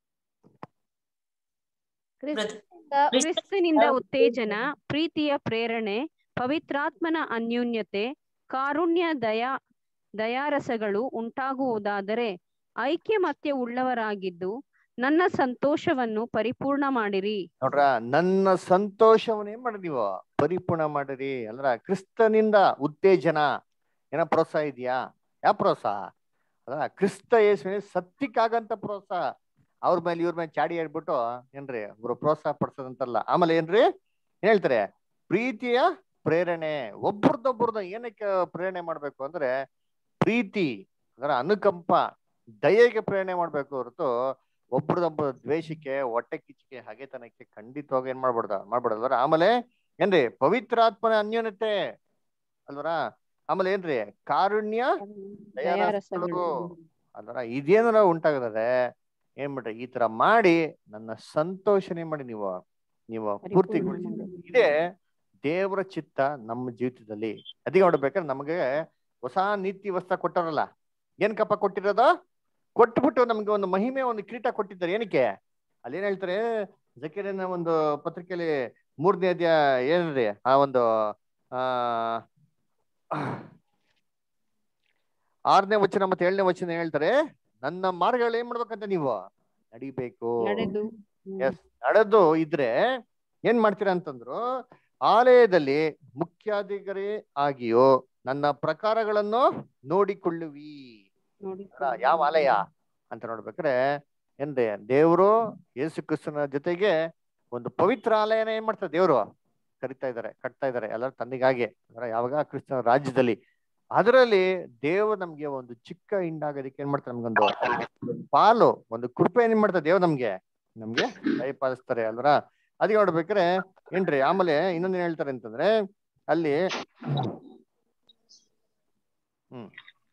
ಕ್ರಿಸ್ತನಿಂದ ಉತ್ತೇಜನ ಪ್ರೀತಿಯ ಪ್ರೇರಣೆ ಪವಿತ್ರಾತ್ಮನ ಅನ್ಯೋನ್ಯತೆ ಕಾರುಣ್ಯ ದಯಾ ದಯಾರಸಗಳು ಉಂಟಾಗುವುದಾದರೆ ಐಕ್ಯಮತ್ಯ ಉಳ್ಳವರಾಗಿದ್ದು ನನ್ನ ಸಂತೋಷವನ್ನು ಪರಿಪೂರ್ಣ ಮಾಡಿರಿ ನೋಡ್ರ ನನ್ನ ಸಂತೋಷವನ್ನ ಏನ್ ಮಾಡಿ ನೀವು ಪರಿಪೂರ್ಣ ಮಾಡಿರಿ ಅಲ್ರ ಕ್ರಿಸ್ತನಿಂದ ಉತ್ತೇಜನ ಏನ ಪ್ರೋತ್ಸಾಹ ಇದೆಯಾ ಯಾವ ಪ್ರೋತ್ಸಾಹ ಅಲ್ಲ ಕ್ರಿಸ್ತ ಯೇಸುವಿನ ಸತ್ಯಕ್ಕಾಗಂತ ಪ್ರೋತ್ಸಾಹ ಅವ್ರ ಮೇಲೆ ಇವ್ರ ಮೇಲೆ ಚಾಡಿ ಹೇಳ್ಬಿಟ್ಟು ಏನ್ರಿ ಇವ್ರು ಪ್ರೋತ್ಸಾಹ ಪಡಿಸೋದಂತಲ್ಲ ಆಮೇಲೆ ಏನ್ರಿ ಏನ್ ಹೇಳ್ತಾರೆ ಪ್ರೀತಿಯ ಪ್ರೇರಣೆ ಒಬ್ರದೊಬ್ರದ ಏನಕ್ಕೆ ಪ್ರೇರಣೆ ಮಾಡ್ಬೇಕು ಅಂದ್ರೆ ಪ್ರೀತಿ ಅದರ ಅನುಕಂಪ ದಯೆಗೆ ಪ್ರೇರಣೆ ಮಾಡ್ಬೇಕು ಹೊರತು ಒಬ್ರದೊಬ್ಬರ ದ್ವೇಷಕ್ಕೆ ಹೊಟ್ಟೆ ಕಿಚ್ಚಿಗೆ ಹಗೆತನಕ್ಕೆ ಖಂಡಿತವಾಗಿ ಏನ್ ಮಾಡ್ಬಾರ್ದ ಮಾಡ್ಬಾರ್ದಲ್ವರ ಆಮೇಲೆ ಏನ್ರಿ ಪವಿತ್ರಾತ್ಮನ ಅನ್ಯೋನ್ಯತೆ ಅಲ್ವರ ಆಮೇಲೆ ಏನ್ರಿ ಕಾರುಣ್ಯ ದಯಾರಸಗಳು ಅದರ ಇದೇನಾರ ಉಂಟಾಗದ್ರೆ ಏನ್ ಮಾಡ್ರಿ ಈ ತರ ಮಾಡಿ ನನ್ನ ಸಂತೋಷನೇ ಮಾಡಿ ನೀವು ನೀವು ಪೂರ್ತಿಗೊಳಿಸಿದ್ರೆ ಇದೇ ದೇವರ ಚಿತ್ತ ನಮ್ಮ ಜೀವಿತದಲ್ಲಿ ಅದಕ್ಕೆ ನೋಡ್ಬೇಕಾದ್ರೆ ನಮಗೆ ಹೊಸ ನೀತಿ ವಸ್ತ್ರ ಕೊಟ್ಟಾರಲ್ಲ ಏನಕ್ಕಪ್ಪ ಕೊಟ್ಟಿರೋದು ಕೊಟ್ಬಿಟ್ಟು ನಮ್ಗೆ ಒಂದು ಮಹಿಮೆ ಒಂದು ಕಿರೀಟ ಕೊಟ್ಟಿದ್ದಾರೆ ಏನಕ್ಕೆ ಅಲ್ಲಿ ಏನ್ ಹೇಳ್ತಾರೆ ಜಕೀರನ ಒಂದು ಪತ್ರಿಕೆಯಲ್ಲಿ ಮೂರನೇ ಅಧ್ಯಾಯ ಏನ್ರಿ ಆ ಒಂದು ಆ ಆರನೇ ವಚನ ಮತ್ತೆ ಏಳನೇ ವಚನ ಹೇಳ್ತಾರೆ ನನ್ನ ಮಾರ್ಗಗಳು ಏನ್ ಮಾಡ್ಬೇಕಂತ ನೀವು ನಡಿಬೇಕು ನಡೆದು ಎಸ್ ನಡೆದು ಇದ್ರೆ ಏನ್ ಮಾಡ್ತೀರಾ ಅಂತಂದ್ರು ಆಲಯದಲ್ಲಿ ಮುಖ್ಯಾಧಿಕಾರಿ ಆಗಿಯೋ ನನ್ನ ಪ್ರಕಾರಗಳನ್ನು ನೋಡಿಕೊಳ್ಳುವಿ ಅಲ್ಲ, ಯಾವ ಆಲಯ ಅಂತ ನೋಡ್ಬೇಕಾದ್ರೆ ಏನ್ರಿ ದೇವರು ಯೇಸು ಕ್ರಿಸ್ತನ ಜೊತೆಗೆ ಒಂದು ಪವಿತ್ರ ಆಲಯನ ಏನ್ ಮಾಡ್ತಾರೆ ದೇವರು ಕರಿತಾ ಇದ್ದಾರೆ ಕಟ್ತಾ ಇದ್ದಾರೆ ಎಲ್ಲರ ತಂದೆಗಾಗಿ ಅಂದ್ರೆ ಯಾವಾಗ ಕ್ರಿಸ್ತನ ರಾಜ್ಯದಲ್ಲಿ ಅದರಲ್ಲಿ ದೇವರು ನಮ್ಗೆ ಒಂದು ಚಿಕ್ಕ ಹಿಂಡಾಗೋದಕ್ಕೆ ಏನ್ ಮಾಡ್ತಾರೆ ನಮ್ಗೊಂದು ಪಾಲು ಒಂದು ಕೃಪೆ ಏನ್ ಮಾಡ್ತಾರೆ ದೇವ್ರು ನಮ್ಗೆ ನಮ್ಗೆ ದಯಪಾಲಿಸ್ತಾರೆ ಅಲ್ವರ ಅದಕ್ಕೆ ನೋಡ್ಬೇಕಾರೆ ಏನ್ರಿ ಆಮೇಲೆ ಇನ್ನೊಂದೇನ್ ಹೇಳ್ತಾರೆ ಅಂತಂದ್ರೆ ಅಲ್ಲಿ ಹ್ಮ್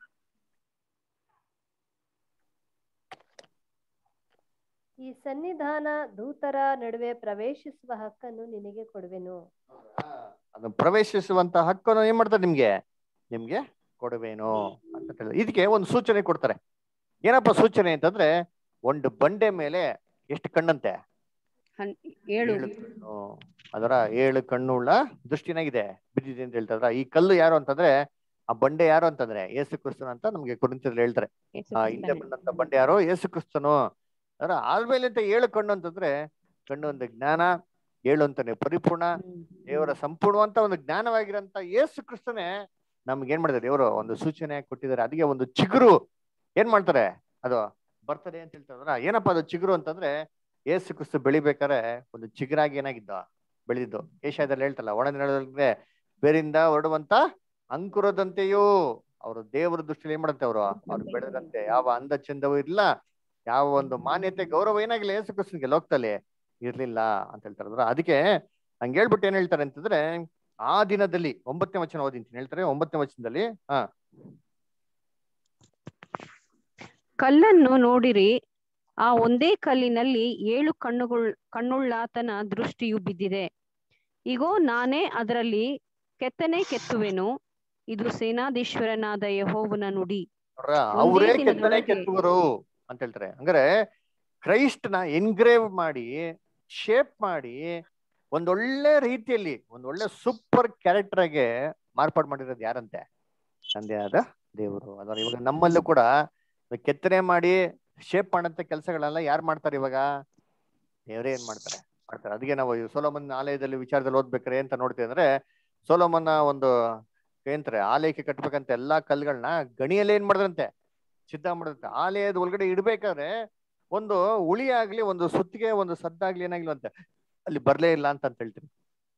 ಈ ಸನ್ನಿಧಾನ ದೂತರ ನಡುವೆ ಪ್ರವೇಶಿಸುವ ಹಕ್ಕನ್ನು ನಿನಗೆ ಕೊಡುವೆನು ಅದು ಪ್ರವೇಶಿಸುವಂತ ಹಕ್ಕನ್ನು ಏನ್ ಮಾಡ್ತಾರೆ ನಿಮ್ಗೆ ನಿಮ್ಗೆ ಕೊಡುವೇನು ಅಂತ ಹೇಳಿ ಇದಕ್ಕೆ ಒಂದು ಸೂಚನೆ ಕೊಡ್ತಾರೆ ಏನಪ್ಪ ಸೂಚನೆ ಅಂತಂದ್ರೆ ಒಂದು ಬಂಡೆ ಮೇಲೆ ಎಷ್ಟು ಕಣ್ಣಂತೆ ಹನ್- ಏಳು ಕಣ್ಣು ಅದರ ಏಳು ಕಣ್ಣುಳ್ಳ ದೃಷ್ಟಿನಾಗಿದೆ ಬಿದ್ದಿದೆ ಅಂತ ಹೇಳ್ತಾರ ಈ ಕಲ್ಲು ಯಾರು ಅಂತಂದ್ರೆ ಆ ಬಂಡೆ ಯಾರು ಅಂತಂದ್ರೆ ಯೇಸು ಕ್ರಿಸ್ತನು ಅಂತ ನಮ್ಗೆ ಕುರಿತದಲ್ಲಿ ಹೇಳ್ತಾರೆ ಯೇಸು ಆ ಹಿಂದೆ ಕ್ರಿಸ್ತನೇ. ಬಂದಂತ ಬಂಡೆ ಯಾರು ಯೇಸು ಕ್ರಿಸ್ತನು ಅದರ ಆದ್ಮೇಲೆ ಅಂತ ಏಳು ಕಣ್ಣು ಅಂತಂದ್ರೆ ಕಣ್ಣು ಒಂದು ಜ್ಞಾನ ಏಳು ಅಂತಾನೆ ಪರಿಪೂರ್ಣ ದೇವರ ಸಂಪೂರ್ಣವಂತ ಒಂದು ಜ್ಞಾನವಾಗಿರಂತ ಯೇಸು ಕ್ರಿಸ್ತನೇ ನಮ್ಗೆ ಏನ್ ಮಾಡಿದ್ದಾರೆ ದೇವರು ಒಂದು ಸೂಚನೆ ಕೊಟ್ಟಿದ್ದಾರೆ ಅದಕ್ಕೆ ಒಂದು ಚಿಗುರು ಏನ್ ಮಾಡ್ತಾರೆ ಅದು ಬರ್ತದೆ ಅಂತ ಹೇಳ್ತಾರ ಏನಪ್ಪಾ ಅದು ಚಿಗುರು ಅಂತಂದ್ರೆ ಏಸು ಕ್ರಿಸ್ತು ಬೆಳಿಬೇಕಾದ್ರೆ ಒಂದು ಚಿಗುರಾಗಿ ಏನಾಗಿದ್ದ ಬೆಳೆದಿದ್ದು ಏಷ್ಯಾದಲ್ಲಿ ಹೇಳ್ತಲ್ಲ ಒಣ ನೆಲದಲ್ಲಿದ್ರೆ ಬೇರಿಂದ ಹೊರಡುವಂತ ಅಂಕುರದಂತೆಯೂ ಅವರು ದೇವರ ದೃಷ್ಟಿಯಲ್ಲಿ ಏನ್ ಮಾಡುತ್ತೆ ಅವರು ಅವ್ರು ಬೆಳೆದಂತೆ ಯಾವ ಅಂದ ಚಂದವೂ ಇಲ್ಲ ಯಾವ ಒಂದು ಮಾನ್ಯತೆ ಗೌರವ ಏನಾಗಿಲ್ಲ ಏಸು ಕ್ರಿಸ್ತನಿಗೆ ಲೋಕದಲ್ಲಿ ಇರ್ಲಿಲ್ಲ ಅಂತ ಹೇಳ್ತಾರೆ ಅದಕ್ಕೆ ಹಂಗೆ ಹೇಳ್ಬಿಟ್ಟು ಏನ್ ಹೇಳ್ತಾರೆ ಅಂತಂದ್ರೆ ಆ ದಿನದಲ್ಲಿ ಒಂಬತ್ತನೇ ವಚನ ಓದಿಂತೀನಿ ಹೇಳ್ತಾರೆ ಒಂಬತ್ತನೇ ವಚನದಲ್ಲಿ ಹಾ ಕಲ್ಲನ್ನು ನೋಡಿರಿ ಆ ಒಂದೇ ಕಲ್ಲಿನಲ್ಲಿ ಏಳು ಕಣ್ಣುಗಳು ಕಣ್ಣುಳ್ಳಾತನ ದೃಷ್ಟಿಯು ಬಿದ್ದಿದೆ ಇಗೋ ನಾನೇ ಅದರಲ್ಲಿ ಕೆತ್ತನೆ ಕೆತ್ತುವೆನು ಇದು ಸೇನಾಧೀಶ್ವರನಾದ ಯಹೋವನ ನುಡಿ ನೋಡ್ರ ಒಂದೇ ಅವರೇ ಕೆತ್ತನೆ ದಿನದೊಳಗೆ- ಕೆತ್ತುವರು ಅಂತ ಹೇಳ್ತಾರೆ ಹಂಗಾರೆ ಕ್ರೈಸ್ಟ್ ನ ಎನ್ಗ್ರೇವ್ ಮಾಡಿ ಶೇಪ್ ಮಾಡಿ ಒಂದೊಳ್ಳೆ ರೀತಿಯಲ್ಲಿ ಒಂದೊಳ್ಳೆ ಸೂಪರ್ ಕ್ಯಾರೆಕ್ಟರ್ ಆಗಿ ಮಾರ್ಪಾಡು ಮಾಡಿರೋದು ಯಾರಂತೆ ತಂದೆ ಆದ ದೇವರು ಅದರ ಇವಾಗ ನಮ್ಮಲ್ಲೂ ಕೂಡ ಕೆತ್ತನೆ ಮಾಡಿ ಶೇಪ್ ಮಾಡಂತ ಕೆಲಸಗಳೆಲ್ಲ ಯಾರು ಮಾಡ್ತಾರೆ ಇವಾಗ ದೇವರೇ ಏನ್ ಮಾಡ್ತಾರೆ ಮಾಡ್ತಾರೆ ಅದಕ್ಕೆ ನಾವು ಈ ಸೋಲೋಮನ್ ಆಲಯದಲ್ಲಿ ವಿಚಾರದಲ್ಲಿ ಓದ್ಬೇಕಾರೆ ಅಂತ ನೋಡ್ತೀವಿ ಅಂದ್ರೆ ಸೋಲೋಮನ್ನ ಒಂದು ಏನಂತಾರೆ ಆಲಯಕ್ಕೆ ಕಟ್ಬೇಕಂತ ಎಲ್ಲಾ ಕಲ್ಗಳನ್ನ ಗಣಿಯಲ್ಲಿ ಏನ್ ಮಾಡಿದ್ರಂತೆ ಸಿದ್ಧ ಮಾಡಿದಂತೆ ಆಲಯದ ಒಳಗಡೆ ಇಡ್ಬೇಕಾದ್ರೆ ಒಂದು ಉಳಿ ಆಗ್ಲಿ ಒಂದು ಸುತ್ತಿಗೆ ಒಂದು ಸದ್ದಾಗ್ಲಿ ಏನಾಗ್ಲಿ ಅಲ್ಲಿ ಬರ್ಲೇ ಇಲ್ಲ ಅಂತ ಅಂತ ಹೇಳ್ತೀನಿ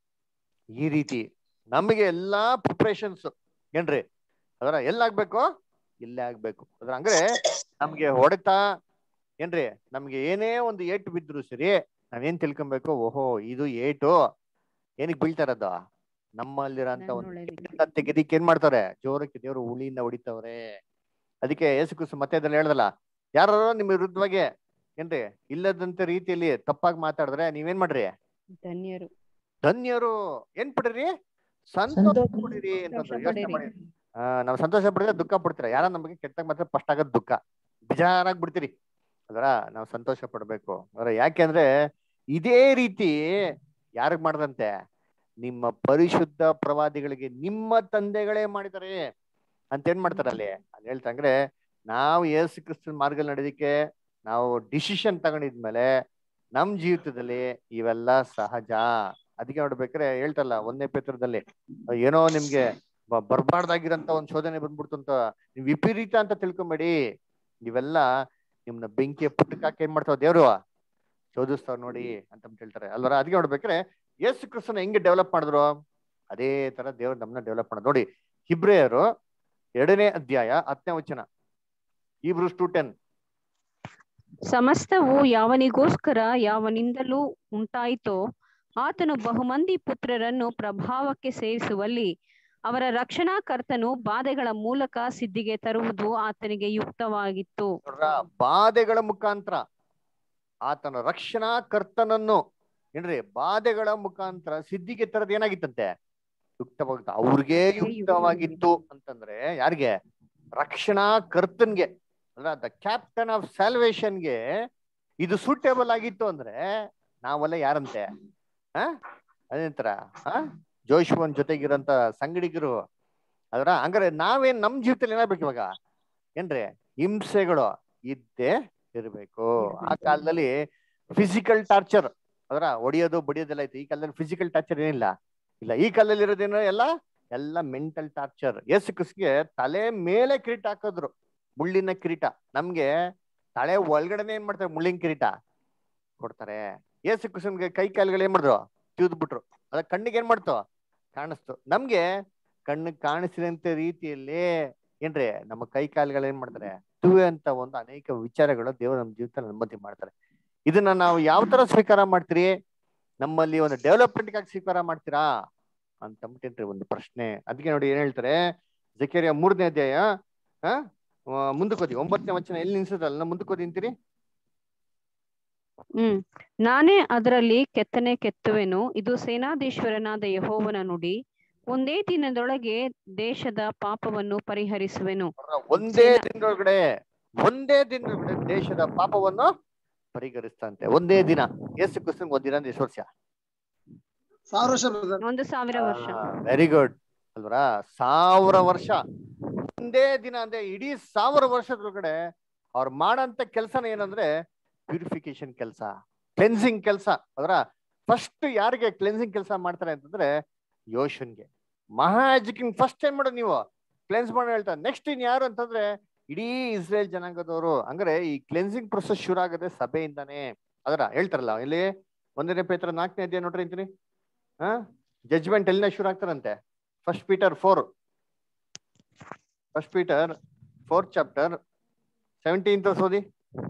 ಈ ರೀತಿ ನಮಗೆ ಎಲ್ಲಾ ಪ್ರಿಪ್ರೇಷನ್ಸ್ ಏನ್ರಿ ಅದರ ಎಲ್ಲಾಗ್ಬೇಕು ಇಲ್ಲೇ ಆಗ್ಬೇಕು ಅದ್ರ ಹಂಗ್ರೆ ನಮ್ಗೆ ಹೊಡೆತ ಏನ್ರಿ ನಮ್ಗೆ ಏನೇ ಒಂದು ಏಟು ಬಿದ್ರು ಸರಿ ನಾವೇನ್ ತಿಳ್ಕೊಬೇಕು ಓಹೋ ಇದು ಏಟು ಏನಕ್ಕೆ ಬೀಳ್ತಾ ಇರೋದು ನಮ್ಮಲ್ಲಿರೋಂತ ಒಂದು ಕೆಟ್ಟದನ್ನ ತೆಗೆದಿಕ್ಕೆ ಏನ್ ಮಾಡ್ತಾರೆ ಜೋರಕ್ಕೆ ದೇವರು ಉಳಿಯಿಂದ ಹೊಡಿತವ್ರೆ ಅದಕ್ಕೆ ಯೇಸು ಕ್ರಿಸ್ತು ಮತ್ತೆ ಅದ್ರಲ್ಲಿ ಹೇಳ್ದಲ್ಲ ಯಾರು ನಿಮ್ಮ ವಿರುದ್ಧವಾಗಿ ಏನ್ರಿ ಇಲ್ಲದಂತ ರೀತಿಯಲ್ಲಿ ತಪ್ಪಾಗಿ ಮಾತಾಡಿದ್ರೆ ನೀವೇನ್ ಮಾಡ್ರಿ ಧನ್ಯರು ಧನ್ಯರು ಏನ್ ಪಡ್ರಿ ಸಂತೋಷ ಪಡಿರಿ ಅಂತಂದ್ರು ಯೋಚನೆ ಮಾಡಿ ಆ ನಾವು ಸಂತೋಷ ಪಡಿದ್ರೆ ದುಃಖ ಪಡ್ತೀರ ಯಾರ ನಮಗೆ ಕೆಟ್ಟಾಗ ಮಾತ್ರ ಫಸ್ಟ್ ಆಗೋದ್ ದುಃಖ ಬೇಜಾರಾಗಿ ಬಿಡ್ತೀರಿ ಅದರ ನಾವು ಸಂತೋಷ ಪಡ್ಬೇಕು ಅದರ ಯಾಕೆಂದ್ರೆ ಇದೇ ರೀತಿ ಯಾರಿಗ್ ಮಾಡ್ದಂತೆ ನಿಮ್ಮ ಪರಿಶುದ್ಧ ಪ್ರವಾದಿಗಳಿಗೆ ನಿಮ್ಮ ತಂದೆಗಳೇ ಮಾಡಿದ್ದಾರೆ ಅಂತ ಏನ್ ಮಾಡ್ತಾರೆ ಅಲ್ಲಿ ಅಲ್ಲಿ ಹೇಳ್ತಂದ್ರೆ ನಾವು ಯೇಸು ಕ್ರಿಸ್ತನ ಮಾರ್ಗ ನಡೆದಿಕ್ಕೆ ನಾವು ಡಿಸಿಷನ್ ತಗೊಂಡಿದ್ಮೇಲೆ ನಮ್ ಜೀವಿತದಲ್ಲಿ ಇವೆಲ್ಲ ಸಹಜ ಅದಕ್ಕೆ ನೋಡ್ಬೇಕಾರೆ ಹೇಳ್ತಲ್ಲ ಒಂದನೇ ಪೇತ್ರದಲ್ಲಿ ಏನೋ ನಿಮ್ಗೆ ಬ- ಬರ್ಬಾರ್ದಾಗಿರಂತ ಒಂದ್ ಶೋಧನೆ ಬಂದ್ಬಿಡ್ತು ಅಂತ ನೀವ್ ವಿಪರೀತ ಅಂತ ತಿಳ್ಕೊಂಬೇಡಿ ಇವೆಲ್ಲ ನಿಮ್ನ ಬೆಂಕಿಯ ಪುಟ್ಟಕ್ಕೆ ಏನ್ ಮಾಡ್ತಾವ ದೇವ್ರು ಶೋಧಿಸ್ತಾವ ನೋಡಿ ಅಂತ ಹೇಳ್ತಾರೆ ಅಲ್ವರ ಅದಕ್ಕೆ ನೋಡ್ಬೇಕಾರೆ ಯೇಸು ಕ್ರಿಸ್ತನ ಹೆಂಗೆ ಡೆವಲಪ್ ಮಾಡಿದ್ರು ಅದೇ ತರ ದೇವ್ರು ನಮ್ಮನ್ನ ಡೆವಲಪ್ ಮಾಡೋದು ನೋಡಿ ಹಿಬ್ರೇಯರು ಎರಡನೇ ಅಧ್ಯಾಯ ಹತ್ತನೇ ವಚನ ಇಬ್ರು ಟು ಟೆನ್ ಸಮಸ್ತವು ಯಾವನಿಗೋಸ್ಕರ ಯಾವನಿಂದಲೂ ಉಂಟಾಯಿತೋ ಆತನು ಬಹುಮಂದಿ ಪುತ್ರರನ್ನು ಪ್ರಭಾವಕ್ಕೆ ಸೇರಿಸುವಲ್ಲಿ ಅವರ ರಕ್ಷಣಾ ಕರ್ತನು ಬಾಧೆಗಳ ಮೂಲಕ ಸಿದ್ಧಿಗೆ ತರುವುದು ಆತನಿಗೆ ಯುಕ್ತವಾಗಿತ್ತು ನೋಡ್ರ ಬಾಧೆಗಳ ಮುಖಾಂತರ ಆತನ ರಕ್ಷಣಾ ಕರ್ತನನ್ನು ಏನ್ರಿ ಬಾಧೆಗಳ ಮುಖಾಂತರ ಸಿದ್ಧಿಗೆ ತರದ್ ಏನಾಗಿತ್ತಂತೆ ಯುಕ್ತವಾಗಿತ್ತು ಅವ್ರಿಗೆ ಯುಕ್ತವಾಗಿತ್ತು ಅಂತಂದ್ರೆ ಯಾರಿಗೆ ರಕ್ಷಣಾ ಕರ್ತನ್ಗೆ ಅಲ್ಲ ದ ಕ್ಯಾಪ್ಟನ್ ಆಫ್ ಸ್ಯಾಲ್ವೇಶನ್ಗೆ ಇದು ಸೂಟೇಬಲ್ ಆಗಿತ್ತು ಅಂದ್ರೆ ನಾವೆಲ್ಲ ಯಾರಂತೆ ಹ ಅದೇಂತರ ಹ ಜೋಶ್ವನ್ ಜೊತೆಗಿರೋಂತ ಸಂಗಡಿಗರು ಅದರ ಹಂಗಾರೆ ನಾವೇನ್ ನಮ್ ಜೀವಿತದಲ್ಲಿ ಏನಾಗ್ಬೇಕು ಇವಾಗ ಏನ್ರಿ ಹಿಂಸೆಗಳು ಇದ್ದೇ ಇರ್ಬೇಕು ಆ ಕಾಲದಲ್ಲಿ ಫಿಸಿಕಲ್ ಟಾರ್ಚರ್ ಅದರ ಹೊಡಿಯೋದು ಬಡಿಯೋದೆಲ್ಲ ಐತೆ ಈ ಕಾಲದಲ್ಲಿ ಫಿಸಿಕಲ್ ಟಾರ್ಚರ್ ಏನಿಲ್ಲ ಇಲ್ಲ ಈ ಕಾಲದಲ್ಲಿ ಇರೋದೇನೋ ಎಲ್ಲ ಎಲ್ಲ ಮೆಂಟಲ್ ಟಾರ್ಚರ್ ಯೇಸು ಕ್ರಿಸ್ಗೆ ತಲೆ ಮೇಲೆ ಕಿರೀಟ ಹಾಕಿದ್ರು ಮುಳ್ಳಿನ ಕಿರೀಟ ನಮ್ಗೆ ತಲೆ ಒಳಗಡೆನೆ ಏನ್ ಮಾಡ್ತಾರೆ ಮುಳ್ಳಿನ ಕಿರೀಟ ಕೊಡ್ತಾರೆ ಯೇಸು ಕ್ರಿಸ್ತನ್ಗೆ ಕೈ ಕಾಲುಗಳು ಏನ್ ಮಾಡಿದ್ರು ತಿವಿದ್ ಬಿಟ್ರು ಅದ ಕಣ್ಣಿಗೆ ಏನ್ ಮಾಡ್ತು ಕಾಣಿಸ್ತು ನಮ್ಗೆ ಕಣ್ಣು ಕಾಣಿಸಿದಂತ ರೀತಿಯಲ್ಲಿ ಏನ್ರಿ ನಮ್ಮ ಕೈ ಕಾಲುಗಳು ಏನ್ ಮಾಡ್ತಾರೆ ತುವೆ ಅಂತ ಒಂದು ಅನೇಕ ವಿಚಾರಗಳು ದೇವರು ನಮ್ಮ ಜೀವಿತದಲ್ಲಿ ಅನುಮತಿ ಮಾಡ್ತಾರೆ ಇದನ್ನ ನಾವು ಯಾವ ತರ ಸ್ವೀಕಾರ ಮಾಡ್ತೀರಿ ನಮ್ಮಲ್ಲಿ ಒಂದು ಡೆವಲಪ್ಮೆಂಟ್ ಆಗಿ ಸ್ವೀಕಾರ ಮಾಡ್ತೀರಾ ಅಂತ ಅಂದ್ಬಿಟ್ಟೇನ್ರಿ ಒಂದು ಪ್ರಶ್ನೆ ಅದಕ್ಕೆ ನೋಡಿ ಏನ್ ಹೇಳ್ತಾರೆ ಜಕೇರಿಯ ಮೂರನೇ ಅಧ್ಯಾಯ ಆ ಮುಂದಕ್ಕೆ ಓದಿ ಒಂಬತ್ತನೇ ವಚನ ಎಲ್ಲಿ ನಿಲ್ಸದಲ್ಲ ಮುಂದಕ್ಕೆ ಓದಿ ಅಂತೀರಿ ಹ್ಮ್ ನಾನೇ ಅದರಲ್ಲಿ ಕೆತ್ತನೆ ಕೆತ್ತುವೆನು ಇದು ಸೇನಾಧೀಶ್ವರನಾದ ಯಹೋವನ ನುಡಿ ಒಂದೇ ದಿನದೊಳಗೆ ದೇಶದ ಪಾಪವನ್ನು ಪರಿಹರಿಸುವೆನು ಒಂದೇ ದಿನದೊಳಗಡೆ ಒಂದೇ ದಿನದೊಳಗಡೆ ದೇಶದ ಪಾಪವನ್ನು ಪರಿಹರಿಸ್ತಂತೆ ಒಂದೇ ದಿನ ಯೇಸು ಕ್ರಿಸ್ತನ್ ಒಂದಿನ ಅಂದ್ರೆ ಎಷ್ಟು ವರ್ಷ ಸಾವಿರ ವರ್ಷ brother. ಒಂದು ಸಾವಿರ ವರ್ಷ ವೆರಿ ಗುಡ್ ಅಲ್ವರಾ ಸಾವಿರ ವರ್ಷ ಒಂದೇ ದಿನ ಅಂದ್ರೆ ಇಡೀ ಸಾವಿರ ವರ್ಷದೊಳಗಡೆ ಅವ್ರು ಮಾಡಂತ ಕೆಲಸನ ಏನಂದ್ರೆ ಪ್ಯೂರಿಫಿಕೇಶನ್ ಕೆಲಸ ಕ್ಲೆನ್ಸಿಂಗ್ ಕೆಲಸ ಅದರ ಫಸ್ಟ್ ಯಾರಿಗೆ ಕ್ಲೆನ್ಸಿಂಗ್ ಕೆಲಸ ಮಾಡ್ತಾರೆ ಅಂತಂದ್ರೆ ಯೋಶನ್ಗೆ ಮಹಾಜಿಕಿಂಗ್ ಫಸ್ಟ್ ಏನ್ ಮಾಡೋದು ನೀವು ಕ್ಲೆನ್ಸ್ ಮಾಡೋ ಹೇಳ್ತಾರೆ ನೆಕ್ಸ್ಟ್ ಇನ್ ಯಾರು ಅಂತಂದ್ರೆ ಇಡೀ ಇಸ್ರೇಲ್ ಜನಾಂಗದವರು ಅಂದ್ರೆ ಈ ಕ್ಲೆನ್ಸಿಂಗ್ ಪ್ರೊಸೆಸ್ ಶುರು ಆಗದೆ ಸಭೆಯಿಂದಾನೇ ಅದರ ಹೇಳ್ತಾರಲ್ಲ ಇಲ್ಲಿ ಒಂದನೇ ಪೇತ್ರ ನಾಲ್ಕನೇ ಅಧ್ಯಾಯ ನೋಡ್ರಿ ಅಂತೀನಿ ಹಾ ಜಜ್ಮೆಂಟ್ ಎಲ್ಲಿನ ಶುರು ಆಗ್ತಾರಂತೆ first Peter four first Peter fourth chapter seventeen ಓದಿ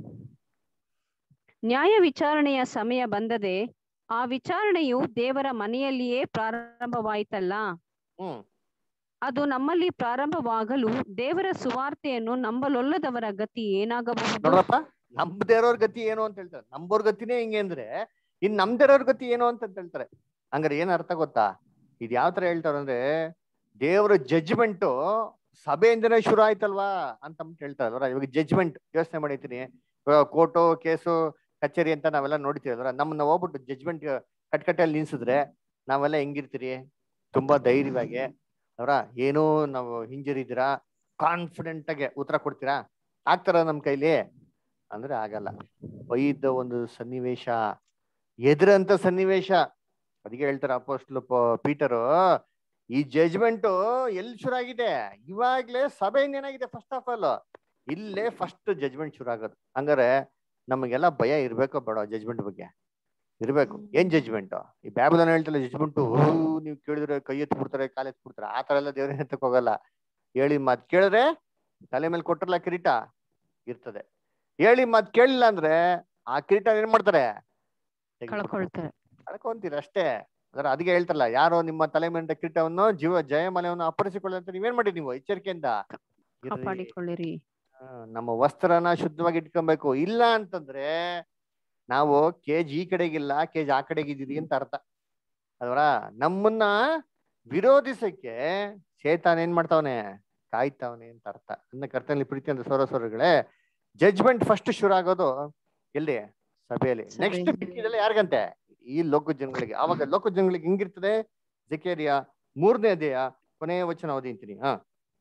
ನ್ಯಾಯ ವಿಚಾರಣೆಯ ಸಮಯ ಬಂದದೆ ಆ ವಿಚಾರಣೆಯು ದೇವರ ಮನೆಯಲ್ಲಿಯೇ ಪ್ರಾರಂಭವಾಯಿತಲ್ಲ ಹ್ಮ್ ಅದು ನಮ್ಮಲ್ಲಿ ಪ್ರಾರಂಭವಾಗಲು ದೇವರ ಸುವಾರ್ತೆಯನ್ನು ನಂಬಲೊಲ್ಲದವರ ಗತಿ ಏನಾಗಬಹುದು ನೋಡ್ರಪ್ಪ ನಮ್ದೇ ಇರೋರ್ ಗತಿ ಏನು ಅಂತ ಹೇಳ್ತಾರೆ ನಂಬೋರ್ ಗತಿನೇ ಹಿಂಗೆ ಅಂದ್ರೆ ಇನ್ ನಮ್ದೇ ಇರೋರ್ ಗತಿ ಏನು ಅಂತ ಹೇಳ್ತಾರೆ ಹಂಗಾರೆ ಏನ್ ಅರ್ಥ ಗೊತ್ತಾ ಇದ್ ಯಾವ ತರ ಹೇಳ್ತಾರೆ ಅಂದ್ರೆ ದೇವರ ಜಡ್ಜ್ಮೆಂಟ್ ಸಭೆಯಿಂದನೇ ಶುರು ಆಯ್ತಲ್ವಾ ಅಂತ ಅಂದ್ಬಿಟ್ಟು ಹೇಳ್ತಾರೆ ಅಲ್ವಾ ಇವಾಗ ಜಡ್ಜ್ಮೆಂಟ್ ಯೋಚನೆ ಮಾಡಿರ್ತೀನಿ ಇವಾಗ ಕೋರ್ಟು ಕೇಸು ಕಚೇರಿ ಅಂತ ನಾವೆಲ್ಲ ನೋಡ್ತೀವಿ ಅಲ್ವಾ ನಮ್ಮನ್ನ ಹೋಗ್ಬಿಟ್ಟು ಜಡ್ಜ್ಮೆಂಟ್ ಕಟ್ಕಟ್ಟೆಯಲ್ಲಿ ನಿಲ್ಸಿದ್ರೆ ನಾವೆಲ್ಲ ಹೆಂಗಿರ್ತೀರಿ ತುಂಬಾ ಧೈರ್ಯವಾಗಿ ಅವರ ಏನೋ ನಾವು ಹಿಂಜರಿದ್ದೀರಾ ಕಾನ್ಫಿಡೆಂಟ್ ಆಗಿ ಉತ್ತರ ಕೊಡ್ತೀರಾ ಆಗ್ತಾರ ನಮ್ ಕೈಲಿ ಅಂದ್ರೆ ಆಗಲ್ಲ ಬೈದ ಒಂದು ಸನ್ನಿವೇಶ ಎದುರಂತ ಸನ್ನಿವೇಶ ಅದಕ್ಕೆ ಹೇಳ್ತಾರೆ ಅಪೋಸ್ಟ್ಲು ಪೀಟರು ಈ ಜಜ್ಮೆಂಟ್ ಎಲ್ಲಿ ಶುರು ಆಗಿದೆ ಇವಾಗ್ಲೇ ಸಭೆಯಿಂದ ಏನಾಗಿದೆ ಫಸ್ಟ್ ಆಫ್ ಆಲ್ ಇಲ್ಲೇ ಫಸ್ಟ್ ಜಜ್ಮೆಂಟ್ ಶುರು ಆಗೋದು ಹಂಗಾರೆ ನಮಗೆಲ್ಲ ಭಯ ಇರ್ಬೇಕೋ ಬೇಡ ಜಜ್ಮೆಂಟ್ ಬಗ್ಗೆ ಇರ್ಬೇಕು ಏನ್ ಜಜ್ಮೆಂಟ್ ಈ ಬ್ಯಾಬಲನ್ ಹೇಳ್ತಲ್ಲ ಜಜ್ಮೆಂಟ್ ನೀವು ಕೇಳಿದ್ರೆ ಕೈ ಎತ್ತಿ ಬಿಡ್ತಾರೆ ಕಾಲ್ ಎತ್ತಿ ಬಿಡ್ತಾರೆ ಆ ತರ ಎಲ್ಲ ದೇವ್ರ ಎತ್ತಕ್ ಹೋಗಲ್ಲ ಹೇಳಿ ಮಾತ್ ಕೇಳಿದ್ರೆ ತಲೆ ಮೇಲೆ ಕೊಟ್ಟರಲ್ಲ ಕಿರೀಟ ಇರ್ತದೆ ಹೇಳಿ ಮಾತ್ ಕೇಳಿಲ್ಲ ಅಂದ್ರೆ ಆ ಕಿರೀಟ ಏನ್ ಮಾಡ್ತಾರೆ ಕಳ್ಕೊಳ್ತಾರೆ ಕಳ್ಕೊಂತೀರ ಅಷ್ಟೇ ಅದರ ಅದಕ್ಕೆ ಹೇಳ್ತಾರಲ್ಲ ಯಾರೋ ನಿಮ್ಮ ತಲೆ ಮೇಲೆ ಕಿರೀಟವನ್ನು ಜೀವ ಜಯಮಲೆಯನ್ನು ಅಪ್ಪರಿಸಿಕೊಳ್ಳಿ ಅಂತ ನೀವೇನ್ ಮಾಡಿ ನೀವು ಎಚ್ಚರಿಕೆಯಿಂದ ಇರ್ರಿ. ಕಾಪಾಡಿಕೊಳ್ಳಿರಿ ಆ, ನಮ್ಮ ವಸ್ತ್ರನ ಶುದ್ಧವಾಗಿ ಇಟ್ಕೊಬೇಕು ಇಲ್ಲ ಅಂತಂದ್ರೆ ನಾವು ಕೇಜ್ ಈ ಕಡೆಗಿಲ್ಲ ಕೇಜ್ ಆ ಕಡೆಗಿದ್ದೀರಿ ಅಂತ ಅರ್ಥ ಅಲ್ವರ ನಮ್ಮನ್ನ ವಿರೋಧಿಸಕ್ಕೆ ಚೇತಾನ್ ಏನ್ ಮಾಡ್ತಾವನೆ ಕಾಯ್ತಾವನೆ ಅಂತ ಅರ್ಥ ನನ್ನ ಕರ್ತನಲ್ಲಿ ಪ್ರೀತಿ ಅಂತ ಸೋರ ಸೋರಗಳೇ ಜಜ್ಮೆಂಟ್ ಫಸ್ಟ್ ಶುರು ಆಗೋದು ಎಲ್ಲಿ ಸಭೆಯಲ್ಲಿ ನೆಕ್ಸ್ಟ್ ಸಭೆಯಲ್ಲಿ. ಬಿಟ್ಟಿದೆಲ್ಲ ಯಾರಿಗಂತೆ ಈ ಲೋಕ ಜನಗಳಿಗೆ ಆವಾಗ ಲೋಕ ಜನಗಳಿಗೆ ಹೆಂಗಿರ್ತದೆ ಜಕೇರಿಯ ಮೂರನೇ ಅಧ್ಯಾಯ ಕೊನೆಯ ವಚನ ಓದಿಂತೀನಿ ಹಾ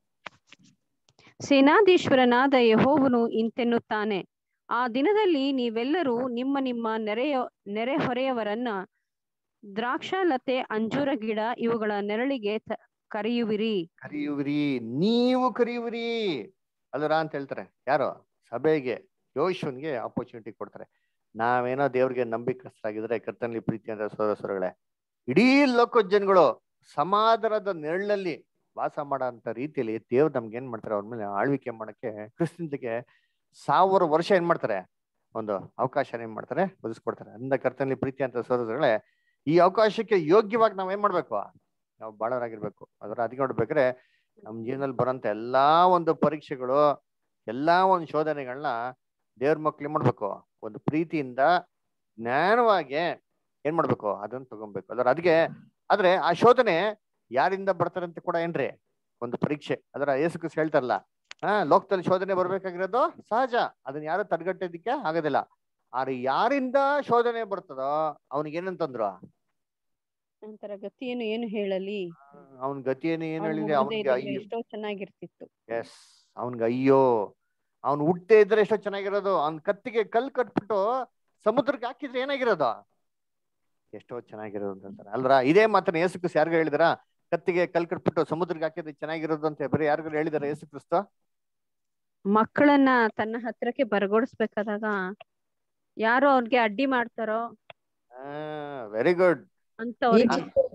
ಸೇನಾಧೀಶ್ವರನಾದ ಯಹೋವನು ಇಂತೆನ್ನುತ್ತಾನೆ ಆ ದಿನದಲ್ಲಿ ನೀವೆಲ್ಲರೂ ನಿಮ್ಮ ನಿಮ್ಮ ನೆರೆಯ ನೆರೆಹೊರೆಯವರನ್ನ ದ್ರಾಕ್ಷಾಲತೆ ಅಂಜೂರ ಗಿಡ ಇವುಗಳ ನೆರಳಿಗೆ ತ- ಕರೆಯುವಿರಿ ಕರೆಯುವಿರಿ ನೀವು ಕರೆಯುವಿರಿ ಅಲ್ಲರ ಅಂತ ಹೇಳ್ತಾರೆ ಯಾರು ಸಭೆಗೆ ಯೋಶುನ್ಗೆ ಆಪರ್ಚುನಿಟಿ ಕೊಡ್ತಾರೆ ನಾವೇನೋ ದೇವ್ರಿಗೆ ನಂಬಿಕಸ್ಥರಾಗಿದ್ರೆ ಕರ್ತನಲ್ಲಿ ಪ್ರೀತಿ ಅಂದ್ರೆ ಸೋದರ ಸೋದರಗಳೇ ಇಡೀ ಲೋಕ ಜನಗಳು ಸಮಾಧಾನದ ನೆರಳಲ್ಲಿ ವಾಸ ಮಾಡೋ ಅಂತ ರೀತಿಯಲ್ಲಿ ದೇವ್ರು ನಮ್ಗೆ ಏನ್ ಮಾಡ್ತಾರೆ ಅವ್ರ ಮೇಲೆ ಆಳ್ವಿಕೆ ಮಾಡಕ್ಕೆ ಕ್ರಿಸ್ತನಿಗೆ ಸಾವಿರ ವರ್ಷ ಏನ್ ಮಾಡ್ತಾರೆ ಒಂದು ಅವಕಾಶ ಏನ್ ಮಾಡ್ತಾರೆ ಒದಗಿಸ್ಕೊಡ್ತಾರೆ ಅಂದ ಕರ್ತನಲ್ಲಿ ಪ್ರೀತಿ ಅಂತ ಸೋದರಗಳೇ ಈ ಅವಕಾಶಕ್ಕೆ ಯೋಗ್ಯವಾಗಿ ನಾವ್ ಏನ್ ಮಾಡ್ಬೇಕು ನಾವು ಬಾಳೋರಾಗಿರ್ಬೇಕು ಅದರ ಅದಕ್ಕೆ ನೋಡ್ಬೇಕಾದ್ರೆ ನಮ್ಮ ಜೀವನದಲ್ಲಿ ಬರೋಂಥ ಎಲ್ಲಾ ಒಂದು ಪರೀಕ್ಷೆಗಳು ಎಲ್ಲಾ ಒಂದು ಶೋಧನೆಗಳನ್ನ ದೇವ್ರ ಮಕ್ಳು ಏನ್ ಮಾಡ್ಬೇಕು ಒಂದು ಪ್ರೀತಿಯಿಂದ ಜ್ಞಾನವಾಗಿ ಏನ್ ಮಾಡ್ಬೇಕು ಅದನ್ನ ತಗೊಬೇಕು ಅದರ ಅದಕ್ಕೆ ಆದ್ರೆ ಆ ಶೋಧನೆ ಯಾರಿಂದ ಬರ್ತಾರೆ ಅಂತ ಕೂಡ ಏನ್ರಿ ಒಂದು ಪರೀಕ್ಷೆ ಅದರ ಯೇಸು ಕ್ರಿಸ್ತ ಹೇಳ್ತಾರಲ್ಲ ಹಾ ಲೋಕದಲ್ಲಿ ಶೋಧನೆ ಬರ್ಬೇಕಾಗಿರೋದು ಸಹಜ ಅದನ್ನ ಯಾರು ತಡೆಗಟ್ಟೋದಿಕ್ಕೆ ಆಗೋದಿಲ್ಲ ಆದ್ರೆ ಯಾರಿಂದ ಶೋಧನೆ ಬರ್ತದೋ ಅವನಿಗೆ ಏನಂತಂದ್ರು ನಂತರ ಗತಿಯನ್ನು ಏನು ಹೇಳಲಿ ಅವನ ಗತಿಯನ್ನು ಏನ್ ಅವ್ನು ಹೇಳಿದೆ ಹುಟ್ಟದೇ ಅವನಿಗೆ ಇದ್ದಿದ್ರೆ ಅಯ್ಯೋ ಎಷ್ಟೋ ಚೆನ್ನಾಗಿರ್ತಿತ್ತು ಎಸ್ ಅವನ್ಗೆ ಅಯ್ಯೋ ಅವ್ನು ಹುಟ್ಟದೇ ಇದ್ರೆ ಎಷ್ಟೋ ಚೆನ್ನಾಗಿರೋದು ಅವ್ನ ಕತ್ತಿಗೆ ಕಲ್ ಕಟ್ಬಿಟ್ಟು ಸಮುದ್ರಕ್ಕೆ ಹಾಕಿದ್ರೆ ಏನಾಗಿರೋದು ಎಷ್ಟೋ ಚೆನ್ನಾಗಿರೋದು ಅಂತಾರೆ ಅಲ್ರ ಇದೇ ಮಾತನ್ನ ಯೇಸು ಕ್ರಿಸ್ತ ಯಾರಿಗೂ ಹೇಳಿದಾರ ಕತ್ತಿಗೆ ಕಲ್ ಕಟ್ಬಿಟ್ಟು ಸಮುದ್ರಕ್ಕೆ ಹಾಕಿದ್ರೆ ಚೆನ್ನಾಗಿರೋದು ಅಂತ ಬರೀ ಯಾರಿಗೂ ಹೇಳಿದಾರ ಯೇಸು ಕ್ರಿಸ್ತ ಮಕ್ಕಳನ್ನ ತನ್ನ ಹತ್ರಕ್ಕೆ ಬರಗೊಡಿಸ್ಬೇಕಾದಾಗ ಯಾರು ಅವ್ರಿಗೆ ಅಡ್ಡಿ ಮಾಡ್ತಾರೋ ವೆರಿ ಗುಡ್ ಅಂತವ್ರಿಗೆ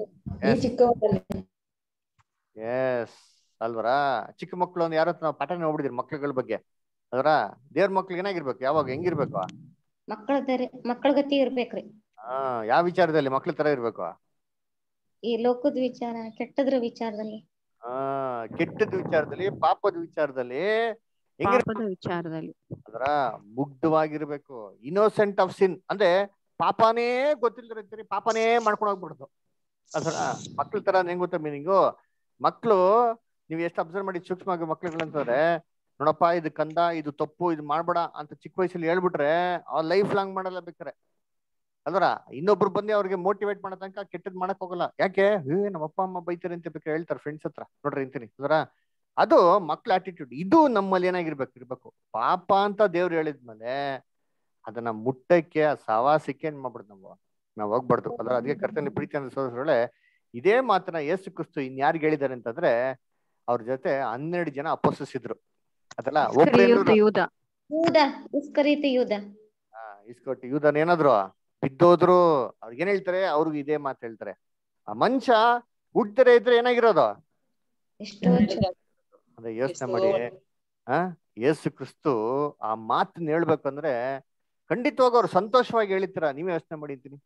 ಎಸ್ ಅಲ್ವರಾ ಚಿಕ್ಕ ಮಕ್ಳು ಒಂದು ಯಾರ ನಾವು ಪಾಠ ನೋಡ್ಬಿಡಿದ್ರಿ ಮಕ್ಳುಗಳ ಬಗ್ಗೆ ಅದರ ದೇವ್ರ ಮಕ್ಳಿಗೆ ಏನಾಗಿರ್ಬೇಕು ಯಾವಾಗ ಹೆಂಗಿರ್ಬೇಕು ಮಕ್ಕಳ ಮಕ್ಕಳ ಗತಿ ಇರ್ಬೇಕ್ರಿ ಹಾ ಯಾವ ವಿಚಾರದಲ್ಲಿ ಮಕ್ಳ ತರ ಇರ್ಬೇಕು ಈ ಲೋಕದ ವಿಚಾರ ಕೆಟ್ಟದ್ರ ವಿಚಾರದಲ್ಲಿ ಆ ಕೆಟ್ಟದ ವಿಚಾರದಲ್ಲಿ ಪಾಪದ ವಿಚಾರದಲ್ಲಿ ಹೆಂಗಿರ್ ಪಾಪದ ವಿಚಾರದಲ್ಲಿ ಅದರ ಮುಗ್ಧವಾಗಿರ್ಬೇಕು ಇನ್ನೋಸೆಂಟ್ ಆಫ್ ಸಿನ್ ಅಂದ್ರೆ ಪಾಪನೇ ಗೊತ್ತಿಲ್ದಿರ್ತೀರಿ ಪಾಪನೇ ಮಾಡ್ಕೊಂಡು ಹೋಗ್ಬಿಡುದು ಅದರ ಮಕ್ಳ ತರ ಹೆಂಗ್ ಗೊತ್ತಾ ಮೀನಿಂಗು ಮಕ್ಳು ನೀವ್ ಎಷ್ಟು ಅಬ್ಸರ್ವ್ ಮಾಡಿ ಸೂಕ್ಷ್ಮವಾಗಿ ಮಕ್ಳುಗಳಂತಂದ್ರೆ ನೋಡಪ್ಪ ಇದು ಕಂದ ಇದು ತಪ್ಪು ಇದು ಮಾಡ್ಬೇಡ ಅಂತ ಚಿಕ್ಕ ವಯಸ್ಸಲ್ಲಿ ಹೇಳ್ಬಿಟ್ರೆ ಅವ್ರ ಲೈಫ್ ಲಾಂಗ್ ಮಾಡಲ್ಲ ಬೇಕಾರೆ ಅಲ್ವರ ಇನ್ನೊಬ್ರು ಬಂದು ಅವ್ರಿಗೆ ಮೋಟಿವೇಟ್ ಮಾಡೋ ತನಕ ಕೆಟ್ಟದ್ ಮಾಡಕ್ ಹೋಗಲ್ಲ ಯಾಕೆ ಏ ನಮ್ಮ ಅಪ್ಪ ಅಮ್ಮ ಬೈತಾರೆ ಅಂತ ಬೇಕಾದ್ರೆ ಹೇಳ್ತಾರೆ ಫ್ರೆಂಡ್ಸ್ ಹತ್ರ ನೋಡ್ರಿ ಅಂತೀನಿ ಅಲ್ವರ ಅದು ಮಕ್ಳ ಆಟಿಟ್ಯೂಡ್ ಇದು ನಮ್ಮಲ್ಲಿ ಏನಾಗಿರ್ಬೇಕು ಇರ್ಬೇಕು ಪಾಪ ಅಂತ ದೇವ್ರು ಹೇಳಿದ್ಮೇಲೆ ಅದನ್ನ ಮುಟ್ಟಕ್ಕೆ ಆ ಸವಾಸಕ್ಕೆ ಏನ್ ಮಾಡ್ಬಿಡ್ದು ನಾವು ನಾವ್ ಹೋಗ್ಬಾರ್ದು ಅದ್ರ ಅದಕ್ಕೆ ಕರ್ತನ ಪ್ರೀತಿ ಅಂತ ಸೋದರಳೆ ಇದೇ ಮಾತನ್ನ ಏಸು ಕ್ರಿಸ್ತು ಇನ್ಯಾರಿಗೆ ಹೇಳಿದ್ದಾರೆ ಅಂತಂದ್ರೆ ಅವ್ರ ಜೊತೆ ಹನ್ನೆರಡು ಜನ ಅಪೋಸಿಸಿದ್ರು ಅದಲ್ಲ ಇಸ್ಕರಿಯೋತ ಒಬ್ರು ಯೂದ ಯೂದ ಉಸ್ಕರಿತ ಯೂದ ಇಸ್ಕೊಟ್ಟು ಯೂದನ್ ಏನಾದ್ರು ಬಿದ್ದೋದ್ರು ಅವ್ರಿಗೆ ಏನ್ ಹೇಳ್ತಾರೆ ಅವ್ರಿಗೆ ಇದೇ ಮಾತು ಹೇಳ್ತಾರೆ ಆ ಮಂಚ ಹುಡ್ತಾರೆ ಇದ್ರೆ ಏನಾಗಿರೋದು ಎಷ್ಟೋ ಅಂದ್ರೆ ಯೋಚನೆ ಮಾಡಿ ಆ ಯೇಸು ಕ್ರಿಸ್ತು ಆ ಮಾತನ್ನ ಹೇಳ್ಬೇಕಂದ್ರೆ ಖಂಡಿತವಾಗ ಅವ್ರು ಸಂತೋಷವಾಗಿ ಹೇಳಿರ್ತಾರ ನೀವೇ ಯೋಚನೆ ಮಾಡಿ ಅಂತೀನಿ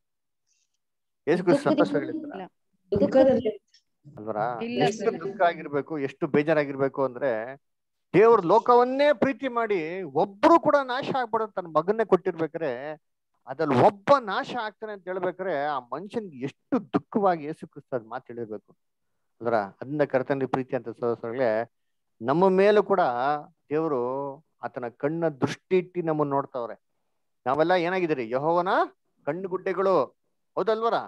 ಯೇಸು ಕ್ರಿಸ್ತು ಸಂತೋಷವಾಗಿ ಹೇಳಿರ್ತಾರ ಅಲ್ವರ ಇಲ್ಲ ಎಷ್ಟು sir. ದುಃಖ ಆಗಿರ್ಬೇಕು ಎಷ್ಟು ಬೇಜಾರಾಗಿರ್ಬೇಕು ಅಂದ್ರೆ ದೇವ್ರ ಲೋಕವನ್ನೇ ಪ್ರೀತಿ ಮಾಡಿ ಒಬ್ರು ಕೂಡ ನಾಶ ಆಗ್ಬಾರ್ದು ತನ್ನ ಮಗನ್ನೇ ಕೊಟ್ಟಿರ್ಬೇಕಾರೆ ಅದ್ರಲ್ಲಿ ಒಬ್ಬ ನಾಶ ಆಗ್ತಾನೆ ಅಂತ ಹೇಳ್ಬೇಕಾರೆ ಆ ಮನುಷ್ಯನ್ಗೆ ಎಷ್ಟು ದುಃಖವಾಗಿ ಯೇಸು ಕ್ರಿಸ್ತ ಅದ್ ಮಾತು ಹೇಳಿರ್ಬೇಕು ಅಲ್ರ ಅದನ್ನ ಕರ್ತನ ಪ್ರೀತಿ ಅಂತ ಸೋದರಗಳೇ ನಮ್ಮ ಮೇಲೂ ಕೂಡ ದೇವರು ಆತನ ಕಣ್ಣ ದೃಷ್ಟಿ ಇಟ್ಟಿ ನಮ್ಮನ್ನ ನೋಡ್ತಾವ್ರೆ ನಾವೆಲ್ಲ ಏನಾಗಿದ್ದೀರಿ ಯಹೋವನ ಕಣ್ಣುಗುಡ್ಡೆಗಳು ಹೌದಲ್ವರ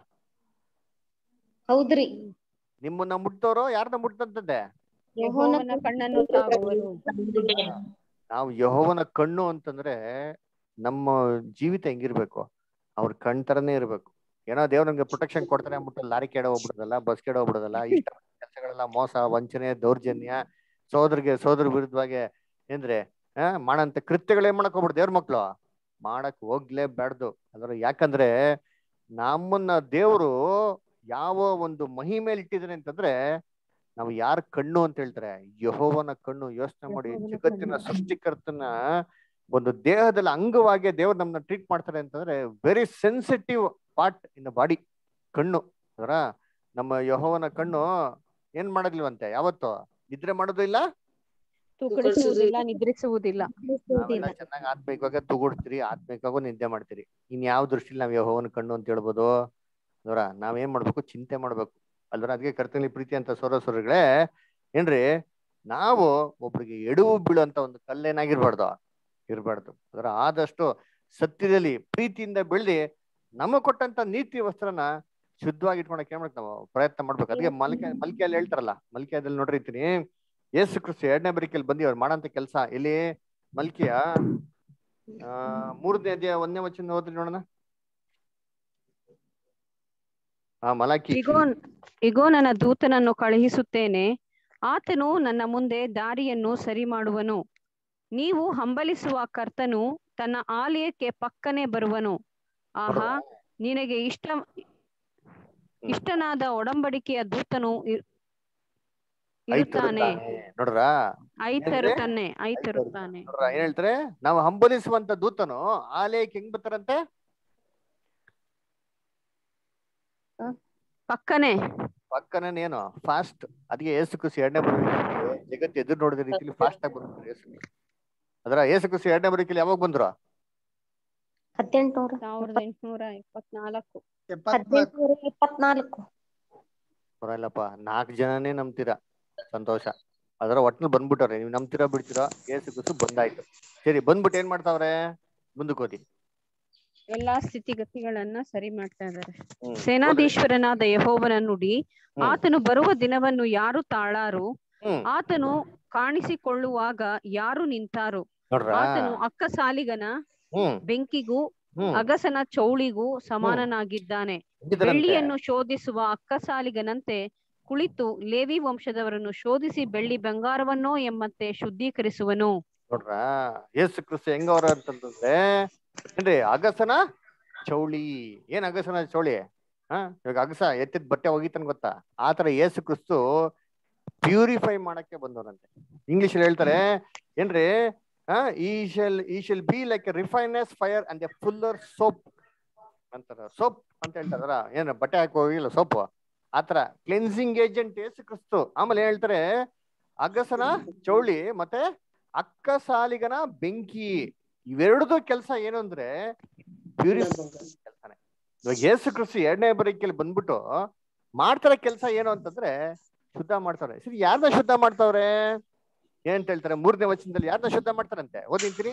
ಹೌದ್ರಿ ನಿಮ್ಮನ್ನ ಮುಟ್ಟೋರು ಯಾರನ್ನ ಮುಟ್ಟಂತದ್ದೆ ಯೆಹೋವನ ಕಣ್ಣನ್ನು ತಾಗುವರು ನಾವು ಯಹೋವನ ಕಣ್ಣು ಅಂತಂದ್ರೆ ನಮ್ಮ ಜೀವಿತ ಹೆಂಗಿರ್ಬೇಕು ಅವ್ರ ಕಣ್ ತರನೇ ಇರ್ಬೇಕು ಏನೋ ದೇವ್ರ ನಮ್ಗೆ ಪ್ರೊಟೆಕ್ಷನ್ ಕೊಡ್ತಾನೆ ಅಂದ್ಬಿಟ್ಟು ಲಾರಿ ಕೆಡ ಹೋಗ್ಬಿಡೋದಲ್ಲ ಬಸ್ ಕೆಡ ಹೋಗ್ಬಿಡೋದಲ್ಲ ಇಷ್ಟ ಕೆಲಸಗಳೆಲ್ಲ ಮೋಸ ವಂಚನೆ ದೌರ್ಜನ್ಯ ಸೋದರಿಗೆ ಸೋದರ ವಿರುದ್ಧವಾಗಿ ಏನ್ರೆ ಆ ಮಾಡಂತ ಕೃತ್ಯಗಳೇ ಮಾಡಕ್ ಹೋಗ್ಬಿಡು ದೇವ್ರ ಮಕ್ಳು ಮಾಡಕ್ ಹೋಗ್ಲೇಬಾರ್ದು ಅದ್ರ ಯಾಕಂದ್ರೆ ನಮ್ಮನ್ನ ದೇವರು ಯಾವ ಒಂದು ಮಹಿಮೇಲೆ ಇಟ್ಟಿದ್ದಾನೆ ಅಂತಂದ್ರೆ ನಾವು ಯಾರ ಕಣ್ಣು ಅಂತ ಹೇಳ್ತಾರೆ ಯಹೋವನ ಕಣ್ಣು ಯೋಚನೆ ಮಾಡಿ ಜಗತ್ತಿನ ಸೃಷ್ಟಿಕರ್ತನ ಒಂದು ದೇಹದಲ್ಲಿ ಅಂಗವಾಗಿ ದೇವ್ರು ನಮ್ಮನ್ನ ಟ್ರೀಟ್ ಮಾಡ್ತಾರೆ ಅಂತಂದ್ರೆ very sensitive part in the body ಕಣ್ಣು ಅದರ ನಮ್ಮ ಯಹೋವನ ಕಣ್ಣು ಏನ್ ಮಾಡೋದಿಲ್ವಂತೆ ಯಾವತ್ತು ನಿದ್ರೆ ಮಾಡೋದು ಇಲ್ಲ ತೂಕಡಿಸುವುದಿಲ್ಲ ನಿದ್ರಿಸುವುದಿಲ್ಲ ನಾವೆಲ್ಲ ಚೆನ್ನಾಗಿ ಆತ್ಮಿಕವಾಗಿ ತಗೊಡ್ತೀರಿ ಆತ್ಮಿಕವಾಗೂ ನಿದ್ದೆ ಮಾಡ್ತೀರಿ ಇನ್ ಯಾವ ದೃಷ್ಟಿಲಿ ನಾವ್ ಯಹೋವನ ಕಣ್ಣು ಅಂತ ಹೇಳ್ಬೋದು ಅದರ ನಾವೇನ್ ಮಾಡ್ಬೇಕು ಚಿಂತೆ ಮಾಡ್ಬೇಕು ಅಲ್ವರ ಅದಕ್ಕೆ ಕರ್ತನಲ್ಲಿ ಪ್ರೀತಿ ಅಂತ ಸೋರ ಸೋರಗಳೇ ಏನ್ರಿ ನಾವು ಒಬ್ರಿಗೆ ಎಡುವು ಬೀಳುವಂತ ಒಂದು ಕಲ್ಲೇನಾಗಿರ್ಬಾರ್ದು ಇರ್ಬಾರ್ದು ಅದರ ಆದಷ್ಟು ಸತ್ಯದಲ್ಲಿ ಪ್ರೀತಿಯಿಂದ ಬೆಳ್ದಿ ನಮಗ್ ಕೊಟ್ಟಂತ ನೀತಿ ವಸ್ತ್ರನ ಶುದ್ಧವಾಗಿ ಇಟ್ಕೊಳಕ್ ಏನ್ ಮಾಡ್ಬೇಕು ನಾವು ಪ್ರಯತ್ನ ಮಾಡ್ಬೇಕು ಅದಕ್ಕೆ ಮಲ್ಕೆ ಮಲ್ಕಿಯಲ್ಲಿ ಹೇಳ್ತಾರಲ್ಲ ಮಲ್ಕಿಯಾದಲ್ಲಿ ನೋಡಿರ್ತೀನಿ ಯೇಸು ಕ್ರಿಸ್ತು ಎರಡನೇ ಬರಿಕೆಯಲ್ಲಿ ಬಂದಿ ಅವ್ರು ಮಾಡಂತ ಕೆಲಸ ಇಲ್ಲಿ ಮಲ್ಕಿಯ ಆ ಮೂರನೇ ಅಧ್ಯಾಯ ಒಂದನೇ ವಚನ ಓದ್ರಿ ನೋಡೋಣ ಆ ಮಲಾಕಿ ಇಗೋ ಇಗೋ ನನ್ನ ದೂತನನ್ನು ಕಳುಹಿಸುತ್ತೇನೆ ಆತನು ನನ್ನ ಮುಂದೆ ದಾರಿಯನ್ನು ಸರಿ ಮಾಡುವನು ನೀವು ಹಂಬಲಿಸುವ ಕರ್ತನು ತನ್ನ ಆಲಯಕ್ಕೆ ಪಕ್ಕನೆ ಬರುವನು ಆಹಾ ನಿನಗೆ ಇಷ್ಟ ಇಷ್ಟನಾದ ಒಡಂಬಡಿಕೆಯ ದೂತನು ಇರ್- ಇರುತ್ತಾನೆ ನೋಡ್ರ ಐತರುತ್ತಾನೆ ಐತರುತ್ತಾನೆ ನೋಡ್ರ ಏನ್ ಹೇಳ್ತಾರೆ ನಾವು ಹಂಬಲಿಸುವಂತ ದೂತನು ಆಲಯಕ್ಕೆ ಹೆಂಗ್ ಬರ್ತಾರಂತೆ ಪಕ್ಕನೆ ಪಕ್ಕನೇ ಏನು ಫಾಸ್ಟ್ ಅದಕ್ಕೆ ಏಸು ಕೃಷಿ ಎರಡನೇ ಬರೋಕೆ ಜಗತ್ತು ಎದುರು ನೋಡಿದ ರೀತಿಲಿ ಫಾಸ್ಟ್ ಆಗಿ ಬಂದ್ಬಿಟ್ರು ಏಸು ಕ್ರಿಸ್ತು. ಅದರ ಏಸು ಕೃಷಿ ಎರಡನೇ ಬರೋಕೆಲಿ ಯಾವಾಗ ಬಂದ್ರು ಹದಿನೆಂಟುನೂರ ಸಾವಿರದ ಎಂಟುನೂರ ಇಪ್ಪತ್ನಾಲ್ಕು ಹದಿನೆಂಟುನೂರ ಇಪ್ಪತ್ನಾಲ್ಕು ಪರವಾಗಿಲ್ಲಪ್ಪ ನಾಲ್ಕು ಜನನೇ ನಂಬ್ತೀರಾ ಸಂತೋಷ ಅದರ ಒಟ್ನಲ್ಲಿ ಬಂದ್ಬಿಟ್ಟವ್ರೆ ನೀವು ನಂಬ್ತೀರಾ ಬಿಡ್ತೀರಾ ಏಸು ಕೃಷಿ ಬಂದಾಯ್ತು ಸರಿ ಬಂದ್ಬಿಟ್ಟು ಏನ್ ಮಾಡ್ತಾವ್ರೆ ಮುಂದಕ್ಕೆ ಓದಿ ಎಲ್ಲಾ ಸ್ಥಿತಿಗತಿಗಳನ್ನ ಸರಿ ಮಾಡ್ತಾ ಇದ್ದಾರೆ ಹ್ಮ್. ಸೇನಾಧೀಶ್ವರನಾದ ಯಹೋವನ ನುಡಿ ಹ್ಮ್. ಆತನು ಬರುವ ದಿನವನ್ನು ಯಾರು ತಾಳಾರು ಹ್ಮ್. ಆತನು ಕಾಣಿಸಿಕೊಳ್ಳುವಾಗ ಯಾರು ನಿಂತಾರು ನೋಡ್ರಾ? ಆತನು ಅಕ್ಕಸಾಲಿಗನ ಹ್ಮ್ ಬೆಂಕಿಗೂ ಹ್ಮ್. ಅಗಸನ ಚೌಳಿಗೂ ಸಮಾನನಾಗಿದ್ದಾನೆ ಇದ್ದಿದ್ದರಂತೆ. ಬೆಳ್ಳಿಯನ್ನು ಶೋಧಿಸುವ ಅಕ್ಕಸಾಲಿಗನಂತೆ ಕುಳಿತು ಲೇವಿ ವಂಶದವರನ್ನು ಶೋಧಿಸಿ ಬೆಳ್ಳಿ ಬಂಗಾರವನ್ನೋ ಎಂಬಂತೆ ಶುದ್ಧೀಕರಿಸುವನು ನೋಡ್ರಾ ಯೇಸು ಕ್ರಿಸ್ತು ಹೆಂಗವ್ರ ಅಂತಂದ್ರೆ ಏನ್ರಿ ಅಗಸನ ಚೌಳಿ ಏನ್ ಅಗಸನ ಚೌಳಿ ಹಾ ಇವಾಗ ಅಗಸ ಎತ್ತಿದ ಬಟ್ಟೆ ಒಗಿತಾನ ಗೊತ್ತಾ ಆತರ ಯೇಸು ಕ್ರಿಸ್ತು ಪ್ಯೂರಿಫೈ ಮಾಡಕ್ಕೆ ಬಂದವರಂತೆ ಇಂಗ್ಲಿಷ್ ಅಲ್ಲಿ ಹೇಳ್ತಾರೆ ಏನ್ರಿ ಆ he shall he shall be like a refiner's fire and a fuller soap ಅಂತಾರ ಸೋಪ್ ಅಂತ ಹೇಳ್ತಾರ ಏನ್ ಬಟ್ಟೆ ಹಾಕಿ ಹೋಗಿಲ್ಲ ಸೋಪ್ ಆತರ ಕ್ಲೆನ್ಸಿಂಗ್ ಏಜೆಂಟ್ ಯೇಸು ಕ್ರಿಸ್ತು ಆಮೇಲೆ ಏನ್ ಹೇಳ್ತಾರೆ ಅಗಸನ ಚೌಳಿ ಮತ್ತೆ ಅಕ್ಕ ಸಾಲಿಗನ ಬೆಂಕಿ ಇವೆರಡದು ಕೆಲಸ ಏನು ಅಂದ್ರೆ ಪ್ಯೂರಿಫೈ ಕೆಲಸನೇ ಇವಾಗ ಯೇಸು ಕ್ರಿಸ್ತು ಎರಡನೇ ಬರೀಕೆಯಲ್ಲಿ ಬಂದ್ಬಿಟ್ಟು ಮಾಡ್ತಾರ ಕೆಲಸ ಏನು ಅಂತಂದ್ರೆ ಶುದ್ಧ ಮಾಡ್ತಾರೆ ಸರಿ ಯಾರನ್ನ ಶುದ್ಧ ಮಾಡ್ತಾವ್ರೆ ಏನಂತ ಹೇಳ್ತಾರೆ ಮೂರನೇ ವಚನದಲ್ಲಿ ಯಾರನ್ನ ಶುದ್ಧ ಮಾಡ್ತಾರಂತೆ ಓದಿಂತೀರಿ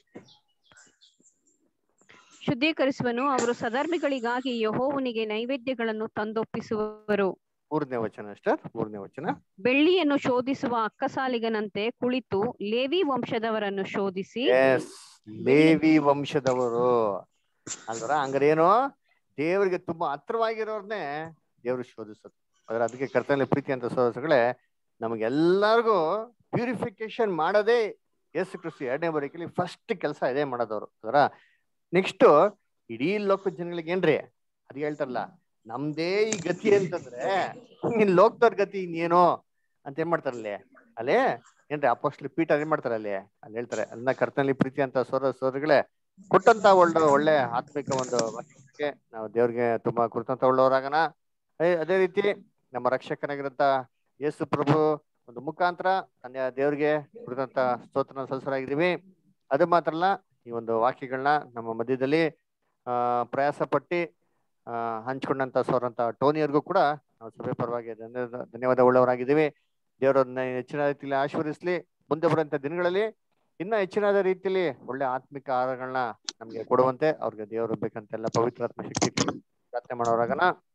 ಶುದ್ಧೀಕರಿಸುವನು ಅವರು ಸಧರ್ಮಿಗಳಿಗಾಗಿ ಯಹೋವನಿಗೆ ನೈವೇದ್ಯಗಳನ್ನು ತಂದೊಪ್ಪಿಸುವರು ಮೂರನೇ ವಚನ ಅಷ್ಟರ್ ಮೂರನೇ ವಚನ ಬೆಳ್ಳಿಯನ್ನು ಶೋಧಿಸುವ ಅಕ್ಕಸಾಲಿಗನಂತೆ ಕುಳಿತು ಲೇವಿ ವಂಶದವರನ್ನು ಶೋಧಿಸಿ ಎಸ್ ಲೇವಿ ವಂಶದವರು ಅಲ್ವರ ಹಂಗಾರೇನು ದೇವರಿಗೆ ತುಂಬಾ ಹತ್ರವಾಗಿರೋರ್ನೇ ದೇವರು ಶೋಧಿಸೋದು ಅದ್ರ ಅದಕ್ಕೆ ಕರ್ತನಲ್ಲಿ ಪ್ರೀತಿ ಅಂತ ಸಹೋದರಗಳೇ ನಮಗೆಲ್ಲರಿಗೂ ಪ್ಯೂರಿಫಿಕೇಶನ್ ಮಾಡೋದೇ ಯೇಸು ಕ್ರಿಸ್ತು ಎರಡನೇ ಬರೀಕಲ್ಲಿ ಫಸ್ಟ್ ಕೆಲಸ ಇದೇ ಮಾಡೋದವ್ರು ಅದರ ನೆಕ್ಸ್ಟ್ ಇಡೀ ಲೋಕ ಜನಗಳಿಗೆ ಏನ್ರಿ ಅದು ಹೇಳ್ತಾರಲ್ಲ ನಮ್ದೇ ಈ ಗತಿ ಅಂತಂದ್ರೆ ಇನ್ ಲೋಕದವ್ರ ಗತಿ ಇನ್ನೇನು ಅಂತ ಏನ್ ಮಾಡ್ತಾರಲ್ಲಿ ಅಲ್ಲೇ ಏನ್ರಿ ಅಪೋಸ್ಟ್ಲಿ ಪೀಟರ್ ಏನ್ ಮಾಡ್ತಾರೆ ಅಲ್ಲಿ ಅಲ್ಲಿ ಹೇಳ್ತಾರೆ ಅದನ್ನ ಕರ್ತನಲ್ಲಿ ಪ್ರೀತಿ ಅಂತ ಸೋರ ಸೋದರಿಗಳೇ ಕೊಟ್ಟಂತ ಒಳ್ಳೆ ಒಳ್ಳೆ ಆತ್ಮಿಕ ಒಂದು ವಾಕ್ಯಕ್ಕೆ ನಾವು ದೇವ್ರಿಗೆ ತುಂಬಾ ಕೃತಂತ ಉಳ್ಳವರಾಗನ ಅದೇ- ಅದೇ ರೀತಿ ನಮ್ಮ ರಕ್ಷಕನಾಗಿರಂತ ಯೇಸು ಪ್ರಭು ಒಂದು ಮುಖಾಂತರ ತಂದೆ ದೇವ್ರಿಗೆ ಕೃತಂತ ಸ್ತೋತ್ರನ ಸಲ್ಲಿಸರಾಗಿದ್ದೀವಿ ಅದು ಮಾತ್ರ ಅಲ್ಲ ಈ ಒಂದು ವಾಕ್ಯಗಳನ್ನ ನಮ್ಮ ಮಧ್ಯದಲ್ಲಿ ಆ ಪ್ರಯಾಸ ಪಟ್ಟಿ ಆ ಹಂಚ್ಕೊಂಡಂತ ಸೋರಂತ ಟೋನಿಯರ್ಗೂ ಕೂಡ ನಾವು ಸಭೆ ಪರವಾಗಿ ಧನ್ಯವಾದ ಧನ್ಯವಾದ ಉಳ್ಳವರಾಗಿದ್ದೀವಿ ದೇವರನ್ನ ಹೆಚ್ಚಿನ ರೀತಿಯಲ್ಲಿ ಆಶೀರ್ವದಿಸ್ಲಿ ಮುಂದೆ ಬರುವಂತ ದಿನಗಳಲ್ಲಿ ಇನ್ನ ಹೆಚ್ಚಿನಾದ ರೀತಿಯಲ್ಲಿ ಒಳ್ಳೆ ಆತ್ಮಿಕ ಆಹಾರಗಳನ್ನ ನಮ್ಗೆ ಕೊಡುವಂತೆ ಅವ್ರಿಗೆ ದೇವರು ಬೇಕಂತೆಲ್ಲ ಪವಿತ್ರಾತ್ಮ ಶಕ್ತಿ ಪ್ರಾರ್ಥನೆ ಮಾಡೋರಾಗನ